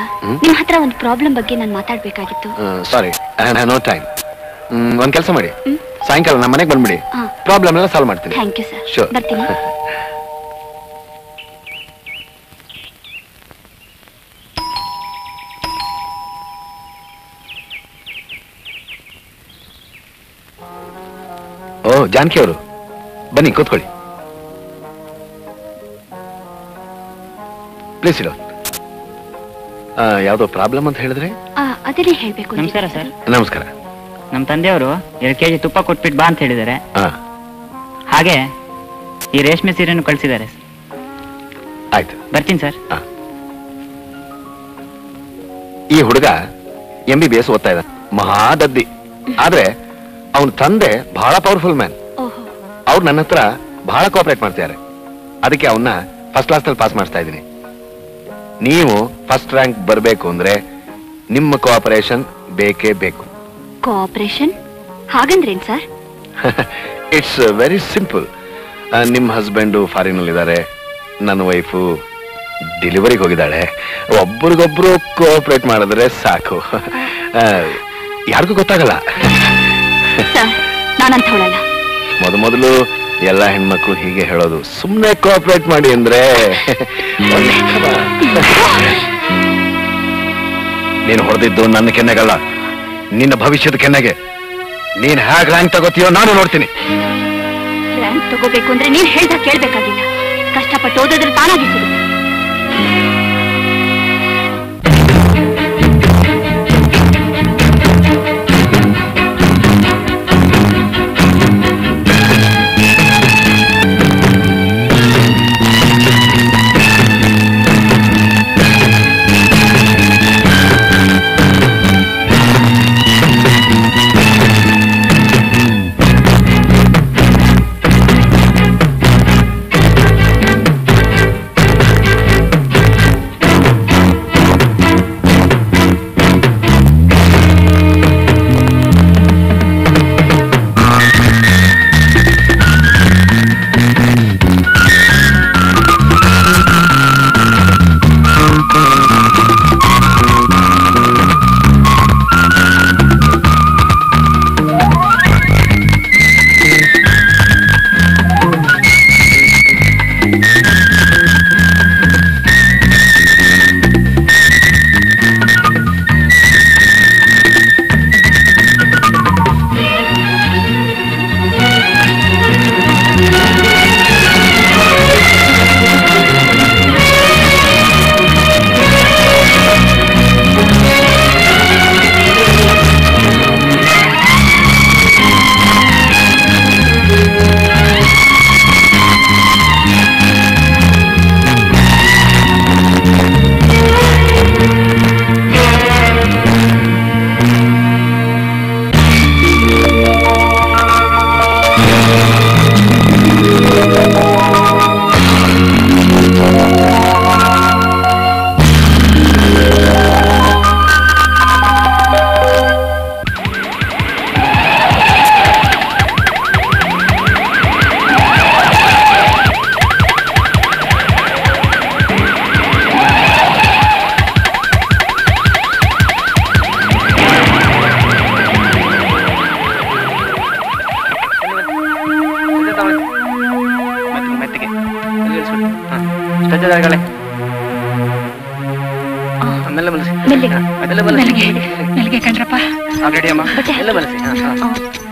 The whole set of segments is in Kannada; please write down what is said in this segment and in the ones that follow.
ಹ್ಮ್? ನಿಮ್ ಹತ್ರ ಒಂದು ಪ್ರಾಬ್ಲಮ್ ಬಗ್ಗೆ ನಾನು ಮಾತಾಡ್ಬೇಕಾಗಿತ್ತು ಸಾರಿ ನೋ ಟೈಮ್ ಒಂದ್ ಕೆಲಸ ಮಾಡಿ ಹ್ಮ್? ಸಾಯಂಕಾಲ ನಮ್ಮ ಮನೆಗೆ ಬಂದ್ಬಿಡಿ ಹಾ. ಪ್ರಾಬ್ಲಮ್ ಎಲ್ಲ ಸಾಲ್ವ್ ಮಾಡ್ತೀನಿ ಥ್ಯಾಂಕ್ ಯು ಸರ್ Sure. ಬರ್ತೀನಿ ಓ ಜಾನಕಿ ಅವರು ಬನ್ನಿ ಕೂತ್ಕೊಳ್ಳಿ ಪ್ಲೀಸ್ ಇರೋ ಯಾವುದೋ ಪ್ರಾಬ್ಲಮ್ ಅಂತ ಹೇಳಿದ್ರೆ ಆ, ಅದನ್ನೇ ಹೇಳ್ಬೇಕು ನಮಸ್ಕಾರ ಅಂತಿದ್ದೆ ಸರ್ ನಮಸ್ಕಾರ ನಮ್ಮ ತಂದೆಯವರು ಎರಡು ಕೆಜಿ ತುಪ್ಪ ಕೊಟ್ಬಿಟ್ಟು ಬಾ ಅಂತ ಹೇಳಿದ್ದಾರೆ ಹಾ ಹಾಗೆ ಈ ರೇಷ್ಮೆ ಸೀರೆಯನ್ನು ಕಳಿಸಿದ್ದಾರೆ ಆಯ್ತು ಬರ್ತೀನಿ ಸರ್ ಈ ಹುಡುಗ ಎಂ ಬಿ ಬಿ ಎಸ್ ಓದ್ತಾ ಇದ್ದ ಮಹಾದದ್ದಿ ಆದ್ರೆ ಅವನ ತಂದೆ ಬಹಳ ಪವರ್ಫುಲ್ ಮ್ಯಾನ್ ಓಹೋ ಅವ್ರು ನನ್ನ ಹತ್ರ ಬಹಳ ಕೋಆಪರೇಟ್ ಮಾಡ್ತಿದ್ದಾರೆ ಅದಕ್ಕೆ ಅವನ್ನ ಫಸ್ಟ್ ಕ್ಲಾಸ್ ನಲ್ಲಿ ಪಾಸ್ ಮಾಡಿಸ್ತಾ ಇದ್ದೀನಿ ನೀವು ಫಸ್ಟ್ ರ್ಯಾಂಕ್ ಬರಬೇಕು ಅಂದ್ರೆ ನಿಮ್ಮ ಕೋಆಪರೇಷನ್ ಬೇಕೇ ಬೇಕು ಕೋಆಪರೇಷನ್ ಹಾಗಂದ್ರೇನ್ ಸರ್ ಇಟ್ಸ್ ವೆರಿ ಸಿಂಪಲ್ ನಿಮ್ಮ ಹಸ್ಬೆಂಡು ಫಾರಿನ್ ಇದ್ದಾರೆ ನನ್ನ ವೈಫು ಡೆಲಿವರಿಗೆ ಹೋಗಿದ್ದಾಳೆ ಒಬ್ರಿಗೊಬ್ರು ಕೋಆಪರೇಟ್ ಮಾಡಿದ್ರೆ ಸಾಕು ಆ, ಯಾರಿಗೂ ಗೊತ್ತಾಗಲ್ಲ ಸರ್ ನಾನಂಥವಳಲ್ಲ ಮೊದ ಮೊದಲು ಎಲ್ಲ ಹೆಣ್ಮಕ್ಳು ಹೀಗೆ ಹೇಳೋದು ಸುಮ್ಮನೆ ಕೋಆಪರೇಟ್ ಮಾಡಿ ಅಂದ್ರೆ ಒಳ್ಳೆ ಕ್ರಮ. ನೀನು ಹೊಡೆದಿದ್ದು ನನ್ನ ಕೆನ್ನೆಗಲ್ಲ ನಿನ್ನ ಭವಿಷ್ಯದ ಕೆನ್ನೆಗೆ ನೀನ್ ಹ್ಯಾಗ್ ರ್ಯಾಂಕ್ ತಗೋತೀಯೋ ನಾನು ನೋಡ್ತೀನಿ ರ್ಯಾಂಕ್ ತಗೋಬೇಕು ಅಂದ್ರೆ ನೀನ್ ಹೇಳ್ದ ಕೇಳ್ಬೇಕಾಗಿಲ್ಲ ಕಷ್ಟಪಟ್ಟು ಓದಿದ್ರೆ ತಾನಾಗಿ ಸಿಗುತ್ತೆ ಮೆತ್ತಿಗೆ ಸ್ಟೆಜ್ಗಳೇ ಮೆಲ್ಲ ಮಲಸಿ ಮೆಲ್ಲಿಗೆ. ಹಾ, ಮೆಲ್ಲ ಮಲಸಿ ಮೆಲ್ಗೆ ಕಣ್ರಪ್ಪ ಹಾ, ರೆಡಿ ಅಮ್ಮ ಬಟ್ಟೆ ಮೆಲ್ಲ ಮಲಸಿ ಹಾ, ಹಾ.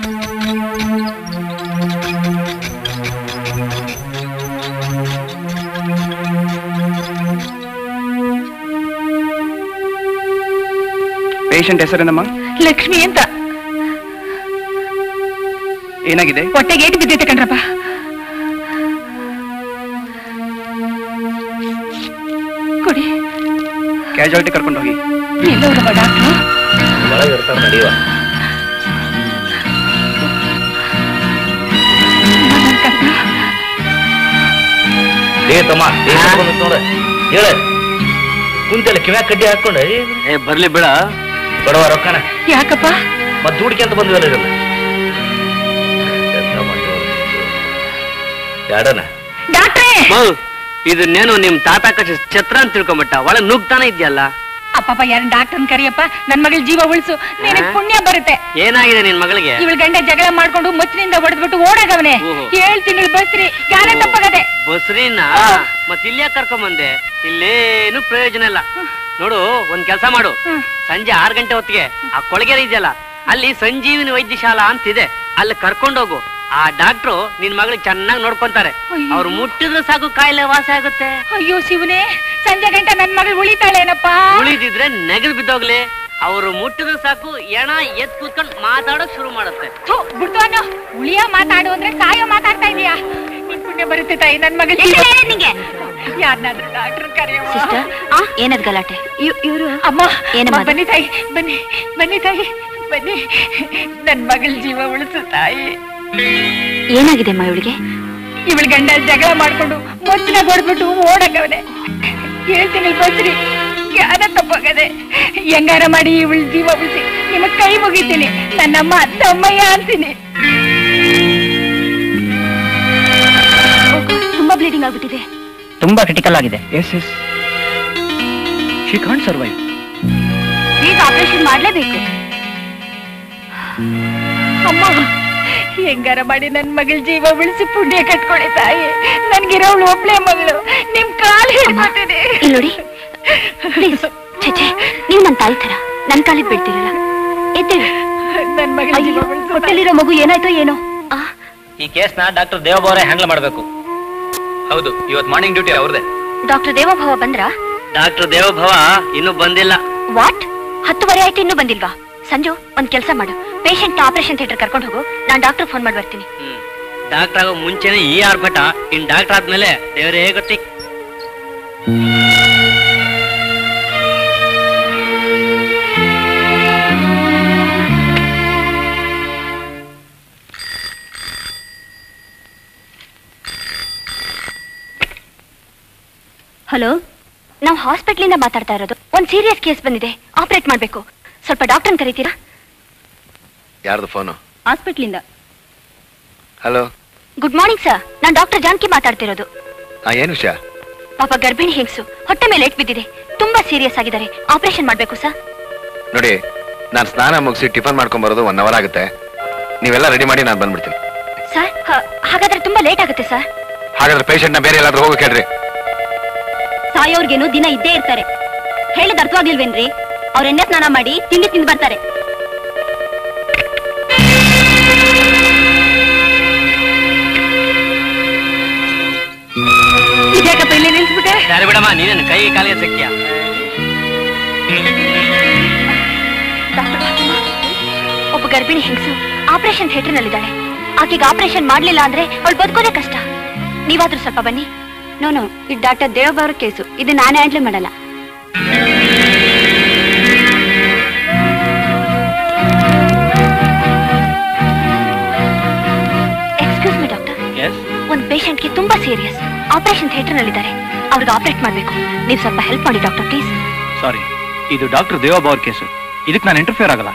ಪೇಷಂಟ್ ಹೆಸರೇನಮ್ಮ ಲಕ್ಷ್ಮಿ ಅಂತ ಏನಾಗಿದೆ ಹೊಟ್ಟೆಗೆ ಏಟು ಬಿದ್ದೈತೆ ಕಣ್ರಪ್ಪ ಕೊಡಿ ಕ್ಯಾಜುಯಾಲಿಟಿ ಕರ್ಕೊಂಡು ಹೋಗಿ ಎಲ್ಲೋದಮ್ಮ ಡಾಕ್ಟ್ರು ನನ್ನನ್ ಕರ್ದ. ಏ ತಮ್ಮ ನೋಡ ಹೇಳ ಕುಂತೆಲ್ಲ ಕಿವ್ಯಾಗ ಕಡ್ಡಿ ಹಾಕೊಂಡ ಏ ಬರ್ಲಿ ಬಿಡ ಬಡವ ರೊಕ್ಕನ ಯಾಕಪ್ಪ ಮತ್ ದುಡ್ಕೆ ಅಂತ ಬಂದ್ವಲ್ಲ ಇದನ್ನ ಯಾಡನ ಡಾಕ್ಟ್ರೇ ಇದನ್ನೇನು ನಿಮ್ ತಾತ ಕಚ್ಚ ಛತ್ರ ಅಂತ ತಿಳ್ಕೊಂಬಿಟ್ಟ ಒಳಗ್ ನುಗ್ತಾನೆ ಇದ್ಯಲ್ಲ ಅಪ್ಪಪ್ಪ ಯಾರನ್ನ ಡಾಕ್ಟರ್ನ ಕರಿಯಪ್ಪ ನನ್ ಮಗಳ ಜೀವ ಉಳಿಸು ನಿನಗ್ ಪುಣ್ಯ ಬರುತ್ತೆ ಏನಾಗಿದೆ ನಿನ್ ಮಗಳಿಗೆ ಇವಳ ಗಂಡ ಜಗಳ ಮಾಡ್ಕೊಂಡು ಮುಚ್ಚಿನಿಂದ ಹೊಡೆದ್ಬಿಟ್ಟು ಓಡಾಗವನೆ ಓಹೋ. ಏಳ್ ತಿಂಗಳು ಬಸ್ರಿ ಗಾನ ತಪ್ಪಗದೆ ಬಸ್ರಿನ ಮತ್ ಇಲ್ಲೇ ಕರ್ಕೊಂಬಂದೆ ಇಲ್ಲೇನು ಪ್ರಯೋಜನ ಇಲ್ಲ ನೋಡು ಒಂದ್ ಕೆಲ್ಸ ಮಾಡು ಹ್ಮ್. ಸಂಜೆ ಆರ್ ಗಂಟೆ ಹೊತ್ತಿಗೆ ಆ ಕೊಳಗೆರೆ ಇದೆಯಲ್ಲ ಅಲ್ಲಿ ಸಂಜೀವಿನಿ ವೈದ್ಯಶಾಲಾ ಅಂತಿದೆ ಅಲ್ಲಿ ಕರ್ಕೊಂಡೋಗು ಆ ಡಾಕ್ಟ್ರು ನಿನ್ ಮಗಳಿಗೆ ಚೆನ್ನಾಗಿ ನೋಡ್ಕೊಂತಾರೆ ಅಯ್ಯೋ. ಅವ್ರು ಮುಟ್ಟಿದ್ರೆ ಸಾಕು ಕಾಯಿಲೆ ವಾಸಿ ಆಗುತ್ತೆ ಅಯ್ಯೋ ಶಿವನೇ ಸಂಜೆ ಗಂಟ ನನ್ ಮಗಳು ಉಳಿತಾಳೇನಪ್ಪ ಉಳಿದಿದ್ರೆ ನೆಗದು ಬಿದ್ದೋಗ್ಲಿ ಅವ್ರು ಮುಟ್ಟಿದ್ರೆ ಸಾಕು ಎಣ ಎತ್ ಕೂತ್ಕೊಂಡು ಮಾತಾಡೋಕ್ ಶುರು ಮಾಡುತ್ತೆ ಥು, ಬಿಡ್ತು ಅನ್ನೋ ಉಳಿಯ ಮಾತಾಡು ಅಂದ್ರೆ ಸಾಯೋ ಮಾತಾಡ್ತಾ ಇದೀಯಾ ನಿನ್ ಪುಣ್ಯ ಬರುತ್ತೆ ತಾಯಿ ನನ್ ಮಗಳ ಜೀವ ನಿಂಗೆ ಯಾರನ್ನಾದ್ರೂ ಡಾಕ್ಟರ್ ಕರೆಯವ ಸಿಸ್ಟರ್ ಏನದ್ ಗಲಾಟೆ ಇವರು ಅಮ್ಮ ಏನಮ್ಮ ಅಮ್ಮ, ಅದು? ಬನ್ನಿ ತಾಯಿ ಬನ್ನಿ ಬನ್ನಿ ತಾಯಿ ಬನ್ನಿ ನನ್ ಮಗಳ ಜೀವ ಉಳಿಸು ತಾಯಿ ಏನಾಗಿದೆ ಅಮ್ಮ ಇವಳಿಗೆ ಇವಳ ಗಂಡ ಜಗಳ ಮಾಡ್ಕೊಂಡು ಮೊಚ್ಚನ ಹೊಡೆದ್ಬಿಟ್ಟು ಓಡಕವನೆ ಹೇಳ್ತೀನಿ ಬಸ್ರಿ ಯಾರ ತಪ್ಪಾಗದೆ ಹೆಂಗಾರ ಮಾಡಿ ಇವಳ ಜೀವ ಉಳಿಸಿ ನಿಮಗ್ ಕೈ ಮುಗಿತೀನಿ ನನ್ನಮ್ಮ ತಮ್ಮಯ್ಯ ಅಂತೀನಿ ತುಂಬಾ ಬ್ಲೀಡಿಂಗ್ ಆಗ್ಬಿಟ್ಟಿದೆ ತುಂಬಾ ಕ್ರಿಟಿಕಲ್ ಆಗಿದೆ yes yes she can't survive ಈಗ ಆಪರೇಷನ್ ಮಾಡ್ಲೇಬೇಕು ಅಮ್ಮ ಹೆಂಗಾರ ಮಾಡಿ ನನ್ ಮಗಳ ಜೀವ ಉಳಿಸಿ ಪುಣ್ಯ ಕಟ್ಕೊಳ್ಳಿ ತಾಯಿ ನನ್ಗಿರೋಳು ಒಬ್ಳೆ ಮಗಳು ನಿಮ್ ಕಾಲ್ ಹಿಡ್ಕೊತೀನಿ ಇಲ್ಲಿ ನೋಡಿ ಪ್ಲೀಸ್ ಛೆ ನೀವು ನನ್ನ ತಾಯಿ ತರ ನನ್ ಕಾಲಿಗೆ ಬೀಳ್ತಿರಲ್ಲ ಎದ್ದೇಳಿ ನನ್ ಮಗಳ ಜೀವ ಉಳಿಸು ತಾಯಿ. ಹೊಟ್ಟೆಲಿರೋ ಮಗು ಏನಾಯ್ತೋ ಏನೋ ಆ ಈ ಕೇಸ್ನ ಡಾಕ್ಟರ್ ದೇವಬ ಅವರೇ ಹ್ಯಾಂಡಲ್ ಮಾಡಬೇಕು ಹೌದು ಇವತ್ತು ಮಾರ್ನಿಂಗ್ ಡ್ಯೂಟಿ ಅವ್ರದೇ ಡಾಕ್ಟರ್ ದೇವಭವ ಬಂದ್ರಾ ಡಾಕ್ಟರ್ ದೇವಭವ ಇನ್ನೂ ಬಂದಿಲ್ಲ ವಾಟ್ ಹತ್ತುವರೆ ಆಯ್ತು ಇನ್ನೂ ಬಂದಿಲ್ವಾ ಸಂಜು ಒಂದ್ ಕೆಲಸ ಮಾಡು ಪೇಷಂಟ್ ಆಪರೇಷನ್ ಥಿಯೇಟರ್ ಕರ್ಕೊಂಡು ಹೋಗು ನಾನು ಡಾಕ್ಟರ್ ಫೋನ್ ಮಾಡಿ ಬರ್ತೀನಿ ಡಾಕ್ಟರ್ ಆಗೋ ಮುಂಚೆನೆ ಈ ಆರ್ಭಟ ಇನ್ ಡಾಕ್ಟರ್ ಆದ್ಮೇಲೆ ದೇವರೇ ಗೊತ್ತಿ ಹಲೋ ನಾವು ಹಾಸ್ಪಿಟ್ಲಿಂದ ಮಾತಾಡ್ತಾ ಇರೋದು ಒಂದ್ ಸೀರಿಯಸ್ ಕೇಸ್ ಬಂದಿದೆ ಆಪರೇಟ್ ಮಾಡ್ಬೇಕು ಸ್ವಲ್ಪ ಡಾಕ್ಟರ್ನ ಕರಿತೀರಾ ಯಾರ್ದು ಫೋನು ಹಾಸ್ಪಿಟ್ಲಿಂದ ಹಲೋ ಗುಡ್ ಮಾರ್ನಿಂಗ್ ಸರ್ ನಾನು ಡಾಕ್ಟರ್ ಜಾನ್ಕಿ ಮಾತಾಡ್ತಿರೋದು ಹಾ ಏನು ವಿಷಯ ಪಾಪ ಗರ್ಭಿಣಿ ಹೆಂಗ್ಸು ಹೊಟ್ಟೆ ಮೇಲೆ ಏಟ್ ಬಿದ್ದಿದೆ ತುಂಬಾ ಸೀರಿಯಸ್ ಆಗಿದ್ದಾರೆ ಆಪರೇಷನ್ ಮಾಡ್ಬೇಕು ಸರ್ ನೋಡಿ ನಾನು ಸ್ನಾನ ಮುಗಿಸಿ ಟಿಫನ್ ಮಾಡ್ಕೊಂಡ್ ಬರೋದು ಒನ್ ಅವರ್ ಆಗುತ್ತೆ ನೀವೆಲ್ಲ ರೆಡಿ ಮಾಡಿ ನಾನು ಬಂದ್ಬಿಡ್ತೀನಿ ಸರ್ ಹಾಗಾದ್ರೆ ತುಂಬಾ ಲೇಟ್ ಆಗುತ್ತೆ ಸರ್ ಹಾಗಾದ್ರೆ ಪೇಷಂಟ್ನ ಬೇರೆ ಎಲ್ಲಾದ್ರೂ ಹೋಗೋ ಕೇಳ್ರಿ ಸಾಯೋರ್ಗೇನು ದಿನ ಇದ್ದೇ ಇರ್ತಾರೆ ಹೇಳಿದ ಅರ್ಥವಾಗಿಲ್ವೇನ್ರಿ ಅವ್ರ ಎಣ್ಣೆ ಸ್ನಾನ ಮಾಡಿ ತಿಂಡಿ ತಿಂದು ಬರ್ತಾರೆ ಇದ್ಯಾಕಪ್ಪ ಇಲ್ಲಿ ನಿಲ್ಸ್ಬಿಟ್ಟೆ ಯಾರು ಬಿಡಮ್ಮ ನೀನೇನು ಕೈ ಕಾಲಿಗೆ ಸಿಕ್ಕಿಯ ಡಾಕ್ಟರ್ ಫಾತಿಮಾ, ಒಬ್ಬ ಗರ್ಭಿಣಿ ಹೆಂಗಸು ಆಪರೇಷನ್ ಥಿಯೇಟರ್ ನಲ್ಲಿದ್ದಾಳೆ ಆಕೆಗೆ ಆಪರೇಷನ್ ಮಾಡ್ಲಿಲ್ಲ ಅಂದ್ರೆ ಅವಳು ಬದುಕೋದೇ ಕಷ್ಟ ನೀವಾದ್ರೂ ಸ್ವಲ್ಪ ಬನ್ನಿ ನೋನು ಇದು ಡಾಕ್ಟರ್ ದೇವಬಾವ್ರ ಕೇಸು ಇದು ನಾನು ಹ್ಯಾಂಡ್ಲ್ ಮಾಡಲ್ಲ ಎಕ್ಸ್ಕ್ಯೂಸ್ ಮಿ ಡಾಕ್ಟರ್ ಎಸ್ ಒಂದು ಪೇಷಂಟ್ಗೆ ತುಂಬಾ ಸೀರಿಯಸ್ ಆಪರೇಷನ್ ಥಿಯೇಟರ್ ನಲ್ಲಿದ್ದಾರೆ ಅವ್ರಿಗೆ ಆಪರೇಟ್ ಮಾಡ್ಬೇಕು ನೀವು ಸ್ವಲ್ಪ ಹೆಲ್ಪ್ ಮಾಡಿ ಡಾಕ್ಟರ್ ಪ್ಲೀಸ್ ಸಾರಿ ಇದು ಡಾಕ್ಟರ್ ದೇವಬ ಅವ್ರ ಕೇಸು ಇದಕ್ಕೆ ನಾನು ಇಂಟರ್ಫಿಯರ್ ಆಗಲ್ಲ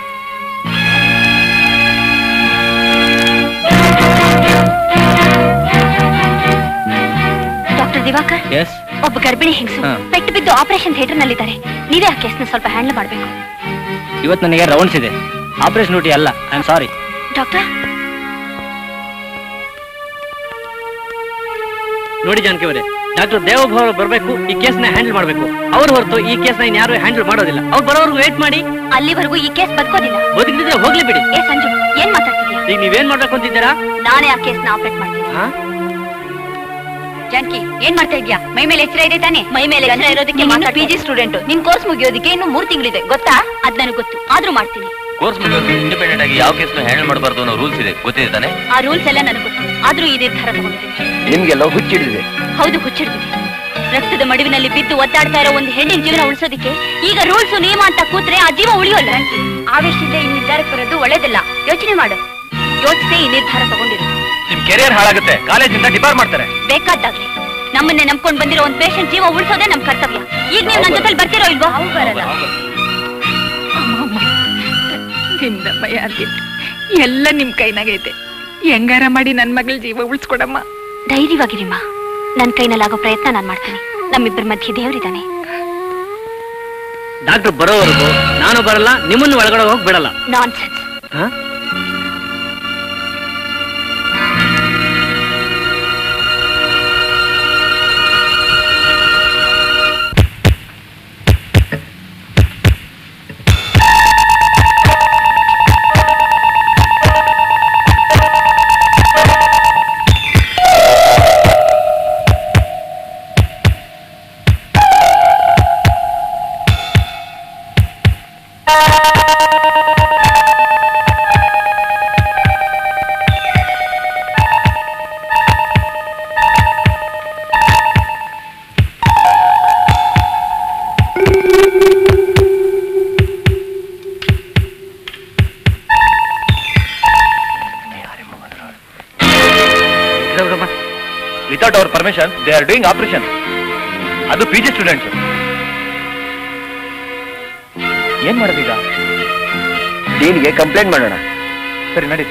ಡಾಕ್ಟರ್ ದಿವಾಕರ್ ಎಸ್ ಒಬ್ಬ ಗರ್ಭಿಣಿ ಹೆಂಗಸು ಹಾ. ಪೆಟ್ಟು ಬಿದ್ದು ಆಪರೇಷನ್ ಥಿಯೇಟರ್ ನಲ್ಲಿದ್ದಾರೆ ನೀವೇ ಆ ಕೇಸ್ನ ಸ್ವಲ್ಪ ಹ್ಯಾಂಡಲ್ ಮಾಡಬೇಕು ಇವತ್ತು ನನಗೆ ರೌಂಡ್ಸ್ ಇದೆ ಆಪರೇಷನ್ ಡ್ಯೂಟಿ ಅಲ್ಲ ಐ ಆಮ್ ಸಾರಿ ಡಾಕ್ಟರ್ ನೋಡಿ ಜಾನಕಿ ಅವರೇ ಡಾಕ್ಟರ್ ದೇವಭವ ಬರ್ಬೇಕು ಈ ಕೇಸ್ನ ಹ್ಯಾಂಡಲ್ ಮಾಡ್ಬೇಕು ಅವ್ರ ಹೊರತು ಈ ಕೇಸ್ನ ಇನ್ಯಾರು ಹ್ಯಾಂಡಲ್ ಮಾಡೋದಿಲ್ಲ ಅವ್ರು ಬರೋವರೆಗೂ ವೇಟ್ ಮಾಡಿ ಅಲ್ಲಿವರೆಗೂ ಈ ಕೇಸ್ ಬದುಕೋದಿಲ್ಲ ಬದುಕಿದ್ರೆ ಹೋಗ್ಲಿ ಬಿಡಿ ಏ ಸಂಜು ಏನ್ ಮಾತಾಡ್ತಿದ್ಯಾ ಈಗ ನೀವೇನ್ ಮಾಡ್ಬೇಕು ಅಂತಿದ್ದೀರಾ ನಾನೇ ಆ ಕೇಸ್ನ ಆಪರೇಟ್ ಮಾಡ್ತೀನಿ ಹಾ? ಜಾನಕಿ ಏನ್ ಮಾಡ್ತಾ ಇದ್ಯಾ ಮೈ ಮೇಲೆ ಎಚ್ಚರ ಇದೆ ತಾನೆ ಮೈ ಮೇಲೆ ಎಚ್ಚರ ಇರೋದಕ್ಕೆ ಪಿ ಜಿ ಸ್ಟೂಡೆಂಟ್ ನಿನ್ ಕೋರ್ಸ್ ಮುಗಿಯೋದಕ್ಕೆ ಇನ್ನು ಮೂರ್ ತಿಂಗಳಿದೆ ಗೊತ್ತಾ ಅದ್ ನನಗೆ ಗೊತ್ತು ಆದ್ರೂ ಮಾಡ್ತೀನಿ ಕೋರ್ಸ್ ಮುಗಿಯೋದು ಇಂಡಿಪೆಂಡೆಂಟ್ ಆಗಿ ಯಾವ ಕೇಸ್ನು ಹ್ಯಾಂಡಲ್ ಮಾಡಬಾರ್ದು ಅನ್ನೋ ರೂಲ್ಸ್ ಇದೆ ಗೊತ್ತಿದೆ ತಾನೆ ಆ ರೂಲ್ಸ್ ಎಲ್ಲ ನನಗೆ ಗೊತ್ತು ಆದ್ರೂ ಈ ನಿರ್ಧಾರ ತಗೊಂಡಿದ್ದೀನಿ ನಿಮ್ಗೆಲ್ಲ ಹುಚ್ಚಿಡಿದೆ ಹೌದು ಹುಚ್ಚಿಡ್ತಿದೆ ರಕ್ತದ ಮಡುವಿನಲ್ಲಿ ಬಿದ್ದು ಒದ್ದಾಡ್ತಾ ಇರೋ ಒಂದು ಹೆಣ್ಣಿನ ಜೀವನ ಉಳಿಸೋದಕ್ಕೆ ಈಗ ರೂಲ್ಸ್ ನಿಯಮ ಅಂತ ಕೂತ್ರೆ ಆ ಜೀವ ಉಳಿಯೋಲ್ಲ ಆವೇಶದಿಂದ ಈ ನಿರ್ಧಾರಕ್ಕೆ ಬರೋದು ಒಳ್ಳೇದಲ್ಲ ಯೋಚನೆ ಮಾಡು ಯೋಚಿಸೇ ಈ ನಿರ್ಧಾರ ತಗೊಂಡಿರೋದು ನಿಮ್ ಕೆರಿಯರ್ ಹಾಳಾಗುತ್ತೆ ಕಾಲೇಜಿಂದ ಡಿಪಾರ್ ಮಾಡ್ತಾರೆ ಬೇಕಾದ್ದಾಗ್ಲಿ ನಮ್ಮನ್ನೇ ನಂಬ್ಕೊಂಡ್ ಬಂದಿರೋ ಒಂದ್ ಪೇಷಂಟ್ ಜೀವ ಉಳಿಸೋದೇ ನಮ್ ಕರ್ತವ್ಯ ಈಗ ನೀವು ನನ್ನ ಜೊತೆಲಿ ಬರ್ತಿರೋ ಇಲ್ವೋ ಬರಲ್ಲ ನಿಮ್ದಮ್ಮಯ್ಯ ಅಂತೀನಿ ಎಲ್ಲ ನಿಮ್ ಕೈನಾಗೈತೆ ಹೆಂಗಾರ ಮಾಡಿ ನನ್ ಮಗಳ ಜೀವ ಉಳಿಸ್ಕೊಡಮ್ಮ ಧೈರ್ಯವಾಗಿರಿಮ್ಮ ನನ್ ಕೈನಲ್ಲಾಗೋ ಪ್ರಯತ್ನ ನಾನ್ ಮಾಡ್ತೀನಿ ನಮ್ಮಿಬ್ಬರ ಮಧ್ಯೆ ದೇವರಿದ್ದಾನೆ ಡಾಕ್ಟರ್ ಬರೋವರೆಗೂ ನಾನು ಬರಲ್ಲ ನಿಮ್ಮನ್ನು ಒಳಗಡೆ ಹೋಗಿ ಬಿಡಲ್ಲ nonsense without our permission they are doing operation ಅದು ಪಿ ಜಿ ಸ್ಟೂಡೆಂಟ್ಸ್ ಏನ್ ಮಾಡೋದೀಗ ಡೀನ್ಗೆ ಕಂಪ್ಲೇಂಟ್ ಮಾಡೋಣ ಸರಿ ನಡಿ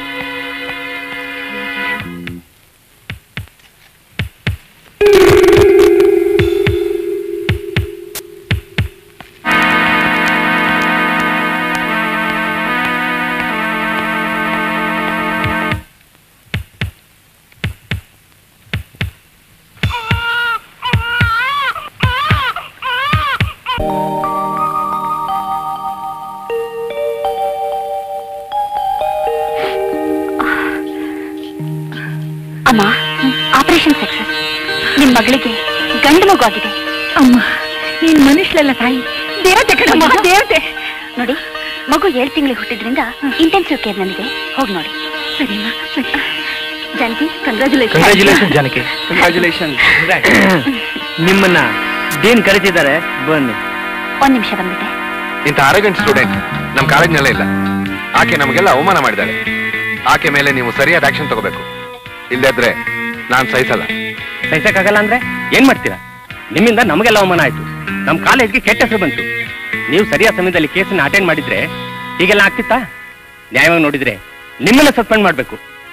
ಅಮ್ಮ ಆಪರೇಷನ್ ಸಕ್ಸಸ್ ನಿಮ್ ಮಗಳಿಗೆ ಗಂಡು ಮಗು ಆಗಿದೆ ಅಮ್ಮ ನೀನ್ ಮನುಷ್ಯಲ್ಲ ತಾಯಿ ದೇವತೆ ಕಣಮ್ಮ ದೇವತೆ ನೋಡಿ ಮಗು ಏಳು ತಿಂಗಳಿಗೆ ಹುಟ್ಟಿದ್ರಿಂದ ಇಂಟೆನ್ಸಿವ್ ಕೇರ್ ನಲ್ಲಿದೆ ಹೋಗಿ ನೋಡಿ ಸರಿನಾ ಸರಿ Janaki congratulation congratulation Janaki congratulation ನಿಮ್ಮನ್ನ ಡೀನ್ ಕರಿತಿದ್ದಾರೆ ಬನ್ನಿ ಒಂದ್ ನಿಮಿಷ ಬಂದ್ಬಿಟ್ಟೆ ಇಂಥ ಅರಗಂಟ್ ಸ್ಟೂಡೆಂಟ್ ನಮ್ಮ ಕಾಲೇಜ್ನಲ್ಲೇ ಇಲ್ಲ ಆಕೆ ನಮಗೆಲ್ಲ ಅವಮಾನ ಮಾಡಿದ್ದಾರೆ ಆಕೆ ಮೇಲೆ ನೀವು ಸರಿಯಾದ ಆಕ್ಷನ್ ತಗೋಬೇಕು ಇಲ್ಲದ್ರೆ ನಾನು ಸಹಿಸಲ್ಲ ಸಹಿಸಕ್ಕಾಗಲ್ಲ ಅಂದ್ರೆ ಏನ್ ಮಾಡ್ತೀರಾ ನಿಮ್ಮಿಂದ ನಮಗೆಲ್ಲ ಅವಮಾನ ಆಯ್ತು ನಮ್ ಕಾಲೇಜ್ಗೆ ಕೆಟ್ಟ ಹೆಸರು ಬಂತು ನೀವು ಸರಿಯಾದ ಸಮಯದಲ್ಲಿ ಕೇಸನ್ನ ಅಟೆಂಡ್ ಮಾಡಿದ್ರೆ ಹೀಗೆಲ್ಲ ಆಗ್ತಿತ್ತಾ ನ್ಯಾಯವಾಗಿ ನೋಡಿದ್ರೆ ನಿಮ್ಮನ್ನ ಸಸ್ಪೆಂಡ್ ಮಾಡ್ಬೇಕು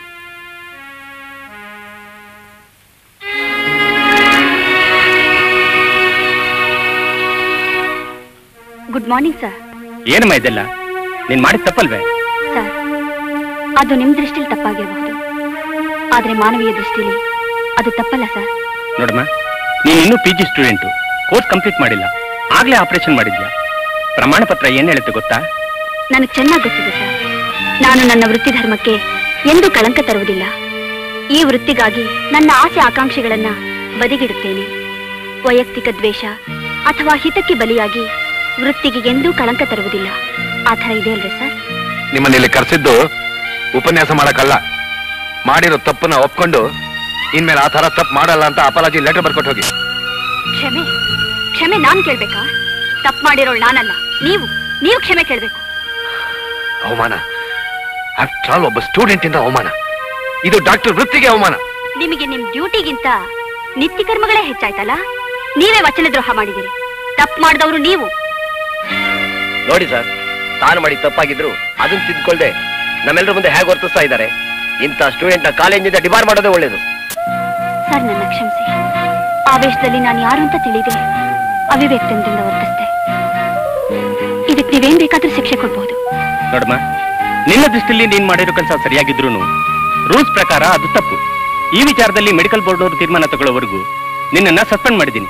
ಗುಡ್ ಮಾರ್ನಿಂಗ್ ಸರ್ ಏನಮ್ಮ ಇದೆಲ್ಲ ನೀನ್ ಮಾಡಿದ ತಪ್ಪಲ್ವೇ ಸರ್ ಅದು ನಿಮ್ ದೃಷ್ಟಿಲಿ ತಪ್ಪಾಗಿರಬಹುದು ಆದ್ರೆ ಮಾನವೀಯ ದೃಷ್ಟಿಲಿ ಅದು ತಪ್ಪಲ್ಲ ಸರ್ ನೋಡಮ್ಮ ನೀನ್ ಇನ್ನೂ P G student course complete ಮಾಡಿಲ್ಲ ಆಗ್ಲೇ ಆಪರೇಷನ್ ಮಾಡಿದ್ಯಾ ಪ್ರಮಾಣ ಪತ್ರ ಏನ್ ಹೇಳುತ್ತೆ ಗೊತ್ತಾ ನನಗೆ ಚೆನ್ನಾಗಿ ಗೊತ್ತಿದೆ ಸರ್ ನಾನು ನನ್ನ ವೃತ್ತಿ ಧರ್ಮಕ್ಕೆ ಎಂದೂ ಕಳಂಕ ತರುವುದಿಲ್ಲ ಈ ವೃತ್ತಿಗಾಗಿ ನನ್ನ ಆಸೆ ಆಕಾಂಕ್ಷೆಗಳನ್ನ ಬದಿಗಿಡುತ್ತೇನೆ ವೈಯಕ್ತಿಕ ದ್ವೇಷ ಅಥವಾ ಹಿತಕ್ಕೆ ಬಲಿಯಾಗಿ ವೃತ್ತಿಗೆ ಎಂದೂ ಕಳಂಕ ತರುವುದಿಲ್ಲ ಆ ಥರ ಇದೆ ಅಲ್ವೇ ಸರ್ ನಿಮ್ಮನ್ನ ಇಲ್ಲಿ ಕರೆಸಿದ್ದು ಉಪನ್ಯಾಸ ಮಾಡಕ್ಕಲ್ಲ ಮಾಡಿರೋ ತಪ್ಪನ್ನ ಒಪ್ಕೊಂಡು ಇನ್ಮೇಲೆ ಆ ತರ ತಪ್ಪು ಮಾಡಲ್ಲ ಅಂತ ಅಪಾಲಜಿ ಲೆಟರ್ ಬರ್ಕೊಟ್ಟು ಹೋಗಿ ಕ್ಷಮೆ ಕ್ಷಮೆ ನಾನ್ ಕೇಳ್ಬೇಕಾ ತಪ್ಪು ಮಾಡಿರೋಳು ನಾನಲ್ಲ ನೀವು ನೀವು ಕ್ಷಮೆ ಕೇಳ್ಬೇಕು ಅವಮಾನ ಆಫ್ಟರ್ ಆಲ್ ಒಬ್ಬ ಸ್ಟೂಡೆಂಟ್ ಇಂದ ಅವಮಾನ ಇದು ಡಾಕ್ಟರ್ ವೃತ್ತಿಗೆ ಅವಮಾನ ನಿಮಗೆ ನಿಮ್ ಡ್ಯೂಟಿಗಿಂತ ನಿತ್ಯ ಕರ್ಮಗಳೇ ಹೆಚ್ಚಾಯ್ತಲ್ಲ ನೀವೇ ವಚನ ದ್ರೋಹ ಮಾಡಿದಿರಿ ತಪ್ಪು ಮಾಡಿದವರು ನೀವು ನೋಡಿ ಸರ್ ತಾನು ಮಾಡಿ ತಪ್ಪಾಗಿದ್ರು ಅದನ್ನ ತಿದ್ಕೊಳ್ದೆ ನಮ್ಮೆಲ್ಲರ ಮುಂದೆ ಹೇಗೆ ವರ್ತಿಸ್ತಾ ಇದ್ದಾರೆ ಇಂಥ ಸ್ಟೂಡೆಂಟ್ ನ ಕಾಲೇಜಿಂದ ಡಿಬಾರ್ ಮಾಡೋದೇ ಒಳ್ಳೇದು ಸರ್ ನನ್ನ ಕ್ಷಮಿಸಿ ಆವೇಶದಲ್ಲಿ ನಾನು ಯಾರು ಅಂತ ತಿಳಿದೆ ಅವಿವೇಕದಿಂದ ವರ್ತಿಸ್ದೆ ಇದಕ್ಕೆ ನೀವೇನ್ ಬೇಕಾದ್ರೂ ಶಿಕ್ಷೆ ಕೊಡ್ಬಹುದು ನೋಡಮ್ಮ ನಿನ್ನ ದೃಷ್ಟಿಯಲ್ಲಿ ನೀನ್ ಮಾಡಿರೋ ಕೆಲಸ ಸರಿಯಾಗಿದ್ರು ರೂಲ್ಸ್ ಪ್ರಕಾರ ಅದು ತಪ್ಪು ಈ ವಿಚಾರದಲ್ಲಿ ಮೆಡಿಕಲ್ ಬೋರ್ಡ್ ಅವರು ತೀರ್ಮಾನ ತಗೊಳ್ಳೋವರೆಗೂ ನಿನ್ನನ್ನ ಸಸ್ಪೆಂಡ್ ಮಾಡಿದ್ದೀನಿ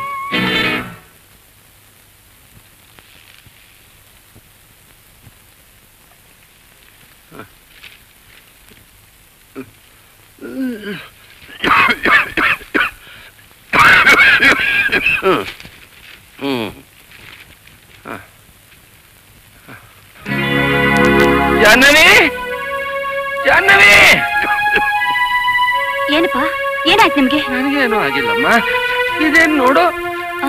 ಜಾಹ್ನವಿ ಜಾಹ್ನವಿ ಏನಪ್ಪಾ ಏನಾಯ್ತು ನಿಮ್ಗೆ ನನಗೇನು ಆಗಿಲ್ಲಮ್ಮ ಇದೇನ್ ನೋಡು ಆ?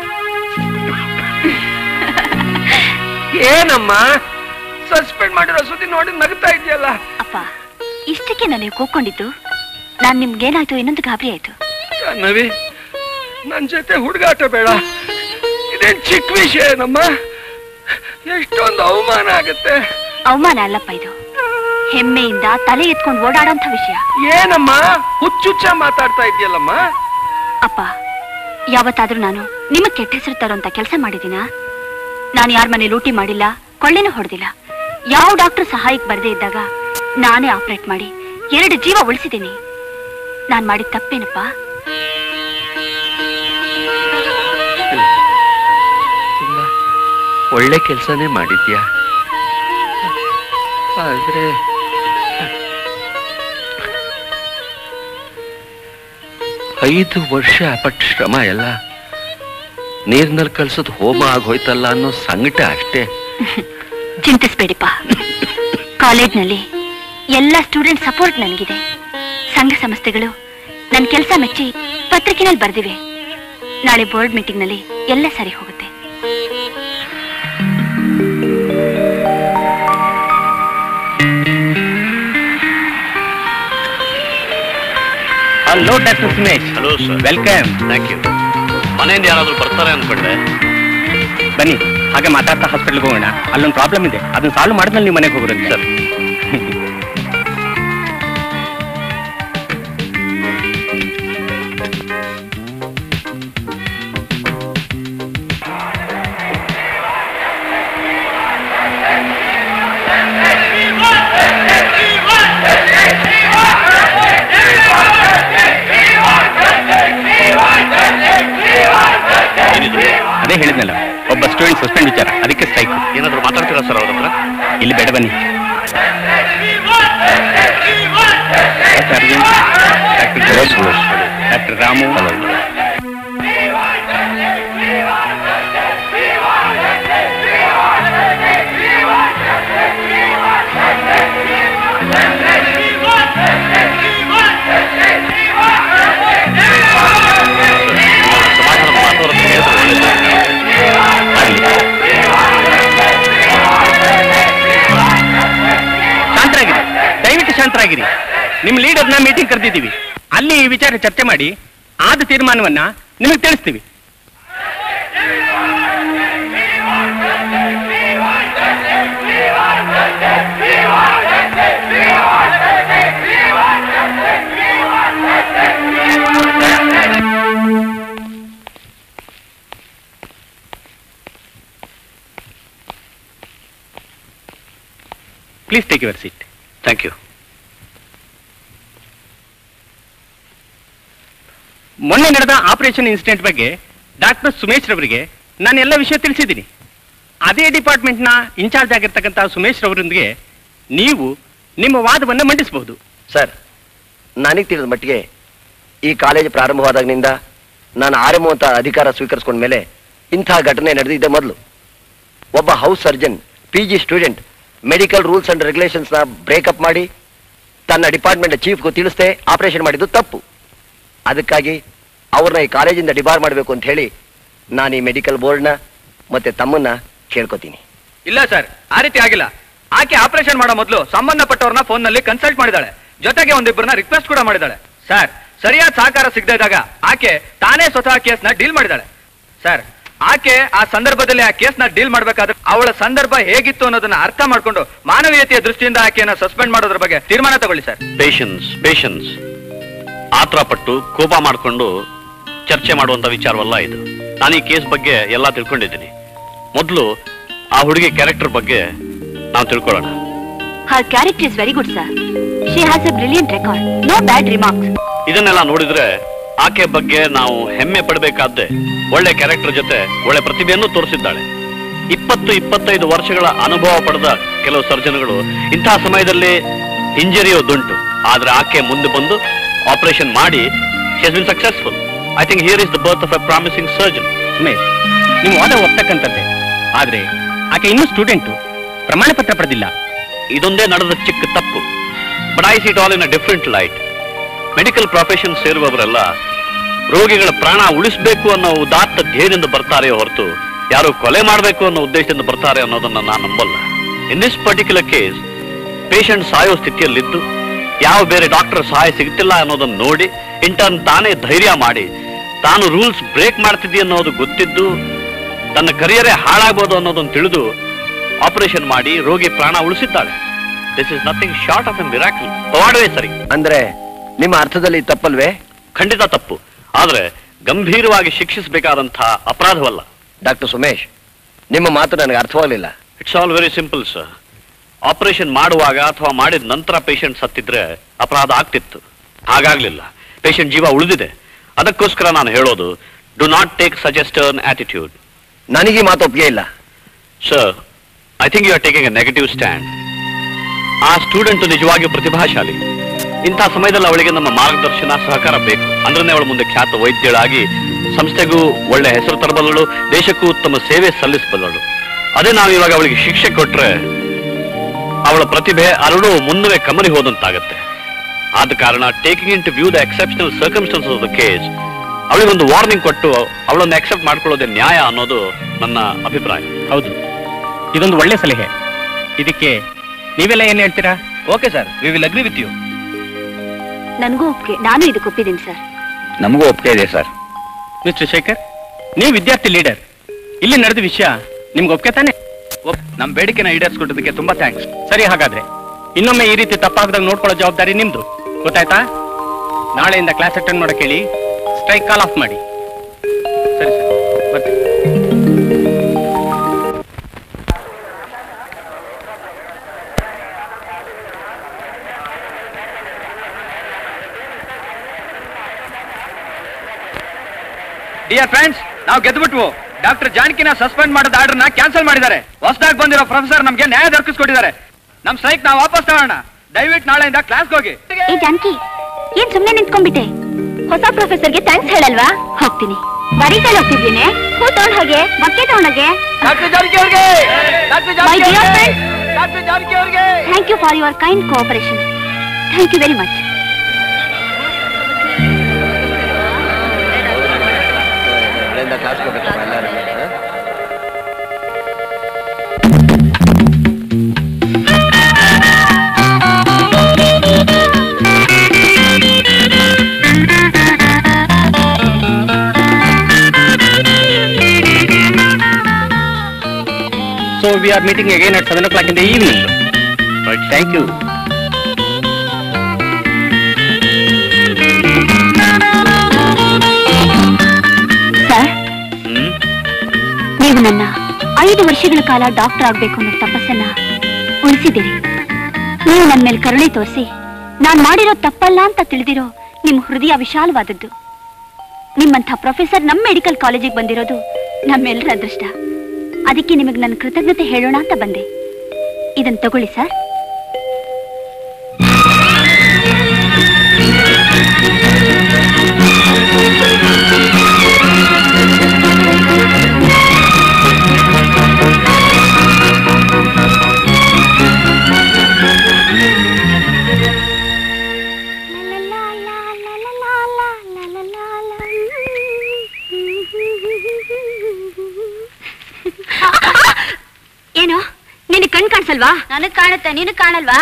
ಏನಮ್ಮ ಸಸ್ಪೆಂಡ್ ಮಾಡಿರೋ ಸುದ್ದಿ ನೋಡಿ ನಗ್ತಾ ಇದೆಯಲ್ಲ ಅಪ್ಪ ಇಷ್ಟಕ್ಕೆ ನಾನು ಕೂಕೊಂಡಿದ್ದು ನಾನ್ ನಿಮ್ಗೇನಾಯ್ತು ಇನ್ನೊಂದು ಗಾಬರಿ ಆಯ್ತು ಜಾಹ್ನವಿ ನನ್ ಜೊತೆ ಹುಡುಗಾಟ ಬೇಡ ಇದೇನ್ ಚಿಕ್ಕ ವಿಷಯನಮ್ಮ ಎಷ್ಟೊಂದು ಅವಮಾನ ಆಗತ್ತೆ ಅವಮಾನ ಅಲ್ಲಪ್ಪ ಇದು ಹೆಮ್ಮೆಯಿಂದ ತಲೆ ಎತ್ಕೊಂಡು ಓಡಾಡೋಂಥ ವಿಷಯ ಏನಮ್ಮ ಹುಚ್ಚುಚ್ಚ ಮಾತಾಡ್ತಾ ಇದೆಯಲ್ಲಮ್ಮ ಅಪ್ಪ ಯಾವತ್ತಾದ್ರೂ ನಾನು ನಿಮಗ್ ಕೆಟ್ಟ ಹೆಸರು ತರೋಂತ ಕೆಲಸ ಮಾಡಿದೀನಾ ನಾನು ಯಾರ ಮನೆ ಲೂಟಿ ಮಾಡಿಲ್ಲ ಕೊಳ್ಳೆನೂ ಹೊಡೆದಿಲ್ಲ ಯಾವ ಡಾಕ್ಟರ್ ಸಹಾಯಕ್ಕೆ ಬರದೇ ಇದ್ದಾಗ ನಾನೇ ಆಪರೇಟ್ ಮಾಡಿ ಎರಡು ಜೀವ ಉಳಿಸಿದ್ದೀನಿ ನಾನ್ ಮಾಡಿದ ತಪ್ಪೇನಪ್ಪ ತುಂಬಾ ಒಳ್ಳೆ ಕೆಲಸನೇ ಮಾಡಿದ್ಯಾ ಆದ್ರೆ ಐದು ವರ್ಷ ಪಟ್ಟ ಶ್ರಮ ಎಲ್ಲ ನೀರ್ನಲ್ಲಿ ಕಳ್ಸೋದ್ ಹೋಮ ಆಗೋಯ್ತಲ್ಲ ಅನ್ನೋ ಸಂಕಟ ಅಷ್ಟೇ ಚಿಂತಿಸ್ಬೇಡಿಪ್ಪ ಕಾಲೇಜ್ನಲ್ಲಿ ಎಲ್ಲ ಸ್ಟೂಡೆಂಟ್ ಸಪೋರ್ಟ್ ನನಗಿದೆ ಸಂಘ ಸಂಸ್ಥೆಗಳು ನನ್ನ ಕೆಲಸ ಮೆಚ್ಚಿ ಪತ್ರಿಕೆನಲ್ಲಿ ಬರೆದಿವೆ ನಾಳೆ ಬೋರ್ಡ್ ಮೀಟಿಂಗ್ನಲ್ಲಿ ಎಲ್ಲ ಸರಿ ಹೋಗುತ್ತೆ hello doctor Sumesh hello sir welcome thank you ಮನೆಯಿಂದ ಯಾರಾದ್ರೂ ಬರ್ತಾರೆ ಅನ್ಕೊಂಡೆ ಬನ್ನಿ ಹಾಗೆ ಮಾತಾಡ್ತಾ ಹಾಸ್ಪಿಟ್ಲ್ಗೆ ಹೋಗೋಣ ಅಲ್ಲೊಂದು ಪ್ರಾಬ್ಲಮ್ ಇದೆ ಅದನ್ನ ಸಾಲ್ವ್ ಮಾಡಿದ್ಮೇಲೆ ನೀವು ಮನೆಗೆ ಹೋಗ್ರಂತೆ ಸರ್ ಅದೇ ಹೇಳಿದ್ನಲ್ಲ ಒಬ್ಬ ಸ್ಟೂಡೆಂಟ್ ಸಸ್ಪೆಂಡ್ ವಿಚಾರ ಅದಕ್ಕೆ ಸ್ಟ್ರೈಕ್ ಏನಾದ್ರು ಮಾತಾಡ್ತೀರಾ ಸರ್ ಅವ್ರ ಹತ್ರ ಇಲ್ಲಿ ಬೇಡ ಬನ್ನಿ ಡಾಕ್ಟರ್ ರಾಮು ಸಮಾಧಾನ ಮಾತು ಅವ್ರ ಹತ್ರ ಹೇಳಿದ್ರೆ ಒಳ್ಳೇದು. ಶಾಂತರಾಗಿರಿ ದಯವಿಟ್ಟು ಶಾಂತರಾಗಿರಿ ನಿಮ್ಮ ಲೀಡರ್ನ ಮೀಟಿಂಗ್ ಕರೆದಿದ್ದೀವಿ ಅಲ್ಲಿ ಈ ವಿಚಾರ ಚರ್ಚೆ ಮಾಡಿ ಆದ ತೀರ್ಮಾನವನ್ನ ನಿಮಗೆ ತಿಳಿಸ್ತೀವಿ please take your seat thank you ಮೊನ್ನೆ ನಡೆದ ಆಪರೇಷನ್ ಇನ್ಸಿಡೆಂಟ್ ಬಗ್ಗೆ ಡಾಕ್ಟರ್ ಸುಮೇಶ್ ರವರಿಗೆ ನಾನು ಎಲ್ಲ ವಿಷಯ ತಿಳಿಸಿದ್ದೀನಿ ಅದೇ ಡಿಪಾರ್ಟ್ಮೆಂಟ್ನ ಇನ್ಚಾರ್ಜ್ ಆಗಿರ್ತಕ್ಕಂಥ ಸುಮೇಶ್ ರವರೊಂದಿಗೆ ನೀವು ನಿಮ್ಮ ವಾದವನ್ನು ಮಂಡಿಸಬಹುದು ಸರ್ ನನಗೆ ತಿಳಿದ ಮಟ್ಟಿಗೆ ಈ ಕಾಲೇಜ್ ಪ್ರಾರಂಭವಾದಾಗಿನಿಂದ ನಾನು ಆರ್ ಅಂತ ಅಧಿಕಾರ ಸ್ವೀಕರಿಸ್ಕೊಂಡ ಮೇಲೆ ಇಂತಹ ಘಟನೆ ನಡೆದಿದ್ದೆ ಮೊದಲು ಒಬ್ಬ house surgeon P G student medical rules and ರೆಗ್ಯುಲೇಷನ್ಸ್ನ ಬ್ರೇಕಪ್ ಮಾಡಿ ತನ್ನ ಡಿಪಾರ್ಟ್ಮೆಂಟ್ ಚೀಫ್ಗೂ ತಿಳಿಸ್ದೆ ಆಪರೇಷನ್ ಮಾಡಿದ್ದು ತಪ್ಪು ಅದಕ್ಕಾಗಿ ಅವ್ರನ್ನ ಈ ಕಾಲೇಜಿಂದ ಡಿಬಾರ್ ಮಾಡಬೇಕು ಅಂತ ಹೇಳಿ ನಾನು ಈ ಮೆಡಿಕಲ್ ಬೋರ್ಡ್ನ ಮತ್ತೆ ತಮ್ಮನ್ನ ಕೇಳ್ಕೊತೀನಿ ಇಲ್ಲ ಸರ್ ಆ ರೀತಿ ಆಗಿಲ್ಲ ಆಕೆ ಆಪರೇಷನ್ ಮಾಡೋ ಮೊದಲು ಸಂಬಂಧಪಟ್ಟವ್ರನ್ನ ಫೋನ್ ನಲ್ಲಿ ಕನ್ಸಲ್ಟ್ ಮಾಡಿದಾಳೆ ಜೊತೆಗೆ ಒಂದಿಬ್ಬರನ್ನ ರಿಕ್ವೆಸ್ಟ್ ಕೂಡ ಮಾಡಿದಾಳೆ ಸರ್ ಸರಿಯಾದ ಸಹಕಾರ ಸಿಗದೇ ಇದ್ದಾಗ ಆಕೆ ತಾನೇ ಸ್ವತಃ ಕೇಸ್ನ ಡೀಲ್ ಮಾಡಿದಾಳೆ ಸರ್ ಆಕೆ ಆ ಸಂದರ್ಭದಲ್ಲಿ ಆ ಕೇಸ್ನ ಡೀಲ್ ಮಾಡ್ಬೇಕಾದ್ರೆ ಅವಳ ಸಂದರ್ಭ ಹೇಗಿತ್ತು ಅನ್ನೋದನ್ನ ಅರ್ಥ ಮಾಡ್ಕೊಂಡು ಮಾನವೀಯತೆಯ ದೃಷ್ಟಿಯಿಂದ ಆಕೆಯನ್ನ ಸಸ್ಪೆಂಡ್ ಮಾಡೋದ್ರ ಬಗ್ಗೆ ತೀರ್ಮಾನ ತಗೊಳ್ಳಿ ಸರ್ ಪೇಷನ್ಸ್ ಪೇಷನ್ಸ್ ಆತರ ಪಟ್ಟು ಕೋಪ ಮಾಡಿಕೊಂಡು ಚರ್ಚೆ ಮಾಡುವಂತ ವಿಚಾರವಲ್ಲ ಇದು ನಾನು ಈ ಕೇಸ್ ಬಗ್ಗೆ ಎಲ್ಲ ತಿಳ್ಕೊಂಡಿದ್ದೀನಿ ಮೊದಲು ಆ ಹುಡುಗಿ ಕ್ಯಾರೆಕ್ಟರ್ ಬಗ್ಗೆ ನಾವು ತಿಳ್ಕೊಳ್ಳೋಣ her character is very good sir she has a brilliant record no bad remarks ಇದನ್ನೆಲ್ಲ ನೋಡಿದ್ರೆ ಆಕೆ ಬಗ್ಗೆ ನಾವು ಹೆಮ್ಮೆ ಪಡಬೇಕಾದ್ದೆ ಒಳ್ಳೆ ಕ್ಯಾರೆಕ್ಟರ್ ಜೊತೆ ಒಳ್ಳೆ ಪ್ರತಿಭೆಯನ್ನು ತೋರಿಸಿದ್ದಾಳೆ ಇಪ್ಪತ್ತು ಇಪ್ಪತ್ತೈದು ವರ್ಷಗಳ ಅನುಭವ ಪಡೆದ ಕೆಲವು ಸರ್ಜನ್ಗಳು ಇಂತಹ ಸಮಯದಲ್ಲಿ ಹಿಂಜರಿಯೋದುಂಟು ಆದ್ರೆ ಆಕೆ ಮುಂದೆ ಬಂದು ಆಪರೇಷನ್ ಮಾಡಿ been successful I think here is the birth of a promising surgeon Sumesh ನೀವು ವಾದ ಒಪ್ತಕ್ಕಂಥದ್ದೇ ಆದ್ರೆ ಆಕೆ ಇನ್ನೂ ಸ್ಟೂಡೆಂಟು ಪ್ರಮಾಣ ಪತ್ರ ಪಡೆದಿಲ್ಲ ಇದೊಂದೇ ನಡೆದ ಚಿಕ್ಕ ತಪ್ಪು but I sit all in a different light medical profession ಸೇರುವವರೆಲ್ಲ ರೋಗಿಗಳ ಪ್ರಾಣ ಉಳಿಸಬೇಕು ಅನ್ನೋ ಉದಾತ್ತ ಧ್ಯೇಯದಿಂದ ಬರ್ತಾರೆಯೋ ಹೊರತು ಯಾರು ಕೊಲೆ ಮಾಡಬೇಕು ಅನ್ನೋ ಉದ್ದೇಶದಿಂದ ಬರ್ತಾರೆ ಅನ್ನೋದನ್ನ ನಾನು ನಂಬಲ್ಲ in this particular case patient ಸಾಯೋ ಸ್ಥಿತಿಯಲ್ಲಿದ್ದು ಯಾವ ಬೇರೆ ಡಾಕ್ಟರ್ ಸಹಾಯ ಸಿಗುತ್ತಿಲ್ಲ ಅನ್ನೋದನ್ನ ನೋಡಿ ಇಂಟರ್ನ್ ತಾನೇ ಧೈರ್ಯ ಮಾಡಿ ತಾನು ರೂಲ್ಸ್ ಬ್ರೇಕ್ ಮಾಡ್ತಿದ್ದಿ ಅನ್ನೋದು ಗೊತ್ತಿದ್ದು ತನ್ನ ಕರಿಯರೇ ಹಾಳಾಗ್ಬೋದು ಅನ್ನೋದನ್ನ ತಿಳಿದು ಆಪರೇಷನ್ ಮಾಡಿ ರೋಗಿ ಪ್ರಾಣ ಉಳಿಸಿದ್ದಾಳೆ this is nothing short of a miracle ಪವಾಡವೇ ಸರಿ ಅಂದ್ರೆ ನಿಮ್ಮ ಅರ್ಥದಲ್ಲಿ ತಪ್ಪಲ್ವೇ ಖಂಡಿತ ತಪ್ಪು ಆದ್ರೆ ಗಂಭೀರವಾಗಿ ಶಿಕ್ಷಿಸಬೇಕಾದಂತಹ ಅಪರಾಧವಲ್ಲ ಡಾಕ್ಟರ್ ಸುಮೇಶ್ ನಿಮ್ಮ ಮಾತು ನನಗೆ ಅರ್ಥವಾಗಲಿಲ್ಲ it's all very simple sir operation ಮಾಡುವಾಗ ಅಥವಾ ಮಾಡಿದ ನಂತರ ಪೇಷಂಟ್ ಸತ್ತಿದ್ರೆ ಅಪರಾಧ ಆಗ್ತಿತ್ತು ಹಾಗಾಗ್ಲಿಲ್ಲ ಪೇಷಂಟ್ ಜೀವ ಉಳಿದಿದೆ ಅದಕ್ಕೋಸ್ಕರ ನಾನು ಹೇಳೋದು do not take such a stern attitude ನನಗೆ ಈ ಮಾತು ಒಪ್ಪಿಗೆ ಇಲ್ಲ sir I think you are taking a negative stand ಆ ಸ್ಟೂಡೆಂಟ್ ನಿಜವಾಗಿಯೂ ಪ್ರತಿಭಾಶಾಲಿ ಇಂಥ ಸಮಯದಲ್ಲಿ ಅವಳಿಗೆ ನಮ್ಮ ಮಾರ್ಗದರ್ಶನ ಸಹಕಾರ ಬೇಕು ಅಂದ್ರೆ ಅವಳ ಮುಂದೆ ಖ್ಯಾತ ವೈದ್ಯಳಾಗಿ ಸಂಸ್ಥೆಗೂ ಒಳ್ಳೆ ಹೆಸರು ತರಬಲ್ಲಳು ದೇಶಕ್ಕೂ ಉತ್ತಮ ಸೇವೆ ಸಲ್ಲಿಸಬಲ್ಲಳು ಅದೇ ನಾವು ಇವಾಗ ಅವಳಿಗೆ ಶಿಕ್ಷೆ ಕೊಟ್ರೆ ಅವಳ ಪ್ರತಿಭೆ ಅರಳು ಮುನ್ನವೇ ಕಮರಿ ಹೋದಂತಾಗತ್ತೆ ಆದ ಕಾರಣ taking into view the exceptional circumstances of the case ಅವಳಿಗೊಂದು ವಾರ್ನಿಂಗ್ ಕೊಟ್ಟು ಅವಳನ್ನು ಅಕ್ಸೆಪ್ಟ್ ಮಾಡ್ಕೊಳ್ಳೋದೇ ನ್ಯಾಯ ಅನ್ನೋದು ನನ್ನ ಅಭಿಪ್ರಾಯ ಹೌದು ಇದೊಂದು ಒಳ್ಳೆ ಸಲಹೆ ಇದಕ್ಕೆ ನೀವೆಲ್ಲ ಏನ್ ಹೇಳ್ತೀರಾ okay sir we will agree with you ನನಗೂ ಒಪ್ಪಿಗೆ ನಾನು ಇದಕ್ಕೆ ಒಪ್ಪಿದ್ದೀನಿ ಸರ್ ನಮಗೂ ಒಪ್ಪಿಗೆ ಇದೆ ಸರ್ ಮಿಸ್ಟರ್ ಶೇಖರ್ ನೀವು ವಿದ್ಯಾರ್ಥಿ ಲೀಡರ್ ಇಲ್ಲಿ ನಡೆದ ವಿಷಯ ನಿಮ್ಗೆ ಒಪ್ಕೆ ತಾನೆ ನಮ್ಮ ಬೇಡಿಕೆನ ಈಡೇರಿಸ್ಕೊಟ್ಟದಕ್ಕೆ ತುಂಬಾ ಥ್ಯಾಂಕ್ಸ್ ಸರಿ ಹಾಗಾದ್ರೆ ಇನ್ನೊಮ್ಮೆ ಈ ರೀತಿ ತಪ್ಪಾಗದಾಗ ನೋಡ್ಕೊಳ್ಳೋ ಜವಾಬ್ದಾರಿ ನಿಮ್ದು ಗೊತ್ತಾಯ್ತಾ ನಾಳೆಯಿಂದ ಕ್ಲಾಸ್ ಅಟೆಂಡ್ ಮಾಡಕ್ ಹೇಳಿ ಸ್ಟ್ರೈಕ್ ಕಾಲ್ ಆಫ್ ಮಾಡಿ ಸರಿ ಸರ್ ಬರ್ತೀನಿ ಡಿಯರ್ ಫ್ರೆಂಡ್ಸ್ ನಾವು ಗೆದ್ಬಿಟ್ವು ಡಾಕ್ಟರ್ ಜಾನಕಿನ ಸಸ್ಪೆಂಡ್ ಮಾಡಿದ ಆರ್ಡರ್ ನ ಕ್ಯಾನ್ಸಲ್ ಮಾಡಿದ್ದಾರೆ ಹೊಸದಾಗಿ ಬಂದಿರೋ ಪ್ರೊಫೆಸರ್ ನಮ್ಗೆ ನ್ಯಾಯ ದೊರಕಿಸ್ಕೊಟ್ಟಿದ್ದಾರೆ ನಮ್ ಸ್ಟ್ರೈಕ್ ನಾವು ವಾಪಸ್ ತಗೋಣ ದಯವಿಟ್ಟು ನಾಳೆಯಿಂದ ಕ್ಲಾಸ್ಗೆ ಹೋಗಿ ಏ ಜಾನಕಿ ಏನ್ ಸುಮ್ನೆ ನಿಂತ್ಕೊಂಡ್ಬಿಟ್ಟೆ ಹೊಸ ಪ್ರೊಫೆಸರ್ಗೆ ಥ್ಯಾಂಕ್ಸ್ ಹೇಳಲ್ವಾ ಹೋಗ್ತೀನಿ ಬರೀಕಲ್ಲಿ ಹೋಗ್ತಿದ್ದೀನಿ ಹೂ ತಗೊಂಡ್ ಹೋಗೆ ಬಕ್ಕೆ ತಗೊಂಡೋಗೆ ಡಾಕ್ಟರ್ ಜಾನಕಿ ಅವ್ರಿಗೆ doctor My dear friends. Doctor Janaki ಅವ್ರಿಗೆ thank you for your kind cooperation thank you very much ನಾಳೆಯಿಂದ ಕ್ಲಾಸ್ಗೆ ಹೋಗ್ಬೇಕಪ್ಪ ಎಲ್ಲರೂ ಹ? So we are meeting again at seven o'clock in the evening thank you sir hmm ನೀವು ನನ್ನ ಐದು ವರ್ಷಗಳ ಕಾಲ ಡಾಕ್ಟರ್ ಆಗ್ಬೇಕು ಅನ್ನೋ ತಪಸ್ಸನ್ನ ಉಳಿಸಿದ್ದೀರಿ ನೀವು ನನ್ನ ಮೇಲೆ ಕರುಣೆ ತೋರಿಸಿ ನಾನ್ ಮಾಡಿರೋ ತಪ್ಪಲ್ಲ ಅಂತ ತಿಳಿದಿರೋ ನಿಮ್ ಹೃದಯ ವಿಶಾಲವಾದದ್ದು ನಿಮ್ಮಂಥ ಪ್ರೊಫೆಸರ್ ನಮ್ಮ ಮೆಡಿಕಲ್ ಕಾಲೇಜಿಗೆ ಬಂದಿರೋದು ನಮ್ಮೆಲ್ಲರ ಅದೃಷ್ಟ ಅದಕ್ಕೆ ನಿಮಗೆ ನನ್ನ ಕೃತಜ್ಞತೆ ಹೇಳೋಣ ಅಂತ ಬಂದೆ ಇದನ್ನ ತಗೊಳ್ಳಿ ಸರ್ ಏನು ನಿನಗೆ ಕಣ್ ಕಾಣಿಸಲ್ವಾ ನನಗ್ ಕಾಣುತ್ತೆ ನಿನಗ್ ಕಾಣಲ್ವಾ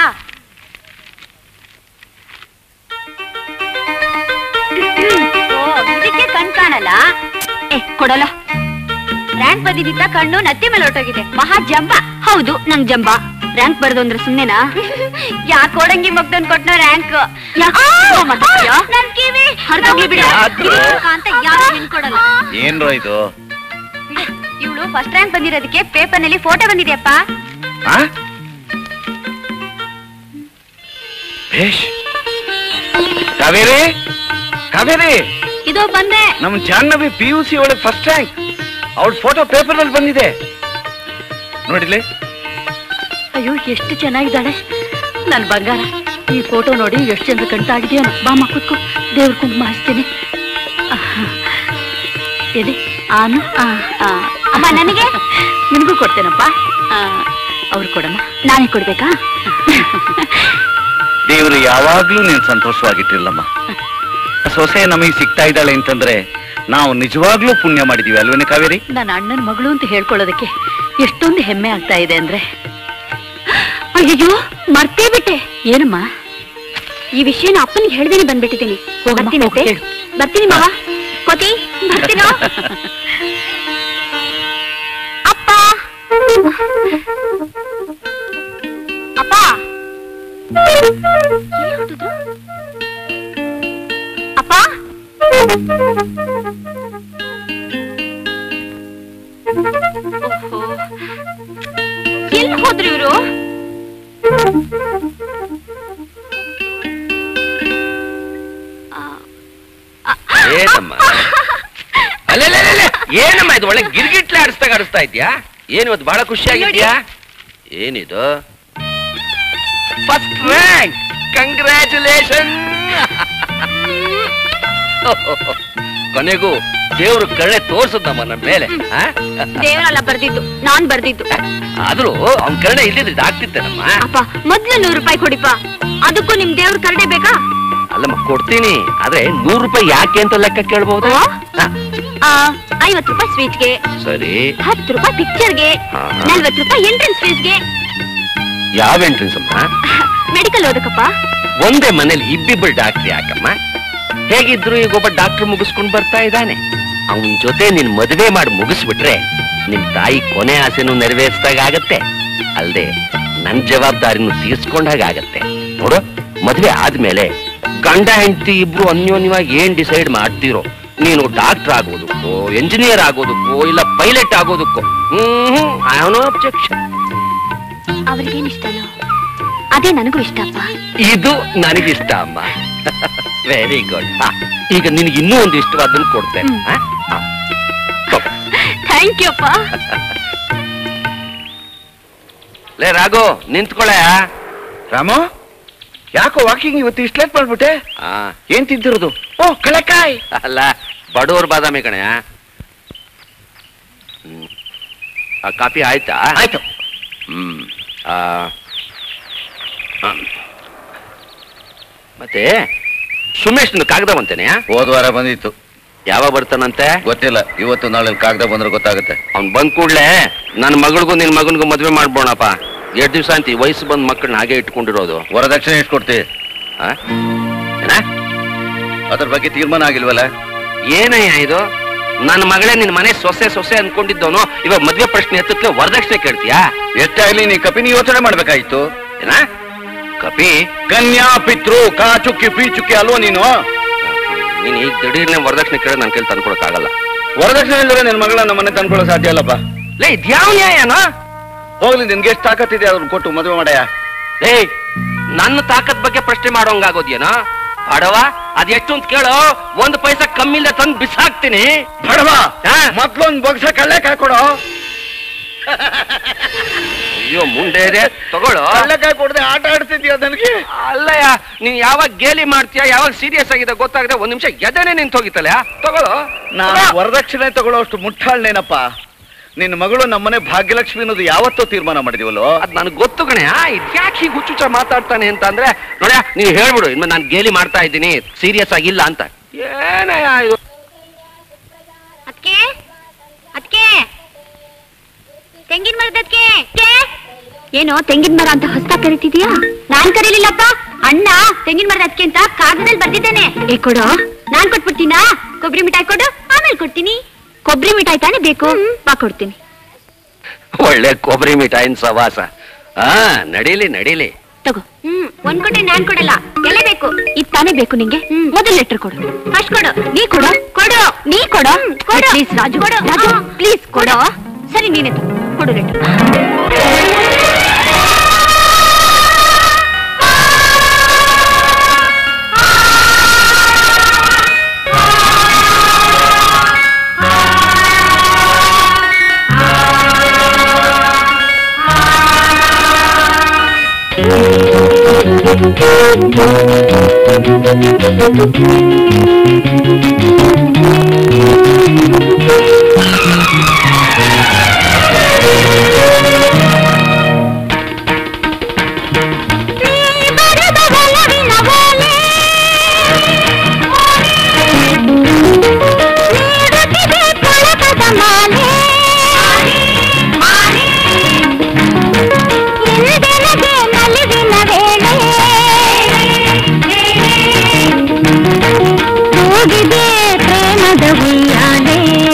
ಓ, ಇದಕ್ಕೆ ಕಣ್ ಕಾಣಲ್ಲ ಏ ಕೊಡಲ್ಲ ರ್ಯಾಂಕ್ ಬಂದಿದ್ದ ಕಣ್ಣು ನತ್ತಿ ಮೇಲೆ ಹೊರಟೋಗಿದೆ ಮಹಾ ಜಂಬ ಹೌದು ನಂಗ್ ಜಂಬ ರ್ಯಾಂಕ್ ಬರ್ದು ಅಂದ್ರೆ ಸುಮ್ನೆನಾ ಯಾಕೆ ಓಡಂಗಿ ಮಗ್ದನ್ ಕೊಟ್ನ ರ್ಯಾಂಕ್ ನನ್ ಕಿವಿ ಹರ್ದೋಗ್ಲಿ ಬಿಡು ಯಾಕ್ರು? ಅಂತ ಯಾರು ನಿನ್ಕೊಡಲ್ಲ ಏನ್ರೋ ಇದು ಇವಳು ಫಸ್ಟ್ ರ್ಯಾಂಕ್ ಬಂದಿರೋದಕ್ಕೆ ಪೇಪರ್ ನಲ್ಲಿ ಫೋಟೋ ಬಂದಿದೆಯಪ್ಪ ಆ? ಭೇಷ್ ಕಾವೇರಿ ಕಾವೇರಿ ಇದು ಬಂದೆ ನಮ್ ಜಾಹ್ನವಿ ಪಿ ಯು ಸಿ ಒಳಗೆ ಫಸ್ಟ್ ರ್ಯಾಂಕ್ ಅವಳ ಫೋಟೋ ಪೇಪರ್ ಅಲ್ಲಿ ಬಂದಿದೆ ನೋಡಿಲಿ ಅಯ್ಯೋ ಎಷ್ಟು ಚೆನ್ನಾಗಿದ್ದಾಳೆ ನನ್ ಬಂಗಾರ ಈ ಫೋಟೋ ನೋಡಿ ಎಷ್ಟು ಚಂದ ಕಣ್ತಾಗಿದೆಯೋ ಬಾಮ ಕೂತ್ಕೋ ದೇವ್ರ ಕುಂಕುಮ ಹಚ್ತೀನಿ ಎದೆ ಆನು ಆ, ಆ. ಅಮ್ಮ ನನಗೆ ನಿನಗೂ ಕೊಡ್ತೇನಪ್ಪ ಅವ್ರು ಕೊಡಮ್ಮ ನಾನೇ ಕೊಡ್ಬೇಕಾ ದೇವರು ಯಾವಾಗ್ಲೂ ನೀನ್ ಸಂತೋಷವಾಗಿಟ್ಟಿರ್ಲಮ್ಮ ಸೊಸೆ ನಮಗೆ ಸಿಗ್ತಾ ಇದ್ದಾಳೆ ಅಂತಂದ್ರೆ ನಾವು ನಿಜವಾಗ್ಲೂ ಪುಣ್ಯ ಮಾಡಿದೀವಿ ಅಲ್ವೇನೆ ಕಾವೇರಿ ನನ್ನ ಅಣ್ಣನ ಮಗಳು ಅಂತ ಹೇಳ್ಕೊಳ್ಳೋದಕ್ಕೆ ಎಷ್ಟೊಂದು ಹೆಮ್ಮೆ ಆಗ್ತಾ ಇದೆ ಅಂದ್ರೆ ಅಯ್ಯೋ ಮರ್ತೇ ಬಿಟ್ಟೆ ಏನಮ್ಮ ಈ ವಿಷಯನ ಅಪ್ಪನಿಗೆ ಹೇಳ್ದೇನೆ ಬಂದ್ಬಿಟ್ಟಿದ್ದೀನಿ ಹೋಗಮ್ಮ, ಬರ್ತೀನಿ ಹೋಗು, ಅತ್ತೆ. ಹೇಳು. ಬರ್ತೀನಿ ಮಾವ ಕೋತಿ ಬರ್ತೀನೋ ಅಪ್ಪ ಅಪ್ಪ ಎಲ್ಲಿ ಹೊರ್ಟೋದ್ರು? ಅಪ್ಪ ಓಹೋ ಹೋದ್ರು ಇವರು ಏನಮ್ಮ ಅಲ್ಲೇ ಏನಮ್ಮ ಇದು ಒಳ್ಳೆ ಗಿರ್ಗಿಟ್ಲೆ ಆಡಿಸ್ದಾಗ ಆಡಿಸ್ತಾ ಇದ್ಯಾ ಏನು ಇವತ್ತು ಬಹಳ ಖುಷಿಯಾಗಿದ್ಯಾ ಏನಿದು ಫಸ್ಟ್ ರ್ಯಾಂಕ್ ಕಂಗ್ರ್ಯಾಚುಲೇಷನ್ ಕೊನೆಗೂ ದೇವ್ರು ಕಳೆ ತೋರ್ಸದಮ್ಮ ನನ್ನ ಮೇಲೆ ಆ? ದೇವರಲ್ಲ ಬರ್ದಿದ್ದು ನಾನ್ ಬರ್ದಿದ್ದು ಆದ್ರೂ ಅವ್ನ ಕರುಣೆ ಇದ್ದಿದ್ದು ಆಗ್ತಿತ್ತೇನಮ್ಮ ಅಪ್ಪ ಮೊದ್ಲು ನೂರು ರೂಪಾಯಿ ಕೊಡಿಪ್ಪ ಅದಕ್ಕೂ ನಿಮ್ ದೇವ್ರ ಕರಡೆ ಬೇಕಾ ಅಲ್ಲಮ್ಮ ಕೊಡ್ತೀನಿ ಆದ್ರೆ ನೂರು ರೂಪಾಯಿ ಯಾಕೆ ಅಂತ ಲೆಕ್ಕ ಕೇಳ್ಬಹುದಾ ಆ, ಐವತ್ತು ರೂಪಾಯಿ ಸ್ವೀಟ್ಗೆ ಸರಿ ಹತ್ತು ರೂಪಾಯಿ ಪಿಕ್ಚರ್ಗೆ ಹಾ. ನಲ್ವತ್ತು ರೂಪಾಯಿ ಎಂಟ್ರೆನ್ಸ್ ಫೀಸ್ಗೆ ಯಾವ ಎಂಟ್ರೆನ್ಸ್ ಅಮ್ಮ ಮೆಡಿಕಲ್ ಓದಕ್ಕಪ್ಪ ಒಂದೇ ಮನೇಲಿ ಇಬ್ಬಿಬ್ಬರು ಡಾಕ್ಟರ್ ಯಾಕಮ್ಮ ಹೇಗಿದ್ರು ಈಗ ಒಬ್ಬ ಡಾಕ್ಟರ್ ಮುಗಿಸ್ಕೊಂಡ್ ಬರ್ತಾ ಇದ್ದಾನೆ ಅವನ ಜೊತೆ ನಿನ್ ಮದುವೆ ಮಾಡಿ ಮುಗಿಸ್ಬಿಟ್ರೆ ನಿಮ್ ತಾಯಿ ಕೊನೆ ಆಸೆನೂ ನೆರವೇರಿಸಿದಾಗ ಆಗತ್ತೆ ಅಲ್ದೆ ನನ್ ಜವಾಬ್ದಾರಿನೂ ತೀರ್ಸ್ಕೊಂಡಾಗ ಆಗತ್ತೆ ನೋಡು ಮದುವೆ ಆದ್ಮೇಲೆ ಗಂಡ ಹೆಂಡತಿ ಇಬ್ರು ಅನ್ಯೋನ್ಯವಾಗಿ ಏನ್ ಡಿಸೈಡ್ ಮಾಡ್ತೀರೋ ನೀನು ಡಾಕ್ಟರ್ ಆಗೋದಕ್ಕೋ ಎಂಜಿನಿಯರ್ ಆಗೋದಕ್ಕೋ ಇಲ್ಲ ಪೈಲಟ್ ಆಗೋದಕ್ಕೋ ಹ್ಮ್ ಐ ನೋ ಅಬ್ಜೆಕ್ಷನ್ ಅವ್ರಿಗೇನ್ ಇಷ್ಟನೋ ಅದೇ ನನಗೂ ಇಷ್ಟಪ್ಪ ಇದು ನನಗಿಷ್ಟ ಅಮ್ಮ ವೆರಿ ಗುಡ್ ಈಗ ನಿನಗೆ ಇನ್ನೂ ಒಂದು ಇಷ್ಟವಾದನ್ನು ಕೊಡ್ತೇನೆ ಆ? ಆ. ತಗೋ. ಥ್ಯಾಂಕ್ ಯು ಅಪ್ಪ ಲೇ ರಾಘು ನಿಂತ್ಕೊಳ್ಳೆ ರಾಮು ಯಾಕೋ ವಾಕಿಂಗ್ ಇವತ್ತು ಇಷ್ಟು ಲೇಟ್ ಮಾಡ್ಬಿಟ್ಟೆ ಆ, ಏನ್ ತಿಂತಿರೋದು ಓ ಕಳೆಕಾಯ್ ಅಲ್ಲ ಬಡವ್ರ ಬಾದಾಮಿ ಕಣೆ ಹ್ಮ್. ಆ ಕಾಫಿ ಆಯ್ತಾ ಆಯ್ತು ಹ್ಮ್ ಆ, ಹ್ಮ್. ಮತ್ತೆ ಸುಮೇಶ್ ಕಾಗದ ಬಂತೇನೆ ಹೋದ ವಾರ ಬಂದಿತ್ತು ಯಾವಾಗ ಬರ್ತಾನಂತೆ ಗೊತ್ತಿಲ್ಲ ಇವತ್ತು ನಾಳೆ ಕಾಗದ ಬಂದ್ರೆ ಗೊತ್ತಾಗುತ್ತೆ ಅವ್ನ್ ಬಂದ್ ಕೂಡ್ಲೆ ನನ್ನ ಮಗಳಿಗೂ ನಿನ್ ಮಗನಿಗೂ ಮದ್ವೆ ಮಾಡ್ಬೋಣಪ್ಪ ಎರಡ್ ದಿವ್ಸ ಅಂತ ಈ ವಯಸ್ಸು ಬಂದ್ ಮಕ್ಕಳನ್ನ ಹಾಗೆ ಇಟ್ಕೊಂಡಿರೋದು ವರದಕ್ಷಿಣೆ ಎಷ್ಟು ಕೊಡ್ತಿ ಆ? ಏನ ಅದ್ರ ಬಗ್ಗೆ ತೀರ್ಮಾನ ಆಗಿಲ್ವಲ್ಲ ಏನಯ್ಯ ಇದು ನನ್ನ ಮಗಳೇ ನಿನ್ ಮನೆ ಸೊಸೆ ಸೊಸೆ ಅನ್ಕೊಂಡಿದ್ದವನು ಇವಾಗ ಮದ್ವೆ ಪ್ರಶ್ನೆ ಎತ್ತಕ್ಕೆ ವರದಕ್ಷಿಣೆ ಕೇಳ್ತೀಯಾ ಎಷ್ಟಾಗ್ಲಿ ನೀ ಕಪಿನಿ ಯೋಚನೆ ಮಾಡ್ಬೇಕಾಯ್ತು ಏನ ಕಪಿ ಕನ್ಯಾ ಪಿತೃ ಕಾ ಚುಕ್ಕಿ ಪಿ ಚುಕ್ಕಿ ಅಲ್ವೋ ನೀನು ನೀನ್ ಈಗ ದಿಢೀರ್ನೆ ವರದಕ್ಷಿಣೆ ಕೇಳಿ ನನ್ ಕೈಲಿ ತಂದ್ಕೊಡಕ್ ಆಗಲ್ಲ ವರದಕ್ಷಿಣೆ ಇಲ್ಲದ್ರೆ ನಿನ್ ಮಗಳ ನಮ್ಮ ಮನೆ ತಂದ್ಕೊಳ್ಳೋ ಸಾಧ್ಯ ಅಲ್ಲಪ್ಪ ಲೇ ಇದ್ಯಾವ ನ್ಯಾಯನ ಹೋಗ್ಲಿ ನಿನ್ಗೆ ಎಷ್ಟು ತಾಕತ್ತಿದೆ ಅದನ್ನ ಕೊಟ್ಟು ಮದುವೆ ಮಾಡಯ್ಯ ಲೇ ನನ್ನ ತಾಕತ್ ಬಗ್ಗೆ ಪ್ರಶ್ನೆ ಮಾಡೋಂಗಾಗೋದ್ಯೇನೋ ಬಡವ ಅದೆಷ್ಟು ಅಂತ ಕೇಳೋ ಒಂದ್ ಪೈಸಾ ಕಮ್ಮಿಂದ ತಂದು ಬಿಸಾಕ್ತೀನಿ ಬಡವ ಹಾ? ಮೊದ್ಲೊಂದ್ ಬೊಗ್ಸ ಕಳ್ಳೆ ಕಾಕೊಡು ಅಯ್ಯೋ ಮುಂದೆ ಇದೆ ತಗೊಳ್ಳೋ ಕಳ್ಳೆಕಾಯಿ ಕೊಡದೆ ಆಟ ಆಡ್ತಿದ್ಯಾ ನನಗೆ ಅಲ್ಲಯ್ಯ ನೀನ್ ಯಾವಾಗ ಗೇಲಿ ಮಾಡ್ತೀಯ ಯಾವಾಗ ಸೀರಿಯಸ್ ಆಗಿದೆ ಗೊತ್ತಾಗದೆ ಒಂದ್ ನಿಮಿಷ ಎದನೆ ನಿಂತ ಹೋಗಿತ್ತಲ್ಲ ತಗೊಳ್ಳೋ ನಾನು ವರದಕ್ಷಿಣೆ ತಗೊಳ್ಳೋಷ್ಟು ಮುಟ್ಟಾಳ್ನೇನಪ್ಪ ನಿನ್ನ ಮಗಳು ನಮ್ಮನೆ ಭಾಗ್ಯಲಕ್ಷ್ಮಿ ಅನ್ನೋದು ಯಾವತ್ತೋ ತೀರ್ಮಾನ ಮಾಡಿದಿವಲ್ಲೋ ಅದ್ ನನಗೆ ಗೊತ್ತು ಕಣೆ ಇದ್ಯಾಕೆ ಹೀಗೆ ಹುಚ್ಚುಚ್ಚ ಮಾತಾಡ್ತಾನೆ ಅಂತ ಅಂದ್ರೆ ನೋಡ್ಯ ನೀನ್ ಹೇಳ್ಬಿಡು ಇನ್ನು ನಾನು ಗೇಲಿ ಮಾಡ್ತಾ ಇದ್ದೀನಿ ಸೀರಿಯಸ್ ಆಗಿಲ್ಲ ಅಂತ ಏನಯ್ಯ ಇದು ಅದಕ್ಕೆ ಅದಕ್ಕೆ ತೆಂಗಿನ ಮರದಕ್ಕೆ ಏನೋ ತೆಂಗಿನ ಮರ ಅಂತ ಹೊಸ ಕರಿತಿದ್ಯಾ ನಾನ್ ಕರೀಲಿಲ್ಲಪ್ಪ ಅಣ್ಣ ತೆಂಗಿನ ಮರದ ಅದಕ್ಕೆ ಅಂತ ಕಾಗದಲ್ಲಿ ಬರ್ದಿದ್ದೇನೆ ಏ ಕೊಡು ನಾನ್ ಕೊಟ್ಬಿಡ್ತೀನಾ ಕೊಬ್ಬರಿ ಮಿಠಾಯಿ ಕೊಡು ಆಮೇಲೆ ಕೊಡ್ತೀನಿ ಕೊಬ್ಬರಿ ಮಿಠಾಯಿ ತಾನೇ ಬೇಕು ಬಾ ಕೊಡ್ತೀನಿ ಒಳ್ಳೆ ಕೊಬ್ಬರಿ ಮಿಠಾಯಿನ ಸವಾಸ ಹಾ ನಡೀಲಿ ನಡೀಲಿ ತಗೋ ಹ್ಮ್ ಒಂದ್ ಕೊಟ್ರೆ ನಾನ್ ಕೊಡಲ್ಲ ಎಲ್ಲ ಬೇಕು ಇದ್ ತಾನೇ ಬೇಕು ನಿಂಗೆ ಮೊದಲ್ ಲೆಟರ್ ಕೊಡು ಫಸ್ಟ್ ಕೊಡು ನೀ ಕೊಡು ಕೊಡು ನೀ ಕೊಡು ಕೊಡು ಪ್ಲೀಸ್ ರಾಜು ಕೊಡು ರಾಜು ಪ್ಲೀಸ್ ಕೊಡು ಸರಿ ನೀನೆ ತಗೋ ಕೊಡು ಲೆಟರ್ ಹೋಗಿದೆ ಪ್ರೇಮದ ಉಯ್ಯಾಲೆ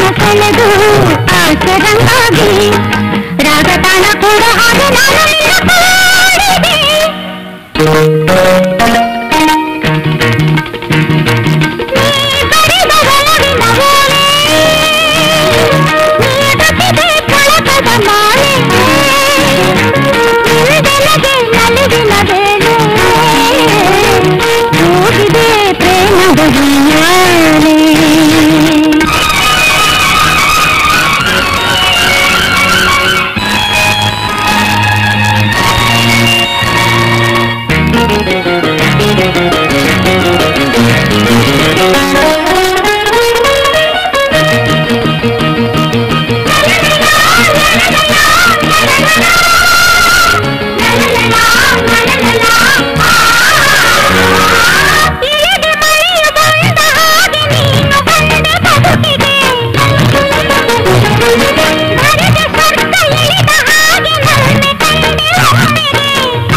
ಸೆಳೆದು ಆಸೆ ರಂಗಾಗಿ ರಾಗತಾನ ಕೂಡ ಹಾಗೆ ನಾನು ನಿನ್ನ ಪಾಡಿಗೆ. ನೀ ಬರೆದ ಒಲವಿನ ಓಲೆ, ನೀಡುತ್ತಿದೆ ಪುಳಕದ ಮಾಲೆ. ನಿಲ್ದೆನಗೆ ನಲಿವಿನ ವೇಳೆ, ಹೋಗಿದೆ ಪ್ರೇಮದ ಉಯ್ಯಾಲೆ. ಇಳಿದ ಮಳೆಯು ಬಂದ ಹಾಗೆ ನೀನು ಬಂದೆ ಬದುಕಿಗೆ. ಬರೆದ ಸ್ವರ್ಗ ಇಳಿದ ಹಾಗೆ ನನ್ನೆ ಕಂಡೆ ಒಮ್ಮೆಗೆ.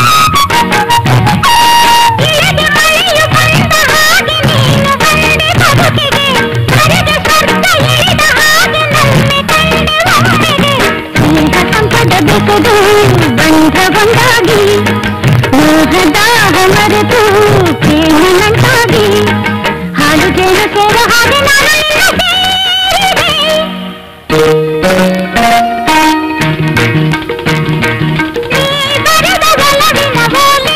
ಇಳಿದ ಮಳೆಯು ಬಂದ ಹಾಗೆ ನೀನು ಬಂದೆ ಬದುಕಿಗೆ. ಬರೆದ ಸ್ವರ್ಗ ಇಳಿದ ಹಾಗೆ ನನ್ನೆ ಕಂಡೆ ಒಮ್ಮೆಗೆ. ಸ್ನೇಹ ಸಂಪದ ಬೆಸೆದು ಬಂಧವೊಂದಾಗಿ ಮೋಹದಾಹ ಮರೆತು ಪ್ರೇಮ ನಂಟಾಗಿ ಹಾಲು ಜೇನು ಸೇರೋ ಹಾಗೆ ನಾನು ನಿನ್ನ ಸೇರಿದೆ. ನೀ ಬರೆದ ಒಲವಿನ ಓಲೆ,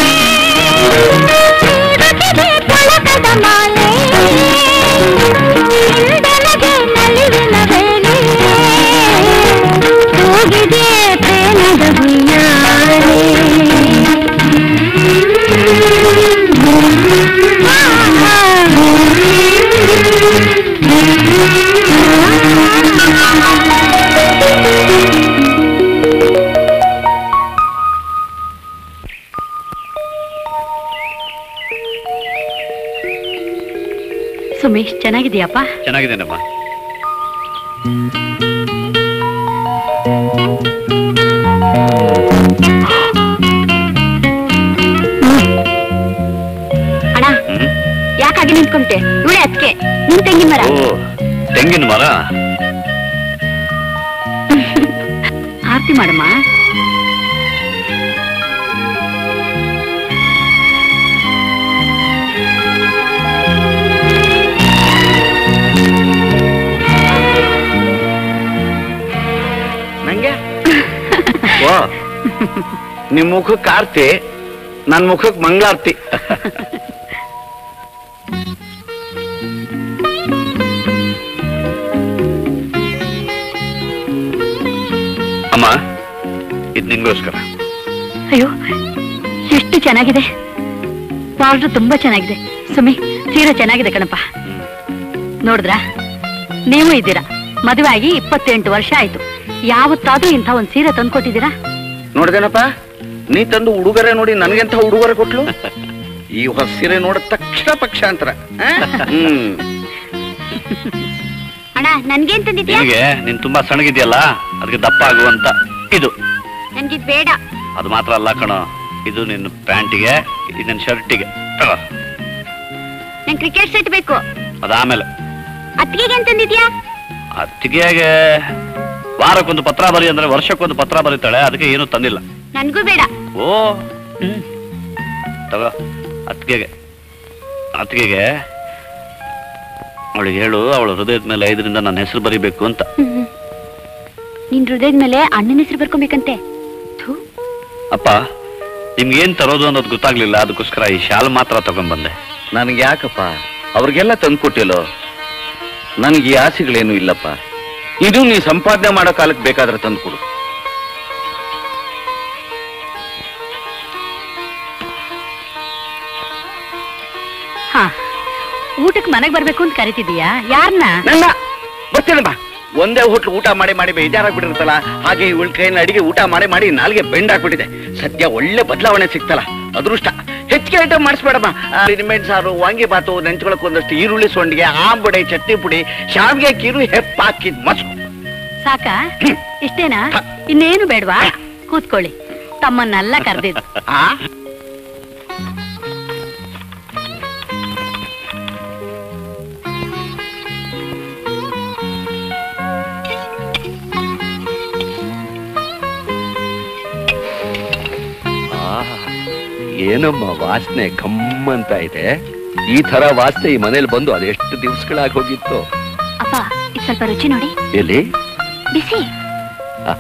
ನೀಡುತ್ತಿದೆ ಪುಳಕದ ಮಾಲೆ. ನಿಲ್ದೆನಗೆ ನಲಿವಿನ ವೇಳೆ, ಹೋಗಿದೆ ಪ್ರೇಮದ ಹುಯ್ಯಾಲೆ. ಸುಮೇಶ್ ಚೆನ್ನಾಗಿದೆಯಪ್ಪ ಚೆನ್ನಾಗಿದ್ದೇನಮ್ಮ ಅಣ್ಣ ಯಾಕಾಗಿ ನಿಂತ್ಕೊಂತೆ ಇವಳೆ ಅದಕ್ಕೆ ನಿನ್ ತೆಂಗಿನ ಮರ ಓ ತೆಂಗಿನ ಮರ ಆರತಿ ಮಾಡಮ್ಮ ನಂಗೆ ಓ ನಿಮ್ ಮುಖಕ್ಕೆ ಆರ್ತಿ ನನ್ ಮುಖಕ್ಕೆ ಮಂಗಳಾರ್ತಿ ಅಮ್ಮ ಇದು ನಿಂಗೋಸ್ಕರ ಅಯ್ಯೋ ಎಷ್ಟು ಚೆನ್ನಾಗಿದೆ ಬಾರ್ಡ್ರು ತುಂಬಾ ಚೆನ್ನಾಗಿದೆ ಸುಮಿ ಸೀರೆ ಚೆನ್ನಾಗಿದೆ ಕಣಪ್ಪ ನೋಡಿದ್ರಾ ನೀವು ಇದ್ದೀರಾ ಮದುವೆ ಆಗಿ ಇಪ್ಪತ್ತೆಂಟು ವರ್ಷ ಆಯ್ತು ಯಾವತ್ತಾದ್ರೂ ಇಂಥ ಒಂದ್ ಸೀರೆ ತಂದ್ಕೊಟ್ಟಿದ್ದೀರಾ ನೋಡ್ದೇನಪ್ಪ ನೀ ತಂದು ಉಡುಗೊರೆ ನೋಡಿ ನನ್ಗೆಂತ ಉಡುಗೊರೆ ಕೊಟ್ಲು ಈ ಹೊಸ ಸೀರೆ ನೋಡಿದ ತಕ್ಷಣ ಪಕ್ಷಾಂತರ ಆ? ಹ್ಮ್ ಅಣ್ಣ ನನ್ಗೇನ್ ತಂದಿದ್ಯಾ ನಿನಗೆ ನೀನ್ ತುಂಬಾ ಸಣ್ಣಗಿದ್ಯಲ್ಲ ಅದಕ್ಕೆ ದಪ್ಪ ಆಗುವಂತ ಇದು ನನ್ಗಿದ್ ಬೇಡ ಅದು ಮಾತ್ರ ಅಲ್ಲ ಕಣೋ ಇದು ನಿನ್ನ ಪ್ಯಾಂಟಿಗೆ ಇದು ನಿನ್ನ ಶರ್ಟಿಗೆ ತಗೋ ನನ್ ಕ್ರಿಕೆಟ್ ಸೆಟ್ ಬೇಕು ಅದಾಮೇಲೆ ಅತ್ತಿಗೆಗೆ ಏನ್ ತಂದಿದ್ಯಾ ಅತ್ತಿಗೆಗೆ ವಾರಕ್ಕೊಂದು ಪತ್ರ ಬರಿ ಅಂದ್ರೆ ವರ್ಷಕ್ಕೊಂದು ಪತ್ರ ಬರೀತಾಳೆ ಅದಕ್ಕೆ ಏನು ತಂದಿಲ್ಲ ನನ್ಗೂ ಬೇಡ ಓ ತಗೋ ಅತ್ತಿಗೆಗೆ ಅತ್ತಿಗೆಗೆ ಅವಳಿಗೆ ಹೇಳು ಅವಳ ಹೃದಯದ ಮೇಲೆ ಐದರಿಂದ ನನ್ನ ಹೆಸರು ಬರಿಬೇಕು ಅಂತ ನಿನ್ ಹೃದಯದ ಮೇಲೆ ಅಣ್ಣನ ಹೆಸರು ಬರ್ಕೊಬೇಕಂತೆ ಥು, ಅಪ್ಪ ನಿಮ್ಗೆ ಏನ್ ತರೋದು ಅನ್ನೋದು ಗೊತ್ತಾಗ್ಲಿಲ್ಲ ಅದಕ್ಕೋಸ್ಕರ ಈ ಶಾಲ್ ಮಾತ್ರ ತಗೊಂಡ್ಬಂದೆ ನನಗೆ ಯಾಕಪ್ಪ ಅವ್ರಿಗೆಲ್ಲ ತಂದ್ಕೊಟ್ಟಿಲ್ಲೋ ನನಗೆ ಈ ಆಸೆಗಳೇನು ಇಲ್ಲಪ್ಪ ಇದು ನೀ ಸಂಪಾದನೆ ಮಾಡೋ ಕಾಲಕ್ಕೆ ಬೇಕಾದ್ರೆ ತಂದ್ಕೊಡು ಹಾ ಊಟಕ್ಕೆ ಮನೆಗ್ ಬರ್ಬೇಕು ಅಂತ ಕರಿತಿದೀಯಾ ಯಾರನ್ನ ನನ್ನ ಬರ್ತೀನಮ್ಮ ಒಂದೇ ಹೋಟ್ಲು ಊಟ ಮಾಡಿ ಮಾಡಿ ಬೇಜಾರಾಗ್ಬಿಟ್ಟಿರ್ತಲ್ಲ ಹಾಗೆ ಇವಳ ಕೈನ ಅಡಿಗೆ ಊಟ ಮಾಡಿ ಮಾಡಿ ನಾಲ್ಗೆ ಬೆಂಡ್ ಹಾಕ್ಬಿಟ್ಟಿದೆ ಸದ್ಯ ಒಳ್ಳೆ ಬದಲಾವಣೆ ಸಿಗ್ತಲ್ಲ ಅದೃಷ್ಟ ಹೆಚ್ಚಿಗೆ ಐಟಮ್ ಮಾಡಿಸ್ಬೇಡಮ್ಮ ನಿಮ್ಮೆಣ್ ಸಾರು ವಾಂಗಿಬಾತು ನೆಂಚ್ಕೊಳಕ್ ಒಂದಷ್ಟು ಈರುಳ್ಳಿ ಸೊಂಡಿಗೆ ಆಂಬುಡೆ ಚಟ್ನಿ ಪುಡಿ ಶಾವಿಗೆ ಕೀರು ಹೆಪ್ಪಾಕಿದ್ ಮೊಸರು ಸಾಕಾ ಇಷ್ಟೇನಾ ಇನ್ನೇನು ಬೇಡ್ವಾ ಕೂತ್ಕೊಳ್ಳಿ ತಮ್ಮನ್ನೆಲ್ಲ ಕರ್ದಿದ್ದು ಆ ಏನಮ್ಮ ವಾಸನೆ ಕಮ್ಮಂತ ಇದೆ ಈ ತರ ವಾಸನೆ ಈ ಮನೇಲಿ ಬಂದು ಅದೆಷ್ಟು ದಿವಸಗಳಾಗಿ ಹೋಗಿತ್ತು ಅಪ್ಪ ಇದು ಸ್ವಲ್ಪ ರುಚಿ ನೋಡಿ ಎಲ್ಲಿ ಬಿಸಿ ಆ.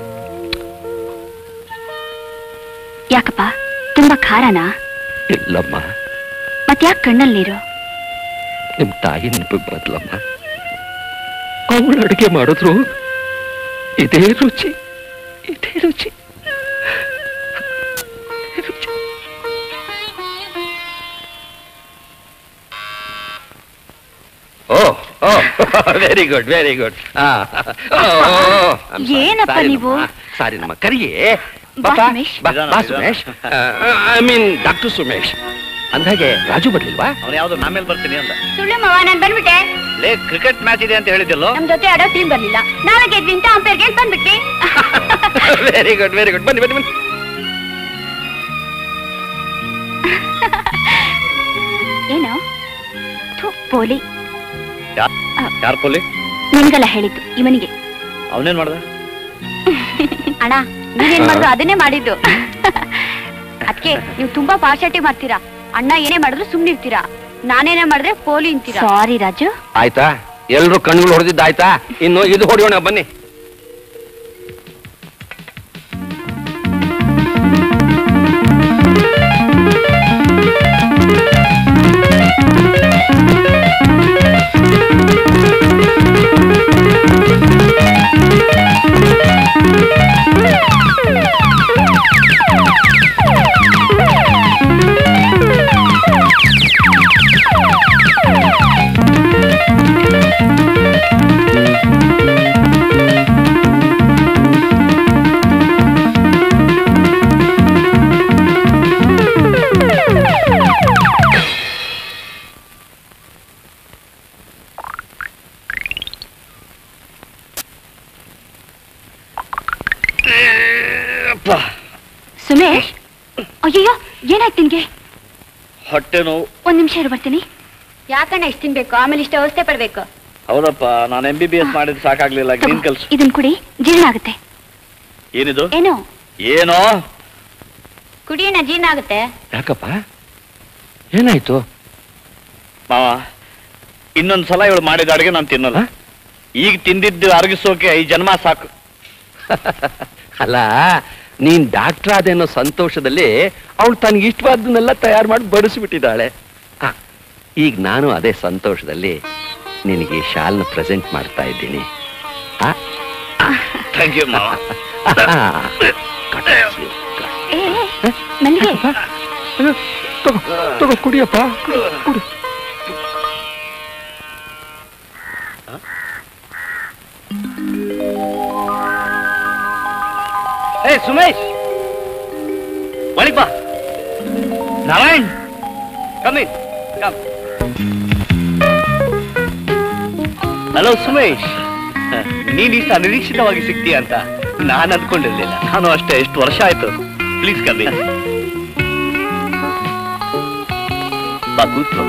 ಯಾಕಪ್ಪ ತುಂಬಾ ಖಾರನಾ ಇಲ್ಲಮ್ಮ ಮತ್ಯಾಕ್ ಕಣ್ಣಲ್ಲಿ ನೀರು ನಿಮ್ ತಾಯಿ ನೆನಪಿಗೆ ಬರದ್ಲಮ್ಮ ಅವಳು ಅಡುಗೆ ಮಾಡಿದ್ರು ಇದೇ ರುಚಿ ಇದೇ ರುಚಿ ಇದೇ ರುಚಿ. ಓ ಓ ವೆರಿ ಗುಡ್ ವೆರಿ ಗುಡ್ ಏನಪ್ಪ ನೀವು? ಸಾರಿ ನಮ್ಮ ಕರಿಯೇ ಬಾ ಸುಮೇಶ್. ಬಾ ಬಾ Sumesh I mean doctor Sumesh ಅಂದಾಗೆ ರಾಜು ಬರ್ಲಿಲ್ವಾ ಅವ್ನು ಯಾವ್ದು ನಾಮೇಲೆ ಬರ್ತೀನಿ ಅಂದ ಸುಳ್ಳು ಮವ ನಾನ್ ಬಂದ್ಬಿಟ್ಟೆ ಲೇ ಕ್ರಿಕೆಟ್ ಮ್ಯಾಚ್ ಇದೆ ಅಂತ ಹೇಳಿದ್ಯಲ್ಲೋ ನಮ್ ಜೊತೆ ಆಡೋ ಟೀಮ್ ಬರ್ಲಿಲ್ಲ ನಾಳೆ ಗೆದ್ವಿ ಅಂತ ಅಂಪೇರ್ ಗೆಲ್ ಬಂದ್ಬಿಟ್ಟಿ ವೆರಿ ಗುಡ್ ವೆರಿ ಗುಡ್ ಬನ್ನಿ ಬನ್ನಿ ಬನ್ನಿ ಏನು ಥು, ಪೋಲಿ ಯಾರ್ ಪೋಲಿ ನಿನ್ಗೆಲ್ಲ ಹೇಳಿದ್ದು ಇವನಿಗೆ ಅವನೇನ್ ಮಾಡ್ದ ಅಣ್ಣ ನೀವೇನ್ ಮಾಡಿದ್ರು ಅದನ್ನೇ ಮಾಡಿದ್ದು ಅದಕ್ಕೆ ನೀವು ತುಂಬಾ ಪಾರ್ಶಾಲಿಟಿ ಮಾಡ್ತೀರಾ ಅಣ್ಣ ಏನೇ ಮಾಡಿದ್ರು ಸುಮ್ನಿರ್ತೀರಾ ನಾನೇನೇ ಮಾಡಿದ್ರೆ ಪೋಲಿ ಅಂತೀರಾ ಸಾರಿ ರಾಜು ಆಯ್ತಾ ಎಲ್ರು ಕಣ್ಗಳು ಹೊಡೆದಿದ್ದ ಆಯ್ತಾ ಇನ್ನು ಇದು ಹೊಡೆಯೋಣ ಬನ್ನಿ ಸುಮೇಶ್ ಅಯ್ಯಯ್ಯೋ ಏನಾಯ್ತು ನಿನ್ಗೆ ಹೊಟ್ಟೆ ನೋವು ಒಂದ್ ನಿಮಿಷ ಇರು ಬರ್ತೀನಿ ಯಾಕಣ್ಣ ಇಷ್ಟ ತಿನ್ಬೇಕು ಆಮೇಲೆ ಇಷ್ಟ ಅವಸ್ಥೆ ಪಡ್ಬೇಕು ಹೌದಪ್ಪ ನಾನು ಎಂ ಬಿ ಬಿ ಎಸ್ ಮಾಡಿದ್ ಸಾಕಾಗ್ಲಿಲ್ಲ ಗ್ರೀನ್ ಕಲ್ಸ್ ಇದನ್ ಕುಡಿ ಜೀರ್ಣ ಆಗುತ್ತೆ ಏನಿದು ಏನು ಏನೋ ಕುಡಿಯೋಣ ಜೀರ್ಣ ಆಗುತ್ತೆ ಯಾಕಪ್ಪ ಏನಾಯ್ತು ಮಾವ ಇನ್ನೊಂದ್ ಸಲ ಇವಳು ಮಾಡಿದ ಅಡುಗೆ ನಾನು ತಿನ್ನಲ್ಲ ಈಗ ತಿಂದಿದ್ದು ಅರಗಿಸೋಕೆ ಈ ಜನ್ಮ ಸಾಕು ಅಲ್ಲ ನೀನ್ ಡಾಕ್ಟರ್ ಆದೇನೋ ಸಂತೋಷದಲ್ಲಿ ಅವಳು ತನಗೆ ಇಷ್ಟವಾದ್ದನ್ನೆಲ್ಲ ತಯಾರು ಮಾಡಿ ಬಡಿಸ್ಬಿಟ್ಟಿದ್ದಾಳೆ ಆ, ಈಗ ನಾನು ಅದೇ ಸಂತೋಷದಲ್ಲಿ ನಿನಗೆ ಈ ಶಾಲ್ನ ಪ್ರೆಸೆಂಟ್ ಮಾಡ್ತಾ ಇದ್ದೀನಿ ಆ? ಥ್ಯಾಂಕ್ ಯು ಮಾವ ಏ ಮಲ್ಲಿಗೆ ತಗೋ ತಗೋ ಕುಡಿಯಪ್ಪ ಕುಡಿ ಏ ಸುಮೇಶ್ ಒಳಗ್ ಬಾ Narayan come in come hello Sumesh ನೀನ್ ಇಷ್ಟು ಅನಿರೀಕ್ಷಿತವಾಗಿ ಸಿಗ್ತೀಯ ಅಂತ ನಾನು ಅಂದ್ಕೊಂಡಿರ್ಲಿಲ್ಲ ನಾನು ಅಷ್ಟೇ ಎಷ್ಟು ವರ್ಷ ಆಯ್ತು ಪ್ಲೀಸ್ ಕಮ್ಮಿ ಬಾ ಕೂತ್ಕೋ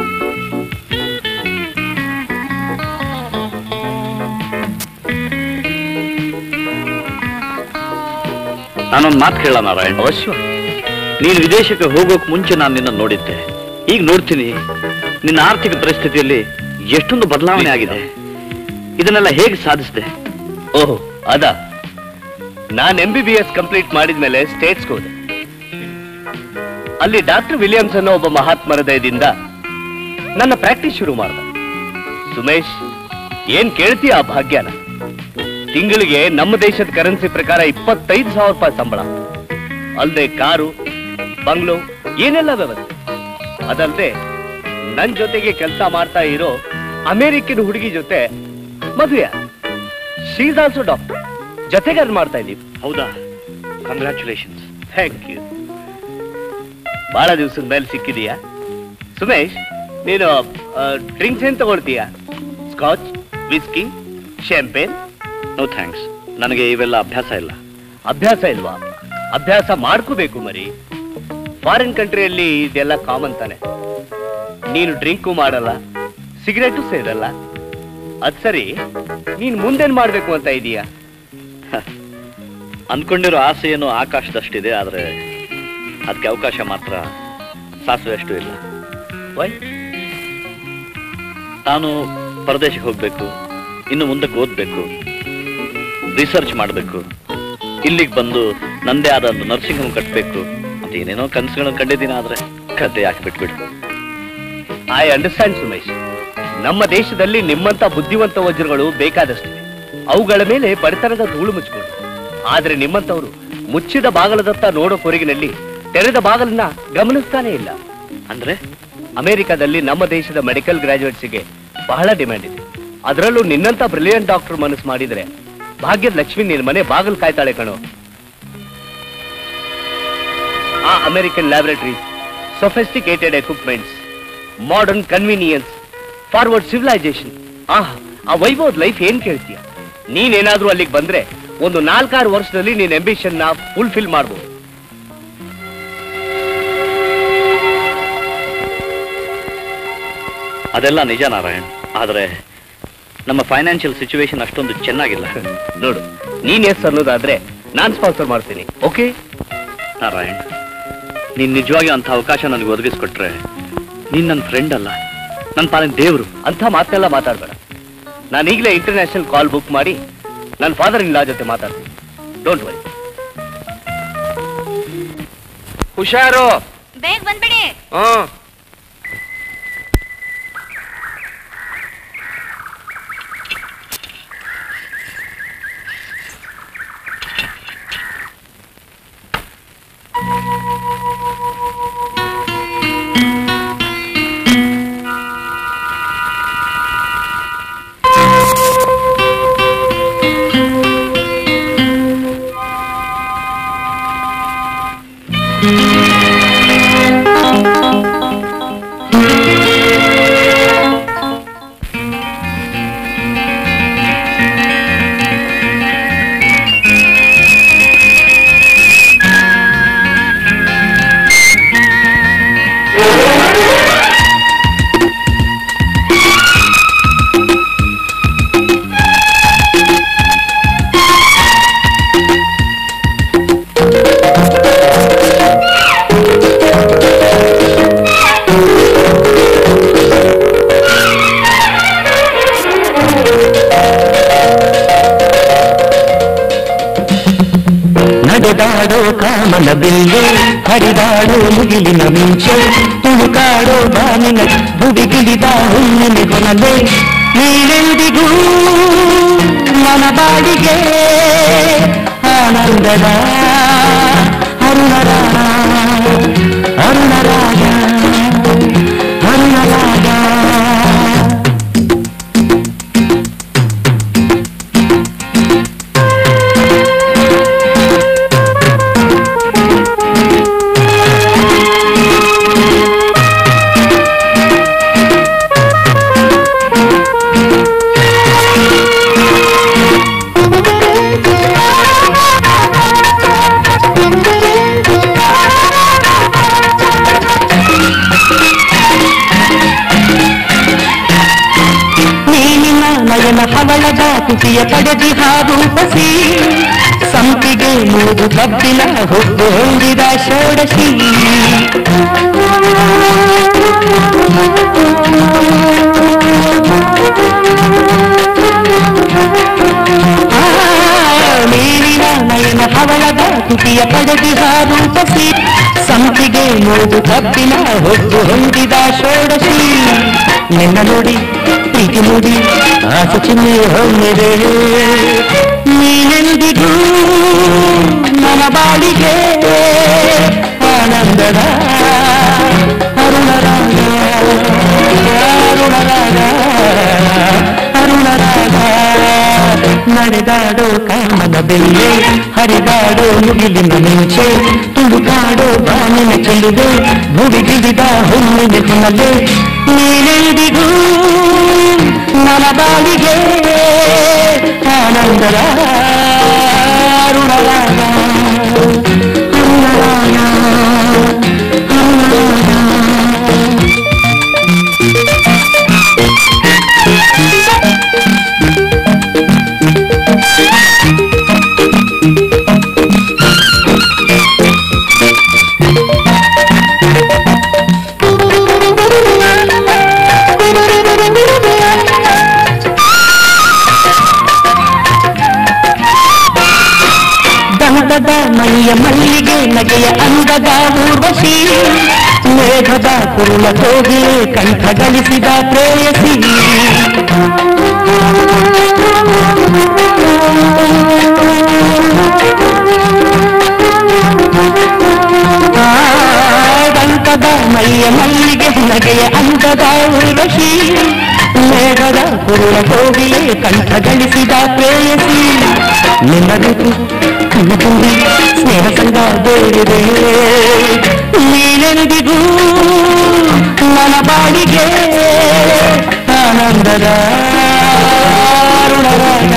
ನಾನೊಂದು ಮಾತು ಕೇಳ ನಾರಾಯಣ್ ಅವಶ್ಯ ನೀನು ವಿದೇಶಕ್ಕೆ ಹೋಗೋಕ್ ಮುಂಚೆ ನಾನು ನಿನ್ನ ನೋಡಿದ್ದೆ ಈಗ ನೋಡ್ತೀನಿ ನಿನ್ನ ಆರ್ಥಿಕ ಪರಿಸ್ಥಿತಿಯಲ್ಲಿ ಎಷ್ಟೊಂದು ಬದಲಾವಣೆ ಆಗಿದೆ ಇದನ್ನೆಲ್ಲ ಹೇಗೆ ಸಾಧಿಸಿದೆ ಓಹ್ ಅದ ನಾನು M B B S complete ಮಾಡಿದ್ಮೇಲೆ ಸ್ಟೇಟ್ಸ್ಗೆ ಹೋದೆ ಅಲ್ಲಿ ಡಾಕ್ಟರ್ ವಿಲಿಯಮ್ಸ್ ಅನ್ನೋ ಒಬ್ಬ ಮಹಾತ್ಮರ ದಯದಿಂದ ನನ್ನ ಪ್ರಾಕ್ಟೀಸ್ ಶುರು ಮಾಡ್ದೆ ಸುಮೇಶ್ ಏನ್ ಕೇಳ್ತೀಯ ಆ ಭಾಗ್ಯನ ತಿಂಗಳಿಗೆ ನಮ್ಮ ದೇಶದ ಕರೆನ್ಸಿ ಪ್ರಕಾರ ಇಪ್ಪತ್ತೈದು ಸಾವಿರ ರೂಪಾಯಿ ಸಂಬಳ ಅಲ್ಲದೆ ಕಾರು ಬಂಗ್ಲೋ ಏನೆಲ್ಲ ವ್ಯವಸ್ಥೆ ಅದಲ್ಲದೆ ನನ್ ಜೊತೆಗೆ ಕೆಲಸ ಮಾಡ್ತಾ ಇರೋ ಅಮೆರಿಕನ್ ಹುಡುಗಿ ಜೊತೆ ಮದುವೆ ಶೀಸ್ ಆಲ್ಸೋ ಡಾಕ್ಟರ್ ಜೊತೆಗಾರ ಮಾಡ್ತಾ ಇದ್ದೀವಿ ಹೌದಾ ಕಂಗ್ರ್ಯಾಚುಲೇಷನ್ಸ್ ಥ್ಯಾಂಕ್ ಯು ಬಹಳ ದಿವಸದ ಮೇಲೆ ಸಿಕ್ಕಿದೀಯಾ ಸುಮೇಶ್ ನೀನು ಡ್ರಿಂಕ್ಸ್ ಏನ್ ತಗೊಳ್ತೀಯಾ scotch whisky champagne no thanks ನನಗೆ ಇವೆಲ್ಲ ಅಭ್ಯಾಸ ಇಲ್ಲ ಅಭ್ಯಾಸ ಇಲ್ವಾ ಅಭ್ಯಾಸ ಮಾಡ್ಕೋಬೇಕು ಮರಿ ಫಾರಿನ್ ಕಂಟ್ರಿಯಲ್ಲಿ ಇದೆಲ್ಲ ಕಾಮನ್ ತಾನೆ ನೀನು ಡ್ರಿಂಕು ಮಾಡಲ್ಲ ಸಿಗರೇಟು ಸೇದಲ್ಲ ಅದ್ ಸರಿ ನೀನ್ ಮುಂದೇನ್ ಮಾಡ್ಬೇಕು ಅಂತ ಇದೀಯಾ ಅನ್ಕೊಂಡಿರೋ ಆಸೆ ಏನು ಆಕಾಶದಷ್ಟಿದೆ ಆದ್ರೆ ಅದಕ್ಕೆ ಅವಕಾಶ ಮಾತ್ರ ಸಾಸಿವೆ ಅಷ್ಟು ಇಲ್ಲ ವೈ ನಾನು ಪರದೇಶಕ್ಕೆ ಹೋಗ್ಬೇಕು ಇನ್ನು ಮುಂದಕ್ಕೆ ಓದ್ಬೇಕು ರಿಸರ್ಚ್ ಮಾಡಬೇಕು ಇಲ್ಲಿಗೆ ಬಂದು ನಂದೇ ಆದ ಒಂದು ನರ್ಸಿಂಗ್ ಹೋಮ್ ಕಟ್ಟಬೇಕು ಅಂತ ಏನೇನೋ ಕನಸುಗಳನ್ನು ಕಂಡಿದ್ದೀನಿ ಆದ್ರೆ ಕತೆ ಯಾಕೆ ಬಿಟ್ಬಿಡು ಐ ಅಂಡರ್ಸ್ಟ್ಯಾಂಡ್ ಸುಮೇಶ್ ನಮ್ಮ ದೇಶದಲ್ಲಿ ನಿಮ್ಮಂತ ಬುದ್ಧಿವಂತ ವಜ್ರಗಳು ಬೇಕಾದಷ್ಟಿವೆ ಅವುಗಳ ಮೇಲೆ ಬಡತನದ ಧೂಳು ಮುಚ್ಚಿಕೊಂಡು ಆದ್ರೆ ನಿಮ್ಮಂತವರು ಮುಚ್ಚಿದ ಬಾಗಲದತ್ತ ನೋಡೋ ಕೊರಗಿನಲ್ಲಿ ತೆರೆದ ಬಾಗಲನ್ನ ಗಮನಿಸ್ತಾನೆ ಇಲ್ಲ ಅಂದ್ರೆ ಅಮೆರಿಕದಲ್ಲಿ ನಮ್ಮ ದೇಶದ ಮೆಡಿಕಲ್ ಗ್ರಾಜುಯೇಟ್ಸ್ಗೆ ಬಹಳ ಡಿಮ್ಯಾಂಡ್ ಇದೆ ಅದರಲ್ಲೂ ನಿನ್ನಂತ ಬ್ರಿಲಿಯಂಟ್ ಡಾಕ್ಟರ್ ಮನಸ್ಸು ಮಾಡಿದ್ರೆ ಭಾಗ್ಯದ ಲಕ್ಷ್ಮಿ ನಿನ್ ಮನೆ ಬಾಗಿಲು ಕಾಯ್ತಾಳೆ ಕಣೋ ಆ American laboratories sophisticated equipments modern convenience forward civilization ah ಆ ವೈಭವದ ಲೈಫ್ ಏನ್ ಕೇಳ್ತೀಯ ನೀನೇನಾದ್ರೂ ಅಲ್ಲಿಗೆ ಬಂದ್ರೆ ಒಂದು ನಾಲ್ಕಾರು ವರ್ಷದಲ್ಲಿ ನೀನ್ ಅಂಬಿಷನ್ ನ ಫುಲ್ಫಿಲ್ ಮಾಡ್ಬೋದು ಅದೆಲ್ಲ ನಿಜ ನಾರಾಯಣ್ ಆದ್ರೆ ನಮ್ಮ ಫೈನಾನ್ಷಿಯಲ್ ಸಿಚುವೇಶನ್ ಅಷ್ಟೊಂದು ಚೆನ್ನಾಗಿಲ್ಲ ನೋಡು ನೀನ್ ಎಸ್ ಅನ್ನೋದಾದ್ರೆ ನಾನ್ ಸ್ಪಾನ್ಸರ್ ಮಾಡ್ತೀನಿ ಓಕೆ ನಾರಾಯಣ್ ನೀನ್ ನಿಜವಾಗಿ ಅಂತ ಅವಕಾಶ ನನಗೆ ಒದಗಿಸ್ಕೊಟ್ರೆ ನೀನ್ ನನ್ನ ಫ್ರೆಂಡ್ ಅಲ್ಲ ನನ್ನ ಪಾಲಿನ ದೇವ್ರು ಅಂತ ಮಾತೆಲ್ಲ ಮಾತಾಡ್ಬೇಡ ನಾನು ಈಗಲೇ ಇಂಟರ್ನ್ಯಾಷನಲ್ ಕಾಲ್ ಬುಕ್ ಮಾಡಿ ನನ್ನ ಫಾದರ್ ಇನ್ ಲಾ ಜೊತೆ ಮಾತಾಡ್ತೀನಿ ಡೋಂಟ್ ವರಿ ಹುಷಾರು ಬೇಗ ಬಂದ್ಬಿಡಿ ಹ್ಮ್ ನಡೆದಾಡೋ ಕಾಮನ ಬಿಲ್ಲು ಹರಿದಾಡೋ ಮುಗಿಲಿನ ಮಿಂಚು ತುಳುಕಾಡೋ ಬಾನಿನ ಭುವಿಗಿಳಿದ ಹುಣ್ಣಿನ ಕೊನಲೆ ನೀನೆಂದಿಗೂ ಮನ ಬಾಡಿಗೆ ಆನಂದದ ಅರುಣರಾಗ ಅರುಣರಾಗ ಅರುಣರಾಗ ನೀನಿನ ನಯನ ಹವಳದ ತುಟಿಯ ಪಡೆದಿ ಹಾರೂಪಸಿ ಸಂಪಿಗೆ ಮೂದು ಕಬ್ಬಿನ ಹುಬ್ಬು ಹೊಂದಿದ ಷೋಡಶಿ ಆ, ನೀನಿನ ನಯನ ಹವಳದ ತುಟಿಯ ಪಡೆದಿ ಹಾರೂಪಸಿ ಸಂಪಿಗೆ ಮೂದು ಕಬ್ಬಿನ ಹುಬ್ಬು ಹೊಂದಿದ ಷೋಡಶಿ ನಿನ್ನ ನೋಡಿ ಪ್ರೀತಿ ನೋಡಿ ಆಸೆ ಚಿನ್ನೆ ಹೊಮ್ಮಿದೆ ನೀನೆಂದಿಗೂ ನನ್ನ ಬಾಳಿಗೆ ಆನಂದದ ಅರುಣರಾಗ ಅರುಣರಾಗ ಅರುಣರಾಗ ನಡೆದಾಡೋ ಕಾಮನ ಬೆಲ್ಲೆ ಹರಿದಾಡೋ ಮುಗಿಲಿನ ಮಿಂಚೆ ತುಳುಕಾಡೋ ಬಾನಿನ ಚೆಲುವೆ ಭುವಿಗಿಳಿದ ಹುಣ್ಣಿನ ಹೊನಲೆ ನೀನೆಂದಿಗೂ ನನ್ನ ಬಾಳಿಗೆ ಆನಂದದ ಅರುಣರಾಗ ಅರುಣರಾಗ ಅರುಣರಾಗ ಅಂದದ ಊರ್ವಶಿ ಮೇಘದ ಕುರುಳ ಹೋಗಿ ಕಂಠ ಗಳಿಸಿದ ಪ್ರೇಯಸಿ ದಂಕದ ಮೈಯ ಮಲ್ಲಿಗೆ ನಗೆಯ ಅಂದದ ಊರ್ವಶಿ ಮೇಘದ ಕುರುಳ ಹೋಗಿಯೇ ಕಂಠ ಗಳಿಸಿದ ಪ್ರೇಯಸಿ ನಿನ್ನಬೇಕು ಕಣ್ಣು ತುಂಬಿ ಸ್ನೇಹ ಸಂಗ ಬೇಡಿದೆ ನೀನೆಂದಿಗೂ ನನ್ನ ಬಾಡಿಗೆ ಆನಂದದ ಅರುಣರಾಗ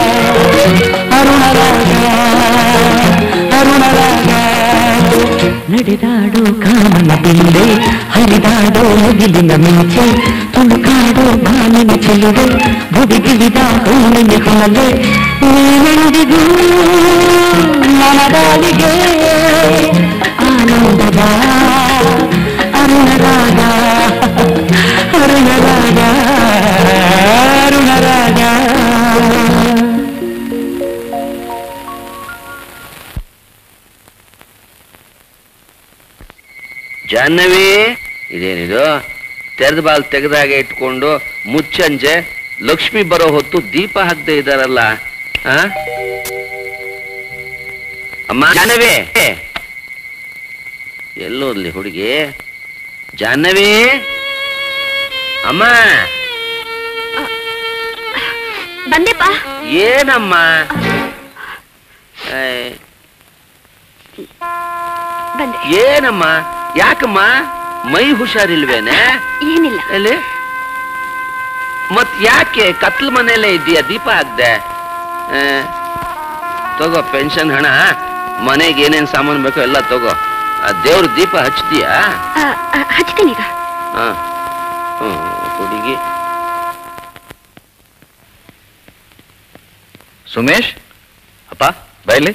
ಅರುಣರಾಗ ಅರುಣರಾಗ ನಡೆದಾಡೋ ಕಾಮನ ಬಿಂದೆ ಹರಿದಾಡೋ ಮುಗಿಲಿನ ಮಿಂಚೆ ತುಳುಕಾಡೋ ಬಾಲಿನ ಚೆಲುವೆ ಭುವಿಗಿಳಿದ ಹೂವಿನ ಹೊನಲೆ ನೀನೆಂದಿಗೂ ಮನದಾಳಿಗೆ ಆನಂದದ ಅರುಣರಾಗ ಅರುಣರಾಗ ಅರುಣರಾಗ ಜಾಹ್ನವಿ ಇದೇನಿದು ತೆರೆದ ಬಾಲ್ ತೆಗೆದಾಗ ಇಟ್ಕೊಂಡು ಮುಚ್ಚಂಜೆ ಲಕ್ಷ್ಮಿ ಬರೋ ಹೊತ್ತು ದೀಪ ಹಾಕ್ದೆ ಇದಾರಲ್ಲ ಆ? ಅಮ್ಮ ಜಾಹ್ನವಿ ಎಲ್ಲೋದ್ಲಿ ಹುಡುಗಿ ಜಾಹ್ನವಿ ಅಮ್ಮ ಬಂದೆಪ್ಪ ಏನಮ್ಮ ಏಯ್, ಬಂದೆ ಏನಮ್ಮ ಯಾಕಮ್ಮ ಮೈ ಹುಷಾರಿಲ್ವೇನೆ ಏನಿಲ್ಲ ಎಲ್ಲಿ ಮತ್ ಯಾಕೆ ಕತ್ಲ ಮನೆಯಲ್ಲೇ ಇದ್ದೀಯ ದೀಪ ಹಾಕ್ದೆ ಆ, ತಗೋ ಪೆನ್ಷನ್ ಹಣ ಮನೆಗೆ ಏನೇನ್ ಸಾಮಾನು ಬೇಕೋ ಎಲ್ಲ ತಗೋ ಆ ದೇವ್ರ ದೀಪ ಹಚ್ತೀಯಾ ಆ, ಆ, ಹಚ್ತೀನಿ ಈಗ ಹಾ ಹ್ಮ್ ಹುಡುಗಿ ಸುಮೇಶ್ ಅಪ್ಪ ಬಾಯ್ಲಿ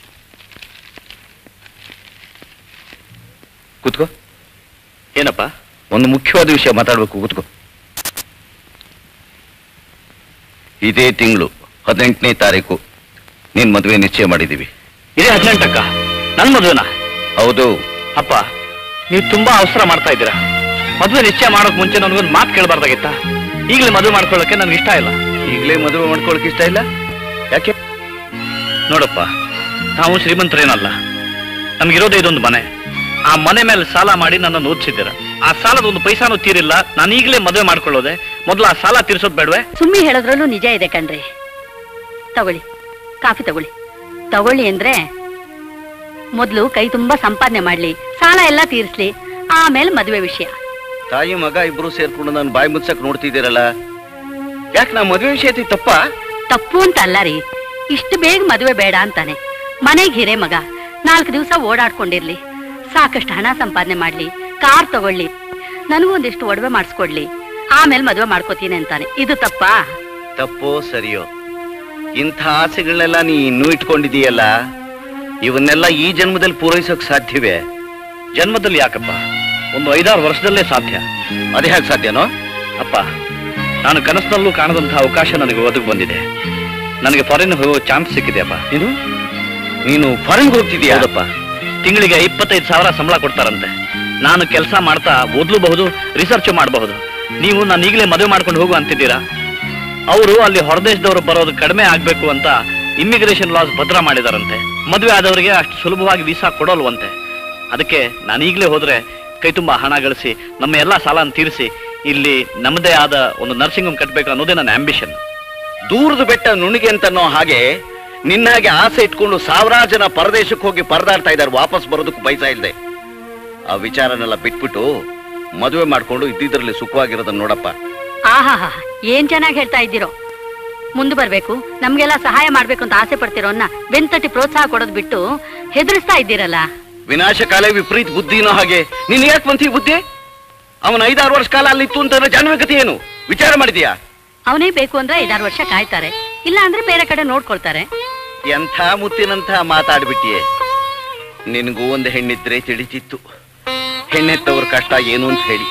ಕೂತ್ಕೋ ಏನಪ್ಪ ಒಂದು ಮುಖ್ಯವಾದ ವಿಷಯ ಮಾತಾಡ್ಬೇಕು ಕೂತ್ಕೋ ಇದೇ ತಿಂಗಳು ಹದಿನೆಂಟನೇ ತಾರೀಕು ನೀನ್ ಮದುವೆ ನಿಶ್ಚಯ ಮಾಡಿದೀವಿ ಇದೇ ಹದಿನೆಂಟಕ್ಕ ನನ್ ಮದುವೆನಾ ಹೌದು ಅಪ್ಪ ನೀವು ತುಂಬಾ ಅವಸರ ಮಾಡ್ತಾ ಇದ್ದೀರಾ ಮದುವೆ ನಿಶ್ಚಯ ಮಾಡೋಕ್ ಮುಂಚೆ ನನಗೊಂದು ಮಾತು ಕೇಳಬಾರ್ದಾಗಿತ್ತ ಈಗಲೇ ಮದುವೆ ಮಾಡ್ಕೊಳ್ಳೋಕೆ ನನ್ಗೆ ಇಷ್ಟ ಇಲ್ಲ ಈಗಲೇ ಮದುವೆ ಮಾಡ್ಕೊಳಕ್ ಇಷ್ಟ ಇಲ್ಲ ಯಾಕೆ ನೋಡಪ್ಪ ನಾವು ಶ್ರೀಮಂತರೇನಲ್ಲ ನಮ್ಗಿರೋದೇ ಇದೊಂದು ಮನೆ ಆ ಮನೆ ಮೇಲೆ ಸಾಲ ಮಾಡಿ ನನ್ನನ್ನು ಓದಿಸಿದ್ದೀರ ಆ ಸಾಲದ ಒಂದು ಪೈಸಾನು ತೀರಿಲ್ಲ ನಾನು ಈಗಲೇ ಮದುವೆ ಮಾಡ್ಕೊಳ್ಳೋದೆ ಮೊದಲು ಆ ಸಾಲ ತೀರ್ಸೋದ್ ಬೇಡವೆ ಸುಮ್ಮನೆ ಹೇಳೋದ್ರಲ್ಲೂ ನಿಜ ಇದೆ ಕಣ್ರಿ ತಗೊಳ್ಳಿ ಕಾಫಿ ತಗೊಳ್ಳಿ ತಗೊಳ್ಳಿ ಅಂದ್ರೆ ಮೊದ್ಲು ಕೈ ತುಂಬಾ ಸಂಪಾದನೆ ಮಾಡ್ಲಿ ಸಾಲ ಎಲ್ಲ ತೀರಿಸ್ಲಿ ಆಮೇಲೆ ಮದುವೆ ವಿಷಯ ತಾಯಿ ಮಗ ಇಬ್ರು ಸೇರ್ಕೊಂಡು ನಾನು ಬಾಯಿ ಮುಚ್ಚಕ್ ನೋಡ್ತಿದ್ದೀರಲ್ಲ ಯಾಕೆ ನಾ ಮದುವೆ ವಿಷಯ ಐತಿ ತಪ್ಪ ತಪ್ಪು ಅಂತ ಅಲ್ಲ ರೀ ಇಷ್ಟು ಬೇಗ ಮದುವೆ ಬೇಡ ಅಂತಾನೆ ಮನೆಗೆ ಹಿರೇ ಮಗ ನಾಲ್ಕು ದಿವಸ ಓಡಾಡ್ಕೊಂಡಿರ್ಲಿ ಸಾಕಷ್ಟು ಹಣ ಸಂಪಾದನೆ ಮಾಡ್ಲಿ ಕಾರ್ ತಗೊಳ್ಳಿ ನನಗೂ ಒಂದಿಷ್ಟು ಒಡವೆ ಮಾಡಿಸ್ಕೊಡ್ಲಿ ಆಮೇಲೆ ಮದುವೆ ಮಾಡ್ಕೋತೀನಿ ಅಂತಾನೆ ಇದು ತಪ್ಪಾ ತಪ್ಪೋ ಸರಿಯೋ ಇಂಥ ಆಸೆಗಳನ್ನೆಲ್ಲ ನೀ ಇನ್ನೂ ಇಟ್ಕೊಂಡಿದೀಯಲ್ಲ ಇವನ್ನೆಲ್ಲ ಈ ಜನ್ಮದಲ್ಲಿ ಪೂರೈಸೋಕ್ ಸಾಧ್ಯವೇ ಜನ್ಮದಲ್ಲಿ ಯಾಕಪ್ಪ ಒಂದು ಐದಾರು ವರ್ಷದಲ್ಲೇ ಸಾಧ್ಯ ಅದೇ ಹೇಗೆ ಸಾಧ್ಯನೋ ಅಪ್ಪ ನಾನು ಕನಸಿನಲ್ಲೂ ಕಾಣದಂತಹ ಅವಕಾಶ ನನಗೆ ಒದಗಿ ಬಂದಿದೆ ನನಗೆ ಫಾರಿನ್ ಹೋಗೋ ಚಾನ್ಸ್ ಸಿಕ್ಕಿದೆ ಅಪ್ಪ ಇದು ನೀನು ಫಾರಿನ್ ಹೋಗ್ತಿದ್ಯಾ ಹೌದಪ್ಪ ತಿಂಗಳಿಗೆ ಇಪ್ಪತ್ತೈದು ಸಾವಿರ ಸಂಬಳ ಕೊಡ್ತಾರಂತೆ ನಾನು ಕೆಲಸ ಮಾಡ್ತಾ ಓದ್ಲೂಬಹುದು ರಿಸರ್ಚ್ ಮಾಡಬಹುದು ನೀವು ನಾನು ಈಗಲೇ ಮದುವೆ ಮಾಡ್ಕೊಂಡು ಹೋಗು ಅಂತಿದ್ದೀರಾ ಅವರು ಅಲ್ಲಿ ಹೊರದೇಶದವರು ಬರೋದು ಕಡಿಮೆ ಆಗ್ಬೇಕು ಅಂತ ಇಮಿಗ್ರೇಷನ್ ಲಾಸ್ ಭದ್ರ ಮಾಡಿದಾರಂತೆ ಮದುವೆ ಆದವರಿಗೆ ಅಷ್ಟು ಸುಲಭವಾಗಿ ವೀಸಾ ಕೊಡೋಲ್ವಂತೆ ಅದಕ್ಕೆ ನಾನು ಈಗಲೇ ಹೋದ್ರೆ ಕೈ ತುಂಬಾ ಹಣ ಗಳಿಸಿ ನಮ್ಮ ಎಲ್ಲಾ ಸಾಲನ ತೀರಿಸಿ ಇಲ್ಲಿ ನಮ್ಮದೇ ಆದ ಒಂದು ನರ್ಸಿಂಗ್ ಹೋಮ್ ಕಟ್ಟಬೇಕು ಅನ್ನೋದೇ ನನ್ನ ಆಂಬಿಷನ್ ದೂರದ ಬೆಟ್ಟ ನುಣಿಗೆ ಅಂತನೋ ಹಾಗೆ ನಿನ್ನ ಹಾಗೆ ಆಸೆ ಇಟ್ಕೊಂಡು ಸಾವಿರಾರು ಜನ ಪರದೇಶಕ್ಕೆ ಹೋಗಿ ಪರದಾಡ್ತಾ ಇದ್ದಾರೆ ವಾಪಸ್ ಬರೋದಕ್ಕೂ ಪೈಸಾ ಇಲ್ಲದೆ ಆ ವಿಚಾರನೆಲ್ಲ ಬಿಟ್ಬಿಟ್ಟು ಮದುವೆ ಮಾಡ್ಕೊಂಡು ಇದ್ದಿದ್ರಲ್ಲಿ ಸುಖವಾಗಿರೋದನ್ನ ನೋಡಪ್ಪ ಆಹಾ ಏನ್ ಚೆನ್ನಾಗಿ ಹೇಳ್ತಾ ಇದ್ದೀರೋ ಮುಂದೆ ಬರ್ಬೇಕು ನಮ್ಗೆಲ್ಲ ಸಹಾಯ ಮಾಡ್ಬೇಕು ಅಂತ ಆಸೆ ಪಡ್ತಿರೋನ್ನ ಬೆಂತಟ್ಟಿ ಪ್ರೋತ್ಸಾಹ ಕೊಡೋದ್ ಬಿಟ್ಟು ಹೆದರಿಸ್ತಾ ಇದ್ದೀರಲ್ಲ ವಿನಾಶಕಾಲ ವಿಪರೀತ ಬುದ್ಧಿನೋ ಹಾಗೆ ನಿನ್ ಯಾಕೆ ಬಂತಿ ಬುದ್ಧಿ ಅವನ ಐದಾರು ವರ್ಷ ಕಾಲ ಅಲ್ಲಿತ್ತು ಅಂತ ಜಾನ್ವಿಕತೆ ಏನು ವಿಚಾರ ಮಾಡಿದ್ಯಾ ಅವನೇ ಬೇಕು ಅಂದ್ರೆ ಐದಾರು ವರ್ಷ ಕಾಯ್ತಾರೆ ಇಲ್ಲ ಅಂದ್ರೆ ಬೇರೆ ಕಡೆ ನೋಡ್ಕೊಳ್ತಾರೆ ಎಂಥ ಮುತ್ತಿನಂಥ ಮಾತಾಡ್ಬಿಟ್ಟಿಯೇ ನಿನಗೂ ಒಂದು ಹೆಣ್ಣಿದ್ರೆ ತಿಳಿತಿತ್ತು ಹೆಣ್ಣೆತ್ತವ್ರ ಕಷ್ಟ ಏನು ಅಂತ ಹೇಳಿ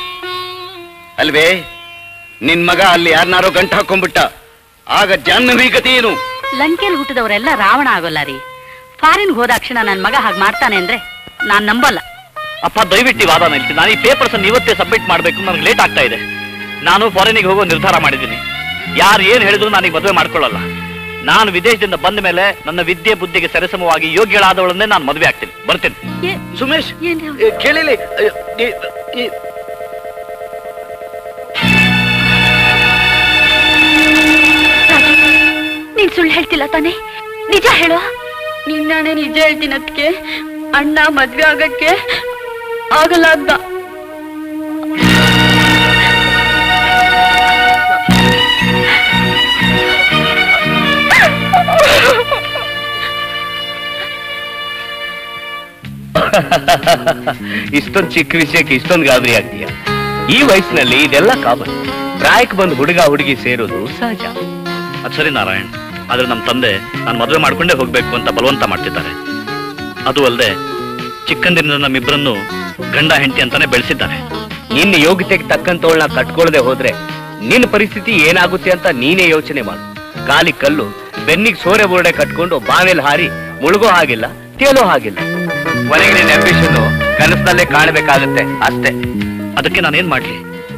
ಅಲ್ವೇ ನಿನ್ ಮಗ ಅಲ್ಲಿ ಯಾರನ್ನಾರೋ ಗಂಟು ಹಾಕೊಂಡ್ಬಿಟ್ಟ ಆಗ ಜಾಹ್ನವಿ ಗತಿ ಏನು ಲಂಕೆಲ್ ಹುಟ್ಟಿದವರೆಲ್ಲ ರಾವಣ ಆಗೋಲ್ಲ ರೀ ಫಾರಿನ್ ಹೋದಾಕ್ಷಣ ನನ್ ಮಗ ಹಾಗೆ ಮಾಡ್ತಾನೆ ಅಂದ್ರೆ ನಾನ್ ನಂಬಲ್ಲ ಅಪ್ಪ ದಯವಿಟ್ಟು ಈ ವಾದ ನಿಲ್ಲಿಸಿ ನಾನು ಈ ಪೇಪರ್ಸ್ ಅನ್ನು ಇವತ್ತೇ ಸಬ್ಮಿಟ್ ಮಾಡಬೇಕು ನನಗೆ ಲೇಟ್ ಆಗ್ತಾ ಇದೆ ನಾನು ಫಾರಿನಿಗೆ ಹೋಗೋ ನಿರ್ಧಾರ ಮಾಡಿದ್ದೀನಿ ಯಾರು ಏನ್ ಹೇಳಿದ್ರು ನನಗೆ ಮದುವೆ ಮಾಡ್ಕೊಳ್ಳಲ್ಲ ನಾನು ವಿದೇಶದಿಂದ ಬಂದ ಮೇಲೆ ನನ್ನ ವಿದ್ಯೆ ಬುದ್ಧಿಗೆ ಸರಿಸಮವಾಗಿ ಯೋಗ್ಯಳಾದವಳನ್ನೇ ನಾನು ಮದುವೆ ಆಗ್ತೀನಿ ಬರ್ತೀನಿ ಸುಮೇಶ್ ಏ, ಕೇಳಿಲಿ ಅಯ್ಯೋ, ಈ- ಈ- ನೀನ್ ಸುಳ್ಳು ಹೇಳ್ತಿಲ್ಲ ತಾನೇ ನಿಜ ಹೇಳು ನಿನ್ನಾನೆ ನಿಜ ಹೇಳ್ತೀನಿ ಅದಕ್ಕೆ ಅಣ್ಣ ಮದ್ವೆ ಆಗಕ್ಕೆ ಆಗಲ್ಲ ಅಂತ ಇಷ್ಟೊಂದು ಚಿಕ್ಕ ವಿಷಯಕ್ಕೆ ಇಷ್ಟೊಂದು ಗಾಬರಿ ಆಗ್ತೀಯ ಈ ವಯಸ್ಸಿನಲ್ಲಿ ಇದೆಲ್ಲ ಕಾಮನ್ ಪ್ರಾಯಕ್ಕೆ ಬಂದು ಹುಡುಗ ಹುಡುಗಿ ಸೇರೋದು ಸಹಜ ಅದು ಸರಿ ನಾರಾಯಣ್ ಆದ್ರೆ ನಮ್ಮ ತಂದೆ ನಾನು ಮದುವೆ ಮಾಡ್ಕೊಂಡೇ ಹೋಗ್ಬೇಕು ಅಂತ ಬಲವಂತ ಮಾಡ್ತಿದ್ದಾರೆ ಅದು ಅಲ್ಲದೆ ಚಿಕ್ಕಂದಿನಿಂದ ನಮ್ಮಿಬ್ಬರನ್ನು ಗಂಡ ಹೆಂಡತಿ ಅಂತಾನೆ ಬೆಳೆಸಿದ್ದಾರೆ ನಿನ್ನ ಯೋಗ್ಯತೆಗೆ ತಕ್ಕಂತವಳನ್ನ ಕಟ್ಕೊಳ್ಳದೆ ಹೋದ್ರೆ ನಿನ್ನ ಪರಿಸ್ಥಿತಿ ಏನಾಗುತ್ತೆ ಅಂತ ನೀನೇ ಯೋಚನೆ ಮಾಡು ಕಾಲಿ ಕಲ್ಲು ಬೆನ್ನಿಗೆ ಸೋರೆ ಬೋರ್ಡೆ ಕಟ್ಕೊಂಡು ಬಾವಿಯಲ್ಲಿ ಹಾರಿ ಮುಳುಗೋ ಹಾಗಿಲ್ಲ ತೇಲೋ ಹಾಗಿಲ್ಲ ಕೊನೆಗೆ ನಿನ್ನ ಅಂಬಿಷನ್ ಕನಸಿನಲ್ಲೇ ಕಾಣಬೇಕಾಗತ್ತೆ ಅಷ್ಟೇ ಅದಕ್ಕೆ ನಾನೇನ್ ಮಾಡ್ಲಿ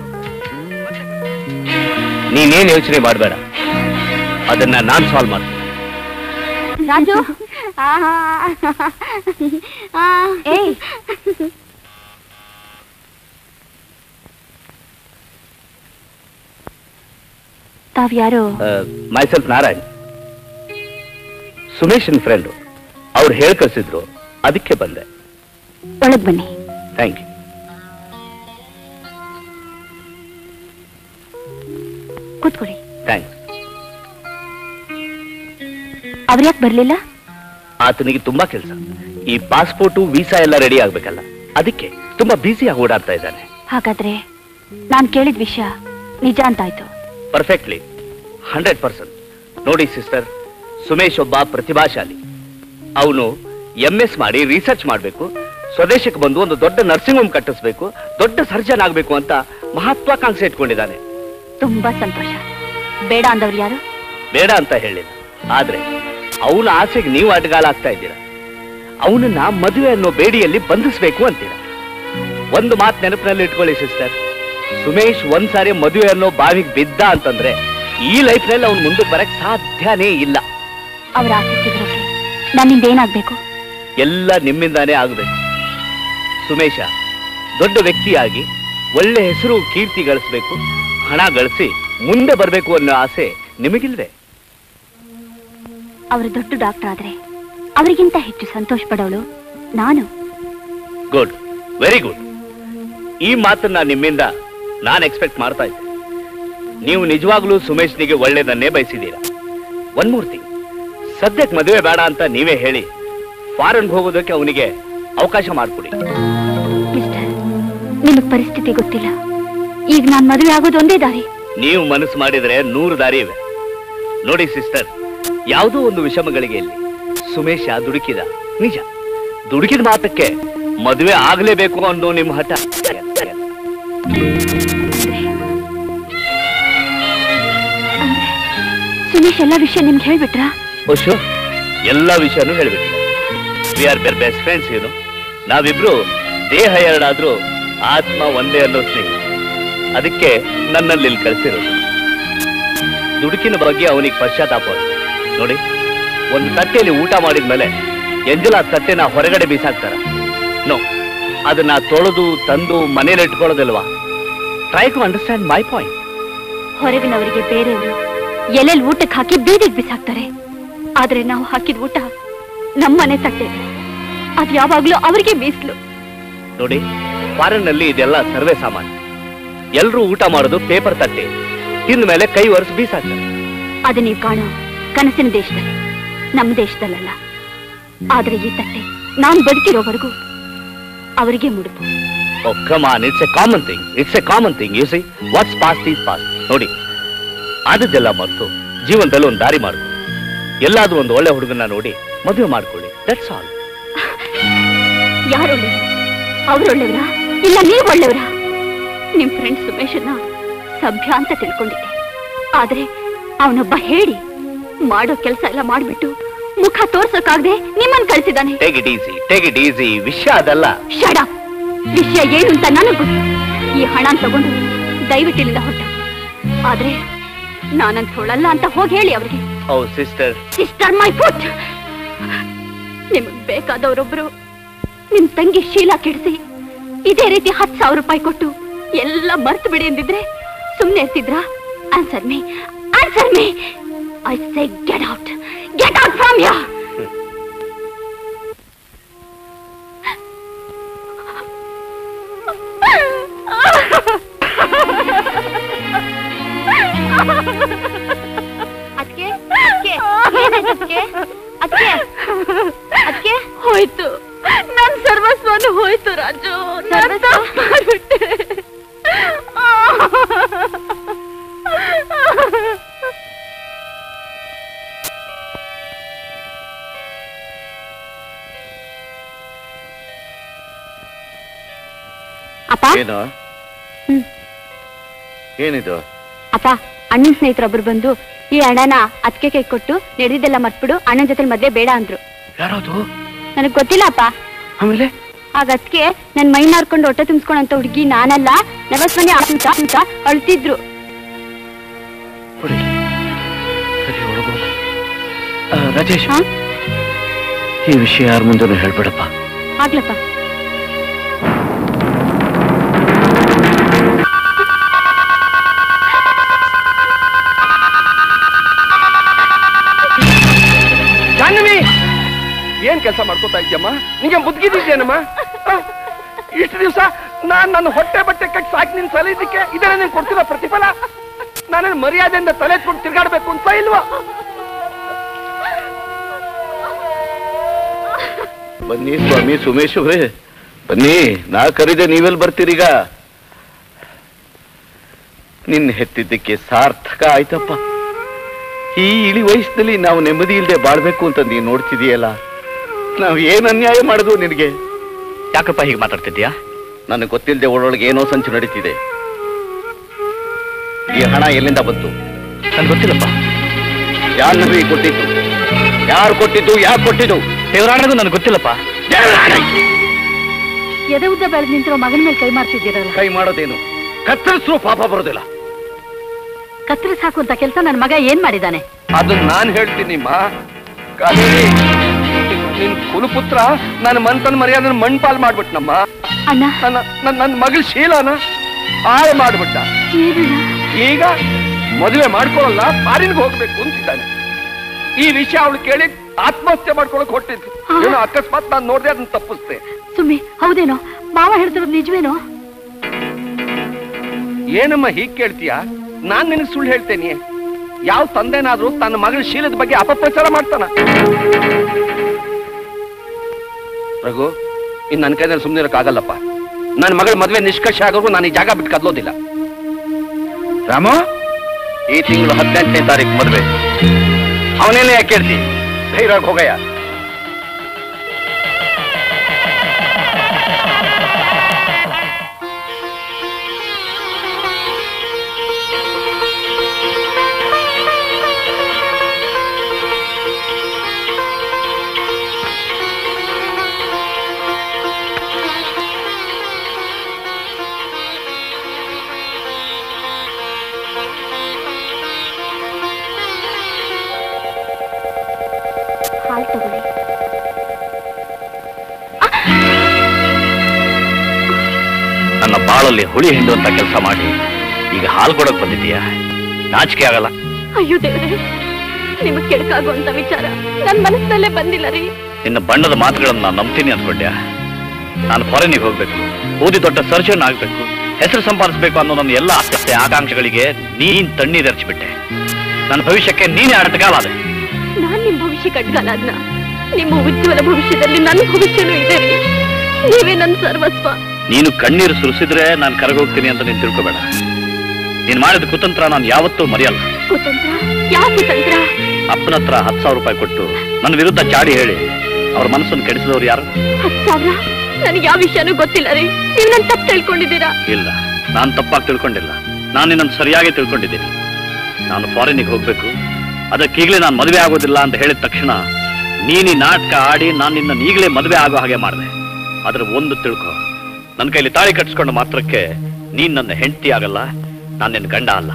ನೀನೇನ್ ಯೋಚನೆ ಮಾಡಬೇಡ ಅದನ್ನ ನಾನ್ ಸಾಲ್ವ್ ಮಾಡ್ತೀನಿ ರಾಜು ಏಯ್ ತಾವ್ಯಾರು ಮೈಸೆಲ್ಫ್ ನಾರಾಯಣ್ ಸುಮೇಶನ್ ಫ್ರೆಂಡು ಅವ್ರು ಹೇಳ್ ಕಳ್ಸಿದ್ರು ಅದಕ್ಕೆ ಬಂದೆ ಒಳಗ್ ಬನ್ನಿ ಥ್ಯಾಂಕ್ ಯು ಕೂತ್ಕೊಳ್ಳಿ ಥ್ಯಾಂಕ್ಸ್ ಅವ್ರ್ಯಾಕ್ ಬರ್ಲಿಲ್ಲ ಆತನಿಗೆ ತುಂಬಾ ಕೆಲಸ ಈ ಪಾಸ್ಪೋರ್ಟು ವೀಸಾ ಎಲ್ಲ ರೆಡಿ ಆಗ್ಬೇಕಲ್ಲ ಅದಕ್ಕೆ ತುಂಬಾ ಬ್ಯುಸಿಯಾಗಿ ಓಡಾಡ್ತಾ ಇದ್ದಾನೆ ಹಾಗಾದ್ರೆ ನಾನ್ ಕೇಳಿದ ವಿಷಯ ನಿಜ ಅಂತಾಯ್ತು ಪರ್ಫೆಕ್ಟ್ಲಿ ಹಂಡ್ರೆಡ್ ಪರ್ಸೆಂಟ್ ನೋಡಿ ಸಿಸ್ಟರ್ ಸುಮೇಶ್ ಒಬ್ಬ ಪ್ರತಿಭಾಶಾಲಿ ಅವನು ಎಂ ಎಸ್ ಮಾಡಿ ರಿಸರ್ಚ್ ಮಾಡಬೇಕು ಸ್ವದೇಶಕ್ಕೆ ಬಂದು ಒಂದು ದೊಡ್ಡ ನರ್ಸಿಂಗ್ ಹೋಮ್ ಕಟ್ಟಿಸ್ಬೇಕು ದೊಡ್ಡ ಸರ್ಜನ್ ಆಗಬೇಕು ಅಂತ ಮಹತ್ವಾಕಾಂಕ್ಷೆ ಇಟ್ಕೊಂಡಿದ್ದಾನೆ ತುಂಬಾ ಸಂತೋಷ ಬೇಡ ಅಂದವ್ರು ಯಾರು ಬೇಡ ಅಂತ ಹೇಳಿಲ್ಲ ಆದ್ರೆ ಅವನ ಆಸೆಗೆ ನೀವು ಅಡ್ಗಾಲ ಆಗ್ತಾ ಇದ್ದೀರಾ ಅವನನ್ನ ಮದುವೆ ಅನ್ನೋ ಬೇಡಿಯಲ್ಲಿ ಬಂಧಿಸ್ಬೇಕು ಅಂತೀರಾ ಒಂದು ಮಾತು ನೆನಪಿನಲ್ಲಿ ಇಟ್ಕೊಳ್ಳಿ ಸಿಸ್ಟರ್ ಸುಮೇಶ್ ಒಂದ್ಸಾರಿ ಮದುವೆ ಅನ್ನೋ ಬಾವಿಗೆ ಬಿದ್ದ ಅಂತಂದ್ರೆ ಈ ಲೈಫ್ ನಲ್ಲಿ ಅವ್ನು ಮುಂದಕ್ಕೆ ಬರಕ್ ಸಾಧ್ಯನೇ ಇಲ್ಲ ಅವ್ರ ಆಸೆ ಸಿಗೋಕೆ ನನ್ನಿಂದ ಏನಾಗ್ಬೇಕು ಎಲ್ಲ ನಿಮ್ಮಿಂದಾನೇ ಆಗಬೇಕು ಸುಮೇಶ ದೊಡ್ಡ ವ್ಯಕ್ತಿಯಾಗಿ ಒಳ್ಳೆ ಹೆಸರು ಕೀರ್ತಿ ಗಳಿಸ್ಬೇಕು ಹಣ ಗಳಿಸಿ ಮುಂದೆ ಬರಬೇಕು ಅನ್ನೋ ಆಸೆ ನಿಮಗಿಲ್ವೇ ಅವರು ದೊಡ್ಡ ಡಾಕ್ಟರ್ ಆದ್ರೆ ಅವರಿಗಿಂತ ಹೆಚ್ಚು ಸಂತೋಷ ಪಡೋಳು ನಾನು ಗುಡ್ ವೆರಿ ಗುಡ್ ಈ ಮಾತನ್ನ ನಿಮ್ಮಿಂದ ನಾನು ಎಕ್ಸ್ಪೆಕ್ಟ್ ಮಾಡ್ತಾ ಇದ್ದೆ ನೀವು ನಿಜವಾಗ್ಲೂ ಸುಮೇಶ್ನಿಗೆ ಒಳ್ಳೇದನ್ನೇ ಬಯಸಿದ್ದೀರಾ ಒನ್ ಮೂರ್ ಥಿಂಗ್ ಸದ್ಯಕ್ಕೆ ಮದುವೆ ಬೇಡ ಅಂತ ನೀವೇ ಹೇಳಿ ಫಾರಿನ್ಗೆ ಹೋಗೋದಕ್ಕೆ ಅವನಿಗೆ ಅವಕಾಶ ಮಾಡಿಕೊಡಿ ಮಿಸ್ಟರ್ ನಿಮಗ್ ಪರಿಸ್ಥಿತಿ ಗೊತ್ತಿಲ್ಲ ಈಗ ನಾನ್ ಮದುವೆ ಆಗೋದು ಒಂದೇ ದಾರಿ ನೀವು ಮನಸ್ಸು ಮಾಡಿದ್ರೆ ನೂರು ದಾರಿ ಇವೆ ನೋಡಿ ಸಿಸ್ಟರ್ ಯಾವುದೋ ಒಂದು ವಿಷಮಗಳಿಗೆ ಇಲ್ಲಿ ಸುಮೇಶ ದುಡುಕಿದ ನಿಜ ದುಡುಕಿದ ಮಾತಕ್ಕೆ ಮದುವೆ ಆಗ್ಲೇಬೇಕು ಅನ್ನೋ ನಿಮ್ಮ ಹಠ ಸುಮೇಶ್ ಎಲ್ಲ ವಿಷಯ ನಿಮ್ಗೆ ಹೇಳ್ಬಿಟ್ರಾ ಅಶೋ ಎಲ್ಲ ವಿಷಯನೂ ಹೇಳ್ಬಿಟ್ಟು ವಿ ಆರ್ ಬೆರ್ ಬೆಸ್ಟ್ ಫ್ರೆಂಡ್ಸ್ ಏನು ನಾವಿಬ್ರು ದೇಹ ಎರಡಾದ್ರೂ ಆತ್ಮ ಒಂದೇ ಅನ್ನೋ ಸ್ನೇಹ ಅದಕ್ಕೆ ನನ್ನಲ್ಲಿ ಇಲ್ಲಿ ಕಳಿಸಿರೋದು ದುಡುಕಿನ ಬಗ್ಗೆ ಅವನಿಗೆ ಪಶ್ಚಾತ್ತಾಪ ಆಗುತ್ತೆ. ನೋಡಿ ಒಂದು ತಟ್ಟೆಯಲ್ಲಿ ಊಟ ಮಾಡಿದ್ಮೇಲೆ ಎಂಜಲ ತಟ್ಟೆನ ಹೊರಗಡೆ ಬೀಸಾಕ್ತಾರ ನೋ ಅದನ್ನ ತೊಳೆದು ತಂದು ಮನೇಲಿ ಇಟ್ಕೊಳ್ಳೋದಿಲ್ವಾ try to understand my point ಹೊರಗಿನವರಿಗೆ ಬೇರೆಯವರು ಎಲೆಲ್ ಊಟಕ್ಕೆ ಹಾಕಿ ಬೀದಿಗೆ ಬಿಸಾಕ್ತಾರೆ ಆದ್ರೆ ನಾವು ಹಾಕಿದ ಊಟ ನಮ್ಮನೆ ತಟ್ಟೆ ಅದ್ ಯಾವಾಗ್ಲೂ ಅವರಿಗೆ ಮೀಸಲು ನೋಡಿ ಫಾರಿನ್ ನಲ್ಲಿ ಇದೆಲ್ಲ ಸರ್ವೇ ಸಾಮಾನ್ಯ ಎಲ್ರೂ ಊಟ ಮಾಡೋದು ಪೇಪರ್ ತಟ್ಟೆ ತಿಂದ ಮೇಲೆ ಕೈ ಒರೆಸಿ ಬೀಸಾಕ್ತಾರೆ ಅದು ನೀವು ಕಾಣೋ ಕನಸಿನ ದೇಶದಲ್ಲಿ ನಮ್ಮ ದೇಶದಲ್ಲಲ್ಲ ಆದ್ರೆ ಈ ತಟ್ಟೆ ನಾನ್ ಬದುಕಿರೋವರೆಗೂ ಅವರಿಗೆ ಮುಡುಪು oh come on it's a common thing it's a common thing you see what's past is past ನೋಡಿ ಆದದ್ದೆಲ್ಲ ಮರೆತು ಜೀವನದಲ್ಲಿ ಒಂದು ದಾರಿ ಮಾಡ್ಕೊಳ್ಳಿ ಎಲ್ಲಾದ್ರೂ ಒಂದು ಒಳ್ಳೆ ಹುಡುಗನ ನೋಡಿ ಮದುವೆ ಮಾಡ್ಕೊಳ್ಳಿ ದಟ್ಸ್ ಆಲ್ ಯಾರು ಅವ್ರೊಳ್ಳೆವ್ರ ಇಲ್ಲ ನೀವ್ ಒಳ್ಳೆವ್ರ ನಿಮ್ ಫ್ರೆಂಡ್ ಸುಮೇಶನ್ನ ಸಭ್ಯ ಅಂತ ತಿಳ್ಕೊಂಡಿದ್ದೆ ಆದ್ರೆ ಅವನೊಬ್ಬ ಹೇಳಿ ಮಾಡೋ ಕೆಲಸ ಎಲ್ಲ ಮಾಡ್ಬಿಟ್ಟು ಮುಖ ತೋರ್ಸಕ್ಕಾಗ್ದೆ ನಿಮ್ಮನ್ ಕಳ್ಸಿದಾನೆ take it easy take it easy ವಿಷಯ ಅದಲ್ಲ ಶಡ ವಿಷಯ ಏನು ಅಂತ ನನಗ್ ಗೊತ್ತು ಈ ಹಣ ತಗೊಂಡು ದಯವಿಟ್ಟು ಇಲ್ಲಿಂದ ಹೊಟ್ಟ ಆದ್ರೆ ನಾನಂತ ಹೊಳಲ್ಲ ಅಂತ ಹೋಗಿ ಹೇಳಿ ಅವ್ರಿಗೆ oh sister sister my foot ನಿಮಗ್ ಬೇಕಾದವರೊಬ್ರು ನಿಮ್ ತಂಗಿ ಶೀಲ ಕೆಡಿಸಿ ಇದೇ ರೀತಿ ಹತ್ತು ಸಾವಿರ ರೂಪಾಯಿ ಕೊಟ್ಟು ಎಲ್ಲ ಮರ್ತು ಬಿಡಿ ಎಂದಿದ್ರೆ ಸುಮ್ನೆ ಇರ್ತಿದ್ರಾ answer me answer me I say get out get out from ya ಅದಕ್ಕೆ ಅದಕ್ಕೆ ಅದಕ್ಕೆ ಅದಕ್ಕೆ ಹೋಯ್ತು ನನ್ ಸರ್ವಸ್ವನು ಹೋಯ್ತು ರಾಜು ನನ್ ತಪ್ಪು ಮಾಡ್ಬಿಟ್ಟೆ. ಅಪ್ಪ ಏನು ಹ್ಮ್. ಏನಿದು ಅಪ್ಪ ಅಣ್ಣನ ಸ್ನೇಹಿತರೊಬ್ರು ಬಂದು ಈ ಹಣನ ಅದಕ್ಕೆ ಕೈ ಕೊಟ್ಟು ನಡೆದಿದ್ದೆಲ್ಲ ಮರ್ತ್ಬಿಡು ಅಣ್ಣನ ಜೊತೆ ಮದ್ವೆ ಬೇಡ ಅಂದ್ರು ಯಾರದು ನನಗ್ ಗೊತ್ತಿಲ್ಲ ಅಪ್ಪ ಆಮೇಲೆ ಆಗ ಅದಕ್ಕೆ ನನ್ ಮೈ ನಾರ್ಕೊಂಡು ಹೊಟ್ಟೆ ತುಂಬಿಸ್ಕೊಂಡಂತ ಹುಡುಗಿ ನಾನಲ್ಲ ನವಸ್ಮನೆ ಅಂತ ಅಂತ ಅಳ್ತಿದ್ರು ಸರಿ ಒಳಗು ಆ, ರಾಜೇಶ್ ಹಾ? ಈ ವಿಷಯ ಯಾರ ಮುಂದೆನೂ ಹೇಳ್ಬೇಡಪ್ಪ ಆಗ್ಲಪ್ಪ ಜಾಹ್ನವಿ ಏನ್ ಕೆಲಸ ಮಾಡ್ಕೋತಾ ಇದ್ಯಮ್ಮ ನಿಂಗೆ ಮುದ್ಗಿದ್ದೇನಮ್ಮ ಇಷ್ಟು ದಿವಸ ನಾನ್ ನನ್ನ ಹೊಟ್ಟೆ ಬಟ್ಟೆ ಕಟ್ಟಿ ಸಾಕಿ ನಿನ್ ಸಲಿದ್ದಕ್ಕೆ ಇದನ್ನ ನೀನ್ ಕೊಡ್ತಿರೋ ಪ್ರತಿಫಲ ನಾನು ಮರ್ಯಾದೆಯಿಂದ ತಲೆ ಎತ್ಕೊಂಡು ತಿರ್ಗಾಡ್ಬೇಕು ಅಂತ ಇಲ್ವಾ ಬನ್ನಿ ಸ್ವಾಮಿ ಸುಮೇಶ್ ಅವರೇ ಬನ್ನಿ ನಾ ಕರೀದೆ ನೀವೆಲ್ಲಿ ಬರ್ತೀರೀಗ ನಿನ್ನ ಹೆತ್ತಿದ್ದಕ್ಕೆ ಸಾರ್ಥಕ ಆಯ್ತಪ್ಪ ಈ ಇಳಿ ವಯಸ್ಸಿನಲ್ಲಿ ನಾವು ನೆಮ್ಮದಿ ಇಲ್ಲದೆ ಬಾಳ್ಬೇಕು ಅಂತ ನೀನ್ ನೋಡ್ತಿದೀಯಲ್ಲ ನಾವ್ ಏನ್ ಅನ್ಯಾಯ ಮಾಡಿದ್ವು ನಿನಗೆ ಯಾಕಪ್ಪ ಹೀಗೆ ಮಾತಾಡ್ತಿದ್ಯಾ ನನಗೆ ಗೊತ್ತಿಲ್ಲದೆ ಒಳೊಳಗೆ ಏನೋ ಸಂಚು ನಡೀತಿದೆ ಈ ಹಣ ಎಲ್ಲಿಂದ ಬಂತು ನನ್ಗೆ ಗೊತ್ತಿಲ್ಲಪ್ಪ ಯಾರು ಕೊಟ್ಟಿದ್ದು ಯಾರು ಕೊಟ್ಟಿದ್ದು ಯಾರು ಕೊಟ್ಟಿದ್ದು ದೇವರಾಣಗೂ ನನಗೆ ಗೊತ್ತಿಲ್ಲಪ್ಪ ಎದೆ ಉದ್ದ ಬೆಳೆದು ನಿಂತಿರೋ ಮಗನ ಮೇಲೆ ಕೈ ಮಾಡ್ತಿದ್ದೀರಲ್ಲ ಕೈ ಮಾಡೋದೇನು ಕತ್ತರಿಸ್ರು ಪಾಪ ಬರೋದಿಲ್ಲ ಕತ್ತರಿಸ್ ಹಾಕುವಂತ ಕೆಲಸ ನನ್ನ ಮಗ ಏನ್ ಮಾಡಿದಾನೆ ಅದನ್ನ ನಾನ್ ಹೇಳ್ತೀನಿ ಮಾ ಕಾವೇರಿ ನಿನ್ ಕುಲಪುತ್ರ ನನ್ನ ಮಂತನ ಮರ್ಯಾದ ಮಣ್ಪಾಲ್ ಮಾಡ್ಬಿಟ್ನಮ್ಮ ಅಣ್ಣ ನನ್ನ ನನ್ನ ನನ್ನ ಮಗಳ ಶೀಲನ ಹಾಳು ಮಾಡ್ಬಿಟ್ಟ ಈಗ ಮದುವೆ ಮಾಡ್ಕೊಳಲ್ಲ ಫಾರಿನ್ಗೆ ಹೋಗ್ಬೇಕು ಅಂತಿದ್ದಾನೆ ಈ ವಿಷಯ ಅವಳು ಕೇಳಿ ಆತ್ಮಹತ್ಯೆ ಮಾಡ್ಕೊಳಕ್ ಹೊಟ್ಟಿದ್ದು ಏನೋ ಅಕಸ್ಮಾತ್ ನಾನು ನೋಡ್ದೆ ಅದನ್ನ ತಪ್ಪಿಸ್ತೆ ಸುಮ್ಮಿ ಹೌದೇನೋ ಮಾವ ಹೇಳ್ತಿರೋದು ನಿಜವೇನೋ ಏನಮ್ಮ ಹೀಗ್ ಕೇಳ್ತೀಯ ನಾನ್ ನಿನಗ್ ಸುಳ್ಳು ಹೇಳ್ತೇನೆ ಯಾವ ತಂದೆನಾದ್ರೂ ತನ್ನ ಮಗಳ ಶೀಲದ ಬಗ್ಗೆ ಅಪಪ್ರಚಾರ ಮಾಡ್ತಾನ ರಘು ಇನ್ ನನ್ನ ಕೈನಲ್ಲಿ ಸುಮ್ಮನೆ ಇರಕ್ಕಾಗಲ್ಲಪ್ಪ ನನ್ನ ಮಗಳ ಮದುವೆ ನಿಷ್ಕರ್ಷ ಆಗೋರು ನಾನು ಈ ಜಾಗ ಬಿಟ್ಟು ಕದ್ಲೋದಿಲ್ಲ ರಾಮ ಈ ತಿಂಗಳು ಹದಿನೆಂಟನೇ ತಾರೀಕು ಮದುವೆ ಅವನೇನೆ ಯಾಕೆ ಕೇಳ್ತಿ ಧೈರ್ಯವಾಗಿ ಹೋಗಯ್ಯ ಹಾಲು ತಗೊಳ್ಳಿ ನನ್ನ ಬಾಳಲ್ಲಿ ಹುಳಿ ಹಿಂಡುವಂತ ಕೆಲಸ ಮಾಡಿ ಈಗ ಹಾಲು ಕೊಡಕ್ ಬಂದಿದ್ದೀಯಾ ನಾಚಿಕೆ ಆಗಲ್ಲ ಅಯ್ಯೋ ದೇವ್ರೆ ನಿಮಗ್ ಕೆಡಕಾಗುವಂತ ವಿಚಾರ ನನ್ ಮನಸ್ಸಿನಲ್ಲೇ ಬಂದಿಲ್ಲ ರೀ ನಿನ್ನ ಬಣ್ಣದ ಮಾತುಗಳನ್ನು ನಾನು ನಂಬ್ತೀನಿ ಅನ್ಕೊಂಡ್ಯಾ ನಾನು ಫಾರಿನಿಗೆ ಹೋಗ್ಬೇಕು ಓದಿ ದೊಡ್ಡ ಸರ್ಜನ್ ಆಗ್ಬೇಕು ಹೆಸರು ಸಂಪಾದಿಸ್ಬೇಕು ಅನ್ನೋ ನನ್ನ ಎಲ್ಲ ಆಸಕ್ತಿ ಆಕಾಂಕ್ಷೆಗಳಿಗೆ ನೀನ್ ತಣ್ಣೀರ್ ಎರಚಿಬಿಟ್ಟೆ ನನ್ನ ಭವಿಷ್ಯಕ್ಕೆ ನೀನೇ ಅಡ್ಡಗಾಲಾದೆ ನಾನ್ ನಿಮ್ ಭವಿಷ್ಯ ಕಟ್ಗಾಲಾದ್ನ ನಿಮ್ಮ ಉಜ್ವಲ ಭವಿಷ್ಯದಲ್ಲಿ ನನ್ನ ಭವಿಷ್ಯನೂ ಇದೆ ರೀ ನೀವೇ ನನ್ನ ಸರ್ವಸ್ವ ನೀನು ಕಣ್ಣೀರು ಸುರಿಸಿದ್ರೆ ನಾನು ಕರಗೋಗ್ತೀನಿ ಅಂತ ನೀನು ತಿಳ್ಕೊಬೇಡ ನೀನ್ ಮಾಡಿದ ಕುತಂತ್ರ ನಾನು ಯಾವತ್ತೂ ಮರೆಯಲ್ಲ ಕುತಂತ್ರ ಯಾವ ಕುತಂತ್ರ ಅಪ್ಪನ ಹತ್ರ ಹತ್ತು ಸಾವಿರ ರೂಪಾಯಿ ಕೊಟ್ಟು ನನ್ನ ವಿರುದ್ಧ ಚಾಡಿ ಹೇಳಿ ಅವ್ರ ಮನಸ್ಸನ್ನು ಕೆಡಿಸಿದವ್ರು ಯಾರು ಹತ್ತು ಸಾವಿರ ನನಗೆ ಯಾವ ವಿಷಯನೂ ಗೊತ್ತಿಲ್ಲ ರೀ ನೀವು ನನ್ ತಪ್ಪು ತಿಳ್ಕೊಂಡಿದ್ದೀರಾ ಇಲ್ಲ ನಾನು ತಪ್ಪಾಗಿ ತಿಳ್ಕೊಂಡಿಲ್ಲ ನಾನು ನಿನ್ನನ್ನು ಸರಿಯಾಗಿ ತಿಳ್ಕೊಂಡಿದ್ದೀನಿ ನಾನು ಫಾರಿನಿಗೆ ಹೋಗ್ಬೇಕು ಅದಕ್ಕೀಗಲೇ ನಾನು ಮದುವೆ ಆಗೋದಿಲ್ಲ ಅಂತ ಹೇಳಿದ ತಕ್ಷಣ ನೀನು ಈ ನಾಟಕ ಆಡಿ ನಾನು ನಿನ್ನ ಈಗಲೇ ಮದುವೆ ಆಗೋ ಹಾಗೆ ಮಾಡಿದೆ ಅದ್ರ ಒಂದು ತಿಳ್ಕೊ ನನ್ನ ಕೈಲಿ ತಾಳಿ ಕಟ್ಸ್ಕೊಂಡ ಮಾತ್ರಕ್ಕೆ ನೀನ್ ನನ್ನ ಹೆಂಡತಿ ಆಗಲ್ಲ ನಾನು ನಿನ್ನ ಗಂಡ ಅಲ್ಲ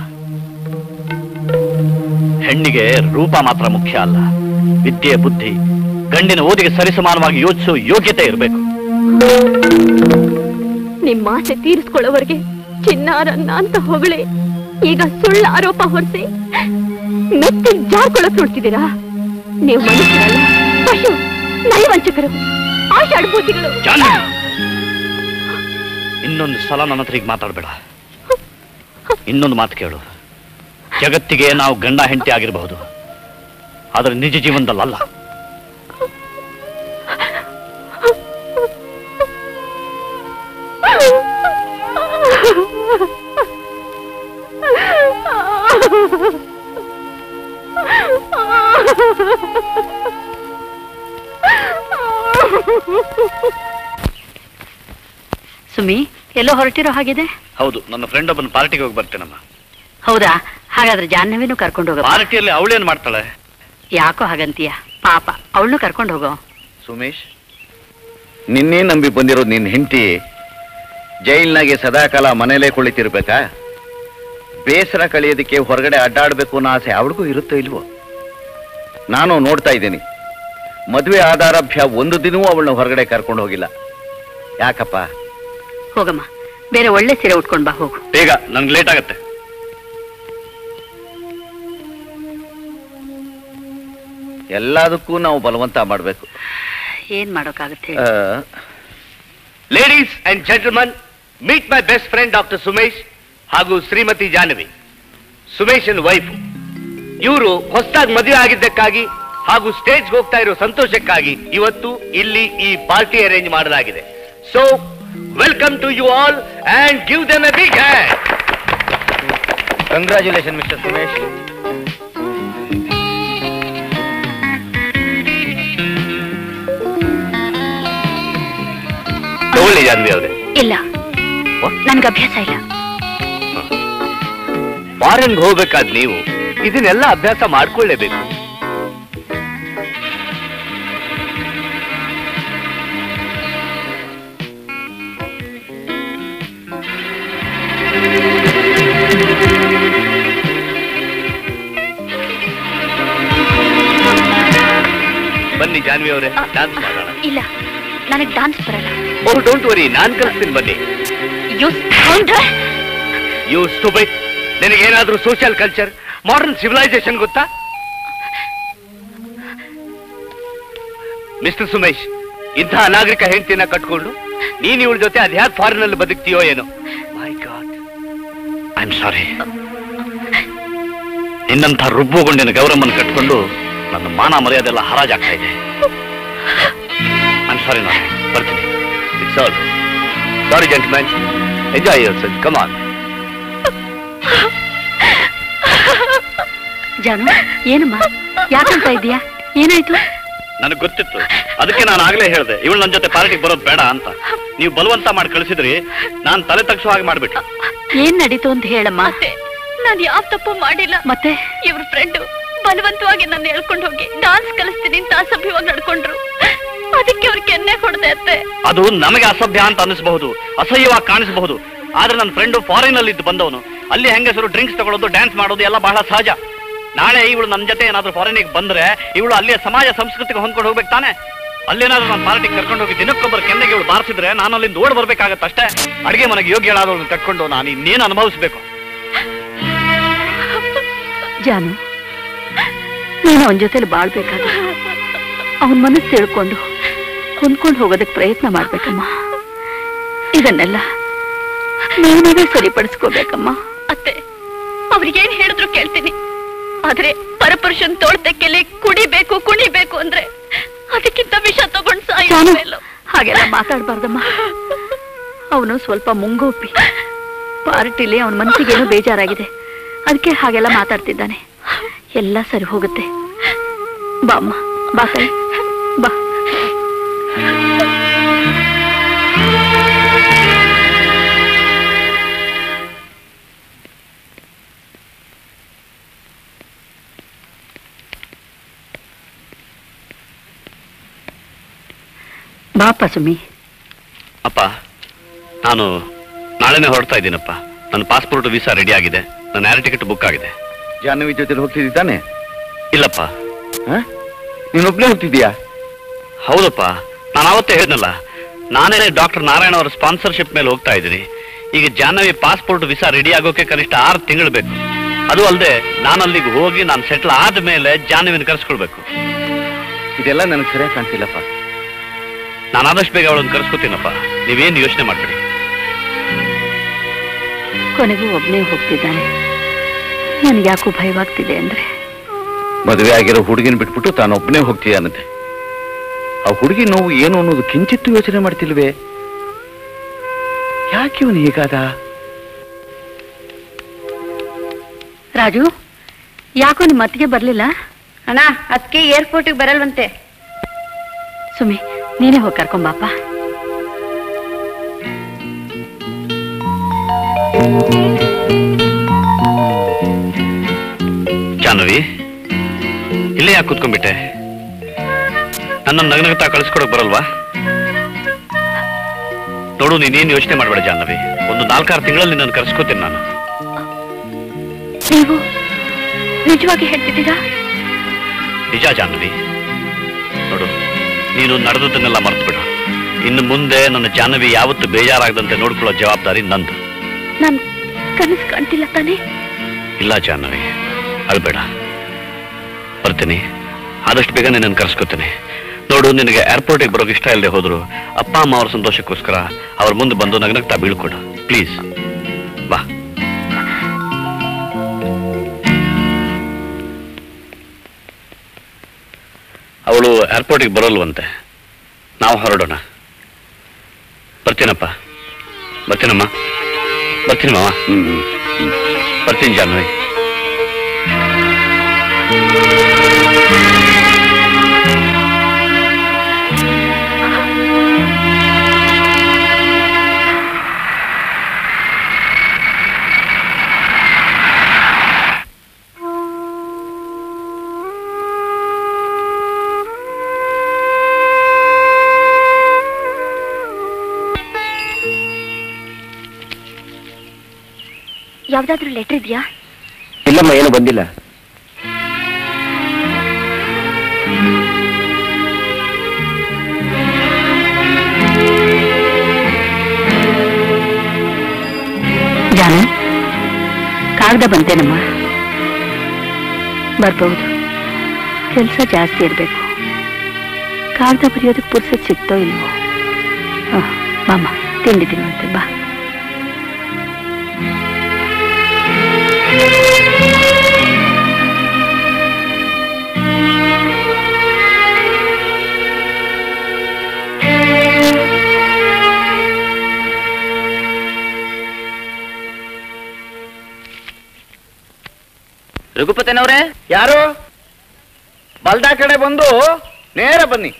ಹೆಣ್ಣಿಗೆ ರೂಪ ಮಾತ್ರ ಮುಖ್ಯ ಅಲ್ಲ ವಿದ್ಯೆ ಬುದ್ಧಿ ಗಂಡಿನ ಓದಿಗೆ ಸರಿಸಮಾನವಾಗಿ ಯೋಚಿಸೋ ಯೋಗ್ಯತೆ ಇರಬೇಕು ನಿಮ್ಮ ಆಸೆ ತೀರಿಸ್ಕೊಳ್ಳೋವರೆಗೆ ಚಿನ್ನಾರನ್ನ ಅಂತ ಹೊಗಳಿ ಈಗ ಸುಳ್ಳು ಆರೋಪ ಹೊರಿಸಿ ಮೆತ್ತಿ ಜಾರ್ಕೊಳಕ್ ನೋಡ್ತಿದ್ದೀರಾ ನೀವು ಮನುಷ್ಯರಲ್ಲ ಪಶು ನಯವಂಚಕರು ಆಶೆ ಅಡ್ಭೂತಿಗಳು ಜಾನ್ವಿ! ಇನ್ನೊಂದು ಸಲ ನನ್ನ ಹತ್ರ ಈಗ ಮಾತಾಡಬೇಡ ಇನ್ನೊಂದು ಮಾತು ಕೇಳು ಜಗತ್ತಿಗೆ ನಾವು ಗಂಡ ಹೆಂಡತಿ ಆಗಿರಬಹುದು ಆದ್ರೆ ನಿಜ ಜೀವನದಲ್ಲ ಸುಮಿ ಎಲ್ಲೋ ಹೊರಟಿರೋ ಹಾಗಿದೆ ಹೌದು ನನ್ನ ಫ್ರೆಂಡ್ ಒಬ್ಬನ ಪಾರ್ಟಿಗೆ ಹೋಗಿ ಬರ್ತೇನಮ್ಮ ಹೌದಾ ಹಾಗಾದ್ರೆ ಜಾಹ್ನವಿನೂ ಕರ್ಕೊಂಡು ಹೋಗ ಪಾರ್ಟಿಯಲ್ಲಿ ಅವಳೇನ್ ಮಾಡ್ತಾಳೆ ಯಾಕೋ ಹಾಗಂತೀಯ ಪಾಪ ಅವಳನ್ನು ಕರ್ಕೊಂಡು ಹೋಗೋ ಸುಮೇಶ್ ನಿನ್ನೆ ನಂಬಿ ಬಂದಿರೋ ನಿನ್ನ ಹೆಂಡತಿ ಜೈಲ್ನಾಗೆ ಸದಾಕಾಲ ಮನೇಲೇ ಕುಳಿತಿರ್ಬೇಕಾ ಬೇಸರ ಕಳೆಯೋದಕ್ಕೆ ಹೊರಗಡೆ ಅಡ್ಡಾಡ್ಬೇಕು ಅನ್ನೋ ಆಸೆ ಅವಳಿಗೂ ಇರುತ್ತೋ ಇಲ್ವೋ ನಾನು ನೋಡ್ತಾ ಇದ್ದೀನಿ ಮದುವೆ ಆಧಾರಾಭ್ಯ ಒಂದು ದಿನವೂ ಅವಳನ್ನ ಹೊರಗಡೆ ಕರ್ಕೊಂಡು ಹೋಗಿಲ್ಲ ಯಾಕಪ್ಪ ಹೋಗಮ್ಮ ಬೇರೆ ಒಳ್ಳೆ ಸೀರೆ ಉಟ್ಕೊಂಡ್ ಬಾ ಹೋಗು ಬೇಗ ನನ್ಗೆ ಲೇಟ್ ಆಗತ್ತೆ ಎಲ್ಲದಕ್ಕೂ ನಾವು ಬಲವಂತ ಮಾಡಬೇಕು ಏನ್ ಮಾಡೋಕ್ಕಾಗುತ್ತೆ ladies and gentleman meet my best friend doctor Sumesh ಹಾಗೂ ಶ್ರೀಮತಿ ಜಾಹ್ನವಿ ಸುಮೇಶನ್ ವೈಫ್ ಇವರು ಹೊಸದಾಗಿ ಮದುವೆ ಆಗಿದ್ದಕ್ಕಾಗಿ ಹಾಗೂ ಸ್ಟೇಜ್ಗೆ ಹೋಗ್ತಾ ಇರೋ ಸಂತೋಷಕ್ಕಾಗಿ ಇವತ್ತು ಇಲ್ಲಿ ಈ ಪಾರ್ಟಿ ಅರೇಂಜ್ ಮಾಡಲಾಗಿದೆ so welcome to you all and give them a big hand congratulation mister Sumesh ತಗೊಳ್ಳಿ ಜಾನ್ವಿ ಅವರೇ ಇಲ್ಲ ನನ್ಗೆ ಅಭ್ಯಾಸ ಇಲ್ಲ ಫಾರಿನ್ಗೆ ಹೋಗ್ಬೇಕಾದ್ ನೀವು ಇದನ್ನೆಲ್ಲ ಅಭ್ಯಾಸ ಮಾಡ್ಕೊಳ್ಳೇಬೇಕು ಬನ್ನಿ ಜಾನ್ವಿ ಅವರೇ ಡಾನ್ಸ್ ಮಾಡೋಣ ಇಲ್ಲ ನನಗೆ ಡಾನ್ಸ್ ಬರಲ್ಲ ಓ ಡೋಂಟ್ ವರಿ ನಾನ್ ಕಲಿಸ್ತೀನಿ ಬನ್ನಿ ಯು ಸ್ಕೌಂಡ್ರಲ್. ಯು ಸ್ಟುಪಿಡ್ ನಿನಗೇನಾದ್ರೂ ಸೋಷಿಯಲ್ ಕಲ್ಚರ್ ಮಾಡರ್ನ್ ಸಿವಿಲೈಸೇಷನ್ ಗೊತ್ತಾ ಮಿಸ್ಟರ್ ಸುಮೇಶ್ ಇಂಥ ಅನಾಗರಿಕ ಹೆಂಡತಿನ ಕಟ್ಕೊಂಡು ನೀನ್ ಇವಳ ಜೊತೆ ಅದ್ಯಾಕ್ ಫಾರಿನ್ ಅಲ್ಲಿ ಬದುಕ್ತೀಯೋ ಏನೋ my god I am sorry ನಿನ್ನಂಥ ರುಬ್ಬುಗೊಂಡಿನ ಗೌರಮ್ಮನ ಕಟ್ಕೊಂಡು ನನ್ನ ಮಾನ ಮರ್ಯಾದೆಲ್ಲ ಹರಾಜಾಗ್ತಾ ಇದೆ ಐ ಆಮ್ ಸಾರಿ ನಾನು ಬರ್ತೀನಿ it's all sorry gentleman enjoy yourself come on Janu ಏನಮ್ಮ ಯಾಕಂತ ಇದೀಯಾ ಏನಾಯ್ತು ನನಗೆ ಗೊತ್ತಿತ್ತು ಅದಕ್ಕೆ ನಾನು ಆಗ್ಲೇ ಹೇಳಿದೆ ಇವಳು ನನ್ನ ಜೊತೆ ಪಾರ್ಟಿಗೆ ಬರೋದು ಬೇಡ ಅಂತ ನೀವು ಬಲವಂತ ಮಾಡಿ ಕಳಿಸಿದ್ರಿ ನಾನು ತಲೆ ತಗ್ಸೋ ಹಾಗೆ ಮಾಡ್ಬಿಟ್ಟು ಏನ್ ನಡೀತು ಅಂತ ಹೇಳಮ್ಮ ನಾನು ಯಾವ ತಪ್ಪು ಮಾಡಿಲ್ಲ ಮತ್ತೆ ಇವ್ರ ಫ್ರೆಂಡ್ ಬಲವಂತವಾಗಿ ನನ್ನ ಹೇಳ್ಕೊಂಡು ಹೋಗಿ ಡಾನ್ಸ್ ಕಲಿಸ್ತೀನಿ ಅಂತ ಅಸಭ್ಯವಾಗಿ ನಡ್ಕೊಂಡ್ರು ಅದಕ್ಕೆ ಅವ್ರ ಕೆನ್ನೆ ಹೊಡೆದೆ ಅತ್ತೆ ಅದು ನಮಗೆ ಅಸಭ್ಯ ಅಂತ ಅನಿಸಬಹುದು ಅಸಹ್ಯವಾಗಿ ಕಾಣಿಸಬಹುದು ಆದ್ರೆ ನನ್ನ ಫ್ರೆಂಡು ಫಾರಿನ್ ಅಲ್ಲಿ ಇದ್ದು ಬಂದವನು ಅಲ್ಲಿ ಹೆಂಗಸರು ಡ್ರಿಂಕ್ಸ್ ತಗೊಳ್ಳೋದು ಡ್ಯಾನ್ಸ್ ಮಾಡೋದು ಎಲ್ಲ ಬಹಳ ಸಹಜ ನಾಳೆ ಇವಳು ನನ್ನ ಜೊತೆ ಏನಾದ್ರೂ ಫಾರಿನಿಗೆ ಬಂದ್ರೆ ಇವಳು ಅಲ್ಲಿಯ ಸಮಾಜ ಸಂಸ್ಕೃತಿಗೆ ಹೊಂದ್ಕೊಂಡು ಹೋಗ್ಬೇಕು ತಾನೆ ಅಲ್ಲೇನಾದ್ರೂ ನಾನು ಪಾರ್ಟಿಗೆ ಕರ್ಕೊಂಡು ಹೋಗಿ ದಿನಕ್ಕೊಬ್ಬರು ಕೆನ್ನೆಗೆ ಇವಳು ಬಾರಿಸಿದ್ರೆ ನಾನು ಅಲ್ಲಿಂದ ಓಡ್ ಬರ್ಬೇಕಾಗತ್ತೆ ಅಷ್ಟೇ ಅಡಿಗೆ ಮನೆಗೆ ಯೋಗ್ಯಳಾದವಳನ್ನ ಕಟ್ಕೊಂಡು ನಾನು ಇನ್ನೇನು ಅನುಭವಿಸ್ಬೇಕು ಜಾನು ನೀನು ಅವನ ಜೊತೆಲಿ ಬಾಳ್ಬೇಕಾದ್ರೆ ಅವನ ಮನಸ್ಸು ತಿಳ್ಕೊಂಡು ಹೊಂದ್ಕೊಂಡು ಹೋಗೋದಕ್ಕೆ ಪ್ರಯತ್ನ ಮಾಡ್ಬೇಕಮ್ಮ ಇದನ್ನೆಲ್ಲ ನೀವೇ ಸರಿಪಡಿಸ್ಕೋಬೇಕಮ್ಮ ಅತ್ತೆ ಅವ್ರಿಗೇನ್ ಹೇಳಿದ್ರು ಕೇಳ್ತೀನಿ ಆದ್ರೆ ಪರಪುರುಷನ್ ತೋಳ್ತಕ್ಕೆಲೆ ಕುಡಿಬೇಕು ಕುಣಿಬೇಕು ಅಂದ್ರೆ ಅದಕ್ಕಿಂತ ವಿಷ ತಗೊಂಡ್ ಜಾನು ಸಾಯಿಲ್ಲ ಹಾಗೆಲ್ಲ ಮಾತಾಡ್ಬಾರ್ದಮ್ಮ ಅವನು ಸ್ವಲ್ಪ ಮುಂಗೋಪಿ ಪಾರ್ಟಿಲಿ ಅವನ ಮನಸ್ಸಿಗೇನೋ ಬೇಜಾರಾಗಿದೆ ಅದಕ್ಕೆ ಹಾಗೆಲ್ಲ ಮಾತಾಡ್ತಿದ್ದಾನೆ ಎಲ್ಲ ಸರಿ ಹೋಗುತ್ತೆ ಬಾ ಅಮ್ಮ ಬಾ ತಾಯಿ ಬಾ ಬಾಪ ಸುಮಿ ಅಪ್ಪ ನಾನು ನಾಳೆನೇ ಹೊರಡ್ತಾ ಇದ್ದೀನಪ್ಪ ನನ್ನ ಪಾಸ್ಪೋರ್ಟ್ ವೀಸಾ ರೆಡಿ ಆಗಿದೆ ನನ್ನ ಏರ್ ಟಿಕೆಟ್ ಬುಕ್ ಆಗಿದೆ ಜಾಹ್ನವಿ ಜೊತೆ ಹೋಗ್ತಿದ್ದಿ ತಾನೆ ಇಲ್ಲಪ್ಪ ನೀನೊಬ್ನೇ ಹೋಗ್ತಿದ್ಯಾ ಹೌದಪ್ಪ ನಾನು ಅವತ್ತೇ ಹೇಳಿದ್ನಲ್ಲ ನಾನೇ ಡಾಕ್ಟರ್ ನಾರಾಯಣ ಅವರ ಸ್ಪಾನ್ಸರ್ಶಿಪ್ ಮೇಲೆ ಹೋಗ್ತಾ ಇದ್ದೀನಿ ಈಗ ಜಾಹ್ನವಿ ಪಾಸ್ಪೋರ್ಟ್ ವೀಸಾ ರೆಡಿ ಆಗೋಕೆ ಕನಿಷ್ಠ ಆರು ತಿಂಗಳು ಬೇಕು ಅದು ಅಲ್ಲದೆ ನಾನು ಅಲ್ಲಿಗೆ ಹೋಗಿ ನಾನು ಸೆಟ್ಲ್ ಆದ್ಮೇಲೆ ಜಾಹ್ನವಿನ ಕರೆಸ್ಕೊಳ್ಬೇಕು ಇದೆಲ್ಲ ನನಗೆ ಸರಿಯಾಗಿ ಕಾಣ್ತಿಲ್ಲಪ್ಪ ನಾನು ಆದಷ್ಟು ಬೇಗ ಅವಳನ್ನು ಕರೆಸ್ಕೊತೀನಪ್ಪ ನೀವೇನು ಯೋಚನೆ ಮಾಡ್ಬೇಡಿ ಕೊನೆಗೂ ಒಬ್ಬನೇ ಹೋಗ್ತಿದ್ದಾನೆ ನನಗೆ ಯಾಕೋ ಭಯವಾಗ್ತಿದೆ ಅಂದ್ರೆ ಮದುವೆ ಆಗಿರೋ ಹುಡುಗಿನ ಬಿಟ್ಬಿಟ್ಟು ತಾನೊಬ್ಬನೇ ಹೋಗ್ತೀಯಾನಂತೆ ಆ ಹುಡುಗಿ ನೋವು ಏನು ಅನ್ನೋದು ಕಿಂಚಿತ್ತು ಯೋಚನೆ ಮಾಡ್ತಿಲ್ವೇ ಯಾಕೆ ಇವನು ಹೀಗಾದ ರಾಜು ಯಾಕೋ ನಿಮ್ಮ ಅತ್ತಿಗೆ ಬರ್ಲಿಲ್ಲ ಅಣ್ಣ ಅದಕ್ಕೆ ಏರ್ಪೋರ್ಟಿಗೆ ಬರಲ್ವಂತೆ ಸುಮಿ ನೀನೇ ಹೋಗಿ ಕರ್ಕೊಂಬಾಪ ಜಾಹ್ನವಿ ಇಲ್ಲೇ ಯಾಕೆ ಕೂತ್ಕೊಂಡ್ಬಿಟ್ಟೆ ನನ್ನ ನಗನಗತಾ ಕಳಿಸ್ಕೊಡಕ್ ಬರಲ್ವಾ ನೋಡು ನೀನೇನು ಯೋಚನೆ ಮಾಡಬೇಡ ಜಾಹ್ನವಿ ಒಂದು ನಾಲ್ಕಾರು ತಿಂಗಳಲ್ಲಿ ನಾನು ಕರ್ಸ್ಕೋತೀನಿ ನಾನು ನೀವು ನಿಜವಾಗಿ ಹೇಳ್ತಿದ್ದೀರಾ ನಿಜ ಜಾಹ್ನವಿ ನೋಡು ನೀನು ನಡೆದದ್ದನ್ನೆಲ್ಲ ಮರ್ತು ಬಿಡು ಇನ್ನು ಮುಂದೆ ನನ್ನ ಜಾಹ್ನವಿ ಯಾವತ್ತು ಬೇಜಾರಾಗದಂತೆ ನೋಡ್ಕೊಳ್ಳೋ ಜವಾಬ್ದಾರಿ ನಂದು ನಾನ್ ಕನಸು ಕಾಣ್ತಿಲ್ಲ ತಾನೇ ಇಲ್ಲ ಜಾಹ್ನವಿ ಅಳ್ಬೇಡ ಬರ್ತೀನಿ ಆದಷ್ಟು ಬೇಗನೆ ನಾನು ಕರ್ಸ್ಕೊತೀನಿ ನೋಡು ನಿನಗೆ ಏರ್ಪೋರ್ಟಿಗೆ ಬರೋಕೆ ಇಷ್ಟ ಇಲ್ಲದೆ ಹೋದ್ರು ಅಪ್ಪ ಅಮ್ಮ ಅವ್ರ ಸಂತೋಷಕ್ಕೋಸ್ಕರ ಅವ್ರ ಮುಂದೆ ಬಂದು ನಗನಗ್ತಾ ಬೀಳ್ಕೊಡು ಪ್ಲೀಸ್ ಬಾ ಅವಳು ಏರ್ಪೋರ್ಟಿಗೆ ಬರೋಲ್ವಂತೆ ನಾವು ಹೊರಡೋಣ ಬರ್ತೀನಪ್ಪ ಬರ್ತೀನಮ್ಮ ಬರ್ತೀನಿ ಮಾವ ಬರ್ತೀನಿ ಜಾಹ್ನವಿ ಯಾವ್ದಾದ್ರೂ ಲೆಟರ್ ಇದೆಯಾ ಇಲ್ಲಮ್ಮ ಏನು ಬಂದಿಲ್ಲ ಜಾನು ಕಾಗದ ಬಂತೇನಮ್ಮ ಬರ್ಬಹುದು ಕೆಲಸ ಜಾಸ್ತಿ ಇರಬೇಕು ಕಾಗದ ಬರೆಯೋದಕ್ಕೆ ಪುರ್ಸತ್ ಸಿಗ್ತೋ ಇಲ್ವೋ ಹ, ಬಾಮ್ಮ ತಿಂಡಿ ತಿನ್ನುವಂತೆ ಬಾ ರಘುಪತಿನವ್ರೆ ಯಾರು ಬಲ್ದ ಕಡೆ ಬಂದು ನೇರ ಬನ್ನಿ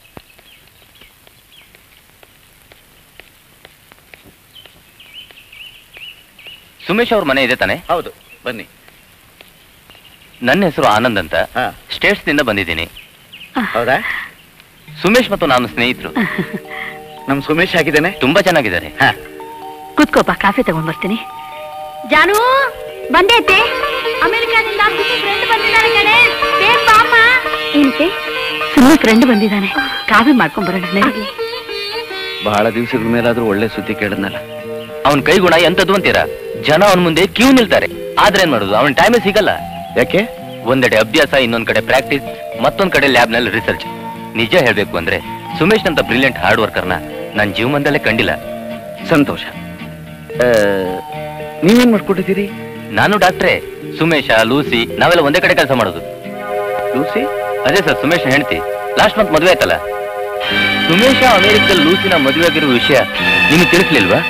ಸುಮೇಶ್ ಅವ್ರ ಮನೆ ಇದೆ ತಾನೆ ಹೌದು ಬನ್ನಿ ನನ್ನ ಹೆಸರು ಆನಂದ್ ಅಂತ ಹಾ. ಸ್ಟೇಟ್ಸ್ ನಿಂದ ಬಂದಿದ್ದೀನಿ ಹೌದಾ ಸುಮೇಶ್ ಮತ್ತು ನಾನು ಸ್ನೇಹಿತರು ನಮ್ ಸುಮೇಶ್ ಆಗಿದ್ದೇನೆ ತುಂಬಾ ಚೆನ್ನಾಗಿದ್ದಾರೆ ಕೂತ್ಕೋಪ ಕಾಫಿ ತಗೊಂಡ್ ಬರ್ತೀನಿ ಜಾನು ಬಂದೆ ಅತ್ತೆ ಅಮೆರಿಕಾದಿಂದ ಫ್ರೆಂಡ್ ಬಂದಿದ್ದಾರೆ ಕಣೆ ಬೇಗ ಬಾ ಅಮ್ಮ ಏನಕ್ಕೆ ಸುಮ್ಮನೆ ಫ್ರೆಂಡ್ ಬಂದಿದ್ದಾನೆ ಕಾಫಿ ಮಾಡ್ಕೊಂಡ್ ಬರೋಣ ನಡಿ. ಬಹಳ ದಿವಸಗಳ ಮೇಲಾದ್ರೂ ಒಳ್ಳೆ ಸುದ್ದಿ ಕೇಳದ್ನಲ್ಲ ಅವನ್ ಕೈಗುಣ ಎಂತದ್ದು ಅಂತೀರಾ ಜನ ಅವನ ಮುಂದೆ ಕ್ಯೂ ನಿಲ್ತಾರೆ ಆದ್ರೆ ಏನ್ ಮಾಡುದು ಅವನ ಟೈಮೇ ಸಿಗಲ್ಲ ಯಾಕೆ ಒಂದೆಡೆ ಅಭ್ಯಾಸ ಇನ್ನೊಂದ್ ಕಡೆ ಪ್ರಾಕ್ಟೀಸ್ ಮತ್ತೊಂದ್ ಕಡೆ ಲ್ಯಾಬ್ ನಲ್ಲಿ ರಿಸರ್ಚ್ ನಿಜ ಹೇಳ್ಬೇಕು ಅಂದ್ರೆ ಸುಮೇಶ್ ಅಂತ ಬ್ರಿಲಿಯಂಟ್ ಹಾರ್ಡ್ ವರ್ಕರ್ನ ನನ್ ಜೀವನದಲ್ಲೇ ಕಂಡಿಲ್ಲ ಸಂತೋಷ ಆ, ನೀವೇನ್ ಮಾಡ್ಕೊಟ್ಟಿದ್ದೀರಿ ನಾನು ಡಾಕ್ಟ್ರೇ ಸುಮೇಶ ಲೂಸಿ ನಾವೆಲ್ಲ ಒಂದೇ ಕಡೆ ಕೆಲಸ ಮಾಡೋದು ಲೂಸಿ ಅದೇ ಸರ್ ಸುಮೇಶ್ ಹೆಂಡತಿ ಲಾಸ್ಟ್ ಮಂತ್ ಮದುವೆ ಆಯ್ತಲ್ಲ ಸುಮೇಶ ಅಮೆರಿಕದಲ್ಲಿ ಲೂಸಿನ ಮದುವೆ ಆಗಿರೋ ವಿಷಯ ನಿಮಗೆ ತಿಳಿಸ್ಲಿಲ್ವಾ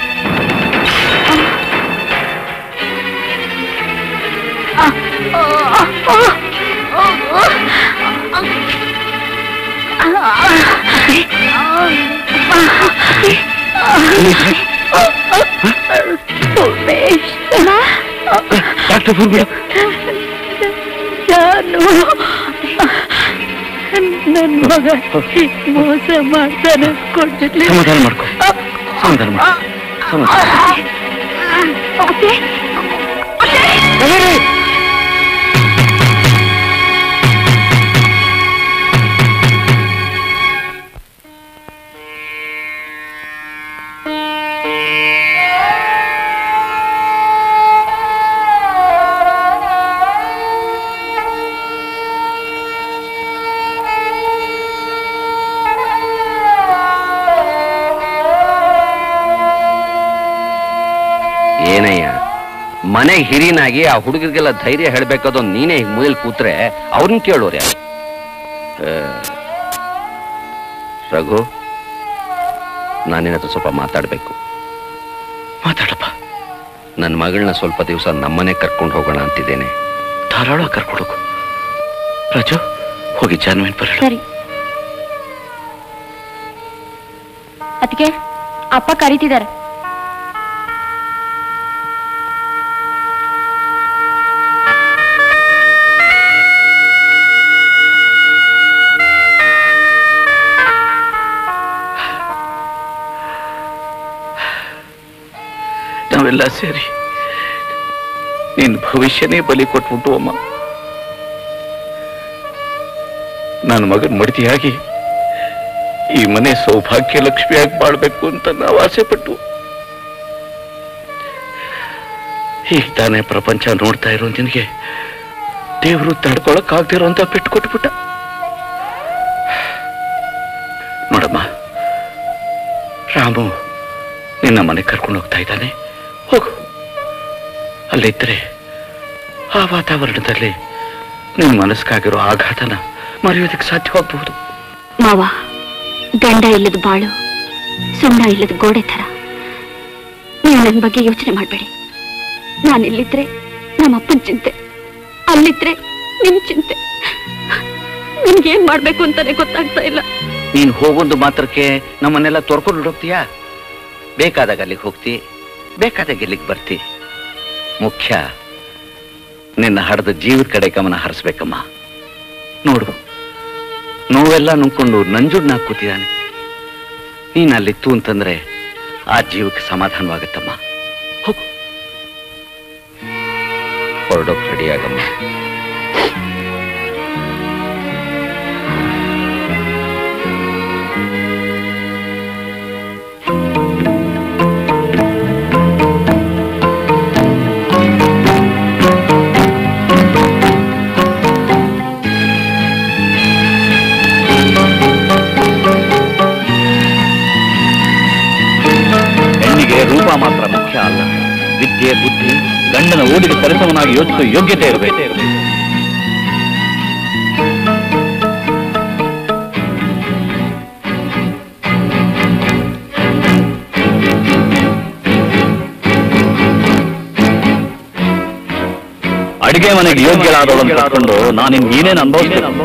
ಡಾಕ್ಟರ್ ಫೋನ್ ಬಿಡು ಜಾನು ನನ್ ಮಗ ಹೀಗ್ ಮೋಸ ಮಾಡ್ತಾನೆ ಕೊಟ್ಟಿರ್ಲಿ ಸಮಾಧಾನ ಮಾಡ್ಕೊ ಸಮಾಧಾನ ಮಾಡ್ಕೊ ಸಮಾಧಾನ ಅತ್ತೆ ಏನಯ್ಯ ಮನೆ ಹಿರಿನಾಗಿ ಆ ಹುಡುಗರಿಗೆಲ್ಲ ಧೈರ್ಯ ಹೇಳ್ಬೇಕಾದೋ ನೀನೇ ಹಿಂಗ್ ಮುಯಲ್ ಕೂತ್ರೆ ಅವ್ರನ್ನ ಕೇಳೋರು ಯಾರು ಆ, ರಘು ನಾನಿನ ಹತ್ರ ಸ್ವಲ್ಪ ಮಾತಾಡ್ಬೇಕು ಮಾತಾಡಪ್ಪ ನನ್ನ ಮಗಳನ್ನ ಸ್ವಲ್ಪ ದಿವಸ ನಮ್ಮನೆ ಕರ್ಕೊಂಡು ಹೋಗೋಣ ಅಂತಿದ್ದೇನೆ ಧಾರಾಳ ಕರ್ಕೊಡೋಕು ರಾಜು ಹೋಗಿ ಜಾನ್ವೇನ್ ಬರೋಣ ಸರಿ ಅದಕ್ಕೆ ಅಪ್ಪ ಕರೀತಿದ್ದಾರೆ ನಾವೆಲ್ಲ ಸೇರಿ ನಿನ್ ಭವಿಷ್ಯನೇ ಬಲಿ ಕೊಟ್ಬಿಟ್ಟು ಅಮ್ಮ ನನ್ನ ಮಗನ್ ಮಡದಿಯಾಗಿ ಈ ಮನೆ ಸೌಭಾಗ್ಯ ಲಕ್ಷ್ಮಿಯಾಗಿ ಬಾಳ್ಬೇಕು ಅಂತ ನಾವು ಆಸೆ ಪಟ್ಟು ಈಗ ತಾನೇ ಪ್ರಪಂಚ ನೋಡ್ತಾ ಇರೋ ನಿನಗೆ ದೇವರು ತಡ್ಕೊಳಕ್ ಆಗ್ದಿರೋ ಅಂತ ಪೆಟ್ಟು ಕೊಟ್ಬಿಟ್ಟ ನೋಡಮ್ಮ ರಾಮು ನಿನ್ನ ಮನೆ ಕರ್ಕೊಂಡು ಹೋಗ್ತಾ ಇದ್ದಾನೆ ಹೋಗು ಅಲ್ಲಿದ್ದರೆ ಆ ವಾತಾವರಣದಲ್ಲಿ ನಿನ್ನ ಮನಸ್ಸಿಗಾಗಿರೋ ಆಘಾತನ ಮರೆಯೋದಕ್ಕೆ ಸಾಧ್ಯವಾಗಬಹುದು ಮಾವ ಗಂಡ ಇಲ್ಲದ ಬಾಳು ಸುಣ್ಣ ಇಲ್ಲದ ಗೋಡೆ ಥರ ನೀವು ನನ್ನ ಬಗ್ಗೆ ಯೋಚನೆ ಮಾಡಬೇಡಿ ನಾನಿಲ್ಲಿದ್ರೆ ನಮ್ಮ ಅಪ್ಪನ ಚಿಂತೆ ಅಲ್ಲಿದ್ರೆ ನಿಮ್ ಚಿಂತೆ ನಿಮ್ಗೇನ್ ಮಾಡ್ಬೇಕು ಅಂತಾನೆ ಗೊತ್ತಾಗ್ತಾ ಇಲ್ಲ ನೀನು ಹೋಗೊಂದು ಮಾತ್ರಕ್ಕೆ ನಮ್ಮನ್ನೆಲ್ಲ ತೊರ್ಕೊಂಡು ಹೋಗ್ತೀಯಾ ಬೇಕಾದಾಗ ಅಲ್ಲಿಗೆ ಹೋಗ್ತಿ ಬೇಕಾದಾಗ ಇಲ್ಲಿಗೆ ಬರ್ತಿ ಮುಖ್ಯ ನಿನ್ನ ಹಡದ ಜೀವದ ಕಡೆ ಗಮನ ಹರಿಸ್ಬೇಕಮ್ಮ ನೋಡು ನೋವೆಲ್ಲ ನುಂಗ್ಕೊಂಡು ನಂಜುಡ್ನ ಕೂತಿದ್ದಾನೆ ನೀನು ಅಲ್ಲಿತ್ತು ಅಂತಂದ್ರೆ ಆ ಜೀವಕ್ಕೆ ಸಮಾಧಾನವಾಗುತ್ತಮ್ಮ ಹೋಗು ಹೊರಡೋಕ್ ರೆಡಿಯಾಗಮ್ಮ ಹೆಣ್ಣಿಗೆ ರೂಪ ಮಾತ್ರ ಮುಖ್ಯ ಅಲ್ಲ ವಿದ್ಯೆ ಬುದ್ಧಿ ಗಂಡನ ಓದಿಗೆ ಸರಸವನಾಗಿ ಯೋಚಿಸುವ ಯೋಗ್ಯತೆ ಇರಬೇಕು ಅಡಿಗೆ ಮನೆಗೆ ಯೋಗ್ಯಳಾದವಳನ್ನು ಕರ್ಕೊಂಡು ನಾನು ಏನೇನು ಅನುಭವಿಸ್ತೇನೆ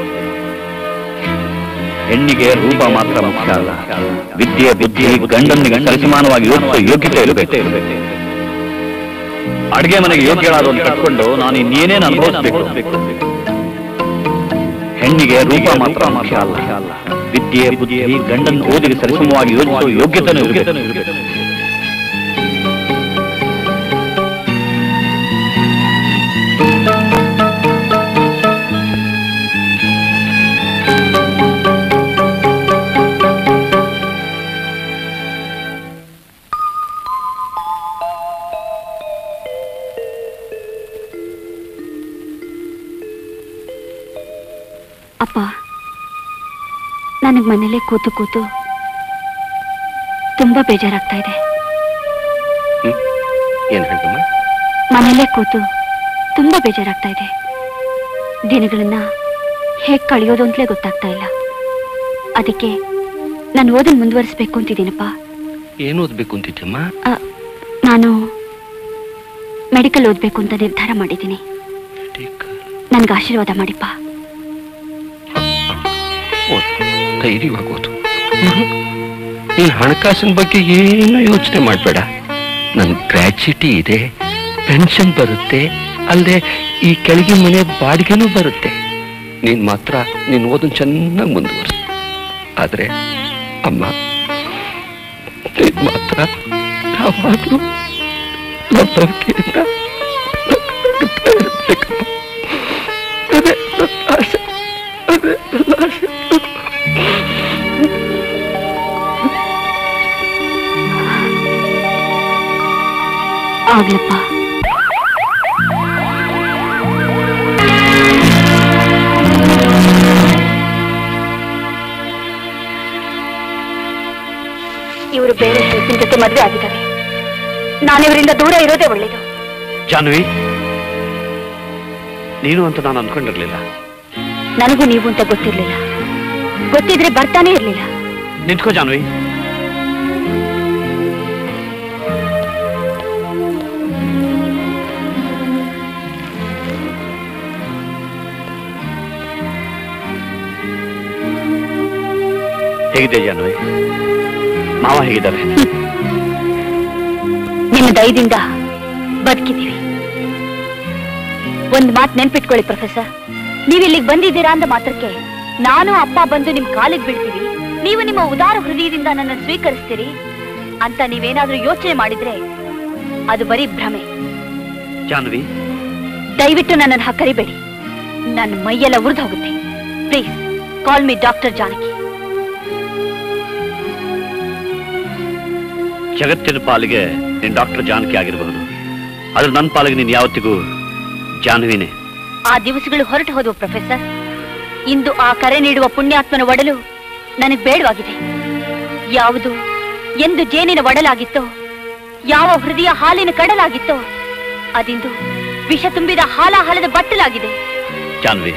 ಹೆಣ್ಣಿಗೆ ರೂಪ ಮಾತ್ರ ಮುಖ್ಯ ಅಲ್ಲ ವಿದ್ಯೆ ಬುದ್ಧಿ ಗಂಡನಿಗೆ ಸರಿಸಮಾನವಾಗಿ ಯೋಚಿಸುವ ಯೋಗ್ಯತೆ ಇರಬೇಕು ಅಡಿಗೆ ಮನೆಗೆ ಯೋಗ್ಯಳಾದವನ್ನ ಕಟ್ಕೊಂಡು ನಾನು ಇನ್ನೇನೇನು ಅನುಭವಿಸಬೇಕು ಹೆಣ್ಣಿಗೆ ರೂಪ ಮಾತ್ರ ಮುಖ್ಯ ಅಲ್ಲ ವಿದ್ಯೆ ಬುದ್ಧಿ ಗಂಡನ ಓದಿಗೆ ಸರಿಸಮವಾಗಿ ಯೋಚಿಸುವ ಯೋಗ್ಯತೆನೂ ಇರಬೇಕು ಅಪ್ಪ ನನಗ್ ಮನೇಲೆ ಕೂತು ಕೂತು ತುಂಬಾ ಬೇಜಾರಾಗ್ತಾ ಇದೆ ಏನ್ ಹೇಳ್ತಮ್ಮ ಮನೇಲೆ ಕೂತು ತುಂಬಾ ಬೇಜಾರಾಗ್ತಾ ಇದೆ ದಿನಗಳನ್ನ ಹೇಗ್ ಕಳೆಯೋದು ಅಂತಲೇ ಗೊತ್ತಾಗ್ತಾ ಇಲ್ಲ ಅದಕ್ಕೆ ನಾನು ಓದನ್ ಮುಂದುವರಿಸ್ಬೇಕು ಅಂತಿದ್ದೀನಪ್ಪ ಏನು ಓದ್ಬೇಕು ಅಂತಿದ್ದಮ್ಮ ಅ, ನಾನು ಮೆಡಿಕಲ್ ಓದ್ಬೇಕು ಅಂತ ನಿರ್ಧಾರ ಮಾಡಿದ್ದೀನಿ ನನ್ಗೆ ಆಶೀರ್ವಾದ ಮಾಡಿಪ್ಪ ಓದು ಧೈರ್ಯವಾಗಿ ಓದು ನೀನು ಹಣಕಾಸಿನ ಬಗ್ಗೆ ಏನು ಯೋಚನೆ ಮಾಡಬೇಡ ನನ್ ಗ್ರ್ಯಾಚ್ಯುಟಿ ಇದೆ ಪೆನ್ಷನ್ ಬರುತ್ತೆ ಅಲ್ಲದೆ ಈ ಕೆಳಗಿನ ಮನೆ ಬಾಡಿಗೆನೂ ಬರುತ್ತೆ ನೀನ್ ಮಾತ್ರ ನೀನ್ ಓದನ್ ಚೆನ್ನಾಗಿ ಮುಂದುವರ್ಸ ಆದ್ರೆ ಅಮ್ಮ ನೀನ್ ಮಾತ್ರ ಯಾವಾಗ್ಲೂ ನಂಬಿಕೆಯಿಂದ ನಗ್ತಾ ಇರ್ಬೇಕಮ್ಮ. ಅದೇ ನನ್ನ ಆಸೆ ಅದೇ ನನ್ನ ಆಸೆ ಆಗ್ಲಪ್ಪ ಇವರು ಬೇರೆ ಹೆಂಗಸಿನ ಜೊತೆ ಮದುವೆ ಆಗಿದ್ದಾರೆ ನಾನಿವರಿಂದ ದೂರ ಇರೋದೇ ಒಳ್ಳೇದು ಜಾನ್ವಿ ನೀನು ಅಂತ ನಾನು ಅನ್ಕೊಂಡಿರ್ಲಿಲ್ಲ ನನಗೂ ನೀವು ಅಂತ ಗೊತ್ತಿರ್ಲಿಲ್ಲ ಗೊತ್ತಿದ್ರೆ ಬರ್ತಾನೆ ಇರ್ಲಿಲ್ಲ ನಿಂತ್ಕೋ ಜಾನ್ವಿ ಹೇಗಿದೆ ಜಾನ್ವಿ ಮಾವ ಹೇಗಿದ್ದಾರೆ ನಿಮ್ಮ ದಯದಿಂದ ಬದುಕಿದ್ದೀವಿ ಒಂದ್ ಮಾತು ನೆನ್ಪಿಟ್ಕೊಳ್ಳಿ ಪ್ರೊಫೆಸರ್ ನೀವು ಇಲ್ಲಿಗೆ ಬಂದಿದ್ದೀರಾ ಅಂದ ಮಾತ್ರಕ್ಕೆ ನಾನು ಅಪ್ಪ ಬಂದು ನಿಮ್ ಕಾಲಿಗೆ ಬೀಳ್ತೀವಿ ನೀವು ನಿಮ್ಮ ಉದಾರ ಹೃದಯದಿಂದ ನನ್ನ ಸ್ವೀಕರಿಸ್ತೀರಿ ಅಂತ ನೀವೇನಾದ್ರೂ ಯೋಚನೆ ಮಾಡಿದ್ರೆ ಅದು ಬರೀ ಭ್ರಮೆ ಜಾನ್ವಿ ದಯವಿಟ್ಟು ನನ್ನನ್ನು ಹಕ್ಕರಿಬೇಡಿ ನನ್ನ ಮೈಯೆಲ್ಲ ಉರಿದು ಹೋಗುತ್ತೆ please call me doctor Janaki ಜಗತ್ತಿನ ಪಾಲಿಗೆ ನೀನ್ ಡಾಕ್ಟರ್ ಜಾನಕಿ ಆಗಿರಬಹುದು ಆದ್ರೆ ನನ್ನ ಪಾಲಿಗೆ ನೀನ್ ಯಾವತ್ತಿಗೂ ಜಾನ್ವಿನೇ ಆ ದಿವಸಗಳು ಹೊರಟು ಹೋದವು ಪ್ರೊಫೆಸರ್ ಇಂದು ಆ ಕರೆ ನೀಡುವ ಪುಣ್ಯಾತ್ಮನ ಒಡಲು ನನಗೆ ಬೇಡವಾಗಿದೆ ಯಾವುದು ಎಂದು ಜೇನಿನ ಒಡಲಾಗಿತ್ತೋ ಯಾವ ಹೃದಯ ಹಾಲಿನ ಕಡಲಾಗಿತ್ತೋ ಅದಿಂದು ವಿಷ ತುಂಬಿದ ಹಾಲಾಹಲದ ಬಟ್ಟಲಾಗಿದೆ ಜಾನ್ವಿ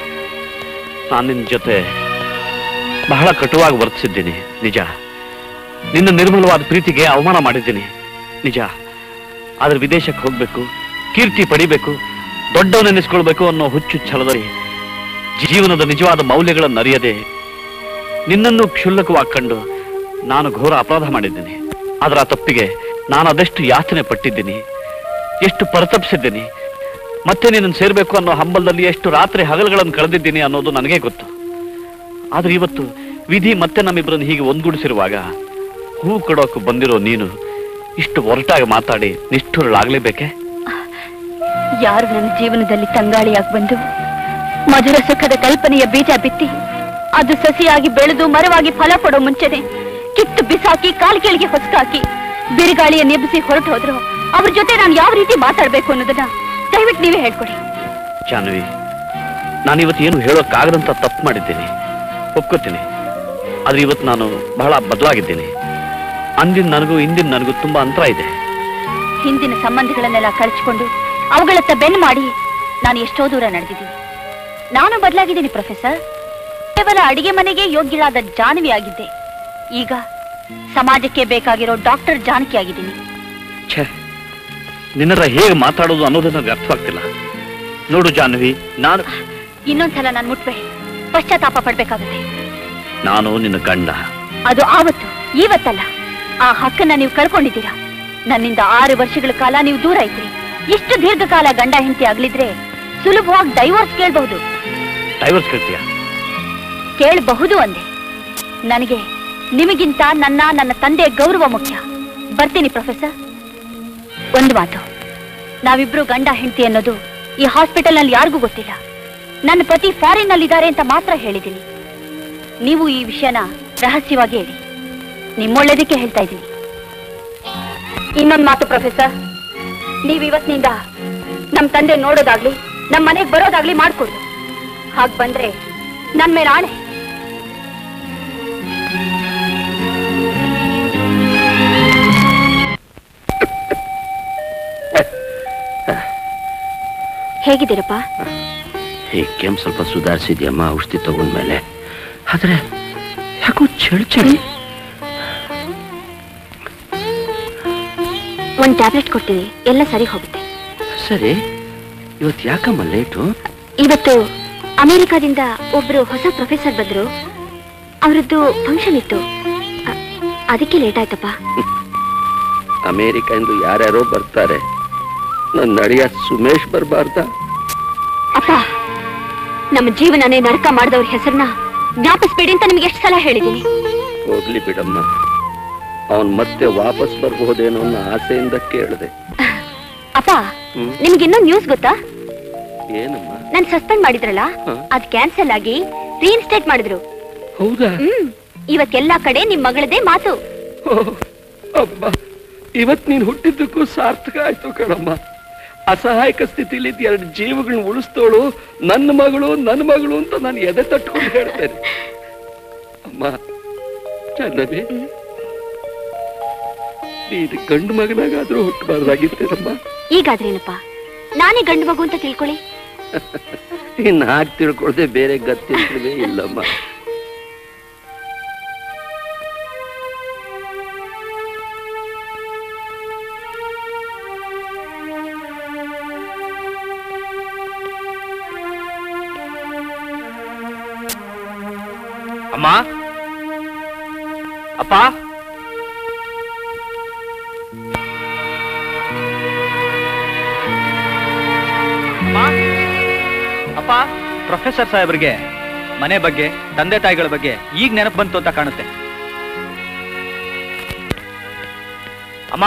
ನಾನು ನಿನ್ನ ಜೊತೆ ಬಹಳ ಕಟುವಾಗಿ ವರ್ತಿಸಿದ್ದೀನಿ ನಿಜ ನಿನ್ನ ನಿರ್ಮಲವಾದ ಪ್ರೀತಿಗೆ ಅವಮಾನ ಮಾಡಿದ್ದೀನಿ ನಿಜ ಆದ್ರೆ ವಿದೇಶಕ್ಕೆ ಹೋಗ್ಬೇಕು ಕೀರ್ತಿ ಪಡಿಬೇಕು ದೊಡ್ಡವನೆನಿಸ್ಕೊಳ್ಬೇಕು ಅನ್ನೋ ಹುಚ್ಚು ಛಲದಲ್ಲಿ ಜೀವನದ ನಿಜವಾದ ಮೌಲ್ಯಗಳನ್ನು ಅರಿಯದೆ ನಿನ್ನನ್ನು ಕ್ಷುಲ್ಲಕವಾಗಿ ಕಂಡು ನಾನು ಘೋರ ಅಪರಾಧ ಮಾಡಿದ್ದೀನಿ ಅದರ ಆ ತಪ್ಪಿಗೆ ನಾನು ಅದೆಷ್ಟು ಯಾತನೆ ಪಟ್ಟಿದ್ದೀನಿ ಎಷ್ಟು ಪರಿತಪಿಸಿದ್ದೀನಿ ಮತ್ತೆ ನಿನ್ನನ್ನು ಸೇರ್ಬೇಕು ಅನ್ನೋ ಹಂಬಲದಲ್ಲಿ ಎಷ್ಟು ರಾತ್ರಿ ಹಗಲುಗಳನ್ನು ಕಳೆದಿದ್ದೀನಿ ಅನ್ನೋದು ನನಗೆ ಗೊತ್ತು ಆದ್ರೆ ಇವತ್ತು ವಿಧಿ ಮತ್ತೆ ನಮ್ಮಿಬ್ಬರನ್ನು ಹೀಗೆ ಒಂದ್ಗೂಡಿಸಿರುವಾಗ ಹೂ ಕೊಡೋಕೆ ಬಂದಿರೋ ನೀನು ಇಷ್ಟು ಒರಟಾಗಿ ಮಾತಾಡಿ ನಿಷ್ಠುರಳಾಗ್ಲೇಬೇಕೆ ಯಾರು ನನ್ನ ಜೀವನದಲ್ಲಿ ತಂಗಾಳಿಯಾಗಿ ಬಂದು ಮಧುರ ಸುಖದ ಕಲ್ಪನೆಯ ಬೀಜ ಬಿತ್ತಿ ಅದು ಸಸಿಯಾಗಿ ಬೆಳೆದು ಮರವಾಗಿ ಫಲ ಕೊಡೋ ಮುಂಚೆನೆ ಕಿತ್ತು ಬಿಸಾಕಿ ಕಾಲ್ ಕೆಳಗೆ ಹೊಸಕಾಕಿ ಬಿರುಗಾಳಿಯ ನೆಬ್ಬಿಸಿ ಹೊರಟು ಹೋದ್ರು ಅವ್ರ ಜೊತೆ ನಾನು ಯಾವ ರೀತಿ ಮಾತಾಡ್ಬೇಕು ಅನ್ನೋದನ್ನ ದಯವಿಟ್ಟು ನೀವೇ ಹೇಳ್ಕೊಡಿ ಜಾನ್ವಿ ನಾನಿವತ್ತು ಏನು ಹೇಳೋಕ್ಕಾಗದಂತ ತಪ್ಪು ಮಾಡಿದ್ದೀನಿ ಒಪ್ಕೋತೀನಿ ಆದ್ರೆ ಇವತ್ತು ನಾನು ಬಹಳ ಬದಲಾಗಿದ್ದೀನಿ ಅಂದಿನ ನನಗೂ ಇಂದಿನ ನನಗೂ ತುಂಬಾ ಅಂತರ ಇದೆ ಹಿಂದಿನ ಸಂಬಂಧಗಳನ್ನೆಲ್ಲ ಕಳಚಿಕೊಂಡು ಅವುಗಳತ್ತ ಬೆನ್ನು ಮಾಡಿ ನಾನು ಎಷ್ಟೋ ದೂರ ನಡೆದಿದ್ದೀನಿ ನಾನು ಬದಲಾಗಿದ್ದೀನಿ ಪ್ರೊಫೆಸರ್ ಕೇವಲ ಅಡಿಗೆ ಮನೆಗೆ ಯೋಗ್ಯಳಾದ ಜಾನವಿ ಆಗಿದ್ದೆ ಈಗ ಸಮಾಜಕ್ಕೆ ಬೇಕಾಗಿರೋ ಡಾಕ್ಟರ್ ಜಾನಕಿ ಆಗಿದ್ದೀನಿ ಛೇ ನಿನ್ನರ ಹೇಗೆ ಮಾತಾಡೋದು ಅನ್ನೋದು ನನಗೆ ಅರ್ಥವಾಗ್ತಿಲ್ಲ ನೋಡು ಜಾಹ್ನವಿ ನಾನು ಇನ್ನೊಂದ್ಸಲ ನಾನು ಮುಟ್ಬೇಡಿ ಪಶ್ಚಾತ್ತಾಪ ಪಡ್ಬೇಕಾಗುತ್ತೆ ನಾನು ನಿನ್ನ ಗಂಡ ಅದು ಆವತ್ತು ಇವತ್ತಲ್ಲ ಆ ಹಕ್ಕನ್ನ ನೀವು ಕಳ್ಕೊಂಡಿದ್ದೀರಾ ನನ್ನಿಂದ ಆರು ವರ್ಷಗಳ ಕಾಲ ನೀವು ದೂರ ಇದ್ರಿ ಇಷ್ಟು ದೀರ್ಘಕಾಲ ಗಂಡ ಹೆಂಡತಿ ಆಗ್ಲಿದ್ರೆ ಸುಲಭವಾಗಿ ಡೈವೋರ್ಸ್ ಕೇಳಬಹುದು ಡೈವರ್ಸ್ ಕೇಳ್ತೀಯ ಕೇಳಬಹುದು ಅಂದೆ ನನಗೆ ನಿಮಗಿಂತ ನನ್ನ ನನ್ನ ತಂದೆಯ ಗೌರವ ಮುಖ್ಯ ಬರ್ತೀನಿ ಪ್ರೊಫೆಸರ್ ಒಂದು ಮಾತು ನಾವಿಬ್ರು ಗಂಡ ಹೆಂಡತಿ ಅನ್ನೋದು ಈ ಹಾಸ್ಪಿಟಲ್ ನಲ್ಲಿ ಯಾರಿಗೂ ಗೊತ್ತಿಲ್ಲ ನನ್ನ ಪತಿ ಫಾರಿನ್ ನಲ್ಲಿದ್ದಾರೆ ಅಂತ ಮಾತ್ರ ಹೇಳಿದ್ದೀನಿ ನೀವು ಈ ವಿಷಯನ ರಹಸ್ಯವಾಗಿ ಹೇಳಿ ನಿಮ್ಮೊಳ್ಳೇದಕ್ಕೆ ಹೇಳ್ತಾ ಇದ್ದೀನಿ ಇನ್ನೊಂದು ಮಾತು ಪ್ರೊಫೆಸರ್ ನೀವು ಇವತ್ತಿನಿಂದ ನಮ್ ತಂದೆ ನೋಡೋದಾಗ್ಲಿ ನಮ್ ಮನೆಗೆ ಬರೋದಾಗ್ಲಿ ಮಾಡ್ಕೊಡು ಹಾಗ್ ಬಂದ್ರೆ ನನ್ ಮೇಲೆ ಆಣೆ ಹೇಗಿದ್ದೀರಪ್ಪ ಈ ಕೆಮ್ಮು ಸ್ವಲ್ಪ ಸುಧಾರಿಸಿದ್ಯಮ್ಮ ಔಷಧಿ ತಗೊಂಡ್ಮೇಲೆ ಆದ್ರೆ ಯಾಕೋ ಚಳಿ ಚಳಿ ಒಂದ್ ಟ್ಯಾಬ್ಲೆಟ್ ಕೊಡ್ತೀನಿ ಎಲ್ಲ ಸರಿ ಹೋಗುತ್ತೆ ಸರಿ ಇವತ್ತು ಯಾಕಮ್ಮ ಲೇಟು ಇವತ್ತು ಅಮೆರಿಕಾದಿಂದ ಒಬ್ರು ಹೊಸ ಪ್ರೊಫೆಸರ್ ಬಂದ್ರು ಅವರದ್ದು ಫಂಕ್ಷನ್ ಇತ್ತು ಅ- ಅದಕ್ಕೆ ಲೇಟ್ ಆಯ್ತಪ್ಪ ಅಮೇರಿಕದಿಂದ ಯಾರ್ಯಾರೋ ಬರ್ತಾರೆ ನನ್ನ ನಡಿಯ ಸುಮೇಶ್ ಬರಬಾರ್ದ ಅಪ್ಪ ನಮ್ಮ ಜೀವನನೇ ನರಕ ಮಾಡಿದವ್ರ ಹೆಸರನ್ನ ಜ್ಞಾಪಿಸ್ಬೇಡಿ ಅಂತ ನಿಮ್ಗೆ ಎಷ್ಟು ಸಲ ಹೇಳಿದ್ದೀನಿ ಹೋಗ್ಲಿ ಬಿಡಮ್ಮ ಅವನ್ ಮತ್ತೆ ವಾಪಸ್ ಬರ್ಬಹುದೇನೋ ಅನ್ನೋ ಆಸೆಯಿಂದ ಕೇಳಿದೆ ಅಪ್ಪ ಹ್ಮ್. ನಿಮ್ಗಿನ್ನೂ ನ್ಯೂಸ್ ಗೊತ್ತಾ ಏನಮ್ಮ ನಾನ್ ಸಸ್ಪೆಂಡ್ ಮಾಡಿದ್ರಲ್ಲ ಅದ್ ಕ್ಯಾನ್ಸಲ್ ಆಗಿ ರೀಇನ್ಸ್ಟೇಟ್ ಮಾಡಿದ್ರು ಹೌದಾ ಹ್ಮ್ ಇವತ್ತೆಲ್ಲಾ ಕಡೆ ನಿಮ್ ಮಗಳದೇ ಮಾತು ಅಬ್ಬ ಇವತ್ ನೀನ್ ಹುಟ್ಟಿದ್ದಕ್ಕೂ ಸಾರ್ಥಕ ಆಯ್ತು ಕಣಮ್ಮ ಅಸಹಾಯಕ ಸ್ಥಿತಿಲಿ ಎರಡು ಜೀವಗಳನ್ನ ಉಳಿಸ್ತೋಳು ನನ್ನ ಮಗಳು ನನ್ನ ಮಗಳು ಅಂತ ನಾನು ಎದೆ ತಟ್ಕೊಂಡು ಹೇಳ್ತೇನೆ ಅಮ್ಮ ಚಂದವಿ ನೀನು ಗಂಡು ಮಗನಾಗಾದ್ರೂ ಹುಟ್ಟಬಾರ್ದಾಗಿತ್ತೇನಮ್ಮ ಈಗಾದ್ರೇನಪ್ಪ ನಾನೇ ಗಂಡು ಮಗು ಅಂತ ತಿಳ್ಕೊಳ್ಳಿ ಇನ್ನು ಹಾಗೆ ತಿಳ್ಕೊಳ್ದೆ ಬೇರೆ ಗತ್ತಿಲ್ವೇ ಇಲ್ಲಮ್ಮ ಅಮ್ಮ ಅಪ್ಪ ಅಮ್ಮ ಅಪ್ಪ ಪ್ರೊಫೆಸರ್ ಸಾಹೇಬ್ರಿಗೆ ಮನೆ ಬಗ್ಗೆ ತಂದೆ ತಾಯಿಗಳ ಬಗ್ಗೆ ಈಗ ನೆನಪು ಬಂತು ಅಂತ ಕಾಣುತ್ತೆ ಅಮ್ಮ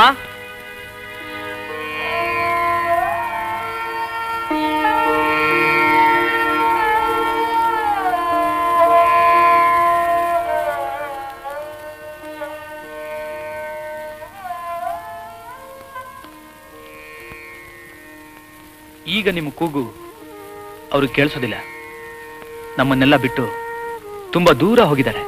ಈಗ ನಿಮ್ಮ ಕೂಗು ಅವ್ರಿಗೆ ಕೇಳಿಸೋದಿಲ್ಲ ನಮ್ಮನ್ನೆಲ್ಲ ಬಿಟ್ಟು ತುಂಬಾ ದೂರ ಹೋಗಿದ್ದಾರೆ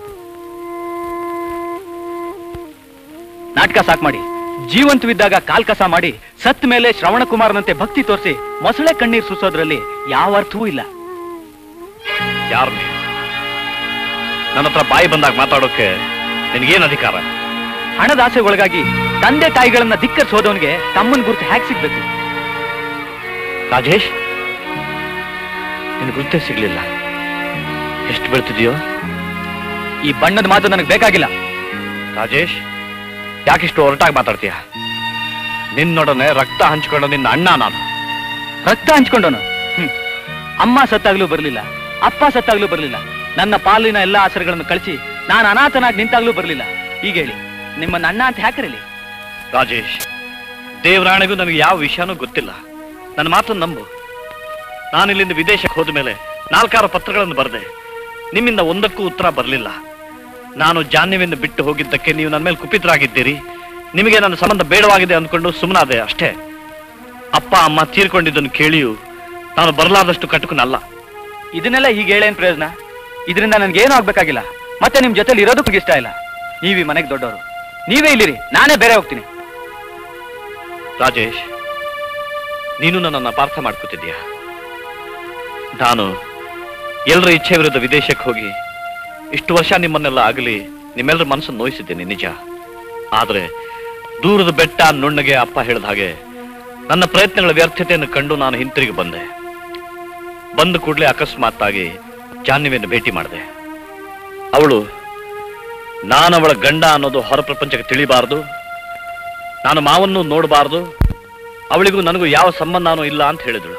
ನಾಟಕ ಸಾಕ್ ಮಾಡಿ ಜೀವಂತವಿದ್ದಾಗ ಕಾಲ್ ಕಸ ಮಾಡಿ ಸತ್ ಮೇಲೆ ಶ್ರವಣ ಕುಮಾರನಂತೆ ಭಕ್ತಿ ತೋರಿಸಿ ಮೊಸಳೆ ಕಣ್ಣೀರ್ ಸುಸೋದ್ರಲ್ಲಿ ಯಾವ ಅರ್ಥವೂ ಇಲ್ಲ ಯಾರು ನೀನು ನನ್ನ ಹತ್ರ ಬಾಯಿ ಬಂದಾಗ ಮಾತಾಡೋಕೆ ನಿನಗೇನ್ ಅಧಿಕಾರ ಹಣದ ಆಸೆಗೊಳಗಾಗಿ ತಂದೆ ತಾಯಿಗಳನ್ನ ಧಿಕ್ಕರಿಸೋದವನಿಗೆ ತಮ್ಮನ್ ಗುರುತು ಹ್ಯಾಕ್ ಸಿಗ್ಬೇಕು ರಾಜೇಶ್ ನಿನ್ ಗುರ್ತೇ ಸಿಗ್ಲಿಲ್ಲ ಎಷ್ಟು ಬೀಳ್ತಿದ್ಯೋ ಈ ಬಣ್ಣದ ಮಾತು ನನಗೆ ಬೇಕಾಗಿಲ್ಲ ರಾಜೇಶ್ ಯಾಕಿಷ್ಟು ಹೊರಟಾಗಿ ಮಾತಾಡ್ತೀಯ ನಿನ್ನೊಡನೆ ರಕ್ತ ಹಂಚ್ಕೊಂಡು ನಿನ್ನ ಅಣ್ಣ ನಾನು ರಕ್ತ ಹಂಚ್ಕೊಂಡವನು ಹ್ಮ್. ಅಮ್ಮ ಸತ್ತಾಗ್ಲೂ ಬರ್ಲಿಲ್ಲ ಅಪ್ಪ ಸತ್ತಾಗ್ಲೂ ಬರ್ಲಿಲ್ಲ ನನ್ನ ಪಾಲಿನ ಎಲ್ಲಾ ಆಸರೆಗಳನ್ನು ಕಳಿಸಿ ನಾನು ಅನಾಥನಾಗಿ ನಿಂತಾಗ್ಲೂ ಬರ್ಲಿಲ್ಲ ಈಗ ಹೇಳಿ ನಿಮ್ಮನ್ನ ಅಣ್ಣ ಅಂತ ಹಾಕಿರಲಿ ರಾಜೇಶ್ ದೇವರಾಣೆಗೂ ನನಗೆ ಯಾವ ವಿಷಯನೂ ಗೊತ್ತಿಲ್ಲ ನನ್ನ ಮಾತನ್ನು ನಂಬು ನಾನು ಇಲ್ಲಿಂದ ವಿದೇಶಕ್ಕೆ ಹೋದ ಮೇಲೆ ನಾಲ್ಕಾರು ಪತ್ರಗಳನ್ನು ಬರೆದೆ ನಿಮ್ಮಿಂದ ಒಂದಕ್ಕೂ ಉತ್ತರ ಬರಲಿಲ್ಲ ನಾನು ಜಾನ್ಯವಿಂದ ಬಿಟ್ಟು ಹೋಗಿದ್ದಕ್ಕೆ ನೀವು ನನ್ನ ಮೇಲೆ ಕುಪಿತರಾಗಿದ್ದೀರಿ ನಿಮಗೆ ನನ್ನ ಸಂಬಂಧ ಬೇಡವಾಗಿದೆ ಅಂದ್ಕೊಂಡು ಸುಮ್ಮನಾದೆ ಅಷ್ಟೇ ಅಪ್ಪ ಅಮ್ಮ ತೀರ್ಕೊಂಡಿದ್ದನ್ನು ಕೇಳಿಯೂ ನಾನು ಬರಲಾದಷ್ಟು ಕಟುಕನಲ್ಲ ಇದನ್ನೆಲ್ಲ ಹೀಗೆ ಹೇಳೇನ್ ಪ್ರಯೋಜನ ಇದರಿಂದ ನನ್ಗೇನು ಆಗ್ಬೇಕಾಗಿಲ್ಲ ಮತ್ತೆ ನಿಮ್ ಜೊತೆಲಿ ಇರೋದಕ್ಕೂ ಇಷ್ಟ ಇಲ್ಲ ನೀವ್ ಈ ಮನೆಗೆ ದೊಡ್ಡವರು ನೀವೇ ಇಲ್ಲಿರಿ ನಾನೇ ಬೇರೆ ಹೋಗ್ತೀನಿ ರಾಜೇಶ್ ನೀನು ನನ್ನನ್ನು ಅಪಾರ್ಥ ಮಾಡ್ಕೋತಿದ್ಯಾ ನಾನು ಎಲ್ಲರ ಇಚ್ಛೆ ವಿರುದ್ಧ ವಿದೇಶಕ್ಕೆ ಹೋಗಿ ಇಷ್ಟು ವರ್ಷ ನಿಮ್ಮನ್ನೆಲ್ಲ ಆಗಲಿ ನಿಮ್ಮೆಲ್ಲರ ಮನಸ್ಸನ್ನು ನೋಯಿಸಿದ್ದೇನೆ ನಿಜ ಆದರೆ ದೂರದ ಬೆಟ್ಟ ನುಣ್ಣಗೆ ಅಪ್ಪ ಹೇಳಿದ ಹಾಗೆ ನನ್ನ ಪ್ರಯತ್ನಗಳ ವ್ಯರ್ಥತೆಯನ್ನು ಕಂಡು ನಾನು ಹಿಂತಿರುಗಿ ಬಂದೆ ಬಂದ ಕೂಡಲೇ ಅಕಸ್ಮಾತ್ತಾಗಿ ಜಾಹ್ನವಿಯನ್ನು ಭೇಟಿ ಮಾಡಿದೆ ಅವಳು ನಾನವಳ ಗಂಡ ಅನ್ನೋದು ಹೊರ ಪ್ರಪಂಚಕ್ಕೆ ತಿಳಿಬಾರದು ನಾನು ಮಾವನ್ನು ನೋಡಬಾರದು ಅವಳಿಗೂ ನನಗೂ ಯಾವ ಸಂಬಂಧನೂ ಇಲ್ಲ ಅಂತ ಹೇಳಿದಳು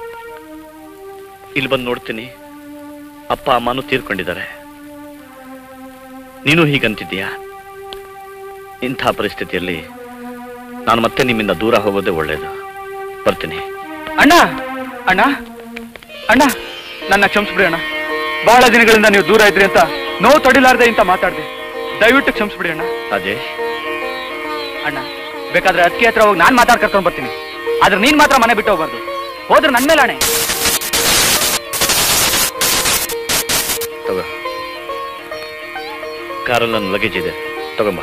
ಇಲ್ಲಿ ಬಂದು ನೋಡ್ತೀನಿ ಅಪ್ಪ ಅಮ್ಮನೂ ತೀರ್ಕೊಂಡಿದ್ದಾರೆ ನೀನು ಹೀಗಂತಿದ್ದೀಯಾ ಇಂಥ ಪರಿಸ್ಥಿತಿಯಲ್ಲಿ ನಾನು ಮತ್ತೆ ನಿಮ್ಮಿಂದ ದೂರ ಹೋಗೋದೇ ಒಳ್ಳೆಯದು ಬರ್ತೀನಿ ಅಣ್ಣ ಅಣ್ಣ ಅಣ್ಣ ನನ್ನ ಕ್ಷಮಿಸ್ಬಿಡಿ ಅಣ್ಣ ಬಹಳ ದಿನಗಳಿಂದ ನೀವು ದೂರ ಇದ್ರಿ ಅಂತ ನೋವು ತಡಿಲಾರ್ದೆ ಅಂತ ಮಾತಾಡ್ದೆ ದಯವಿಟ್ಟು ಕ್ಷಮಿಸ್ಬಿಡಿ ಅಣ್ಣ ರಾಜೇಶ್ ಅಣ್ಣ ಬೇಕಾದ್ರೆ ಅದಕ್ಕೆ ಹತ್ರ ಹೋಗಿ ನಾನ್ ಮಾತಾಡ್ ಕರ್ಕೊಂಡ್ ಬರ್ತೀನಿ ಆದ್ರೆ ನೀನ್ ಮಾತ್ರ ಮನೆ ಬಿಟ್ಟು ಹೋಗ್ಬಾರ್ದು ಹೋದ್ರೆ ನನ್ ಮೇಲೆ ಅಣೆ ತಗೋ ಕಾರಲ್ಲಿ ನನ್ನ ಲಗೇಜ್ ಇದೆ ತಗೊಂಬ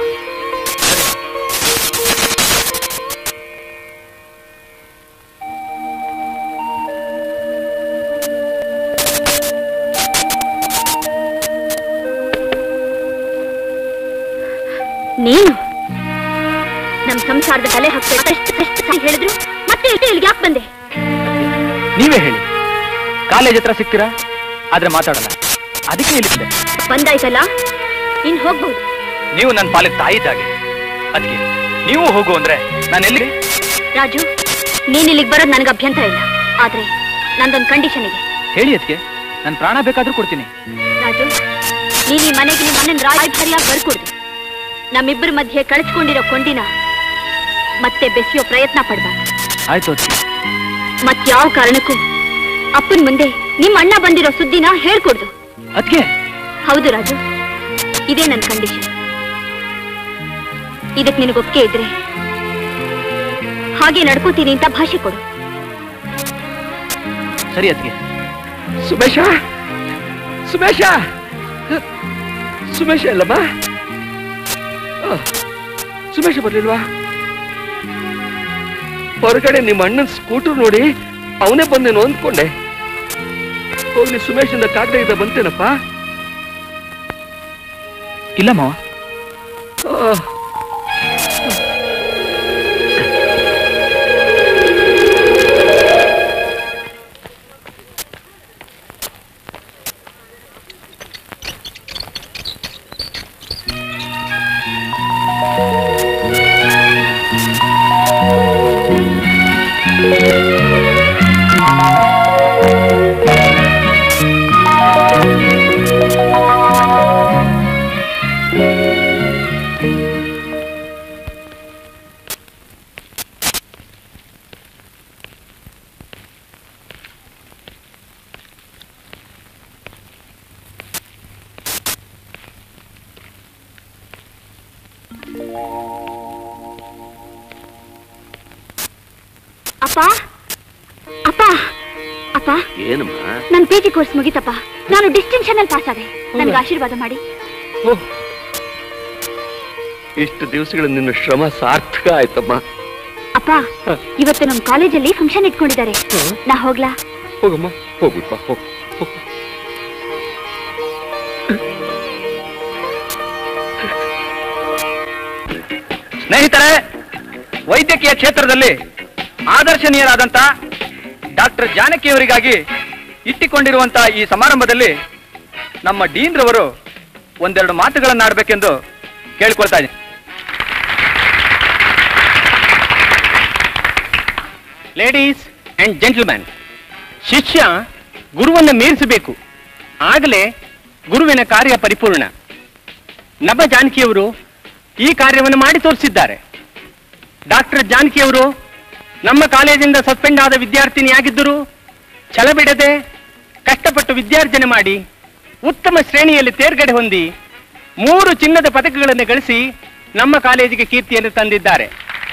ನೀನು ನಮ್ ಸಂಸಾರದ ತಲೆ ಹಾಕ್ಬೇಕು ಎಷ್ಟು ಎಷ್ಟು ಸರಿ ಹೇಳಿದ್ರು ಮತ್ತೆ ಇಲ್ಲಿ ಇಲ್ಲಿಗೆ ಯಾಕೆ ಬಂದೆ ನೀವೇ ಹೇಳಿ ಕಾಲೇಜ್ ಹತ್ರ ಸಿಗ್ತೀರಾ ಆದ್ರೆ ಮಾತಾಡಲ್ಲ ಅದಕ್ಕೆ ಇಲ್ಲಿದ್ದೆ ಬಂದಾಯ್ತಲ್ಲ ಇನ್ ಹೋಗ್ಬಹುದು ನೀವು ನನ್ನ ಪಾಲಿಗೆ ತಾಯಿ ಇದ್ದಾಗೆ ಅದಕ್ಕೆ ನೀವು ಹೋಗು ಅಂದ್ರೆ ನಾನು ಎಲ್ಲಿ ರಾಜು ನೀನ್ ಇಲ್ಲಿಗೆ ಬರೋದು ನನಗೆ ಅಭ್ಯಂತರ ಇಲ್ಲ ಆದ್ರೆ ನಂದೊಂದು ಕಂಡೀಷನ್ ಇದೆ ಹೇಳಿ ಅದಕ್ಕೆ ನನ್ನ ಪ್ರಾಣ ಬೇಕಾದ್ರೂ ಕೊಡ್ತೀನಿ ರಾಜು ನೀನ್ ಈ ಮನೆಗೆ ನಿಮ್ಮ ಅಣ್ಣನ ರಾಯಭಾರಿಯಾಗಿ ಬರ್ಕೊಡ್ದು ನಮ್ಮಿಬ್ಬರ ಮಧ್ಯೆ ಕಳಿಸ್ಕೊಂಡಿರೋ ಕೊಂಡಿನ ಮತ್ತೆ ಬೆಸೆಯೋ ಪ್ರಯತ್ನ ಪಡ್ಬಾರ್ದು ಆಯ್ತು ಅದಕ್ಕೆ ಮತ್ಯಾವ ಕಾರಣಕ್ಕೂ ಅಪ್ಪನ ಮುಂದೆ ನಿಮ್ಮ ಅಣ್ಣ ಬಂದಿರೋ ಸುದ್ದಿನ ಹೇಳ್ಕೊಡ್ದು ಅದಕ್ಕೆ ಹೌದು ರಾಜು ಇದೇ ನನ್ನ ಕಂಡೀಷನ್ ಇದಕ್ ನಿನಗೆ ಒಪ್ಪಿಗೆ ಇದ್ರೆ ಹಾಗೆ ನಡ್ಕೋತೀನಿ ಅಂತ ಭಾಷೆ ಕೊಡು ಸರಿ ಅದಕ್ಕೆ ಸುಮೇಶ ಸುಮೇಶ ಸುಮೇಶ ಇಲ್ಲಮ್ಮ ಆ, ಸುಮೇಶ ಬರ್ಲಿಲ್ವಾ ಹೊರಗಡೆ ನಿಮ್ಮ ಅಣ್ಣನ ಸ್ಕೂಟರ್ ನೋಡಿ ಅವನೇ ಬಂದೇನೋ ಅಂದ್ಕೊಂಡೆ ಹೋಗ್ಲಿ ಸುಮೇಶಿಂದ ಕಾಗದ ಇದ್ದ ಬಂತೇನಪ್ಪ ಇಲ್ಲ ಮಾವ ಆ, ಅಪ್ಪ ಅಪ್ಪ ಅಪ್ಪ ಏನಮ್ಮ ನನ್ ಪಿ ಜಿ ಕೋರ್ಸ್ ಮುಗಿತಪ್ಪ ನಾನು ಡಿಸ್ಟಿಂಕ್ಷನ್ ಅಲ್ಲಿ ಪಾಸ್ ಆದೆ ನನ್ಗೆ ಆಶೀರ್ವಾದ ಮಾಡಿ ಇಷ್ಟು ದಿವಸಗಳ ನಿನ್ನ ಶ್ರಮ ಸಾರ್ಥಕ ಆಯ್ತಮ್ಮ ಅಪ್ಪ ಇವತ್ತು ನಮ್ ಕಾಲೇಜಲ್ಲಿ ಫಂಕ್ಷನ್ ಇಟ್ಕೊಂಡಿದ್ದಾರೆ ನಾ ಹೋಗ್ಲಾ ಹೋಗಮ್ಮ ಹೋಗುಪ್ಪ ಹೋಗು ಸ್ನೇಹಿತರೆ ವೈದ್ಯಕೀಯ ಕ್ಷೇತ್ರದಲ್ಲಿ ಆದರ್ಶನೀಯರಾದಂತ ಡಾಕ್ಟರ್ ಜಾನಕಿಯವರಿಗಾಗಿ ಇಟ್ಟಿಕೊಂಡಿರುವಂತ ಈ ಸಮಾರಂಭದಲ್ಲಿ ನಮ್ಮ ಡೀನ್ ರವರು ಒಂದೆರಡು ಮಾತುಗಳನ್ನಾಡಬೇಕೆಂದು ಕೇಳ್ಕೊಳ್ತಾ ಇದ್ದೀನಿ ಲೇಡೀಸ್ ಅಂಡ್ ಜೆಂಟಲ್ಮ್ಯಾನ್ ಶಿಷ್ಯ ಗುರುವನ್ನು ಮೀರಿಸಬೇಕು ಆಗಲೇ ಗುರುವಿನ ಕಾರ್ಯ ಪರಿಪೂರ್ಣ ನಭ ಜಾನಕಿಯವರು ಈ ಕಾರ್ಯವನ್ನು ಮಾಡಿ ತೋರಿಸಿದ್ದಾರೆ ಡಾಕ್ಟರ್ ಜಾನಕಿಯವರು ನಮ್ಮ ಕಾಲೇಜಿಂದ ಸಸ್ಪೆಂಡ್ ಆದ ವಿದ್ಯಾರ್ಥಿನಿಯಾಗಿದ್ದರು ಛಲಬಿಡದೆ ಕಷ್ಟಪಟ್ಟು ವಿದ್ಯಾರ್ಜನೆ ಮಾಡಿ ಉತ್ತಮ ಶ್ರೇಣಿಯಲ್ಲಿ ತೇರ್ಗಡೆ ಹೊಂದಿ ಮೂರು ಚಿನ್ನದ ಪದಕಗಳನ್ನು ಗಳಿಸಿ ನಮ್ಮ ಕಾಲೇಜಿಗೆ ಕೀರ್ತಿಯನ್ನು ತಂದಿದ್ದಾರೆ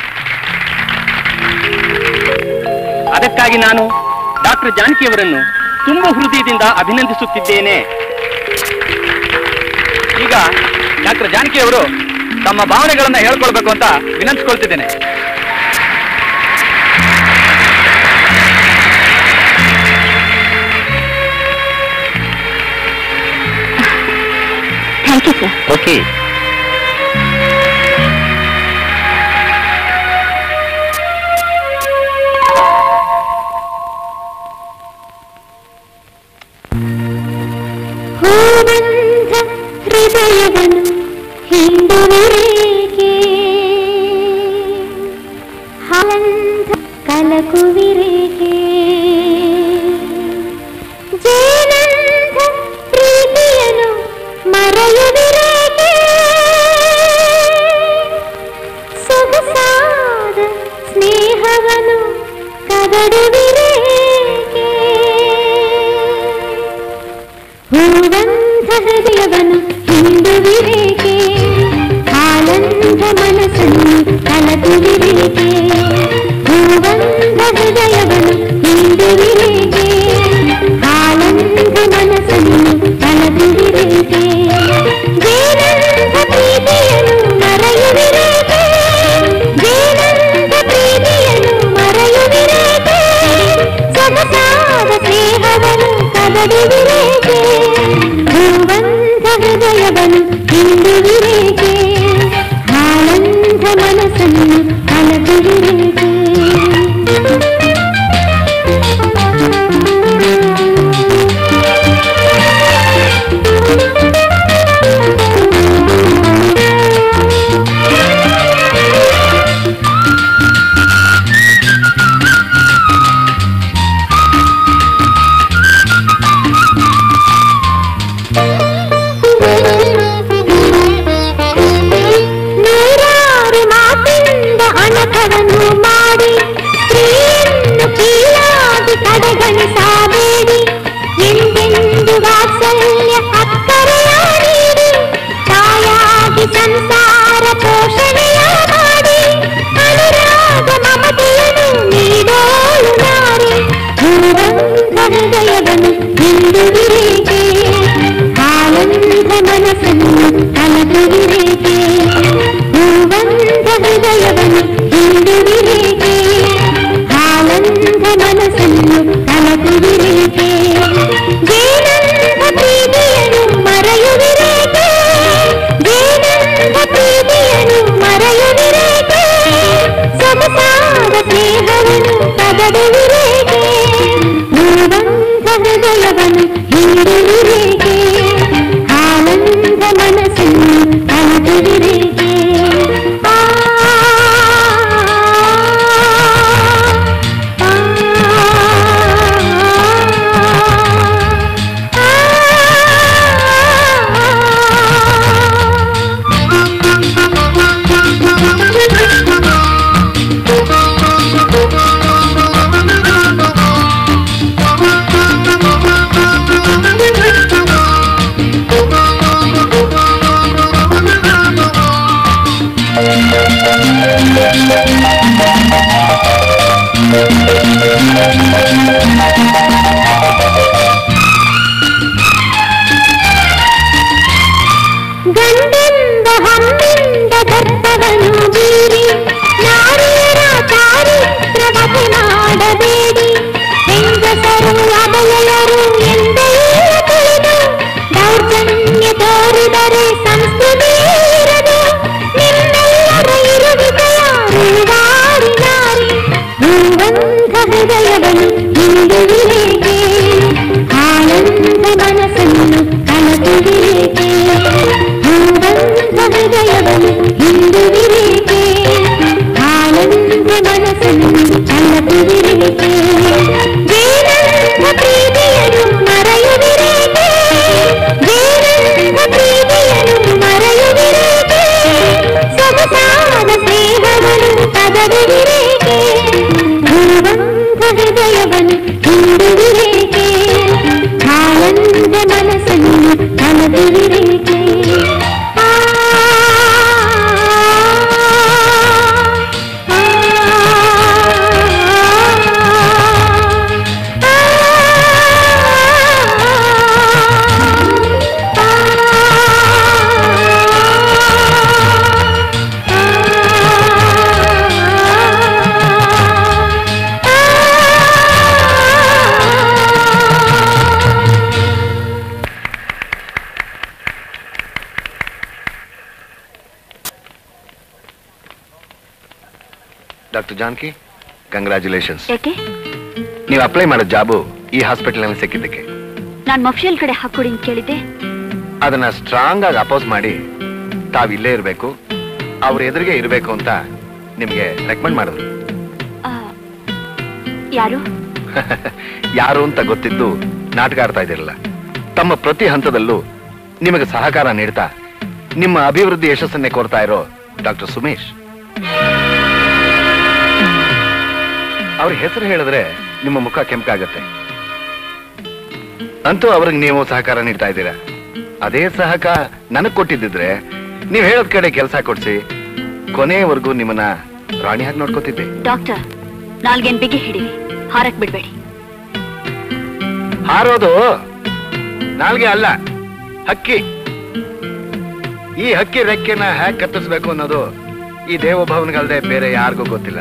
ಅದಕ್ಕಾಗಿ ನಾನು ಡಾಕ್ಟರ್ ಜಾನಕಿಯವರನ್ನು ತುಂಬ ಹೃದಯದಿಂದ ಅಭಿನಂದಿಸುತ್ತಿದ್ದೇನೆ ಈಗ ಡಾಕ್ಟರ್ ಜಾನಕಿ ಅವರು ತಮ್ಮ ಭಾವನೆಗಳನ್ನ ಹೇಳ್ಕೊಳ್ಬೇಕು ಅಂತ ವಿನಂತಿಸ್ಕೊಳ್ತಿದ್ದೇನೆ ಥ್ಯಾಂಕ್ ಯು ಸರ್ ಓಕೆ ಹೂವಂತ ಹೃದಯವನ್ನು ಹಿಂಡುವಿರೇಕೆ ಹಾಲಂತ ಕಲಕುವಿರೇಕೆ ಜೇನಂತ ಪ್ರೀತಿಯನ್ನು ಮರೆಯುವಿರೇಕೆ ಸೊಗಸಾದ ಸ್ನೇಹವನ್ನು ಕದಡುವಿರೇಕೆ ಹೂವಂತ ಹೃದಯವನ್ನು ಹಿಂಡುವಿರೇಕೆ ಹಾಲಂತ ಮನಸ್ಸನ್ನು ಕಲಕುವಿರೇಕೆ ಹೂವಂತ ಹೃದಯವನ್ನು ಹಿಂಡುವಿರೇಕೆ ಹಾಲಂತ ಮನಸ್ಸನ್ನು ಕಲಕುವಿರೇಕೆ ಜೇನಂತ ಪ್ರೀತಿಯನ್ನು ಮರೆಯುವಿರೇಕೆ ಜೇನಂತ ಪ್ರೀತಿಯನ್ನು ಮರೆಯುವಿರೇಕೆ ಸೊಗಸಾದ ಸ್ನೇಹವನ್ನು ಕದಡುವಿರೇಕೆ ಹೂವಂತ ಹೃದಯವನ್ನು ಹಿಂಡುವಿರೇಕೆ ಹಾಲಂತ ಮನಸ್ಸನ್ನು ಕಲಕುವಿರೇಕೆ ಕಲಕುವಿರೇಕೆ ಹೂವಂತ ಹೃದಯವನ್ನು ಹಿಂಡುವಿರೇಕೆ ಹಾಲಂದ ಮನಸ್ಸನ್ನು ಕಲಕುವಿರೇಕೆ ಜೇನಂದ ಪ್ರೀತಿಯನ್ನು ಮರೆಯುವಿರೇಕೆ ಜೇನಂದ ಪ್ರೀತಿಯನ್ನು ಮರೆಯುವಿರೇಕೆ ಸೊಗಸಾದ ಸ್ನೇಹವನ್ನು ಕದಡುವಿರೇಕೆ ಹೂವಂತ ಹೃದಯವನ್ನು ಹಿಂಡುವಿರೇಕೆ ಆನಂದ ಮನಸ್ಸನ್ನು ಕಲಕುವಿರೇಕೆ ಆ ಗಂಡೆಂದ ಹಮ್ಮಿಂದ ಗರ್ಭವನು ಬೀರಿ ನಾರಿಯರ ಚಾರಿತ್ರವತೆ ಮಾಡಬೇಡಿ ಹೆಂಗಸರು ಅಬಲೆಯರು ಎಂದೇ ತಿಳಿದು ದೌರ್ಜನ್ಯ ತೋರಿದರೆ ಸಂಸ್ಕೃತಿ ಇರದು ನಿಮ್ಮೆಲ್ಲರ ಇರುವಿಕೆಯ ರೂವಾರಿ ನಾರಿ ಹೂವಂತ ಹೃದಯವನ್ನು ಹಿಂದುವಿರೇಕೆ ಆನಂದ ಮನಸ್ಸನ್ನು ಕಲಕುವಿರೇಕೆ ಹೂವಂತ ಹೃದಯವನ್ನು ಹಿಂದುವಿರೇಕೆ ಆನಂದ ಮನಸ್ಸನ್ನು ಕಲಕುವಿರೇಕೆ ಜೇನಂದ ಪ್ರೀತಿಯನ್ನು ಮರೆಯುವಿರೇಕೆ ಜೇನಂದ ಪ್ರೀತಿಯನ್ನು ಮರೆಯುವಿರೇಕೆ ಸೊಗಸಾದ ಸ್ನೇಹವನ್ನು ಕದಡುವಿರೇಕೆ ಹೂವಂತ ಹೃದಯವನ್ನು ಹಿಂಡುವಿರೇಕೆ ಆನಂದ ಮನಸ್ಸನ್ನು ಕಲದುವಿರೇಕೆ ಆ ಡಾಕ್ಟರ್ ಜಾನ್ಕಿ ಕಂಗ್ರ್ಯಾಚುಲೇಷನ್ಸ್ ಯಾಕೆ ನೀವು ಅಪ್ಲೈ ಮಾಡೋ ಜಾಬು ಈ ಹಾಸ್ಪಿಟಲ್ನಲ್ಲಿ ಸಿಕ್ಕಿದ್ದಕ್ಕೆ ನಾನ್ ಮಫ್ಷಲ್ ಕಡೆ ಹಾಕೊಡಿ ಅಂತ ಕೇಳಿದ್ದೆ ಅದನ್ನ ಸ್ಟ್ರಾಂಗ್ ಆಗಿ ಅಪೋಸ್ ಮಾಡಿ ತಾವ್ ಇಲ್ಲೇ ಇರಬೇಕು ಅವ್ರ ಎದುರಿಗೆ ಇರಬೇಕು ಅಂತ ನಿಮ್ಗೆ ರೆಕಮೆಂಡ್ ಮಾಡಿದ್ರು ಆ, ಯಾರು ಯಾರು ಅಂತ ಗೊತ್ತಿದ್ದು ನಾಟಕ ಆಡ್ತಾ ಇದಿರಲ್ಲ ತಮ್ಮ ಪ್ರತಿ ಹಂತದಲ್ಲೂ ನಿಮಗೆ ಸಹಕಾರ ನೀಡ್ತಾ ನಿಮ್ಮ ಅಭಿವೃದ್ಧಿ ಯಶಸ್ಸನ್ನೇ ಕೋರ್ತಾ ಇರೋ ಡಾಕ್ಟರ್ ಸುಮೇಶ್ ಅವ್ರ ಹೆಸರು ಹೇಳಿದ್ರೆ ನಿಮ್ಮ ಮುಖ ಕೆಂಪಾಗತ್ತೆ ಅಂತೂ ಅವ್ರಿಗೆ ನೀವು ಸಹಕಾರ ನೀಡ್ತಾ ಇದ್ದೀರಾ ಅದೇ ಸಹಕಾರ ನನಗ್ ಕೊಟ್ಟಿದ್ದಿದ್ರೆ ನೀವ್ ಹೇಳೋದ್ ಕಡೆ ಕೆಲಸ ಕೊಡ್ಸಿ ಕೊನೆಯವರೆಗೂ ನಿಮ್ಮನ್ನ ರಾಣಿಯಾಗಿ ನೋಡ್ಕೋತಿದ್ದೆ ಡಾಕ್ಟರ್ ನಾಲ್ಗೇನ್ ಬಿಗಿ ಹಿಡೀರಿ ಹಾರಕ್ ಬಿಡ್ಬೇಡಿ ಹಾರೋದು ನಾಲ್ಗೆ ಅಲ್ಲ ಹಕ್ಕಿ ಈ ಹಕ್ಕಿ ರೆಕ್ಕೆನ ಹ್ಯಾಕ್ ಕತ್ತರಿಸ್ಬೇಕು ಅನ್ನೋದು ಈ ದೇವಭವನ್ಗಲ್ದೆ ಬೇರೆ ಯಾರಿಗೂ ಗೊತ್ತಿಲ್ಲ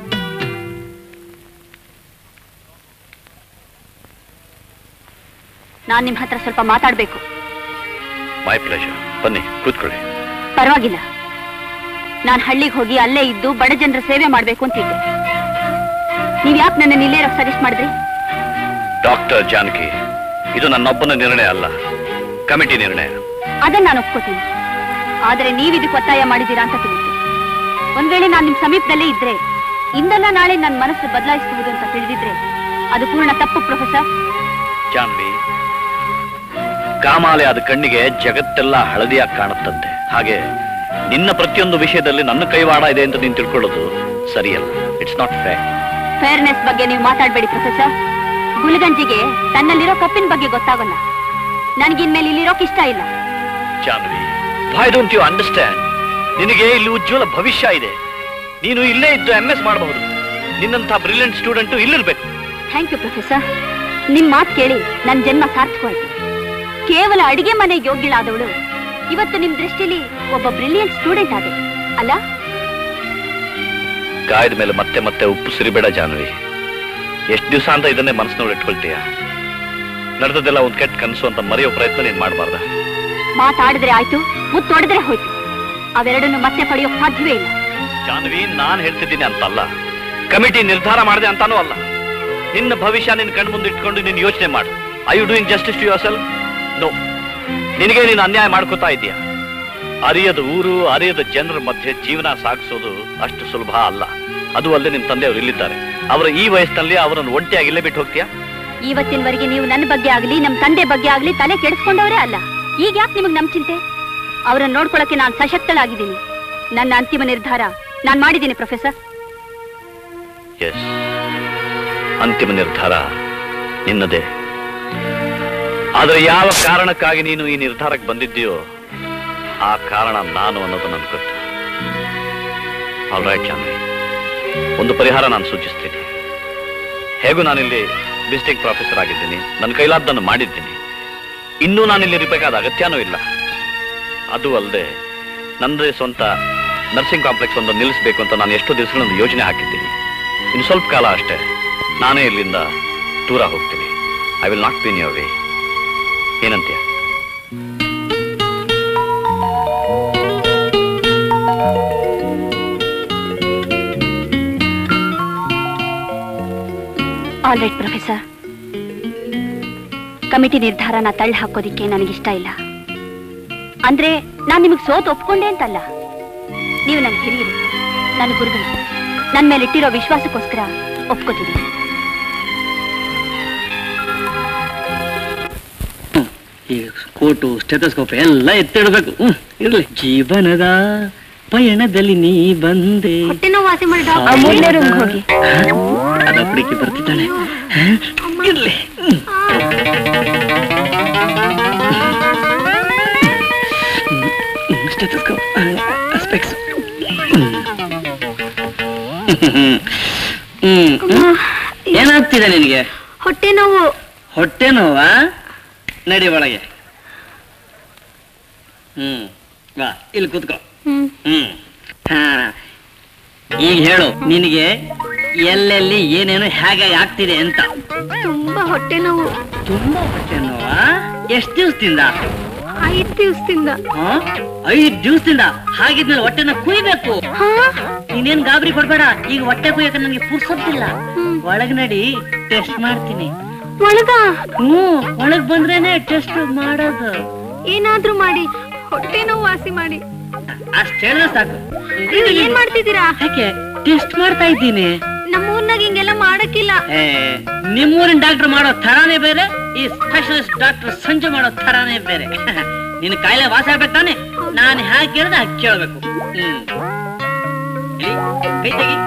ನಾನ್ ನಿಮ್ ಹತ್ರ ಸ್ವಲ್ಪ ಮಾತಾಡ್ಬೇಕು ಮೈ ಪ್ಲೇಜರ್ ಬನ್ನಿ ಕೂತ್ಕೊಳ್ಳಿ ಪರವಾಗಿಲ್ಲ ನಾನ್ ಹಳ್ಳಿಗೆ ಹೋಗಿ ಅಲ್ಲೇ ಇದ್ದು ಬಡ ಜನರ ಸೇವೆ ಮಾಡ್ಬೇಕು ಅಂತಿದ್ದೆ ನೀವ್ ಯಾಕೆ ನನ್ನ ಇಲ್ಲೇ ಸಜೆಸ್ಟ್ ಮಾಡಿದ್ರಿ ಡಾಕ್ಟರ್ ಜಾನಕಿ ಇದು ನನ್ನೊಬ್ಬನ ನಿರ್ಣಯ ಅಲ್ಲ ಕಮಿಟಿ ನಿರ್ಣಯ ಅದನ್ನ ನಾನು ಒಪ್ಕೋತೀನಿ ಆದ್ರೆ ನೀವ್ ಇದಕ್ಕೆ ಒತ್ತಾಯ ಮಾಡಿದ್ದೀರಾ ಅಂತ ತಿಳಿತು ಒಂದ್ ವೇಳೆ ನಾನ್ ನಿಮ್ ಸಮೀಪದಲ್ಲೇ ಇದ್ರೆ ಇಂದಲ್ಲ ನಾಳೆ ನನ್ನ ಮನಸ್ಸು ಬದಲಾಯಿಸಬಹುದು ಅಂತ ತಿಳಿದಿದ್ರೆ ಅದು ಪೂರ್ಣ ತಪ್ಪು ಪ್ರೊಫೆಸರ್ ಜಾನ್ವಿ ಕಾಮಾಲೆ ಆದ ಕಣ್ಣಿಗೆ ಜಗತ್ತೆಲ್ಲ ಹಳದಿಯಾಗಿ ಕಾಣುತ್ತಂತೆ ಹಾಗೆ ನಿನ್ನ ಪ್ರತಿಯೊಂದು ವಿಷಯದಲ್ಲಿ ನನ್ನ ಕೈವಾಡ ಇದೆ ಅಂತ ನೀನು ತಿಳ್ಕೊಳ್ಳೋದು ಸರಿಯಲ್ಲ ಇಟ್ಸ್ ನಾಟ್ ಫೇರ್ ಫೇರ್ನೆಸ್ ಬಗ್ಗೆ ನೀವು ಮಾತಾಡ್ಬೇಡಿ ಪ್ರೊಫೆಸರ್ ಗುಲ್ಗಂಜಿಗೆ ತನ್ನಲ್ಲಿರೋ ಕಪ್ಪಿನ ಬಗ್ಗೆ ಗೊತ್ತಾಗಲ್ಲ ನನಗಿನ್ಮೇಲೆ ಇಲ್ಲಿರೋಕ್ ಇಷ್ಟ ಇಲ್ಲ Janvi why don't you understand ನಿನಗೆ ಇಲ್ಲಿ ಉಜ್ವಲ ಭವಿಷ್ಯ ಇದೆ ನೀನು ಇಲ್ಲೇ ಇದ್ದು ಎಂ ಎಸ್ ಮಾಡಬಹುದು ನಿನ್ನಂಥ ಬ್ರಿಲಿಯಂಟ್ ಸ್ಟೂಡೆಂಟ್ ಇಲ್ಲಿರ್ಬೇಕು ಥ್ಯಾಂಕ್ ಯು ಪ್ರೊಫೆಸರ್ ನಿಮ್ ಮಾತು ಕೇಳಿ ನನ್ನ ಜನ್ಮ ಸಾರ್ಥಕವಾಯ್ತು ಕೇವಲ ಅಡಿಗೆ ಮನೆ ಯೋಗ್ಯಳಾದವಳು ಇವತ್ತು ನಿಮ್ ದೃಷ್ಟಿಲಿ ಒಬ್ಬ ಬ್ರಿಲಿಯಂಟ್ ಸ್ಟೂಡೆಂಟ್ ಆದೆ ಅಲ್ಲ ಗಾಯದ ಮೇಲೆ ಮತ್ತೆ ಮತ್ತೆ ಉಪ್ಪು ಸುರಿಬೇಡ ಜಾನ್ವಿ ಎಷ್ಟು ದಿವಸ ಅಂತ ಇದನ್ನೇ ಮನಸ್ಸಿನೊಳಗೆ ಇಟ್ಕೊಳ್ತೀಯ ನಡೆದದೆಲ್ಲ ಒಂದ್ ಕೆಟ್ಟ ಕನಸು ಅಂತ ಮರೆಯೋ ಪ್ರಯತ್ನ ನೀನ್ ಮಾಡಬಾರ್ದ ಮಾತಾಡಿದ್ರೆ ಆಯ್ತು ಮುತ್ತೊಡೆದ್ರೆ ಹೋಯ್ತು ಅವೆರಡನ್ನು ಮತ್ತೆ ಪಡೆಯೋಕ್ ಸಾಧ್ಯವೇ ಇಲ್ಲ ಜಾನ್ವಿ ನಾನ್ ಹೇಳ್ತಿದ್ದೀನಿ ಅಂತಲ್ಲ ಕಮಿಟಿ ನಿರ್ಧಾರ ಮಾಡಿದೆ ಅಂತಾನೂ ಅಲ್ಲ ನಿನ್ನ ಭವಿಷ್ಯ ನಿನ್ನ ಕಣ್ ಮುಂದೆ ಇಟ್ಕೊಂಡು ನೀನು ಯೋಚನೆ ಮಾಡು I you doing justice to yourself no ನಿನಗೆ ನೀನು ಅನ್ಯಾಯ ಮಾಡ್ಕೋತಾ ಇದೀಯ ಅರಿಯದ ಊರು ಅರಿಯದ ಜನರ ಮಧ್ಯೆ ಜೀವನ ಸಾಗಿಸೋದು ಅಷ್ಟು ಸುಲಭ ಅಲ್ಲ ಅದು ಅಲ್ಲದೆ ನಿಮ್ ತಂದೆಯವರು ಇಲ್ಲಿದ್ದಾರೆ ಅವರ ಈ ವಯಸ್ಸಿನಲ್ಲಿ ಅವರನ್ನು ಒಂಟಿಯಾಗಿ ಇಲ್ಲೇ ಬಿಟ್ಟು ಹೋಗ್ತೀಯಾ ಇವತ್ತಿನವರೆಗೆ ನೀವು ನನ್ನ ಬಗ್ಗೆ ಆಗ್ಲಿ ನಮ್ ತಂದೆ ಬಗ್ಗೆ ಆಗ್ಲಿ ತಲೆ ಕೆಡಿಸ್ಕೊಂಡವರೇ ಅಲ್ಲ ಈಗ ಯಾಕೆ ನಿಮಗ್ ನಮ್ ಚಿಂತೆ ಅವರನ್ನ ನೋಡ್ಕೊಳಕ್ಕೆ ನಾನು ಸಶಕ್ತಳಾಗಿದ್ದೀನಿ ನನ್ನ ಅಂತಿಮ ನಿರ್ಧಾರ ನಾನ್ ಮಾಡಿದ್ದೀನಿ ಪ್ರೊಫೆಸರ್ ಎಸ್ ಅಂತಿಮ ನಿರ್ಧಾರ ನಿನ್ನದೇ ಆದರೆ ಯಾವ ಕಾರಣಕ್ಕಾಗಿ ನೀನು ಈ ನಿರ್ಧಾರಕ್ಕೆ ಬಂದಿದ್ದೀಯೋ ಆ ಕಾರಣ ನಾನು ಅನ್ನೋದು ನನ್ಗೆ ಗೊತ್ತು ಆಲ್ ರೈಟ್ ಜಾನ್ವಿ ಒಂದು ಪರಿಹಾರ ನಾನು ಸೂಚಿಸ್ತೀನಿ ಹೇಗೂ ನಾನಿಲ್ಲಿ ವಿಸಿಟಿಂಗ್ ಪ್ರೊಫೆಸರ್ ಆಗಿದ್ದೀನಿ ನನ್ನ ಕೈಲಾದ್ದನ್ನು ಮಾಡಿದ್ದೀನಿ ಇನ್ನೂ ನಾನಿಲ್ಲಿ ಇರಬೇಕಾದ ಅಗತ್ಯನೂ ಇಲ್ಲ ಅದು ಅಲ್ಲದೆ ನನ್ನದೇ ಸ್ವಂತ ನರ್ಸಿಂಗ್ ಕಾಂಪ್ಲೆಕ್ಸ್ ಒಂದು ನಿಲ್ಲಿಸಬೇಕು ಅಂತ ನಾನು ಎಷ್ಟೋ ದಿವಸಗಳಿಂದ ಯೋಜನೆ ಹಾಕಿದ್ದೀನಿ ಇನ್ನು ಸ್ವಲ್ಪ ಕಾಲ ಅಷ್ಟೇ ನಾನೇ ಇಲ್ಲಿಂದ ದೂರ ಹೋಗ್ತೀನಿ I will not be in your way ಏನಂತೀಯ ಆಲ್ ರೈಟ್ ಪ್ರೊಫೆಸರ್ ಕಮಿಟಿ ನಿರ್ಧಾರನ ತಳ್ಳಿ ಹಾಕೋದಿಕ್ಕೆ ನನಗಿಷ್ಟ ಇಲ್ಲ ಅಂದ್ರೆ ನಾನ್ ನಿಮಗೆ ಸೋತ್ ಒಪ್ಕೊಂಡೆ ಅಂತಲ್ಲ ನೀವು ನನ್ನ ಹಿರಿಯರು ನನ್ನ ಗುರುಗಳು ನನ್ನ ಮೇಲೆ ಇಟ್ಟಿರೋ ವಿಶ್ವಾಸಕ್ಕೋಸ್ಕರ ಒಪ್ಕೋತೀನಿ ಈ ಕೋಟು ಸ್ಟೆಥೋಸ್ಕೋಪ್ ಎಲ್ಲ ಎತ್ತಿಡ್ಬೇಕು ಹ್ಮ್ ಇರ್ಲಿ ಜೀವನದ ಪಯಣದಲ್ಲಿ ನೀ ಬಂದೆ ವಾಸಿ ಮಾಡಿ ಆ ಮೂರನೇ ರೂಮ್ಗೆ ಹೋಗಿ ಅದ ಹುಡುಕಿ ಬರ್ತಿದ್ದಾಳೆ ಹ? ಇರ್ಲಿ ಸ್ಟೆಥೋಸ್ಕೋಪ್ ಸ್ಪೆಕ್ಸ್ ಹ್ಮ್ ಏನಾಗ್ತಿದೆ ನಿನಗೆ ಹೊಟ್ಟೆ ನೋವು ಹೊಟ್ಟೆ ನೋವಾ ನಡಿ ಒಳಗೆ ಹ್ಮ್ ಬಾ ಇಲ್ಲಿ ಕೂತ್ಕೋ ಹ್ಮ್ ಹ್ಮ್ ಹಾ ಈಗ ಹೇಳು ನಿನಗೆ ಎಲ್ಲೆಲ್ಲಿ ಏನೇನು ಹೇಗೆ ಆಗ್ತಿದೆ ಅಂತ ತುಂಬಾ ಹೊಟ್ಟೆ ನೋವು ತುಂಬಾ ಹೊಟ್ಟೆ ನೋವಾ ಎಷ್ಟು ದಿವಸದಿಂದ ಐದ್ ದಿವಸದಿಂದ ಐದ್ ದಿವಸದಿಂದ ಹಾಗಿದ್ಮೇಲೆ ಹೊಟ್ಟೆನ ಕುಯ್ಬೇಕು ನೀನೇನ್ ಗಾಬರಿ ಕೊಡ್ಬೇಡ ಈಗ ಹೊಟ್ಟೆ ಕುಯ್ಯಕ್ಕೆ ನನಗೆ ಪುರ್ಸೊತ್ತಿಲ್ಲ ಒಳಗ್ ನಡಿ ಟೆಸ್ಟ್ ಮಾಡ್ತೀನಿ ಒಳಗ ಹ್ಮ್ ಒಳಗ್ ಬಂದ್ರೇನೆ ಟೆಸ್ಟ್ ಮಾಡೋದು ಏನಾದ್ರೂ ಮಾಡಿ ಹೊಟ್ಟೆ ನೋವು ವಾಸಿ ಮಾಡಿ ಅಷ್ಟ್ ಹೇಳಿದ್ರೆ ಸಾಕು ನೀವು ಏನ್ ಮಾಡ್ತಿದ್ದೀರಾ ಯಾಕೆ ಟೆಸ್ಟ್ ಮಾಡ್ತಾ ಇದ್ದೀನಿ ನಮ್ಮೂರ್ನಾಗ ಹಿಂಗೆಲ್ಲ ಮಾಡಕ್ಕಿಲ್ಲ ಏ ನಿಮ್ಮೂರಿನ ಡಾಕ್ಟರ್ ಮಾಡೋ ಥರಾನೇ ಬೇರೆ ಈ ಸ್ಪೆಷಲಿಸ್ಟ್ ಡಾಕ್ಟರ್ ಸಂಜೆ ಮಾಡೋ ಥರಾನೇ ಬೇರೆ ನಿನ್ನ ಕಾಯಿಲೆ ವಾಸ ಆಗ್ಬೇಕು ತಾನೆ ನಾನು ಹ್ಯಾಕ್ ಕೇಳಿದ್ರೆ ಹಾಗೆ ಕೇಳ್ಬೇಕು ಹ್ಮ್ ಎಲ್ಲಿ? ಕೈ ತೆಗಿ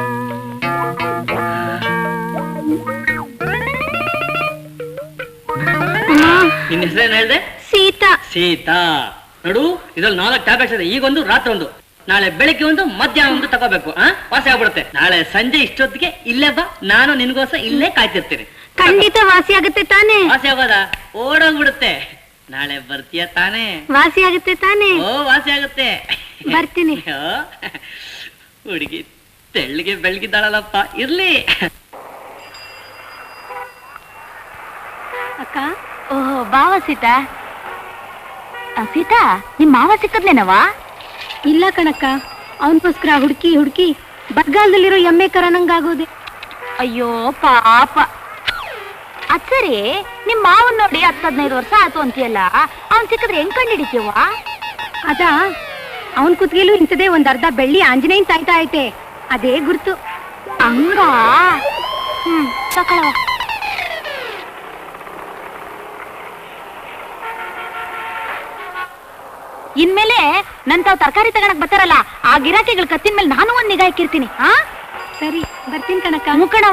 ನಿನ್ನ ಹೆಸರೇನು ಹೇಳ್ದೆ ಸೀತಾ ಸೀತಾ ನೋಡು ಇದ್ರಲ್ಲಿ ನಾಲ್ಕು ಟ್ಯಾಬ್ಲೆಟ್ಸ್ ಇದೆ ಈಗೊಂದು ರಾತ್ರಿ ಒಂದು ನಾಳೆ ಬೆಳಿಗ್ಗೆ ಒಂದು ಮಧ್ಯಾಹ್ನ ಒಂದು ತಗೋಬೇಕು ಆ ವಾಸಿ ಆಗ್ಬಿಡುತ್ತೆ ನಾಳೆ ಸಂಜೆ ಇಷ್ಟೊತ್ತಿಗೆ ಇಲ್ಲೇ ಬಾ ನಾನು ನಿನ್ಗೋಸ್ಕರ ಇಲ್ಲೇ ಕಾಯ್ತಿರ್ತೀನಿ ಖಂಡಿತ ವಾಸಿ ಆಗುತ್ತೆ ತಾನೇ ವಾಸಿ ಆಗೋದ ಓಡೋಗ್ಬಿಡುತ್ತೆ ನಾಳೆ ಬರ್ತೀಯ ತಾನೇ ವಾಸಿ ಆಗುತ್ತೆ ತಾನೇ ಓ ವಾಸಿ ಆಗುತ್ತೆ ಬರ್ತೀನಿ ಓ, ಹುಡುಗಿ ತೆಳ್ಳಿಗೆ ಬೆಳಗಿದ್ದಾಳಲ್ಲಪ್ಪ ಇರ್ಲಿ ಅಕ್ಕ ಓಹೋ ಬಾವ ಸೀತಾ ಆ, ಸೀತಾ ನಿಮ್ ಮಾವ ಸಿಕ್ಕದ್ಲೇನವಾ ಇಲ್ಲ ಕಣಕ್ಕ ಅವನ್ಗೋಸ್ಕರ ಹುಡುಕಿ ಹುಡುಕಿ ಬರ್ಗಾಲದಲ್ಲಿರೋ ಎಮ್ಮೆ ಕರನಂಗಾಗೋದೆ ಅಯ್ಯೋ ಪಾಪ ಅದ್ ಸರಿ ನಿಮ್ ಮಾವನ್ ನೋಡಿ ಹತ್ತು ಹದಿನೈದು ವರ್ಷ ಆಯ್ತು ಅಂತೀಯಲ್ಲ ಅವ್ನ್ ಸಿಕ್ಕಿದ್ರೆ ಹೆಂಗ್ ಕಂಡು ಹಿಡಿತೀವ ಅದ ಅವನ್ ಕುತ್ತಿಗೆಲು ಇಂಥದೇ ಒಂದ್ ಅರ್ಧ ಬೆಳ್ಳಿ ಆಂಜನೇಯನ್ ತಾಯ್ತಾ ಐತೆ ಅದೇ ಗುರ್ತು ಹಂಗ ಹ್ಮ್ ತಕೊಳವ ಇನ್ಮೇಲೆ ನನ್ ತಾವ್ ತರಕಾರಿ ತಗೊಳಕ್ ಬರ್ತಾರಲ್ಲ ಆ ಗಿರಾಕಿಗಳ ಕತ್ತಿನ ಮೇಲೆ ನಾನು ಒಂದ್ ನಿಗಾ ಇಕ್ಕಿರ್ತೀನಿ ಆ ಸರಿ ಬರ್ತೀನಿ ಕಣಕ್ಕ ಮುಕ್ಕಣವ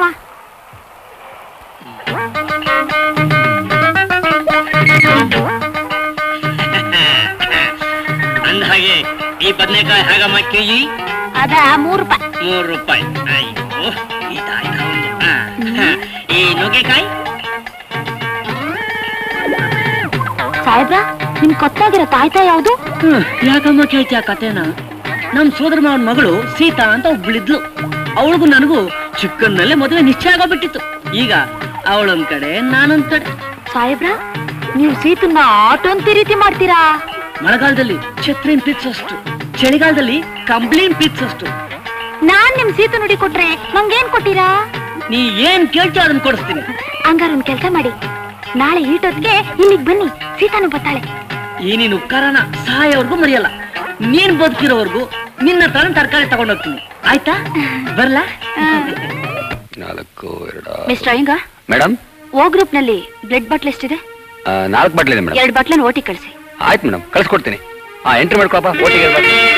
ಅಂದ ಹಾಗೆ ಈ ಬದನೆಕಾಯಿ ಹೇಗಮ್ಮ ಕೆಜಿ ಅದ ಮೂರ್ ರೂಪಾಯಿ ಮೂರು ರೂಪಾಯಿ ಅಯ್ಯೋ ಇದಾಯ್ತಾ ಒಂದು ಆ, ಹ. ಈ ನುಗ್ಗೆಕಾಯಿ ಸಾಹೇಬ್ರ ನಿಮ್ ಕೊತ್ತಾಗಿರೋ ತಾಯ್ತಾ ಯಾವ್ದು ಹ್ಮ್, ಯಾಕಮ್ಮ ಕೇಳ್ತೀಯ ಕಥೆನ ನಮ್ ಸೋದರ ಮಾವನ ಮಗಳು ಸೀತಾ ಅಂತ ಒಬ್ಳಿದ್ಲು ಅವಳಿಗೂ ನನಗೂ ಚಿಕ್ಕನ್ನಲ್ಲೇ ಮದುವೆ ನಿಶ್ಚಯ ಆಗೋಗ್ಬಿಟ್ಟಿತ್ತು ಈಗ ಅವಳೊಂದ್ ಕಡೆ ನಾನೊಂದ್ ಕಡೆ ಸಾಹೇಬ್ರ ನೀವು ಸೀತನ್ನ ಆಟೋ ಅಂತ ರೀತಿ ಮಾಡ್ತೀರಾ ಮಳೆಗಾಲದಲ್ಲಿ ಛತ್ರಿನ್ ಪಿಚ್ಚಷ್ಟು ಚಳಿಗಾಲದಲ್ಲಿ ಕಂಬ್ಳಿನ್ ಪಿಚ್ಚಷ್ಟು ನಾನ್ ನಿಮ್ ಸೀತು ನುಡಿ ಕೊಟ್ರೆ ನಂಗೇನ್ ಕೊಟ್ಟಿರಾ ನೀ ಏನ್ ಕೇಳ್ತೀಯ ಅದನ್ನ ಕೊಡಿಸ್ತೀನಿ ಹಂಗಾರ ಒಂದ್ ಕೆಲ್ಸ ಮಾಡಿ ನಾಳೆ ಈಟೊತ್ಗೆ ಇಲ್ಲಿಗ್ ಬನ್ನಿ ಸೀತಾನು ಬರ್ತಾಳೆ ಈ ನೀನು ಉಪಕಾರನ ಸಾಯೋವರ್ಗೂ ಮರೆಯಲ್ಲ ನೀನ್ ಬದುಕಿರೋವರ್ಗು ನಿನ್ನ ತರ ತರಕಾರಿ ತಗೊಂಡೋಗ್ತೀನಿ ಆಯ್ತಾ ಬರ್ಲಾ ನಾಲ್ಕು ಎರಡ ಮಿಸ್ಟರ್ ಅಯ್ಯಂಗ ಮೇಡಮ್ ಓ ಗ್ರೂಪ್ ನಲ್ಲಿ ಬ್ಲಡ್ ಬಾಟ್ಲ್ ಎಷ್ಟಿದೆ ನಾಲ್ಕು ಬಾಟ್ಲಿದೆ ಮೇಡಮ್ ಎರಡ್ ಬಾಟ್ಲನ್ ಓಟಿ ಕಳ್ಸಿ ಆಯ್ತು ಮೇಡಮ್ ಕಳ್ಸ್ಕೊಡ್ತೀನಿ ಹಾ ಎಂಟ್ರಿ ಮಾಡ್ಕೊಪ್ಪ ಓಟಿಗೆ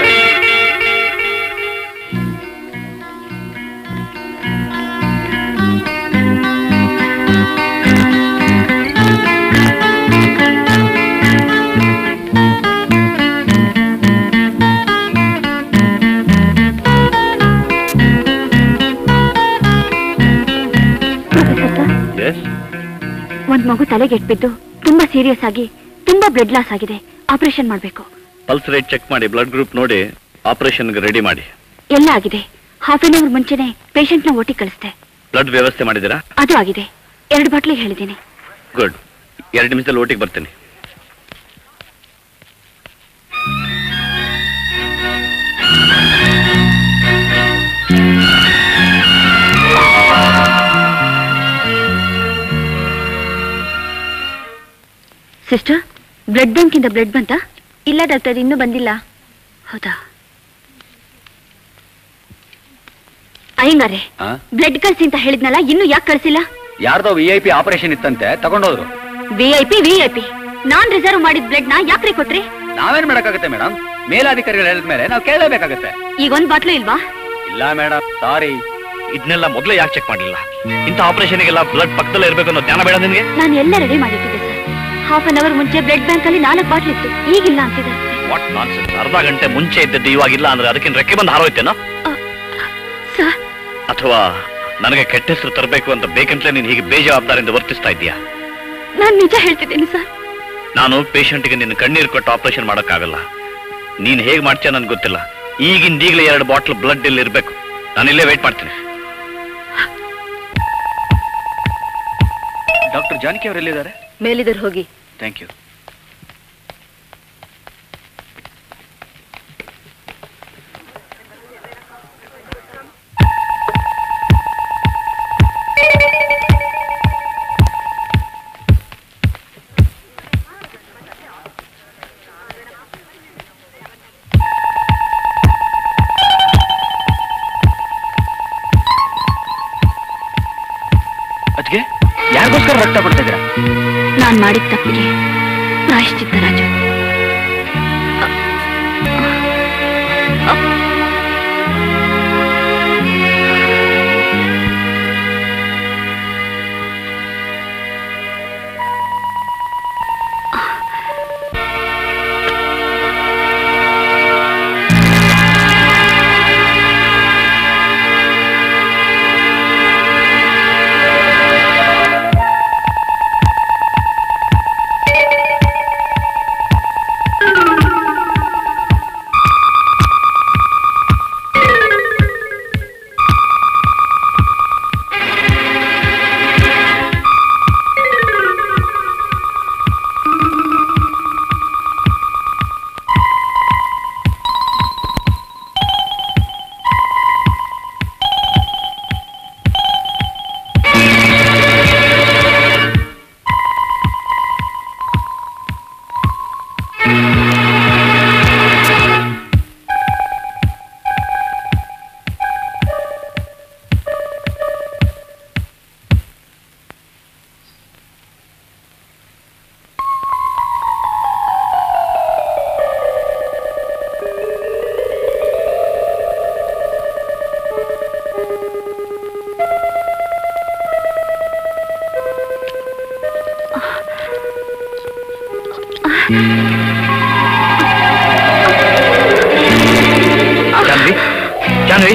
ಒಂದ್ ಮಗು ತಲೆಗೆಟ್ಬಿದ್ದು ತುಂಬಾ ಸೀರಿಯಸ್ ಆಗಿ ತುಂಬಾ ಬ್ಲಡ್ ಲಾಸ್ ಆಗಿದೆ ಆಪರೇಷನ್ ಮಾಡ್ಬೇಕು ಪಲ್ಸ್ ರೇಟ್ ಚೆಕ್ ಮಾಡಿ ಬ್ಲಡ್ ಗ್ರೂಪ್ ನೋಡಿ ಆಪರೇಷನ್ಗೆ ರೆಡಿ ಮಾಡಿ ಎಲ್ಲ ಆಗಿದೆ ಹಾಫ್ ಅನ್ ಅವರ್ ಮುಂಚೆನೆ ಪೇಷಂಟ್ ನ ಓಟಿ ಕಳಿಸ್ದೆ ಬ್ಲಡ್ ವ್ಯವಸ್ಥೆ ಮಾಡಿದ್ದೀರಾ ಅದು ಆಗಿದೆ ಎರಡು ಬಾಟ್ಲಿಗೆ ಹೇಳಿದ್ದೀನಿ ಗುಡ್ ಎರಡು ನಿಮಿಷದಲ್ಲಿ ಓಟಿಗೆ ಬರ್ತೀನಿ ಸಿಸ್ಟರ್ ಬ್ಲಡ್ ಬ್ಯಾಂಕ್ ಇಂದ ಬ್ಲಡ್ ಬಂತ ಇಲ್ಲ ಡಾಕ್ಟರ್ ಇನ್ನೂ ಬಂದಿಲ್ಲ ಹೌದಾ ಅಯ್ಯಂಗಾರೆ ಬ್ಲಡ್ ಕಳ್ಸಿ ಅಂತ ಹೇಳಿದ್ನಲ್ಲ ಇನ್ನು ಯಾಕೆ ಕಳ್ಸಿಲ್ಲ ಯಾರ್ದೋ ವಿ ಐ ಪಿ ಆಪರೇಷನ್ ಇತ್ತಂತೆ ತಗೊಂಡೋದ್ರು V I P V I P ನಾನ್ ರಿಸರ್ವ್ ಮಾಡಿದ ಬ್ಲಡ್ ನ ಯಾಕ್ರಿ ಕೊಟ್ರಿ ನಾವೇನ್ ಮಾಡಕ್ಕಾಗತ್ತೆ ಮೇಡಮ್ ಮೇಲಾಧಿಕಾರಿಗಳು ಹೇಳಿದ್ಮೇಲೆ ನಾವು ಕೇಳಲೇಬೇಕಾಗತ್ತೆ ಈಗ ಒಂದ್ ಬಾಟ್ಲು ಇಲ್ವಾ ಇಲ್ಲ ಮೇಡಮ್ ಸಾರಿ ಇದನ್ನೆಲ್ಲ ಮೊದಲೇ ಯಾಕೆ ಚೆಕ್ ಮಾಡಲಿಲ್ಲ ಇಂಥ ಆಪರೇಷನ್ಗೆಲ್ಲ ಬ್ಲಡ್ ಪಕ್ಕದಲ್ಲೇ ಇರಬೇಕು ಅನ್ನೋ ಜ್ಞಾನ ಬೇಡ ನಿನಗೆ ನಾನು ಎಲ್ಲ ರೆಡಿ ಮಾಡಿಟ್ಟಿದ್ದೆ ಸರ್ ಹಾಫ್ ಅನ್ ಅವರ್ ಮುಂಚೆ ಬ್ಲಡ್ ಬ್ಯಾಂಕ್ ಅಲ್ಲಿ ನಾಲ್ಕು ಬಾಟ್ಲ್ ಇತ್ತು ಈಗಿಲ್ಲ ಅಂತಿದೆ ವಾಟ್ ನಾನ್ಸೆನ್ಸ್ ಅರ್ಧ ಗಂಟೆ ಮುಂಚೆ ಇದ್ದದ್ದು ಇವಾಗಿಲ್ಲ ಅಂದ್ರೆ ಅದಕ್ಕಿಂತ ರೆಕ್ಕೆ ಬಂದು ಹಾರೋಯ್ತೇನೋ ಸರ್ ಅಥವಾ ನನಗೆ ಕೆಟ್ಟ ಹೆಸರು ತರಬೇಕು ಅಂತ ಬೇಕಂತಲೇ ನೀನು ಹೀಗೆ ಬೇಜವಾಬ್ದಾರಿಯಿಂದ ವರ್ತಿಸ್ತಾ ಇದ್ದೀಯಾ ನಾನ್ ನಿಜ ಹೇಳ್ತಿದ್ದೀನಿ ಸರ್ ನಾನು ಪೇಷಂಟ್ಗೆ ನಿನ್ನ ಕಣ್ಣೀರು ಕೊಟ್ಟು ಆಪರೇಷನ್ ಮಾಡೋಕ್ಕಾಗಲ್ಲ ನೀನ್ ಹೇಗೆ ಮಾಡ್ತೀಯ ನನ್ಗೆ ಗೊತ್ತಿಲ್ಲ ಈಗಿಂದ ಈಗಲೇ ಎರಡು ಬಾಟ್ಲ್ ಬ್ಲಡ್ ಇಲ್ಲಿ ಇರಬೇಕು ನಾನು ಇಲ್ಲೇ ವೇಟ್ ಮಾಡ್ತೀನಿ ಡಾಕ್ಟರ್ ಜಾನಕಿ ಅವರು ಎಲ್ಲಿದ್ದಾರೆ ಮೇಲಿದ್ರು ಹೋಗಿ ಥ್ಯಾಂಕ್ ಯು ಅದಕ್ಕೆ ಯಾರಿಗೋಸ್ಕರ ರಕ್ತ ಕೊಡ್ತಾ ಇದ್ದೀರಾ ನಾನ್ ಮಾಡಿದ ತಪ್ಪಿಗೆ ಪ್ರಾಯಶ್ಚಿತ್ತ ರಾಜು ಜಾನ್ವಿ ಜಾನ್ವಿ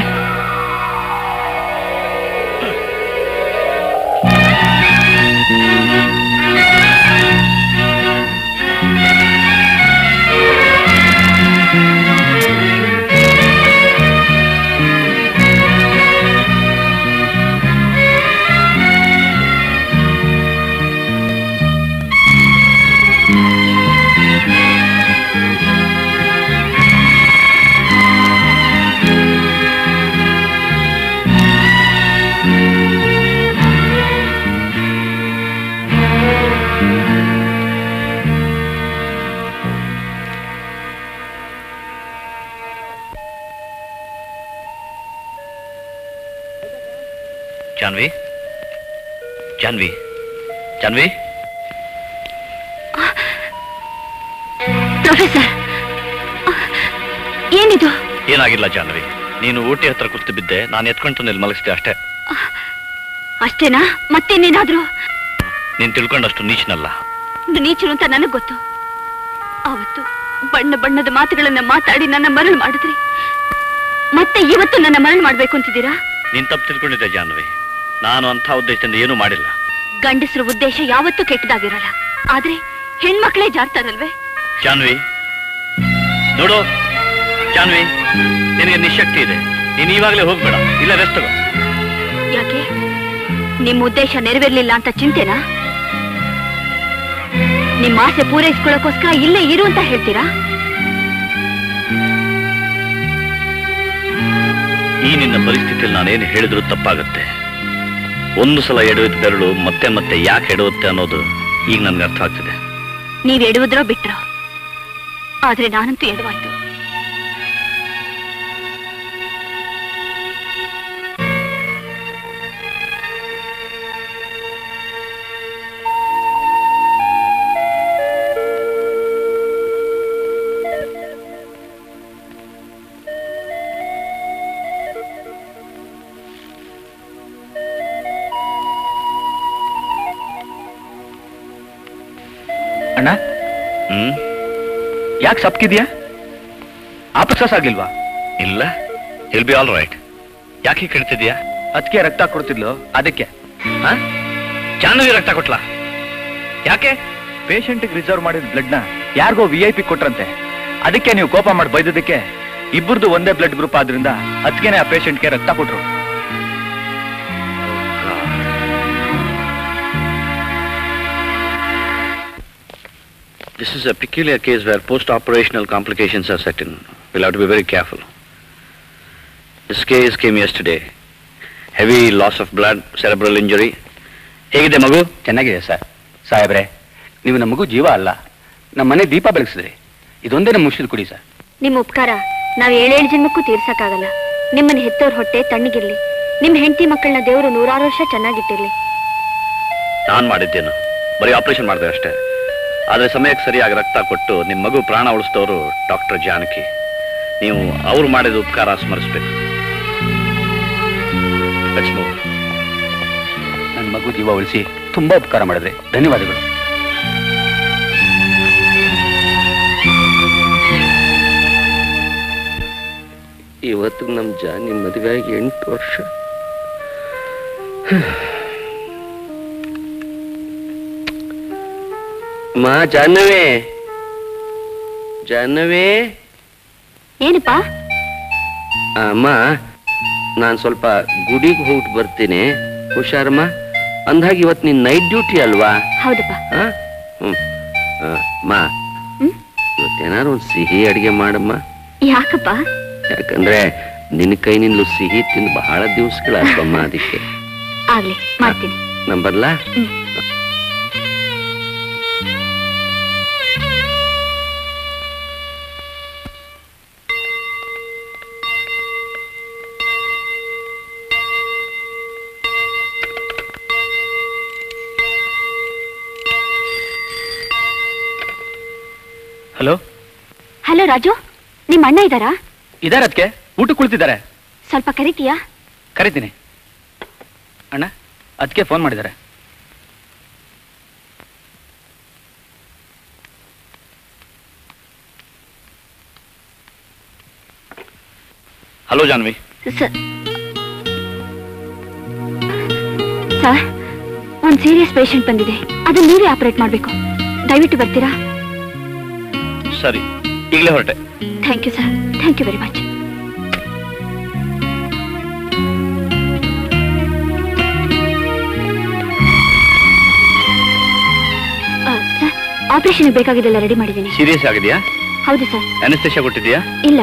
ಜಾನ್ವಿ ಜಾನ್ವಿ ಜಾನ್ವಿ ಪ್ರೊಫೆಸರ್ ಏನಿದು ಏನಾಗಿಲ್ಲ ಜಾನ್ವಿ ನೀನು ಊಟಿ ಹತ್ರ ಕುತ್ತು ಬಿದ್ದೆ ನಾನು ಎತ್ಕೊಂಡು ಇಲ್ಲಿ ಮಲಗಿಸ್ದೆ ಅಷ್ಟೇ ಅಷ್ಟೇನಾ ಮತ್ತೇನೇನಾದ್ರೂ ನೀನ್ ತಿಳ್ಕೊಂಡಷ್ಟು ನೀಚನಲ್ಲ ನೀಚರು ಅಂತ ನನಗ್ ಗೊತ್ತು ಆವತ್ತು ಬಣ್ಣ ಬಣ್ಣದ ಮಾತುಗಳನ್ನ ಮಾತಾಡಿ ನನ್ನ ಮರಳು ಮಾಡಿದ್ರಿ ಮತ್ತೆ ಇವತ್ತು ನನ್ನ ಮರಳು ಮಾಡ್ಬೇಕು ಅಂತಿದ್ದೀರಾ ನೀನ್ ತಪ್ಪು ತಿಳ್ಕೊಂಡಿದ್ದೆ ಜಾನ್ವಿ ನಾನು ಅಂಥ ಉದ್ದೇಶದಿಂದ ಏನೂ ಮಾಡಿಲ್ಲ ಗಂಡಸರ ಉದ್ದೇಶ ಯಾವತ್ತೂ ಕೆಟ್ಟದಾಗಿರಲ್ಲ ಆದ್ರೆ ಹೆಣ್ಮಕ್ಳೇ ಜಾರ್ತಾರಲ್ವೇ ಜಾನ್ವಿ ನೋಡು ಜಾನ್ವಿ ನಿನಗೆ ನಿಶಕ್ತಿ ಇದೆ ನೀನು ಇವಾಗಲೇ ಹೋಗ್ಬೇಡ ಇಲ್ಲ ರೆಸ್ಟ್ ತಗೋ ಯಾಕೆ ನಿಮ್ ಉದ್ದೇಶ ನೆರವೇರ್ಲಿಲ್ಲ ಅಂತ ಚಿಂತೆನಾ ನಿಮ್ ಆಸೆ ಪೂರೈಸ್ಕೊಳ್ಳೋಕೋಸ್ಕರ ಇಲ್ಲೇ ಇರು ಅಂತ ಹೇಳ್ತೀರಾ ಈ ನಿನ್ನ ಪರಿಸ್ಥಿತಿಯಲ್ಲಿ ನಾನೇನು ಹೇಳಿದ್ರು ತಪ್ಪಾಗುತ್ತೆ ಒಂದು ಸಲ ಎಡವಿದ ಬೆರಳು ಮತ್ತೆ ಮತ್ತೆ ಯಾಕೆ ಎಡವುತ್ತೆ ಅನ್ನೋದು ಈಗ ನನ್ಗೆ ಅರ್ಥ ಆಗ್ತಿದೆ ನೀವ್ ಎಡುವುದ್ರೋ ಬಿಟ್ರೋ ಆದ್ರೆ ನಾನಂತೂ ಎಡವಾಯ್ತು ಅಣ್ಣ ಹ್ಮ್ ಯಾಕೆ ಸಪ್ಕಿದ್ಯಾ ಆಪಸ್ ಆಗಿಲ್ವಾ ಇಲ್ಲ ಇಲ್ ಬಿ ಆಲ್ ರೈಟ್ ಯಾಕೆ ಕಳಿತಿದ್ಯಾ ಅದಕ್ಕೆ ರಕ್ತ ಕೊಡ್ತಿದ್ಲು ಅದಕ್ಕೆ ಜಾಹ್ನವಿ ರಕ್ತ ಕೊಟ್ಲಾ ಯಾಕೆ ಪೇಷಂಟ್ಗೆ ರಿಸರ್ವ್ ಮಾಡಿದ ಬ್ಲಡ್ ನ ಯಾರಿಗೋ ವಿ ಐ ಪಿ ಕೊಟ್ರಂತೆ ಅದಕ್ಕೆ ನೀವು ಕೋಪ ಮಾಡಿ ಬೈದದಕ್ಕೆ ಇಬ್ಬರದು ಒಂದೇ ಬ್ಲಡ್ ಗ್ರೂಪ್ ಆದ್ರಿಂದ ಅದಕ್ಕೇನೆ ಆ ಪೇಷಂಟ್ಗೆ ರಕ್ತ ಕೊಟ್ರು This is a peculiar case where post-operational complications are set in. We'll have to be very careful. This case came yesterday. Heavy loss of blood, cerebral injury. ಹೇಗಿದೆ ಮಗು ಚೆನ್ನಾಗಿದೆ ಸರ್ ಸಾಹೇಬ್ರೆ ನೀವು ನಮ್ಮ ಮಗು ಜೀವ ಅಲ್ಲ ನಮ್ಮ ಮನೆ ದೀಪ ಬೆಳಗಿಸಿದ್ರಿ ಇದೊಂದೇ ನಮ್ಮ ಮುಗಿಸಿದ್ ಕುಡಿ ಸರ್ ನಿಮ್ ಉಪಕಾರ ನಾವ್ ಏಳೇಳು ಜನ್ಮಕ್ಕೂ ತೀರ್ಸಕ್ಕಾಗಲ್ಲ ನಿಮ್ಮನ್ನ ಹೆತ್ತೋರ್ ಹೊಟ್ಟೆ ತಣ್ಣಗಿರ್ಲಿ ನಿಮ್ ಹೆಂಡತಿ ಮಕ್ಕಳನ್ನ ದೇವರು ನೂರಾರು ವರ್ಷ ಚೆನ್ನಾಗಿಟ್ಟಿರ್ಲಿ ನಾನು ಮಾಡಿದ್ದೇನು ಬರೀ ಆಪರೇಷನ್ ಮಾಡಿದೆ ಅಷ್ಟೇ ಆದರೆ ಸಮಯಕ್ಕೆ ಸರಿಯಾಗಿ ರಕ್ತ ಕೊಟ್ಟು ನಿಮ್ಮ ಮಗು ಪ್ರಾಣ ಉಳಿಸಿದವರು ಡಾಕ್ಟರ್ ಜಾನಕಿ ನೀವು ಅವ್ರು ಮಾಡಿದ ಉಪಕಾರ ಸ್ಮರಿಸ್ಬೇಕು Let's move. ನನ್ನ ಮಗು ಜೀವ ಉಳಿಸಿ ತುಂಬಾ ಉಪಕಾರ ಮಾಡಿದ್ರೆ ಧನ್ಯವಾದಗಳು ಇವತ್ತು ನಮ್ಮ ಜಾನಿ ಮದುವೆ ಆಗಿ ಎಂಟು ವರ್ಷ ಮಾ ಜಾಹ್ನವಿ ಜಾಹ್ನವಿ ಏನಪ್ಪ ಅಮ್ಮ ನಾನು ಸ್ವಲ್ಪ ಗುಡಿಗೆ ಹೋಗ್ಬಿಟ್ಟು ಬರ್ತೀನಿ ಹುಷಾರಮ್ಮ ಅಂದಾಗ ಇವತ್ತು ನಿನ್ ನೈಟ್ ಡ್ಯೂಟಿ ಅಲ್ವಾ ಹೌದಪ್ಪ ಆ? ಹ್ಮ್ ಆ, ಮಾ ಇವತ್ತೇನಾದ್ರು ಒಂದು ಸಿಹಿ ಅಡಿಗೆ ಮಾಡಮ್ಮ ಯಾಕಪ್ಪ ಯಾಕಂದ್ರೆ ನಿನ್ನ ಕೈನಿಂದಲೂ ಸಿಹಿ ತಿಂದು ಬಹಳ ದಿವಸಗಳಾಗ್ತಮ್ಮ ಅದಕ್ಕೆ ಆಗ್ಲಿ ಮಾಡ್ತೀನಿ ನಂಬರ್ಲಾ ಹಲೋ ಹಲೋ ರಾಜು ನಿಮ್ ಅಣ್ಣ ಇದ್ದಾರಾ ಇದಾರೆ ಅದಕ್ಕೆ ಊಟಕ್ಕೆ ಕುಳಿತಿದ್ದಾರೆ ಸ್ವಲ್ಪ ಕರಿತೀಯಾ ಕರಿತೀನಿ ಅಣ್ಣ ಅದಕ್ಕೆ ಫೋನ್ ಮಾಡಿದ್ದಾರೆ ಹಲೋ ಜಾನ್ವಿ ಸರ್ ಸರ್ ಒಂದ್ ಸೀರಿಯಸ್ ಪೇಷಂಟ್ ಬಂದಿದೆ ಅದನ್ನ ನೀವೇ ಆಪರೇಟ್ ಮಾಡ್ಬೇಕು ದಯವಿಟ್ಟು ಬರ್ತೀರಾ ಸರಿ ಈಗಲೇ ಹೊರಟೆ thank you sir thank you very much sir operation ಬೇಕಾಗಿದ್ದೆಲ್ಲ ರೆಡಿ ಮಾಡಿದ್ದೀನಿ ಸೀರಿಯಸ್ ಆಗಿದೆಯಾ ಹೌದು ಸರ್ ಅನಸ್ತೇಶ ಕೊಟ್ಟಿದ್ಯಾ ಇಲ್ಲ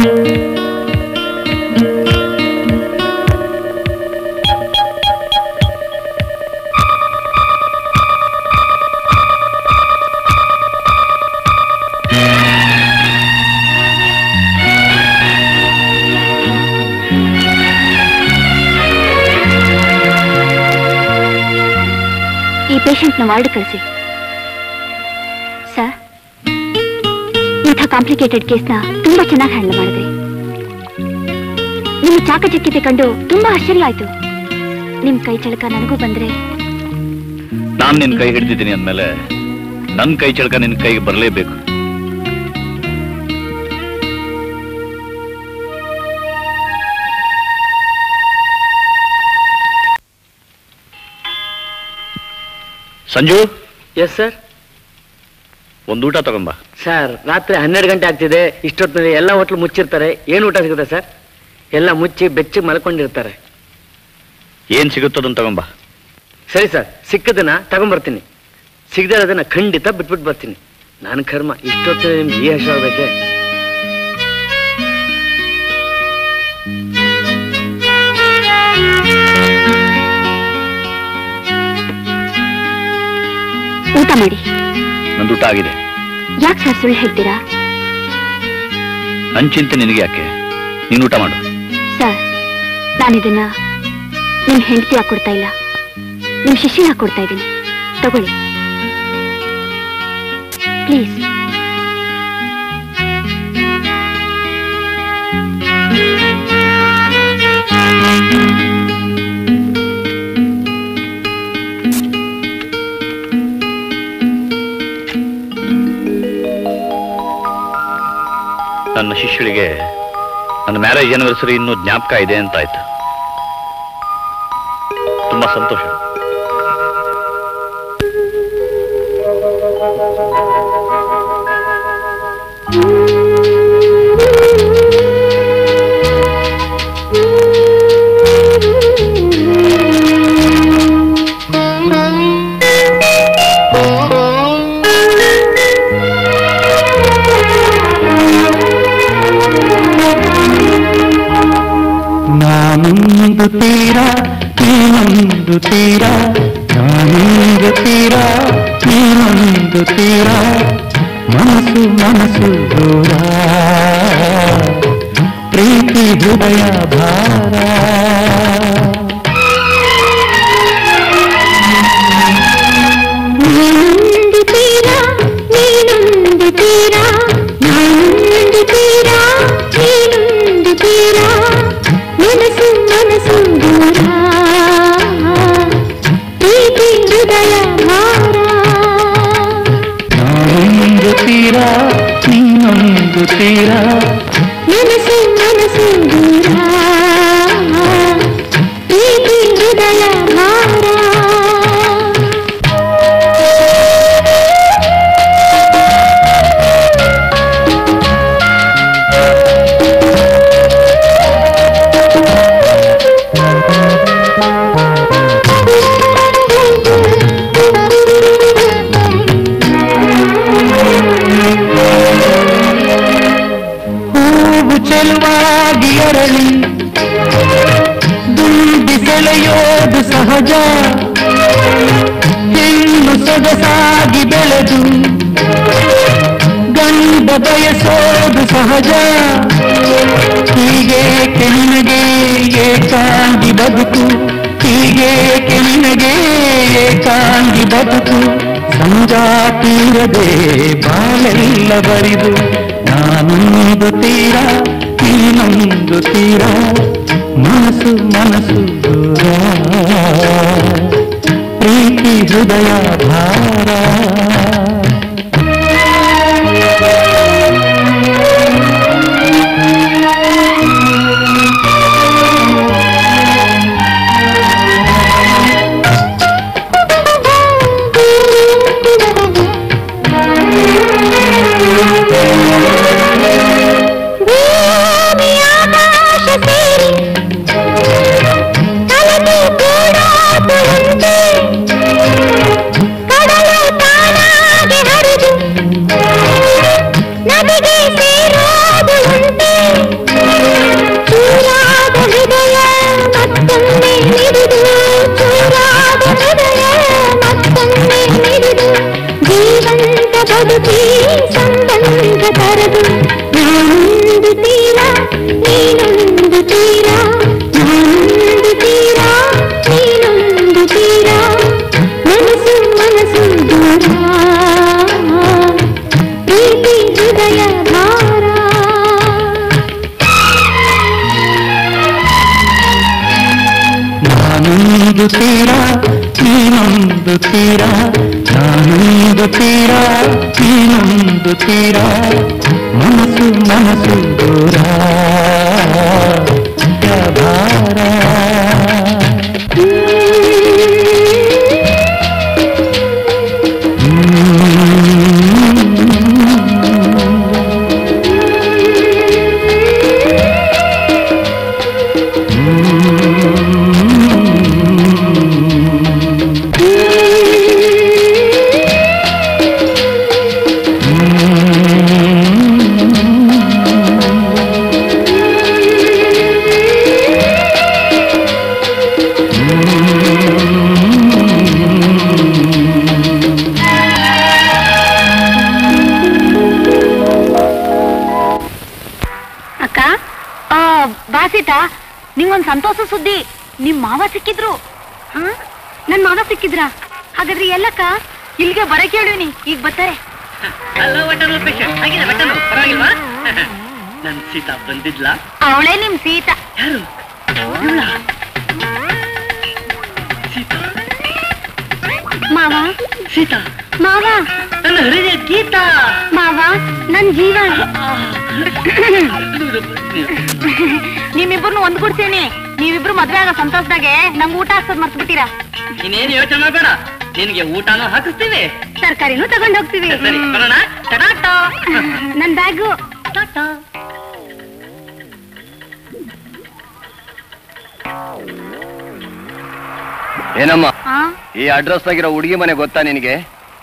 ಈ ಪೇಷಂಟ್ನ ವಾರ್ಡ್ ಕಳಿಸಿ ಸರ್ ಇಂಥ ಕಾಂಪ್ಲಿಕೇಟೆಡ್ ಕೇಸ್ನ ತುಂಬಾ ಚೆನ್ನಾಗಿ ಹ್ಯಾಂಡಲ್ ಮಾಡಿದ್ರಿ ನಿಮ್ಮ ಚಾಕಚಕ್ಯತೆ ಕಂಡು ತುಂಬಾ ಆಶ್ಚರ್ಯ ಆಯ್ತು ನಿಮ್ ಕೈ ಚಳಕ ನನಗೂ ಬಂದ್ರೆ ನಾನ್ ನಿನ್ ಕೈ ಹಿಡಿದಿದ್ದೀನಿ ಅಂದ್ಮೇಲೆ ನನ್ ಕೈ ಚಳಕ ನಿನ್ ಕೈಗೆ ಬರಲೇಬೇಕು ಸಂಜು ಎಸ್ ಸರ್ ಒಂದ್ ಊಟ ತಗೊಂಬ ಸರ್ ರಾತ್ರಿ ಹನ್ನೆರಡು ಗಂಟೆ ಆಗ್ತಿದೆ ಇಷ್ಟೊತ್ತಿನಲ್ಲಿ ಎಲ್ಲ ಹೋಟ್ಲು ಮುಚ್ಚಿರ್ತಾರೆ ಏನು ಊಟ ಸಿಗುತ್ತೆ ಸರ್ ಎಲ್ಲ ಮುಚ್ಚಿ ಬೆಚ್ಚಿ ಮಲ್ಕೊಂಡಿರ್ತಾರೆ ಏನ್ ಸಿಗುತ್ತದನ್ ತಗೊಂಬ ಸರಿ ಸರ್ ಸಿಕ್ಕದನ್ನ ತಗೊಂಬರ್ತೀನಿ ಸಿಗದೆ ಅದನ್ನ ಖಂಡಿತ ಬಿಟ್ಬಿಟ್ಟು ಬರ್ತೀನಿ ನಾನು ಕರ್ಮ ಇಷ್ಟೊತ್ತಿನ ನಿಮ್ಗೆ ಈ ಹರ್ಷ ಆಗ್ಬೇಕೆ ಊಟ ಮಾಡಿ ನಂದು ಊಟ ಆಗಿದೆ ಯಾಕೆ ಸರ್ ಸುಳ್ಳು ಹೇಳ್ತೀರಾ ನನ್ ಚಿಂತೆ ನಿನಗೆ ಯಾಕೆ ನೀನ್ ಊಟ ಮಾಡು ಸರ್ ನಾನಿದನ್ನ ನಿಮ್ ಹೆಂಡತಿ ಹಾಕೊಡ್ತಾ ಇಲ್ಲ ನಿಮ್ ಶಿಷ್ಯ ಹಾಕೊಡ್ತಾ ಇದ್ದೀನಿ ತಗೊಳ್ಳಿ ಪ್ಲೀಸ್ ನನ್ನ ಶಿಷ್ಯಳಿಗೆ ನನ್ನ ಮ್ಯಾರೇಜ್ ಆನಿವರ್ಸರಿ ಇನ್ನೂ ಜ್ಞಾಪಕ ಇದೆ ಅಂತ ಆಯ್ತು ತುಂಬಾ ಸಂತೋಷ ನಾನೊಂದು ತೀರ ನೀನೊಂದು ತೀರ ನಾನೊಂದು ತೀರ ನೀನೊಂದು ತೀರ ಮನಸ್ಸು ಮನಸ್ಸು ದೂರ ಪ್ರೀತಿ ಹೃದಯ ಭಾರ ನೀನೊಂದು ತೀರ ನೀನೊಂದು ತೀರ ನಾನೊಂದು ತೀರ ನೀನೊಂದು ತೀರ ಮನಸ್ಸು ಮನಸ್ಸು ದೂರ ಪ್ರೀತಿ ಹೃದಯ ಭಾರ ನಾನೊಂದು ತೀರ ನೀನೊಂದು ತೀರ ಮನಸ್ಸು ಮನಸ್ಸು ದೂರ ಪ್ರೀತಿ ಹೃದಯ ಭಾರ ಹೂವು ಚೆಲುವಾಗಿ ಅರಳಿ ದುಂಬಿ ಸೆಳೆಯೋದು ಸಹಜ ಹೆಣ್ಣು ಸೊಗಸಾಗಿ ಬೆಳೆದು ಗಂಡ ಬಯಸೋದು ಸಹಜ ಹೀಗೇಕೆ ನಿನಗೆ ಏಕಾಂಗಿ ಬದುಕು ಹೀಗೇಕೆ ನಿನಗೆ ಏಕಾಂಗಿ ಬದುಕು ಸಂಜಾತೀರದೆ ಬಾಳೆಲ್ಲ ಬರಿದು ನಾನೊಂದು ತೀರ ನೀನೊಂದು ತೀರ ಮನಸ್ಸು ಮನಸ್ಸು ದೂರ ಪ್ರೀತಿ ಹೃದಯ ಭಾರ ಭೂಮಿ ಆಕಾಶ ಸೇರಿ ಕಲತು ಕೂಡಾಟ ಒಂದೇ ಕಡಲು ತಾನಾಗಿ ಹರಿದು ನದಿಗೆ ಸೇರೋದು ಉಂಟೆ ತೀರ ನೀನೊಂದು ತೀರ ನಾನೊಂದು ತೀರ ನೀನೊಂದು ತೀರ ಮನಸ್ಸು ಮನಸ್ಸು ದೂರ ಭಾರ ಅಕ್ಕ ಆ, ಬಾ ಸೀತಾ ನಿಂಗೊಂದ್ ಸಂತೋಷ ಸುದ್ದಿ ನಿಮ್ ಮಾವ ಸಿಕ್ಕಿದ್ರು ಹ? ನನ್ ಮಾವ ಸಿಕ್ಕಿದ್ರ ಹಾಗಾದ್ರೆ ಎಲ್ಲಕ್ಕ ಇಲ್ಲಿಗೆ ಬರಕ್ ಹೇಳಿವ್ನಿ ಈಗ ಬರ್ತಾರೆ ಅಲ್ಲ ಬಟನ್ ಪೇಷಂಟ್ ಆಗಿದೆ ಬಟನ್ ಪರವಾಗಿಲ್ವಾ ನನ್ ಸೀತಾ ಬಂದಿದ್ಲ ಅವಳೇ ನಿಮ್ ಸೀತಾ ಯಾರು ಮಾವ ಸೀತಾ ಮಾವ ನನ್ನ ಹೃದಯ ಗೀತಾ ಮಾವ ನನ್ ಜೀವ ನಿಮ್ಮಿಬ್ಬರನ್ನು ಒಂದ್ಗೂಡ್ಸೇನಿ ನೀವಿಬ್ರು ಮದ್ವೆ ಆಗೋ ಸಂತೋಷದಾಗೆ ನಂಗ್ ಊಟ ಹಾಕ್ಸೋದ್ ಮರ್ಸ್ಬಿಟ್ಟಿರಾ ನೀನೇನು ಯೋಚನೆ ಮಾಡಬೇಡ ನಿನಗೆ ಊಟನೂ ಹಾಕಿಸ್ತೀವಿ ತರ್ಕಾರಿನೂ ತಗೊಂಡ್ ಹೋಗ್ತೀವಿ ಸರಿ ಬರೋಣ ಟಟಾಟಾ ನನ್ ಬ್ಯಾಗು ಏನಮ್ಮ ಆ ಈ ಅಡ್ರೆಸ್ ಆಗಿರೋ ಹುಡುಗಿ ಮನೆ ಗೊತ್ತಾ ನಿನಗೆ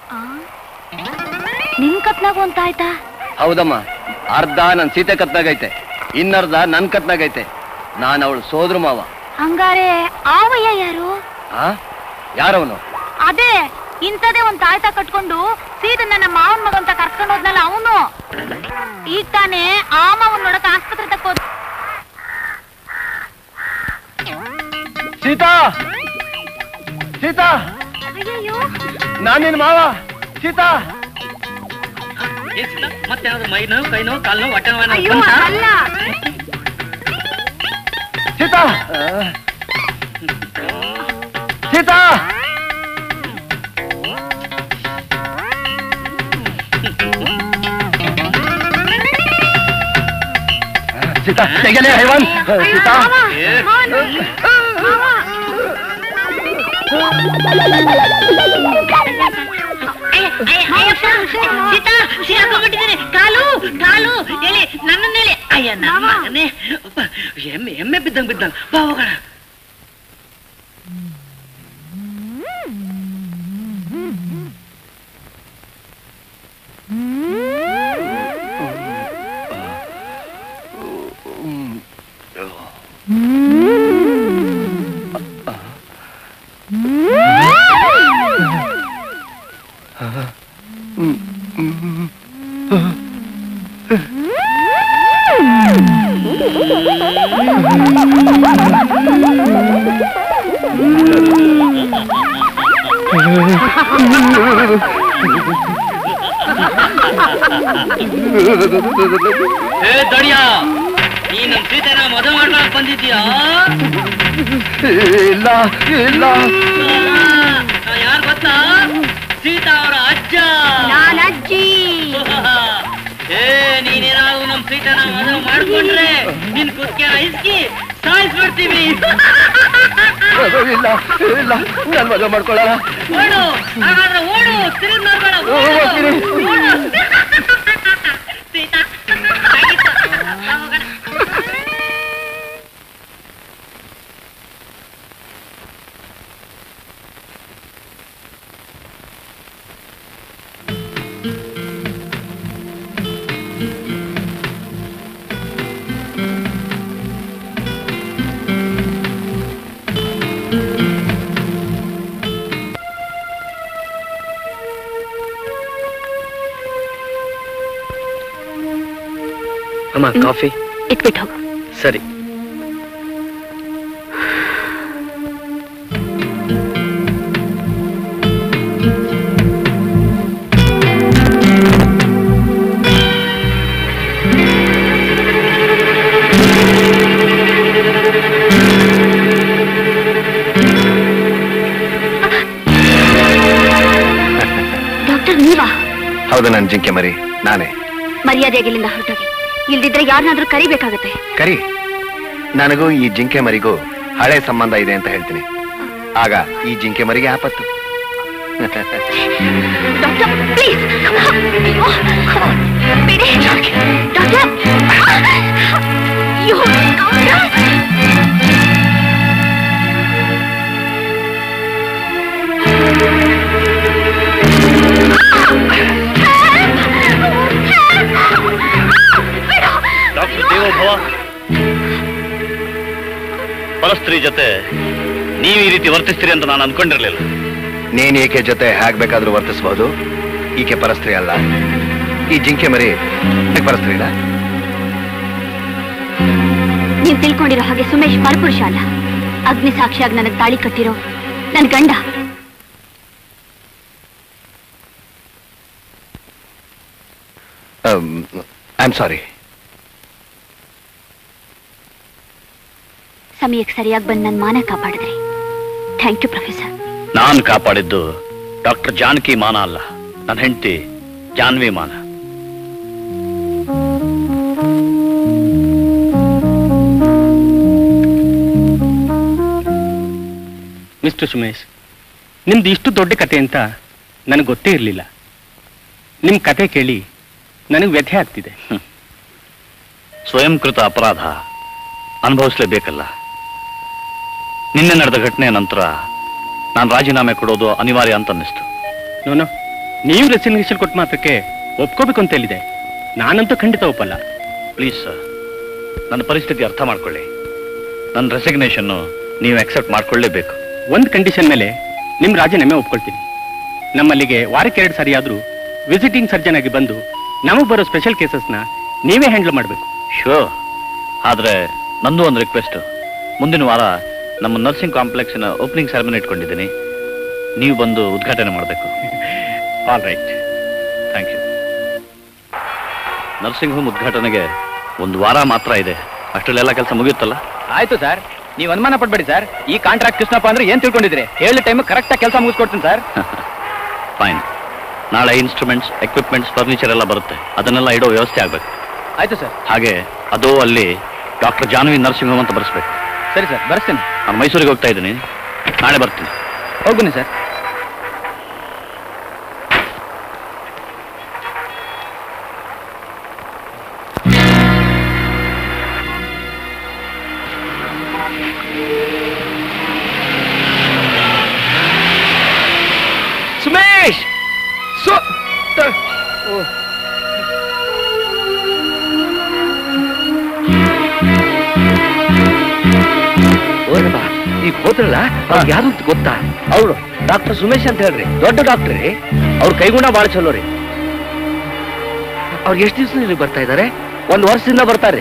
ನಿನ್ ಕತ್ನಾಗು ಅಂತ ಆಯ್ತಾ ಹೌದಮ್ಮ ಅರ್ಧ ನನ್ ಸೀತೆ ಕತ್ನಾಗೈತೆ ಇನ್ನರ್ಧ ನನ್ ಕತ್ನಾಗೈತೆ ನಾನು ಅವಳು ಸೋದ್ರ ಮಾವ ಹಂಗಾರೆ ಆವಯ್ಯ ಯಾರು ಆ ಯಾರವನು ಅದೇ ಇಂಥದೇ ಒಂದ್ ತಾಯ್ತ ಕಟ್ಕೊಂಡು ಸೀದನ್ನ ನಮ್ಮ ಮಾವನ್ ಮಗ ಅಂತ ಕರ್ಕೊಂಡು ಹೋದ್ನಲ್ಲ ಅವನು ಈಗ ತಾನೇ ಆ ಮಾವನ್ ನೋಡಕ್ ಆಸ್ಪತ್ರೆ ತಕ್ಕೋದ್ ಸೀತಾ ಸೀತಾ ಅಯ್ಯಯ್ಯೋ ನಾನ್ ನಿನ್ ಮಾವ ಸೀತಾ ಏ ಸೀತಾ ಮತ್ತೇನಾದ್ರು ಮೈ ನೋವು ಕೈ ನೋವು ಕಾಲು ನೋವು ಹೊಟ್ಟೆ ನೋವು ಏನಾದ್ರು ಅಯ್ಯೋ ಬಂತಾ? ಅಲ್ಲ ಸೀತಾ ಸೀತಾ ಸೀತಾ ತೆಗೆಲೆ ಹೈವಾನ್ ಸೀತಾ ಸೀತಾ ಸಿಕ್ಕಾಕೊಂಡ್ಬಿಟ್ಟಿದ್ದೀನಿ ಕಾಲು ಕಾಲು ಎಲೆ ನನ್ನನ್ನೆಲೆ ಅಯ್ಯ ನನ್ನ ಮಗನೇ ಅಪ್ಪ, ಎಮ್ಮೆ ಎಮ್ಮೆ ಬಿದ್ದಂಗ್ ಬಿದ್ದಂಗ್ ಬಾ ಹೋಗೋಣ ಏ ದಡಿಯ ನೀ ನಮ್ ಸೀತೆನ ಮದುವೆ ಮಾಡ್ಕೊಳಕ್ ಬಂದಿದ್ಯಾ ಇಲ್ಲ ಇಲ್ಲ ಯಾರು ಗೊತ್ತಾ ಸೀತಾ ಅವರ ಅಜ್ಜ ನಾನ್ ಅಜ್ಜಿ ಏ ನೀನೇನಾದ್ರು ನಮ್ ಸೀಟನ ಮದುವೆ ಮಾಡ್ಕೊಂಡ್ರೆ ನಿನ್ ಕುತ್ತಿಗೆ ಇಸ್ಕಿ ಸಾಯಿಸ್ಬಿಡ್ತೀವಿ ಇಲ್ಲ ಇಲ್ಲ ನಾನು ಮದುವೆ ಮಾಡ್ಕೊಳ್ಳಲ್ಲ ಓಡು ಹಾಗಾದ್ರೆ ಓಡು ತಿರುಗಿ ನೋಡ್ಬೇಡ ಓಡು. ಹೋಗ್ತೀನಿ. ಓಡು. ಸೀತಾ ಆಗಿತ್ತು. ಬಾ ಹೋಗೋಣ. ಅಮ್ಮ ಕಾಫಿ ಇಟ್ಬಿಟ್ಟು ಹೋಗು ಸರಿ ಹೌದು ನನ್ನ ಜಿಂಕೆ ಮರಿ ನಾನೇ ಮರ್ಯಾದೆಗೆ ಇಲ್ಲಿಂದ ಹೊರಟೋಗಿ ಇಲ್ದಿದ್ರೆ ಯಾರನ್ನಾದ್ರೂ ಕರಿಬೇಕಾಗತ್ತೆ ಕರಿ ನನಗೂ ಈ ಜಿಂಕೆ ಮರಿಗೂ ಹಳೆ ಸಂಬಂಧ ಇದೆ ಅಂತ ಹೇಳ್ತೀನಿ ಆಗ ಈ ಜಿಂಕೆ ಮರಿಗೆ ಆಪತ್ತು ಡಾಕ್ಟರ್ ಪ್ಲೀಸ್ ಬಿಡಿ ಡಾಕ್ಟರ್ ಅಯ್ಯೋ, ಡಾಕ್ಟರ್ ಡಾಕ್ಟರ್ ದೇವೋಭವ ಪರಸ್ತ್ರೀ ಜೊತೆ ನೀವು ಈ ರೀತಿ ವರ್ತಿಸ್ತೀರಿ ಅಂತ ನಾನು ಅನ್ಕೊಂಡಿರ್ಲಿಲ್ಲ ನೀನ್ ಈಕೆ ಜೊತೆ ಹೇಗ್ ಬೇಕಾದ್ರೂ ವರ್ತಿಸಬಹುದು ಈಕೆ ಪರಸ್ತ್ರೀ ಅಲ್ಲ ಈ ಜಿಂಕೆ ಮರಿ ಈಕೆ ಪರಸ್ತ್ರೀನ ನೀವು ತಿಳ್ಕೊಂಡಿರೋ ಹಾಗೆ ಸುಮೇಶ್ ಪರಪುರುಷ ಅಲ್ಲ ಅಗ್ನಿ ಸಾಕ್ಷಿಯಾಗಿ ನನಗೆ ತಾಳಿ ಕಟ್ಟಿರೋ ನನ್ನ ಗಂಡ ಐ ಆಮ್ ಸಾರಿ ಸಮಯಕ್ಕೆ ಸರಿಯಾಗಿ ಬಂದು ನನ್ನ ಮಾನ ಕಾಪಾಡಿದ್ರಿ ಥ್ಯಾಂಕ್ ಯು ಪ್ರೊಫೆಸರ್ ನಾನು ಕಾಪಾಡಿದ್ದು ಡಾಕ್ಟರ್ ಜಾನಕಿ ಮಾನ ಅಲ್ಲ ನನ್ನ ಹೆಂಡತಿ ಜಾನ್ವಿ ಮಾನ ಮಿಸ್ಟರ್ ಸುಮೇಶ್ ನಿಮ್ದು ಇಷ್ಟು ದೊಡ್ಡ ಕತೆ ಅಂತ ನನಗೆ ಗೊತ್ತೇ ಇರಲಿಲ್ಲ ನಿಮ್ಮ ಕತೆ ಕೇಳಿ ನನಗೆ ವ್ಯಥೆ ಆಗ್ತಿದೆ ಸ್ವಯಂಕೃತ ಅಪರಾಧ ಅನುಭವಿಸಲೇಬೇಕಲ್ಲ ನಿನ್ನೆ ನಡೆದ ಘಟನೆಯ ನಂತರ ನಾನು ರಾಜೀನಾಮೆ ಕೊಡೋದು ಅನಿವಾರ್ಯ ಅಂತ ಅನ್ನಿಸ್ತು ನೋನು ನೀವು ರೆಸಿಗ್ನೇಷನ್ ಕೊಟ್ಟ ಮಾತ್ರಕ್ಕೆ ಒಪ್ಕೋಬೇಕು ಅಂತ ಹೇಳಿದೆ ನಾನಂತೂ ಖಂಡಿತ ಒಪ್ಪಲ್ಲ ಪ್ಲೀಸ್ ಸರ್ ನನ್ನ ಪರಿಸ್ಥಿತಿ ಅರ್ಥ ಮಾಡ್ಕೊಳ್ಳಿ ನನ್ನ ರೆಸಿಗ್ನೇಷನ್ನು ನೀವು ಅಕ್ಸೆಪ್ಟ್ ಮಾಡ್ಕೊಳ್ಳೇಬೇಕು ಒಂದು ಕಂಡೀಷನ್ ಮೇಲೆ ನಿಮ್ಮ ರಾಜೀನಾಮೆ ಒಪ್ಕೊಳ್ತೀನಿ ನಮ್ಮಲ್ಲಿಗೆ ವಾರಕ್ಕೆ ಎರಡು ಸಾರಿ ಆದರೂ ವಿಸಿಟಿಂಗ್ ಸರ್ಜನ್ ಆಗಿ ಬಂದು ನಮಗೆ ಬರೋ ಸ್ಪೆಷಲ್ ಕೇಸಸ್ನ ನೀವೇ ಹ್ಯಾಂಡಲ್ ಮಾಡಬೇಕು ಶೋರ್ ಆದ್ರೆ ನಂದು ಒಂದು ರಿಕ್ವೆಸ್ಟ್ ಮುಂದಿನ ವಾರ ನಮ್ಮ ನರ್ಸಿಂಗ್ ಕಾಂಪ್ಲೆಕ್ಸಿನ ಓಪನಿಂಗ್ ಸೆರೆಮನಿ ಇಟ್ಕೊಂಡಿದ್ದೀನಿ ನೀವು ಬಂದು ಉದ್ಘಾಟನೆ ಮಾಡಬೇಕು all right thank you nursing home ಉದ್ಘಾಟನೆಗೆ ಒಂದು ವಾರ ಮಾತ್ರ ಇದೆ ಅಷ್ಟರಲ್ಲೆಲ್ಲ ಕೆಲಸ ಮುಗಿಯುತ್ತಲ್ಲ ಆಯ್ತು ಸರ್ ನೀವು ಅನುಮಾನ ಪಡ್ಬೇಡಿ ಸರ್ ಈ ಕಾಂಟ್ರಾಕ್ಟ್ ಕೃಷ್ಣಪ್ಪ ಅಂದ್ರೆ ಏನ್ ತಿಳ್ಕೊಂಡಿದ್ರಿ ಹೇಳಿ ಟೈಮ್ ಕರೆಕ್ಟ್ ಆಗಿ ಕೆಲಸ ಮುಗಿಸ್ಕೊಡ್ತೀನಿ ಸರ್ ಫೈನ್ ನಾಳೆ ಇನ್ಸ್ಟ್ರೂಮೆಂಟ್ಸ್ ಎಕ್ವಿಪ್ಮೆಂಟ್ಸ್ ಫರ್ನಿಚರ್ ಎಲ್ಲ ಬರುತ್ತೆ ಅದನ್ನೆಲ್ಲ ಇಡೋ ವ್ಯವಸ್ಥೆ ಆಗಬೇಕು ಆಯ್ತು ಸರ್ ಹಾಗೆ ಅದು ಅಲ್ಲಿ ಡಾಕ್ಟರ್ ಜಾನ್ವಿ ನರ್ಸಿಂಗ್ ಹೋಮ್ ಅಂತ ಬರೆಸ್ಬೇಕು ಸರಿ ಸರ್ ಬರ್ತೀನಿ ನಾನು ಮೈಸೂರಿಗೆ ಹೋಗ್ತಾ ಇದ್ದೀನಿ ನಾಳೆ ಬರ್ತೀನಿ ಹೋಗ್ಬನ್ನಿ ಸರ್ ಸುಮೇಶ್ ಸು ತ- ಓ. ಓರಪ್ಪ ಈಗ ಹೋದ್ರಲ್ಲ ಅವ್ರಿಗೆ ಯಾರು ಅಂತ ಗೊತ್ತಾ ಅವರು ಡಾಕ್ಟರ್ ಸುಮೇಶ್ ಅಂತ ಹೇಳ್ರಿ ದೊಡ್ಡ ಡಾಕ್ಟರ್ ರೀ ಅವ್ರ ಕೈಗುಣ ಬಾಳ ಚಲೋ ರೀ ಅವ್ರು ಎಷ್ಟು ದಿವಸ ಬರ್ತಾ ಇದ್ದಾರೆ ಒಂದ್ ವರ್ಷದಿಂದ ಬರ್ತಾರೆ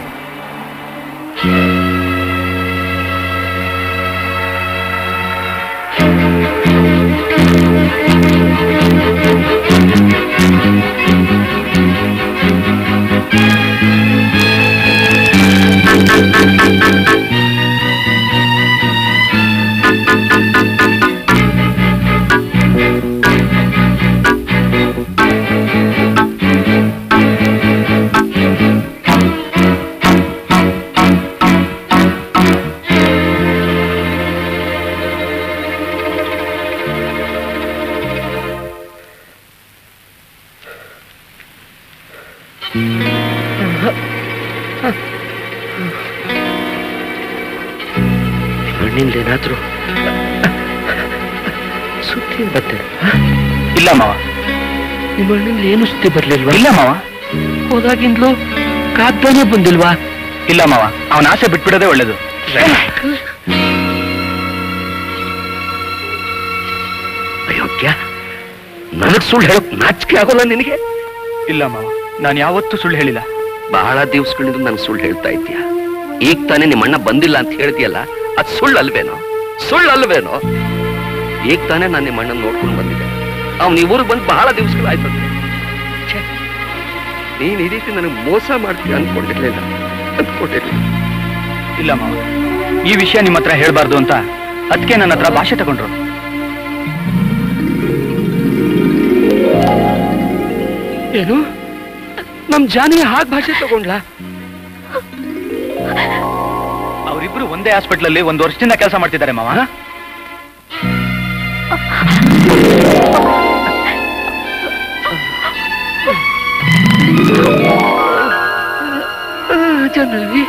ಮಣ್ಣಿಂದ ಏನಾದ್ರು ಸುದ್ದಿ ಬರ್ತದೆ ಇಲ್ಲ ಮಾವ ನಿಮ್ಮ ಮಣ್ಣಿಂದ ಏನು ಸುದ್ದಿ ಬರ್ಲಿಲ್ವಾ ಇಲ್ಲ ಮಾವ ಹೋದಾಗಿಂದಲೂ ಕಾಗ್ದಾನೆ ಬಂದಿಲ್ವಾ ಇಲ್ಲ ಮಾವ ಅವನ ಆಸೆ ಬಿಟ್ಬಿಡೋದೇ ಒಳ್ಳೇದು ಅಯೋಗ್ಯ ನನಗ್ ಸುಳ್ಳು ಹೇಳಕ್ ನಾಚಿಕೆ ಆಗೋಲ್ಲ ನಿನಗೆ ಇಲ್ಲ ಮಾವ ನಾನು ಯಾವತ್ತೂ ಸುಳ್ಳು ಹೇಳಿಲ್ಲ ಬಹಳ ದಿವಸಗಳಿಂದ ನನ್ಗೆ ಸುಳ್ಳು ಹೇಳ್ತಾ ಇದ್ದೀಯ ಈಗ ತಾನೇ ನಿಮ್ಮ ಅಣ್ಣ ಬಂದಿಲ್ಲ ಅಂತ ಹೇಳ್ತೀಯಲ್ಲ ಅದ್ ಸುಳ್ಳು ಅಲ್ವೇನೋ ಸುಳ್ಳು ಅಲ್ವೇನೋ ಈಗ ತಾನೇ ನಾನು ನಿಮ್ಮ ಅಣ್ಣನ ನೋಡ್ಕೊಂಡು ಬಂದಿದ್ದೆ ಅವ್ನು ಈ ಊರಿಗೆ ಬಂದು ಬಹಳ ದಿವಸಗಳಾಯ್ತಂತೆ ಛೆ, ನೀನ್ ಈ ರೀತಿ ನನಗೆ ಮೋಸ ಮಾಡ್ತೀಯ ಅನ್ಕೊಂಡಿರ್ಲಿಲ್ಲ ಅನ್ಕೊಂಡಿರ್ಲಿಲ್ಲ ಇಲ್ಲ ಮಾವ ಈ ವಿಷಯ ನಿಮ್ಮ ಹತ್ರ ಹೇಳ್ಬಾರ್ದು ಅಂತ ಅದಕ್ಕೆ ನನ್ನ ಹತ್ರ ಭಾಷೆ ತಗೊಂಡ್ರು ಏನು ನಮ್ ಜಾನಿ ಹಾಗೆ ಭಾಷೆ ತಗೊಂಡ್ಲ ಅವರಿಬ್ರು ಒಂದೇ ಹಾಸ್ಪಿಟಲ್ ಅಲ್ಲಿ ಒಂದು ವರ್ಷದಿಂದ ಕೆಲಸ ಮಾಡ್ತಿದ್ದಾರೆ ಮಾವ ಜಾಹ್ನವಿ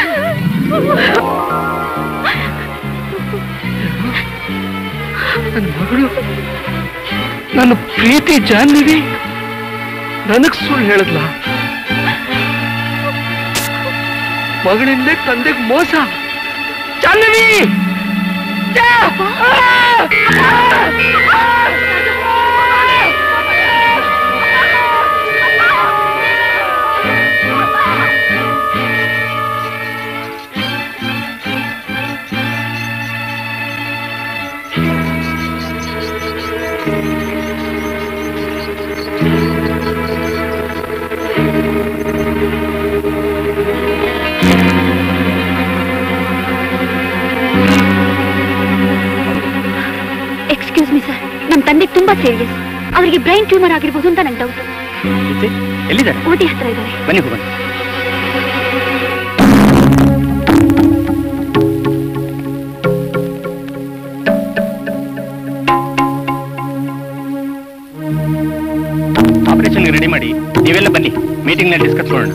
ನನ್ನ ಮಗಳು ನನ್ನ ಪ್ರೀತಿ ಜಾಹ್ನವಿ ನನಗ್ ಸುಳ್ಳು ಹೇಳಿದ್ಲ ಮಗಳಿಂದ ತಂದೆಗೆ ಮೋಸ ಜಾಹ್ನವಿ ಎಕ್ಸ್ಕ್ಯೂಸ್ ಮಿ ಸರ್ ನಮ್ಮ ತಂದೆ ತುಂಬಾ ಸೀರಿಯಸ್ ಅವರಿಗೆ ಬ್ರೈನ್ ಟ್ಯೂಮರ್ ಆಗಿರ್ಬೋದು ಅಂತ ನಂಗೆ ಡೌಟ್ ಎಲ್ಲಿದ್ದಾರೆ ಓಟಿ ಹತ್ರ ಇದ್ದಾರೆ ಬನ್ನಿ ಹೋಗೋಣ ಆಪರೇಷನ್ ರೆಡಿ ಮಾಡಿ ನೀವೆಲ್ಲ ಬನ್ನಿ ಮೀಟಿಂಗ್ ನಲ್ಲಿ ಡಿಸ್ಕಸ್ ಮಾಡೋಣ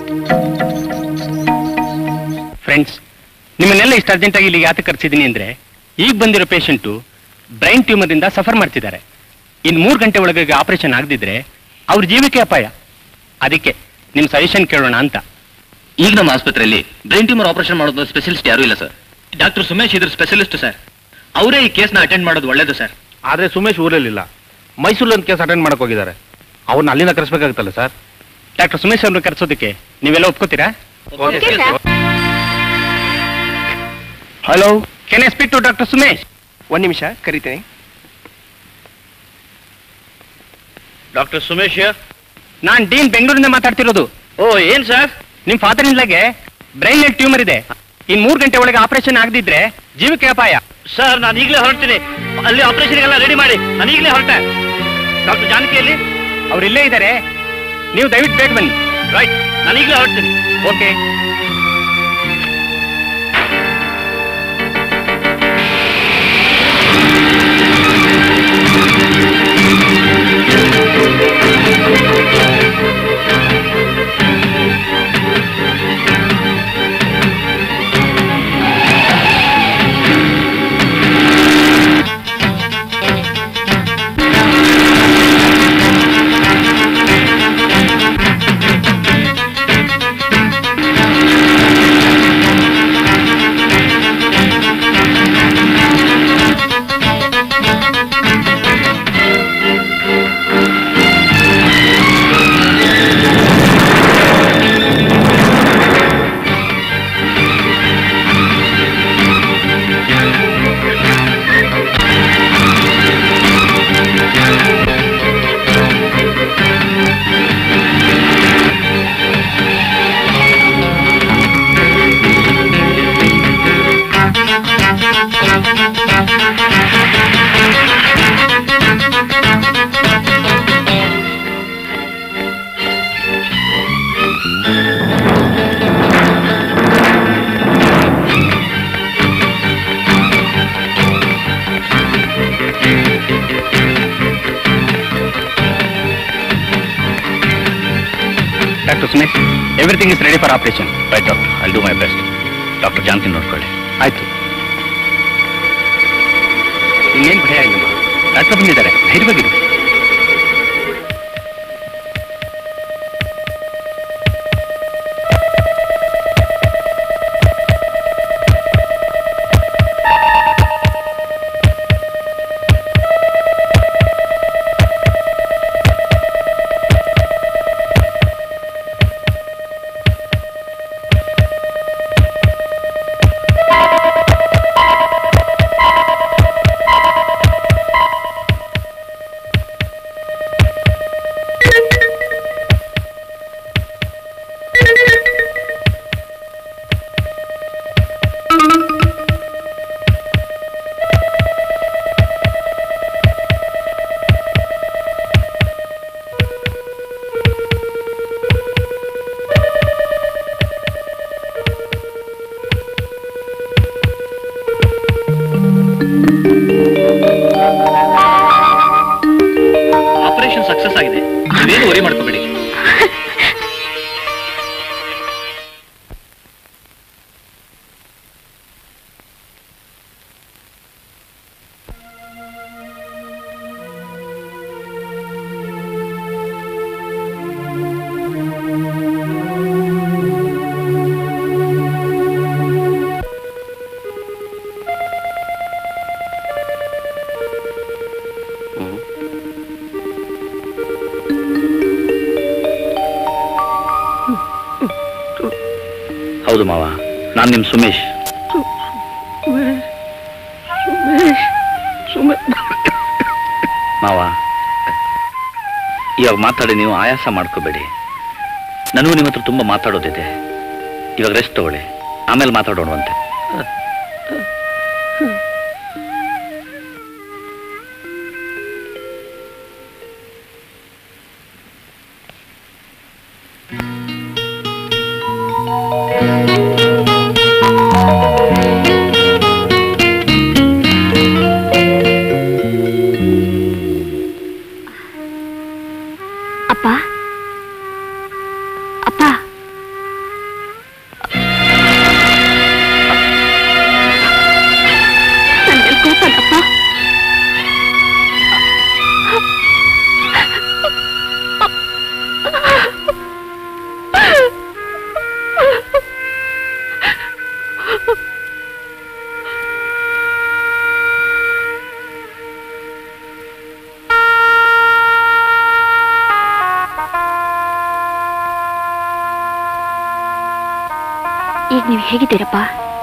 ಫ್ರೆಂಡ್ಸ್ ನಿಮ್ಮನ್ನೆಲ್ಲ ಇಷ್ಟು ಅರ್ಜೆಂಟ್ ಆಗಿ ಇಲ್ಲಿಗೆ ಯಾತಕ್ಕೆ ಕರ್ಸಿದ್ದೀನಿ ಅಂದ್ರೆ ಈಗ ಬಂದಿರೋ ಪೇಷಂಟು ಬ್ರೈನ್ ಟ್ಯೂಮರ್ ಇಂದ ಸಫರ್ ಮಾಡ್ತಿದ್ದಾರೆ ಇನ್ ಮೂರು ಗಂಟೆ ಒಳಗೆ ಆಪರೇಷನ್ ಆಗದಿದ್ರೆ ಅವ್ರ ಜೀವಕ್ಕೆ ಅಪಾಯ ಅದಕ್ಕೆ ನಿಮ್ ಸಜೆಷನ್ ಕೇಳೋಣ ಅಂತ ಈಗ ನಮ್ಮ ಆಸ್ಪತ್ರೆಯಲ್ಲಿ ಬ್ರೈನ್ ಟ್ಯೂಮರ್ ಆಪರೇಷನ್ ಮಾಡೋದು ಸ್ಪೆಷಲಿಸ್ಟ್ ಯಾರು ಇಲ್ಲ ಸರ್ ಡಾಕ್ಟರ್ ಸುಮೇಶ್ ಇದ್ರ ಸ್ಪೆಷಲಿಸ್ಟ್ ಸರ್ ಅವರೇ ಈ ಕೇಸ್ನ ಅಟೆಂಡ್ ಮಾಡೋದು ಒಳ್ಳೇದು ಸರ್ ಆದ್ರೆ ಸುಮೇಶ್ ಊರಲ್ಲಿಲ್ಲ ಮೈಸೂರಲ್ಲಿ ಒಂದು ಕೇಸ್ ಅಟೆಂಡ್ ಮಾಡಕ್ ಹೋಗಿದ್ದಾರೆ ಅವ್ರನ್ನ ಅಲ್ಲಿಂದ ಕರೆಸ್ಬೇಕಾಗುತ್ತಲ್ಲ ಸರ್ ಡಾಕ್ಟರ್ ಸುಮೇಶ್ ಅವ್ರನ್ನ ಕರೆಸೋದಕ್ಕೆ ನೀವೆಲ್ಲ ಒಪ್ಕೋತೀರಾ hello can I speak to doctor Sumesh ಒಂದ್ ನಿಮಿಷ ಕರಿತೀನಿ ಡಾಕ್ಟರ್ ಸುಮೇಶ್ ನಾನ್ ಡೀನ್ ಬೆಂಗಳೂರಿಂದ ಮಾತಾಡ್ತಿರೋದು ಓ ಏನ್ ಸರ್ ನಿಮ್ ಫಾದರ್ ಇನ್ಲಾಗೆ ಬ್ರೈನ್ ನಲ್ಲಿ ಟ್ಯೂಮರ್ ಇದೆ ಇನ್ ಮೂರ್ ಗಂಟೆ ಒಳಗೆ ಆಪರೇಷನ್ ಆಗದಿದ್ರೆ ಜೀವಕ್ಕೆ ಅಪಾಯ ಸರ್ ನಾನು ಈಗಲೇ ಹೊರಡ್ತೀನಿ ಅಲ್ಲಿ ಆಪರೇಷನ್ ಎಲ್ಲ ರೆಡಿ ಮಾಡಿ ನಾನು ಈಗಲೇ ಹೊರಟೆ ಡಾಕ್ಟರ್ ಜಾನಕಿಯಲ್ಲಿ ಅವ್ರು ಇಲ್ಲೇ ಇದ್ದಾರೆ ನೀವು ದಯವಿಟ್ಟು ಬೇಗ ಬನ್ನಿ ರೈಟ್ ನಾನು ಈಗಲೇ ಹೊರಡ್ತೀನಿ okay doctor Sumesh everything is ready for operation right doctor I do my best doctor Janaki ನೋಡ್ಕೊಳ್ಳಿ ಆಯ್ತು ಇನ್ನೇನ್ ಭಯ ಇಲ್ಲಮ್ಮ ಡಾಕ್ಟರ್ ಬಂದಿದ್ದಾರೆ ಧೈರ್ಯವಾಗಿರಿ ಹೌದು ಮಾವ ನಾನು ನಿಮ್ ಸುಮೇಶ್ ಮಾವ ಇವಾಗ ಮಾತಾಡಿ ನೀವು ಆಯಾಸ ಮಾಡ್ಕೋಬೇಡಿ ನನಗೂ ನಿಮ್ಮ ಹತ್ರ ತುಂಬಾ ಮಾತಾಡೋದಿದೆ ಇವಾಗ ರೆಸ್ಟ್ ತಗೊಳ್ಳಿ ಆಮೇಲೆ ಮಾತಾಡೋಣವಂತೆ ಅಪ್ಪ ಅಪ್ಪ ನನ್ ಮೇಲ್ ಕೋಪನಪ್ಪ ಈಗ ನೀವು ಹೇಗಿದ್ದೀರಪ್ಪ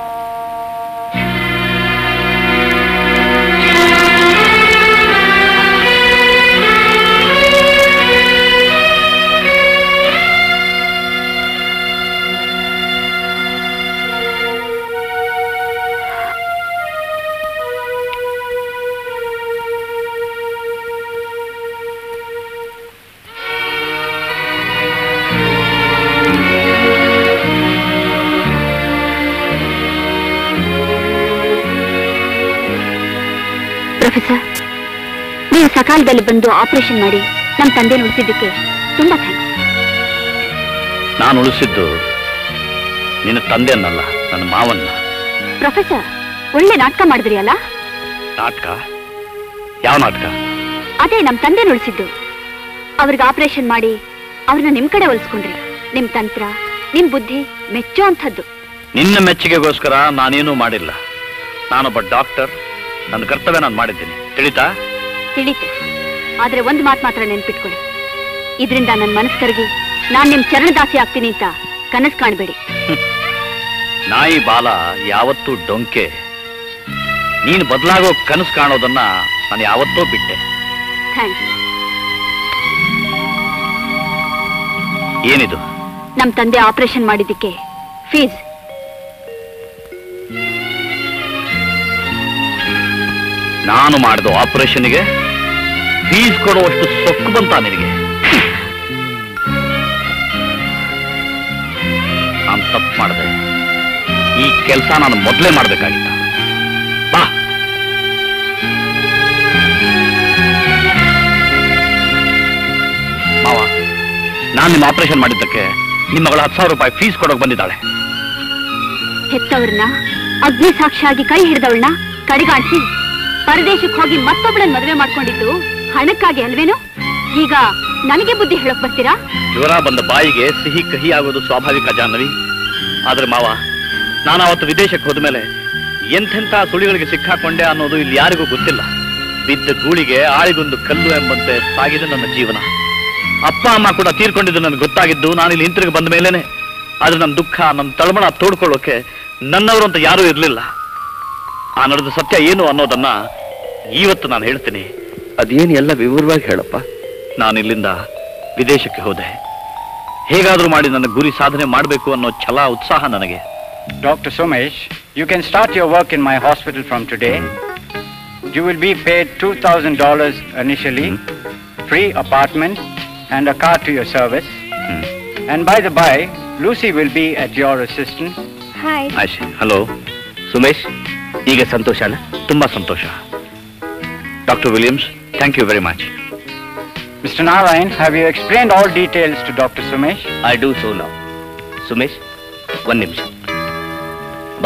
ಪ್ರೊಫೆಸರ್ ನೀವು ಸಕಾಲದಲ್ಲಿ ಬಂದು ಆಪರೇಷನ್ ಮಾಡಿ ನಮ್ಮ ತಂದೆ ಉಳಿಸಿದ್ದಕ್ಕೆ ತುಂಬಾ ಥ್ಯಾಂಕ್ಸ್ ನಾನು ಉಳಿಸಿದ್ದು ನಿನ್ನ ತಂದೆಯನ್ನಲ್ಲ ನನ್ನ ಮಾವನ್ನ ಪ್ರೊಫೆಸರ್ ಒಳ್ಳೆ ನಾಟಕ ಮಾಡಿದ್ರಿ ಅಲ್ಲ ನಾಟಕ ಯಾವ ನಾಟಕ ಅದೇ ನಮ್ಮ ತಂದೆ ಉಳಿಸಿದ್ದು ಅವ್ರಿಗೆ ಆಪರೇಷನ್ ಮಾಡಿ ಅವ್ರನ್ನ ನಿಮ್ ಕಡೆ ಒಲಿಸ್ಕೊಂಡ್ರಿ ನಿಮ್ ತಂತ್ರ ನಿಮ್ ಬುದ್ಧಿ ಮೆಚ್ಚೋ ಅಂಥದ್ದು ನಿನ್ನ ಮೆಚ್ಚುಗೆಗೋಸ್ಕರ ನಾನೇನೂ ಮಾಡಿಲ್ಲ ನಾನೊಬ್ಬ ಡಾಕ್ಟರ್ ನನ್ನ ಕರ್ತವ್ಯ ನಾನು ಮಾಡಿದ್ದೀನಿ ತಿಳಿತಾ ತಿಳಿತು ಆದ್ರೆ ಒಂದ್ ಮಾತು ಮಾತ್ರ ನೆನ್ಪಿಟ್ಕೊಳ್ಳಿ ಇದರಿಂದ ನನ್ನ ಮನಸ್ಸು ಕರಗಿ ನಾನ್ ನಿಮ್ ಚರಣದಾಸಿ ಆಗ್ತೀನಿ ಅಂತ ಕನಸು ಕಾಣಬೇಡಿ ನಾಯಿ ಬಾಲ ಯಾವತ್ತೂ ಡೊಂಕೆ ನೀನು ಬದಲಾಗೋ ಕನಸು ಕಾಣೋದನ್ನ ನಾನು ಯಾವತ್ತೋ ಬಿಟ್ಟೆ ಥ್ಯಾಂಕ್ಸ್ ಏನಿದು ನಮ್ ತಂದೆ ಆಪರೇಷನ್ ಮಾಡಿದ್ದಕ್ಕೆ ಫೀಸ್ ನಾನು ಮಾಡಿದ ಆಪರೇಷನ್ಗೆ ಫೀಸ್ ಕೊಡುವಷ್ಟು ಸೊಕ್ಕು ಬಂತ ನಿನಗೆ ನಾನು ತಪ್ಪು ಮಾಡಿದೆ ಈ ಕೆಲಸ ನಾನು ಮೊದಲೇ ಮಾಡಬೇಕಾಗಿತ್ತ ಬಾ ಮಾವ ನಾನು ನಿಮ್ಮ ಆಪರೇಷನ್ ಮಾಡಿದ್ದಕ್ಕೆ ನಿಮ್ಮ ಮಗಳ ಹತ್ತು ಸಾವಿರ ರೂಪಾಯಿ ಫೀಸ್ ಕೊಡೋಕೆ ಬಂದಿದ್ದಾಳೆ ಹೆತ್ತವ್ರನ್ನ ಅಗ್ನಿ ಸಾಕ್ಷಿಯಾಗಿ ಕೈ ಹಿಡಿದವಳನ್ನ ಕಡೆಗಾಣಿಸಿ ಪರದೇಶಕ್ಕೆ ಹೋಗಿ ಮತ್ತೊಬ್ಬಳನ್ನ ಮದುವೆ ಮಾಡ್ಕೊಂಡಿದ್ದು ಹಣಕ್ಕಾಗಿ ಅಲ್ವೇನು ಈಗ ನನಗೆ ಬುದ್ಧಿ ಹೇಳಕ್ ಬರ್ತೀರಾ ಜ್ವರ ಬಂದ ಬಾಯಿಗೆ ಸಿಹಿ ಕಹಿ ಆಗೋದು ಸ್ವಾಭಾವಿಕ ಜಾಹ್ನವಿ ಆದ್ರೆ ಮಾವ ನಾನು ಅವತ್ತು ವಿದೇಶಕ್ಕೆ ಹೋದ್ಮೇಲೆ ಎಂಥೆಂಥ ಸುಳಿಗಳಿಗೆ ಸಿಕ್ಕಾಕೊಂಡೆ ಅನ್ನೋದು ಇಲ್ಲಿ ಯಾರಿಗೂ ಗೊತ್ತಿಲ್ಲ ಬಿದ್ದ ಗೂಳಿಗೆ ಆಳಿಗೊಂದು ಕಲ್ಲು ಎಂಬಂತೆ ಸಾಗಿದೆ ನನ್ನ ಜೀವನ ಅಪ್ಪ ಅಮ್ಮ ಕೂಡ ತೀರ್ಕೊಂಡಿದ್ದು ನನಗೆ ಗೊತ್ತಾಗಿದ್ದು ನಾನು ಇಲ್ಲಿ ಹಿಂತಿರುಗಿ ಬಂದ ಮೇಲೇನೆ ಆದ್ರೆ ನನ್ನ ದುಃಖ ನನ್ನ ತಳಮಣ ತೋಡ್ಕೊಳ್ಳೋಕೆ ನನ್ನವರು ಅಂತ ಯಾರೂ ಇರಲಿಲ್ಲ ಆ ನಡೆದ ಸತ್ಯ ಏನು ಅನ್ನೋದನ್ನ ಇವತ್ತು ನಾನು ಹೇಳ್ತೀನಿ ಅದೇನು ಎಲ್ಲ ವಿವರವಾಗಿ ಹೇಳಪ್ಪ ನಾನು ಇಲ್ಲಿಂದ ವಿದೇಶಕ್ಕೆ ಹೋದೆ ಹೇಗಾದ್ರೂ ಮಾಡಿ ನನ್ನ ಗುರಿ ಸಾಧನೆ ಮಾಡಬೇಕು ಅನ್ನೋ ಛಲ ಉತ್ಸಾಹ ನನಗೆ Dr. Somesh, you can start your work in my hospital from today. You will be paid $2,000 initially, free apartment, and a car to your service. And by the by, Lucy will be at your assistance. Hi ಆಯ್ತು ಹಲೋ ಸುಮೇಶ್ ಈಗ ಸಂತೋಷನಾ ತುಂಬಾ ಸಂತೋಷ doctor Williams thank you very much Mr. Narayan, have you explained all details to Dr. Sumesh? I do so now Sumesh ಒಂದ್ ನಿಮಿಷ ಬಾ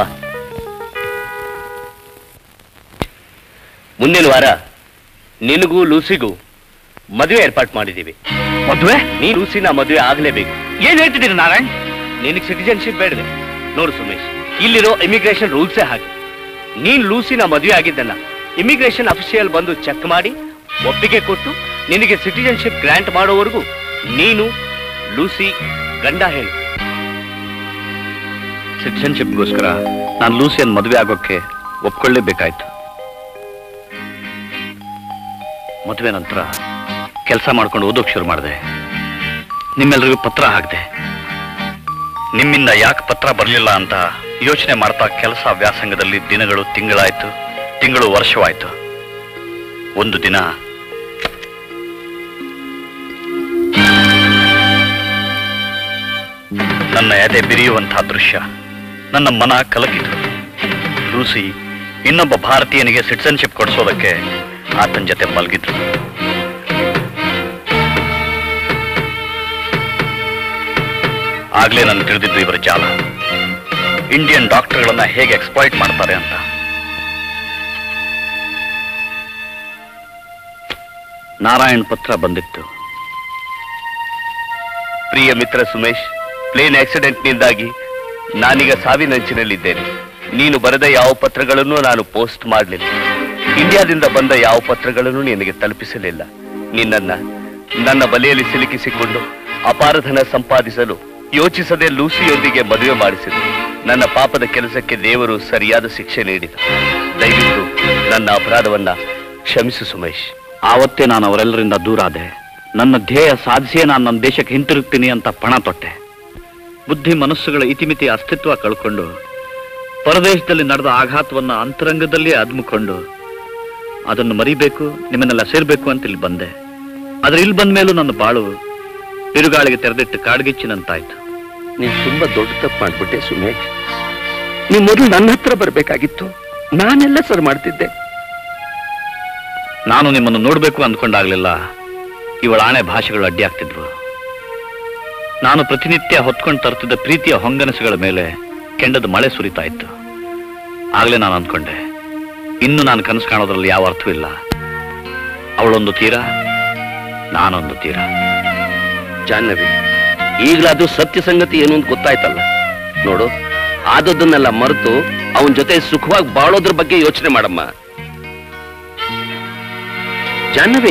ಮುಂದಿನ ವಾರ ನಿನಗೂ ಲೂಸಿಗೂ ಮದುವೆ ಏರ್ಪಾಟ್ ಮಾಡಿದ್ದೀವಿ ಮದುವೆ ನೀ ಲೂಸಿನ ಮದುವೆ ಆಗ್ಲೇಬೇಕು ಏನ್ ಹೇಳ್ತಿದ್ದೀರಿ ನಾರಾಯಣ್ ನಿನಗೆ ಸಿಟಿಜನ್ಶಿಪ್ ಬೇಡವೆ ನೋಡು ಸುಮೇಶ್ ಇಲ್ಲಿರೋ ಇಮಿಗ್ರೇಷನ್ ರೂಲ್ಸೇ ಹಾಗೆ ನೀನ್ ಲೂಸಿನ ಮದುವೆ ಆಗಿದ್ದನ್ನ ಇಮಿಗ್ರೇಷನ್ ಅಫಿಷಿಯಲ್ ಬಂದು ಚೆಕ್ ಮಾಡಿ ಒಪ್ಪಿಗೆ ಕೊಟ್ಟು ನಿನಗೆ ಸಿಟಿಜನ್ಶಿಪ್ ಗ್ರಾಂಟ್ ಮಾಡೋವರೆಗೂ ನೀನು ಲೂಸಿ ಗಂಡ ಹೇಳು ಸಿಟಿಸನ್ಶಿಪ್ಗೋಸ್ಕರ ನಾನು ಲೂಸಿಯನ್ ಮದುವೆ ಆಗೋಕ್ಕೆ ಒಪ್ಕೊಳ್ಳೇಬೇಕಾಯ್ತು ಮದುವೆ ನಂತರ ಕೆಲಸ ಮಾಡ್ಕೊಂಡು ಓದೋಕ್ ಶುರು ಮಾಡಿದೆ ನಿಮ್ಮೆಲ್ರಿಗೂ ಪತ್ರ ಹಾಕಿದೆ ನಿಮ್ಮಿಂದ ಯಾಕೆ ಪತ್ರ ಬರಲಿಲ್ಲ ಅಂತ ಯೋಚನೆ ಮಾಡ್ತಾ ಕೆಲಸ ವ್ಯಾಸಂಗದಲ್ಲಿ ದಿನಗಳು ತಿಂಗಳಾಯ್ತು ತಿಂಗಳು ವರ್ಷವಾಯ್ತು ಒಂದು ದಿನ ನನ್ನ ಎದೆ ಬಿರಿಯುವಂತಹ ದೃಶ್ಯ ನನ್ನ ಮನ ಕಲಕಿತು ಲೂಸಿ ಇನ್ನೊಬ್ಬ ಭಾರತೀಯನಿಗೆ ಸಿಟಿಸನ್ಶಿಪ್ ಕೊಡಿಸೋದಕ್ಕೆ ಆತನ ಜೊತೆ ಮಲಗಿದ್ರು ಆಗ್ಲೇ ನಾನು ತಿಳಿದಿದ್ದು ಇವರ ಜಾಲ ಇಂಡಿಯನ್ ಡಾಕ್ಟರ್ಗಳನ್ನ ಹೇಗೆ ಎಕ್ಸ್ಪ್ಲಾಯ್ಟ್ ಮಾಡ್ತಾರೆ ಅಂತ ನಾರಾಯಣ್ ಪತ್ರ ಬಂದಿತ್ತು ಪ್ರಿಯ ಮಿತ್ರ ಸುಮೇಶ್ ಪ್ಲೇನ್ ಆಕ್ಸಿಡೆಂಟ್ನಿಂದಾಗಿ ನಾನೀಗ ಸಾವಿನಂಚಿನಲ್ಲಿದ್ದೇನೆ ನೀನು ಬರೆದ ಯಾವ ಪತ್ರಗಳನ್ನು ನಾನು ಪೋಸ್ಟ್ ಮಾಡಲಿಲ್ಲ ಇಂಡಿಯಾದಿಂದ ಬಂದ ಯಾವ ಪತ್ರಗಳನ್ನು ನಿನಗೆ ತಲುಪಿಸಲಿಲ್ಲ ನಿನ್ನನ್ನ ನನ್ನ ಬಲೆಯಲ್ಲಿ ಸಿಲುಕಿಸಿಕೊಂಡು ಅಪಾರಧನ ಸಂಪಾದಿಸಲು ಯೋಚಿಸದೆ ಲೂಸಿಯೊಂದಿಗೆ ಮದುವೆ ಮಾಡಿಸಿದೆ ನನ್ನ ಪಾಪದ ಕೆಲಸಕ್ಕೆ ದೇವರು ಸರಿಯಾದ ಶಿಕ್ಷೆ ನೀಡಿದ ದಯವಿಟ್ಟು ನನ್ನ ಅಪರಾಧವನ್ನ ಕ್ಷಮಿಸು ಸುಮೇಶ್ ಆವತ್ತೇ ನಾನು ಅವರೆಲ್ಲರಿಂದ ದೂರ ಆದೆ ನನ್ನ ಧ್ಯೇಯ ಸಾಧಿಸಿಯೇ ನಾನು ನನ್ನ ದೇಶಕ್ಕೆ ಹಿಂತಿರುಗ್ತೀನಿ ಅಂತ ಪಣ ತೊಟ್ಟೆ ಬುದ್ಧಿ ಮನಸ್ಸುಗಳ ಇತಿಮಿತಿ ಅಸ್ತಿತ್ವ ಕಳ್ಕೊಂಡು ಪರದೇಶದಲ್ಲಿ ನಡೆದ ಆಘಾತವನ್ನ ಅಂತರಂಗದಲ್ಲಿ ಅದ್ಮಿಕೊಂಡು ಅದನ್ನು ಮರಿಬೇಕು ನಿಮ್ಮನ್ನೆಲ್ಲ ಸೇರ್ಬೇಕು ಅಂತ ಇಲ್ಲಿ ಬಂದೆ ಆದ್ರೆ ಇಲ್ಲಿ ಬಂದ ಮೇಲೂ ನನ್ನ ಬಾಳು ಬಿರುಗಾಳಿಗೆ ತೆರೆದಿಟ್ಟು ಕಾಡ್ಗಿಚ್ಚಿನಂತಾಯ್ತು ನೀನ್ ತುಂಬಾ ದೊಡ್ಡ ತಪ್ಪು ಮಾಡ್ಬಿಟ್ಟೆ ಸುಮೇಶ್ ನೀ ಮೊದಲು ನನ್ನ ಹತ್ರ ಬರ್ಬೇಕಾಗಿತ್ತು ನಾನೆಲ್ಲ ಸರ್ ಮಾಡ್ತಿದ್ದೆ ನಾನು ನಿಮ್ಮನ್ನು ನೋಡ್ಬೇಕು ಅಂದ್ಕೊಂಡಾಗ್ಲಿಲ್ಲ ಇವಳ ಆಣೆ ಭಾಷೆಗಳು ಅಡ್ಡಿ ಆಗ್ತಿದ್ವು ನಾನು ಪ್ರತಿನಿತ್ಯ ಹೊತ್ಕೊಂಡು ತರ್ತಿದ್ದ ಪ್ರೀತಿಯ ಹೊಂಗನಸುಗಳ ಮೇಲೆ ಕೆಂಡದ ಮಳೆ ಸುರಿತಾ ಇತ್ತು ಆಗ್ಲೇ ನಾನು ಅಂದ್ಕೊಂಡೆ ಇನ್ನು ನಾನು ಕನಸು ಕಾಣೋದ್ರಲ್ಲಿ ಯಾವ ಅರ್ಥವಿಲ್ಲ ಅವಳೊಂದು ತೀರ ನಾನೊಂದು ತೀರ ಜಾಹ್ನವಿ ಈಗಲಾದ್ರೂ ಸತ್ಯ ಸಂಗತಿ ಏನು ಅಂತ ಗೊತ್ತಾಯ್ತಲ್ಲ ನೋಡು ಆದದ್ದನ್ನೆಲ್ಲ ಮರೆತು ಅವನ ಜೊತೆ ಸುಖವಾಗಿ ಬಾಳೋದ್ರ ಬಗ್ಗೆ ಯೋಚನೆ ಮಾಡಮ್ಮ ಜಾಹ್ನವಿ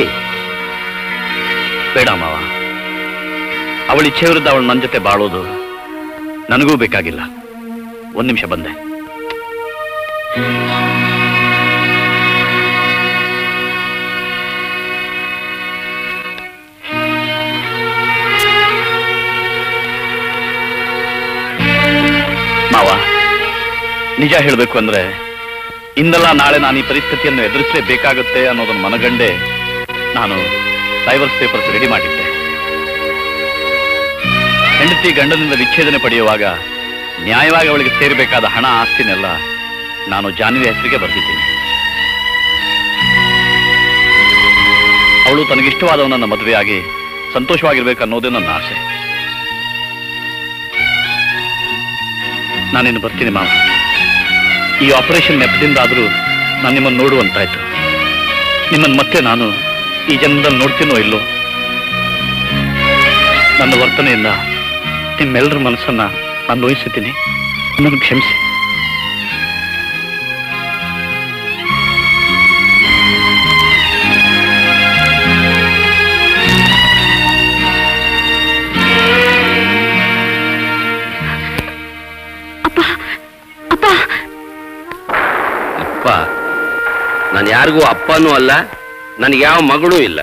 ಬೇಡ ಮಾವ ಅವಳ ಇಚ್ಛೆ ವಿರುದ್ಧ ಅವಳು ನನ್ನ ಜೊತೆ ಬಾಳೋದು ನನಗೂ ಬೇಕಾಗಿಲ್ಲ ಒಂದ್ ನಿಮಿಷ ಬಂದೆ ಮಾವ ನಿಜ ಹೇಳಬೇಕು ಅಂದ್ರೆ ಇಂದಲ್ಲ ನಾಳೆ ನಾನು ಈ ಪರಿಸ್ಥಿತಿಯನ್ನು ಎದುರಿಸಲೇಬೇಕಾಗುತ್ತೆ ಅನ್ನೋದನ್ನು ಮನಗಂಡೆ ನಾನು ಡೈವರ್ಸ್ ಪೇಪರ್ಸ್ ರೆಡಿ ಮಾಡಿದ್ದೆ ಹೆಂಡತಿ ಗಂಡನಿಂದ ವಿಚ್ಛೇದನೆ ಪಡೆಯುವಾಗ ನ್ಯಾಯವಾಗಿ ಅವಳಿಗೆ ಸೇರಬೇಕಾದ ಹಣ ಆಸ್ತಿನೆಲ್ಲ ನಾನು ಜಾನ್ವಿ ಹೆಸರಿಗೆ ಬರೆದಿದ್ದೀನಿ ಅವಳು ತನಗಿಷ್ಟವಾದವನನ್ನ ಮದುವೆಯಾಗಿ ಸಂತೋಷವಾಗಿರ್ಬೇಕು ಅನ್ನೋದೇ ನನ್ನ ಆಸೆ ನಾನಿನ್ನು ಬರ್ತೀನಿ ಮಾವ ಈ ಆಪರೇಷನ್ ನೆಪದಿಂದಾದರೂ ನಾನು ನಿಮ್ಮನ್ನು ನೋಡುವಂತಾಯ್ತು ನಿಮ್ಮನ್ನು ಮತ್ತೆ ನಾನು ಈ ಜನ್ಮದಲ್ಲಿ ನೋಡ್ತೀನೋ ಇಲ್ಲೋ ನನ್ನ ವರ್ತನೆಯಿಂದ ನಿಮ್ಮೆಲ್ಲರ ಮನಸ್ಸನ್ನ ನಾನು ನೋಯಿಸುತ್ತೀನಿ ನನ್ನ ಕ್ಷಮಿಸಿ ಅಪ್ಪ ನಾನು ಯಾರಿಗೂ ಅಪ್ಪನೂ ಅಲ್ಲ ನನಗೆ ಯಾವ ಮಗಳೂ ಇಲ್ಲ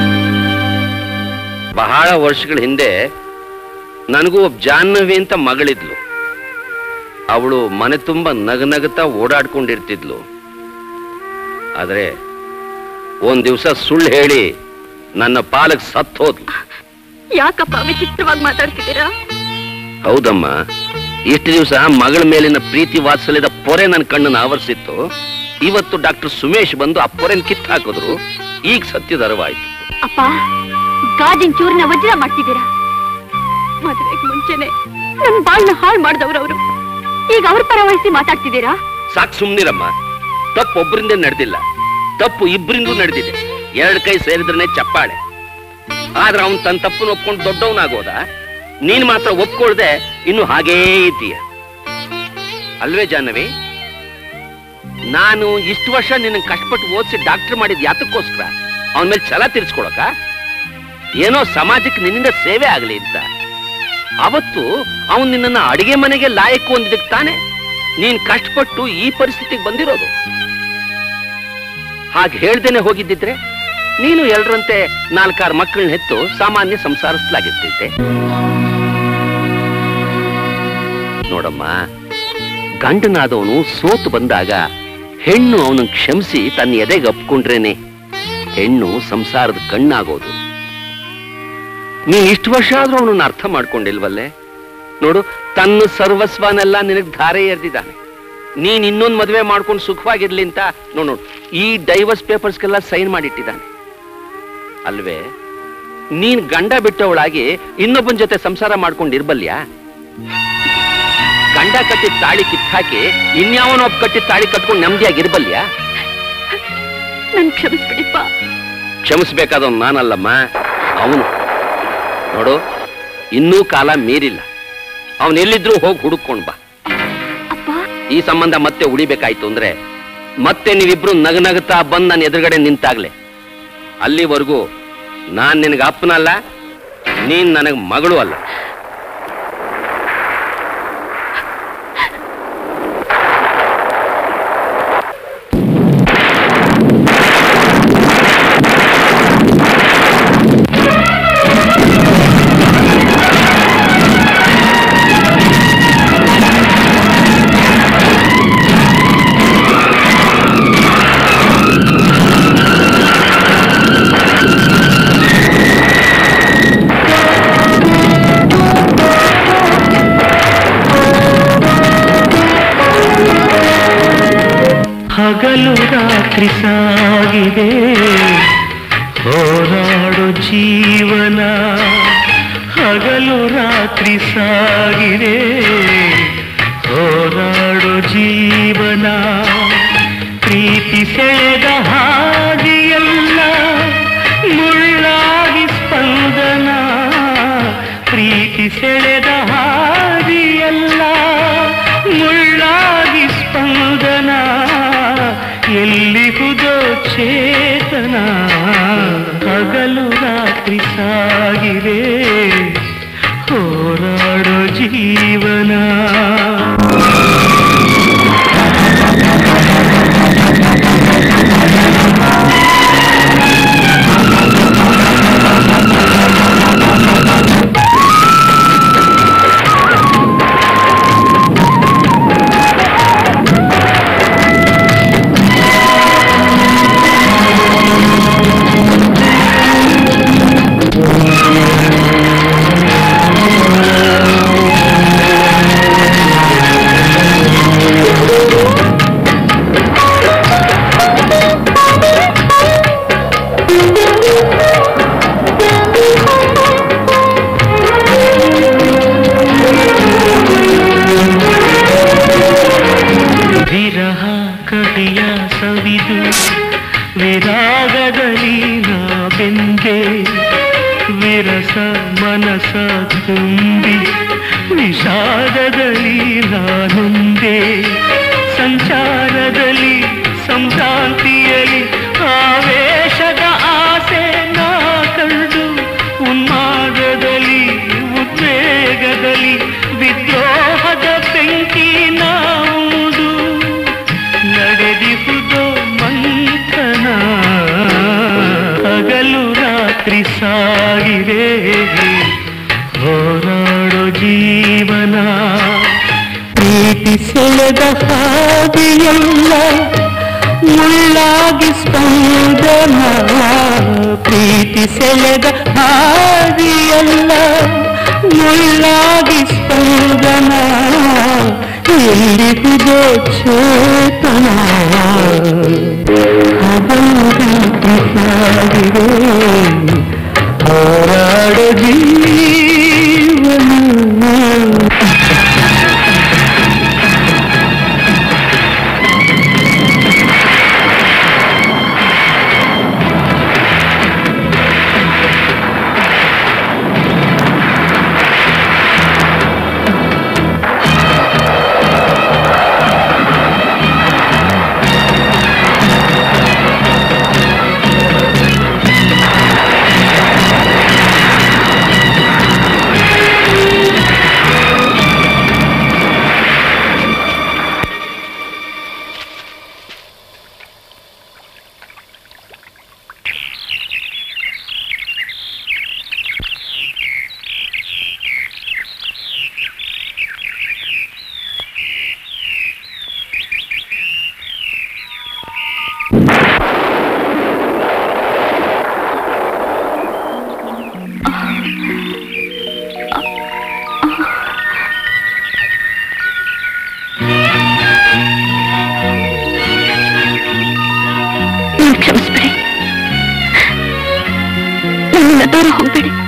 ಬಹಳ ವರ್ಷಗಳ ಹಿಂದೆ ನನಗೂ ಒಬ್ಬ ಜಾಹ್ನವಿ ಅಂತ ಮಗಳಿದ್ಲು ಅವಳು ಮನೆ ತುಂಬ ನಗನಗುತ್ತಾ ಓಡಾಡ್ಕೊಂಡಿರ್ತಿದ್ಲು ಆದ್ರೆ ಒಂದ್ ದಿವಸ ಸುಳ್ಳು ಹೇಳಿ ನನ್ನ ಪಾಲಕ್ ಸತ್ ಹೋದ್ಲು ಯಾಕಪ್ಪ ವಿಚಿತ್ರವಾಗಿ ಮಾತಾಡ್ತಿದ್ದೀರಾ ಹೌದಮ್ಮ ಇಷ್ಟು ದಿವಸ ಮಗಳ ಮೇಲಿನ ಪ್ರೀತಿ ವಾತ್ಸಲ್ಯದ ಪೊರೆ ನನ್ನ ಕಣ್ಣನ್ನು ಆವರಿಸಿತ್ತು ಇವತ್ತು ಡಾಕ್ಟರ್ ಸುಮೇಶ್ ಬಂದು ಆ ಪೊರೆನ್ ಕಿತ್ತು ಹಾಕಿದ್ರು ಈಗ ಸತ್ಯದ ಅರಿವಾಯ್ತು ಅಪ್ಪ ಗಾಜಿನ ಚೂರಿನ ವಜ್ರ ಮಾಡ್ತಿದ್ದೀರಾ ಮದುವೆಗೆ ಮುಂಚೆನೆ ನನ್ ಬಾಳ್ನ ಹಾಳು ಮಾಡಿದವ್ರು ಅವರು ಈಗ ಅವ್ರ ಪರ ವಹಿಸಿ ಮಾತಾಡ್ತಿದ್ದೀರಾ ಸಾಕ್ ಸುಮ್ನಿರಮ್ಮ ತಪ್ಪು ಒಬ್ಬರಿಂದ ನಡೆದಿಲ್ಲ ತಪ್ಪು ಇಬ್ಬರಿಂದೂ ನಡೆದಿದೆ ಎರಡು ಕೈ ಸೇರಿದ್ರನೆ ಚಪ್ಪಾಳೆ ಆದ್ರೆ ಅವನ್ ತನ್ನ ತಪ್ಪನ್ನು ಒಪ್ಕೊಂಡು ದೊಡ್ಡವನಾಗೋದ ನೀನ್ ಮಾತ್ರ ಒಪ್ಕೊಳ್ದೆ ಇನ್ನು ಹಾಗೇ ಇದೀಯ ಅಲ್ವೇ ಜಾಹ್ನವಿ ನಾನು ಇಷ್ಟು ವರ್ಷ ನಿನ್ನ ಕಷ್ಟಪಟ್ಟು ಓದಿಸಿ ಡಾಕ್ಟರ್ ಮಾಡಿದ್ ಯಾತಕ್ಕೋಸ್ಕರ ಅವನ ಮೇಲೆ ಛಲ ತೀರ್ಸ್ಕೊಳಕ ಏನೋ ಸಮಾಜಕ್ಕೆ ನಿನ್ನಿಂದ ಸೇವೆ ಆಗ್ಲಿ ಅಂತ ಅವತ್ತು ಅವನ್ ನಿನ್ನನ್ನ ಅಡಿಗೆ ಮನೆಗೆ ಲಾಯಕ್ಕು ಅಂದಿದ್ದಕ್ಕೆ ತಾನೆ ನೀನ್ ಕಷ್ಟಪಟ್ಟು ಈ ಪರಿಸ್ಥಿತಿಗೆ ಬಂದಿರೋದು ಹಾಗೆ ಹೇಳ್ದೇನೆ ಹೋಗಿದ್ದಿದ್ರೆ ನೀನು ಎಲ್ರಂತೆ ನಾಲ್ಕಾರು ಮಕ್ಕಳನ್ನ ಹೆತ್ತು ಸಾಮಾನ್ಯ ಸಂಸಾರಿಸಲಾಗಿರ್ತಿದ್ದೆ ನೋಡಮ್ಮ ಗಂಡನಾದವನು ಸೋತು ಬಂದಾಗ ಹೆಣ್ಣು ಅವನು ಕ್ಷಮಿಸಿ ತನ್ನ ಎದೆಗೆ ಅಪ್ಕೊಂಡ್ರೇನೆ ಹೆಣ್ಣು ಸಂಸಾರದ ಕಣ್ಣಾಗೋದು ನೀನ್ ಇಷ್ಟು ವರ್ಷ ಆದ್ರೂ ಅವನನ್ನ ಅರ್ಥ ಮಾಡ್ಕೊಂಡಿಲ್ವಲ್ಲೇ ನೋಡು ತನ್ನ ಸರ್ವಸ್ವನೆಲ್ಲ ನಿನಗ್ ಧಾರೆ ಎರ್ದಿದ್ದಾನೆ ನೀನ್ ಇನ್ನೊಂದ್ ಮದುವೆ ಮಾಡ್ಕೊಂಡು ಸುಖವಾಗಿರ್ಲಿ ಅಂತ ನೋಡು ನೋಡು ಈ ಡೈವರ್ಸ್ ಪೇಪರ್ಸ್ಗೆಲ್ಲ ಸೈನ್ ಮಾಡಿಟ್ಟಿದ್ದಾನೆ ಅಲ್ವೇ ನೀನ್ ಗಂಡ ಬಿಟ್ಟವಳಾಗಿ ಇನ್ನೊಬ್ಬನ ಜೊತೆ ಸಂಸಾರ ಮಾಡ್ಕೊಂಡು ಇರ್ಬಲ್ಯಾ ಗಂಡ ಕಟ್ಟಿದ ತಾಳಿ ಕಿತ್ತಾಕಿ ಇನ್ಯಾವನೊಬ್ಬ ಕಟ್ಟಿದ ತಾಳಿ ಕಟ್ಕೊಂಡು ನೆಮ್ಮದಿಯಾಗಿರ್ಬಲ್ಯಾ ನನ್ ಕ್ಷಮಿಸ್ಬಿಡಿಪ್ಪ ಕ್ಷಮಿಸ್ಬೇಕಾದವ್ ನಾನಲ್ಲಮ್ಮ ಅವನು ನೋಡು ಇನ್ನೂ ಕಾಲ ಮೀರಿಲ್ಲ ಅವನ್ ಎಲ್ಲಿದ್ರೂ ಹೋಗಿ ಹುಡುಕೊಂಡ್ ಬಾ ಈ ಸಂಬಂಧ ಮತ್ತೆ ಉಳಿಬೇಕಾಯ್ತು ಅಂದ್ರೆ ಮತ್ತೆ ನೀವಿಬ್ರು ನಗನಗುತ್ತಾ ಬಂದ್ ನನ್ನ ಎದುರುಗಡೆ ನಿಂತಾಗ್ಲೆ ಅಲ್ಲಿವರೆಗೂ ನಾನ್ ನಿನಗೆ ಅಪ್ಪನಲ್ಲ ನೀನ್ ನನಗ್ ಮಗಳು ಅಲ್ಲ ಹಗಲು ರಾತ್ರಿ ಸಾಗಿದೆ ಹೋರಾಡೋ ಜೀವನ ಹಗಲು ರಾತ್ರಿ ಸಾಗಿದೆ ಹೋರಾಡೋ ಜೀವನ ಪ್ರೀತಿ ಸೆಳೆದ ಹಾದಿಯಲ್ಲ ಮುಳ್ಳಾಗಿ ಸ್ಪಂದನ ಪ್ರೀತಿ ಸೆಳೆದ ಹಾದಿಯಲ್ಲ ಮುಳ್ಳಾಗಿ ಸ್ಪಂದನ ಎಲ್ಲಿಹುದೋ ಚೇತನ ಹಗಲು ರಾತ್ರಿ ಸಾಗಿದೆ ಹೋರಾಡೋ ಜೀವನ ವಿರಹ ಕಡೆಯ ಸವಿದು ವಿರಾಗದಲ್ಲಿ ನಾ ಬೆಂದೆ ವಿರಸ ಮನಸ ತುಂಬಿ ವಿಷಾದದಲ್ಲಿ ನಾನೊಂದೆ ಸಂಚಾರದಲ್ಲಿ ಸಂಭ್ರಾಂತಿಯಲ್ಲಿ ಆವೇಶದ ಆಸೆ ನಾ ಕಂಡು ಉನ್ಮಾದದಲ್ಲಿ ಉದ್ವೇಗದಲ್ಲಿ ವಿದ್ರೋಹದ ಬೆಂಕಿ ನಾವುದು ನಡೆದಿಹುದೋ ಮಂಥನ ಹಗಲು ರಾತ್ರಿ ಸಾಗಿದೆ ಹೋರಾಡೋ ಜೀವನ ಪ್ರೀತಿ ಸೆಳೆದ ಹಾದಿಯಲ್ಲ ಮುಳ್ಳಾಗಿ ಸ್ಪಂದನ ಪ್ರೀತಿ ಸೆಳೆದ ಹಾದಿಯಲ್ಲ ಮುಳ್ಳಾಗಿ ಸ್ಪಂದನ ಎಲ್ಲಿಹುದೋ ಚೇತನ ಹಗಲು ರಾತ್ರಿ ಸಾಗಿದೆ ಹೋರಾಡೋ ಜೀವನ ಆ ಹೋಗ್ಬೇಡಿ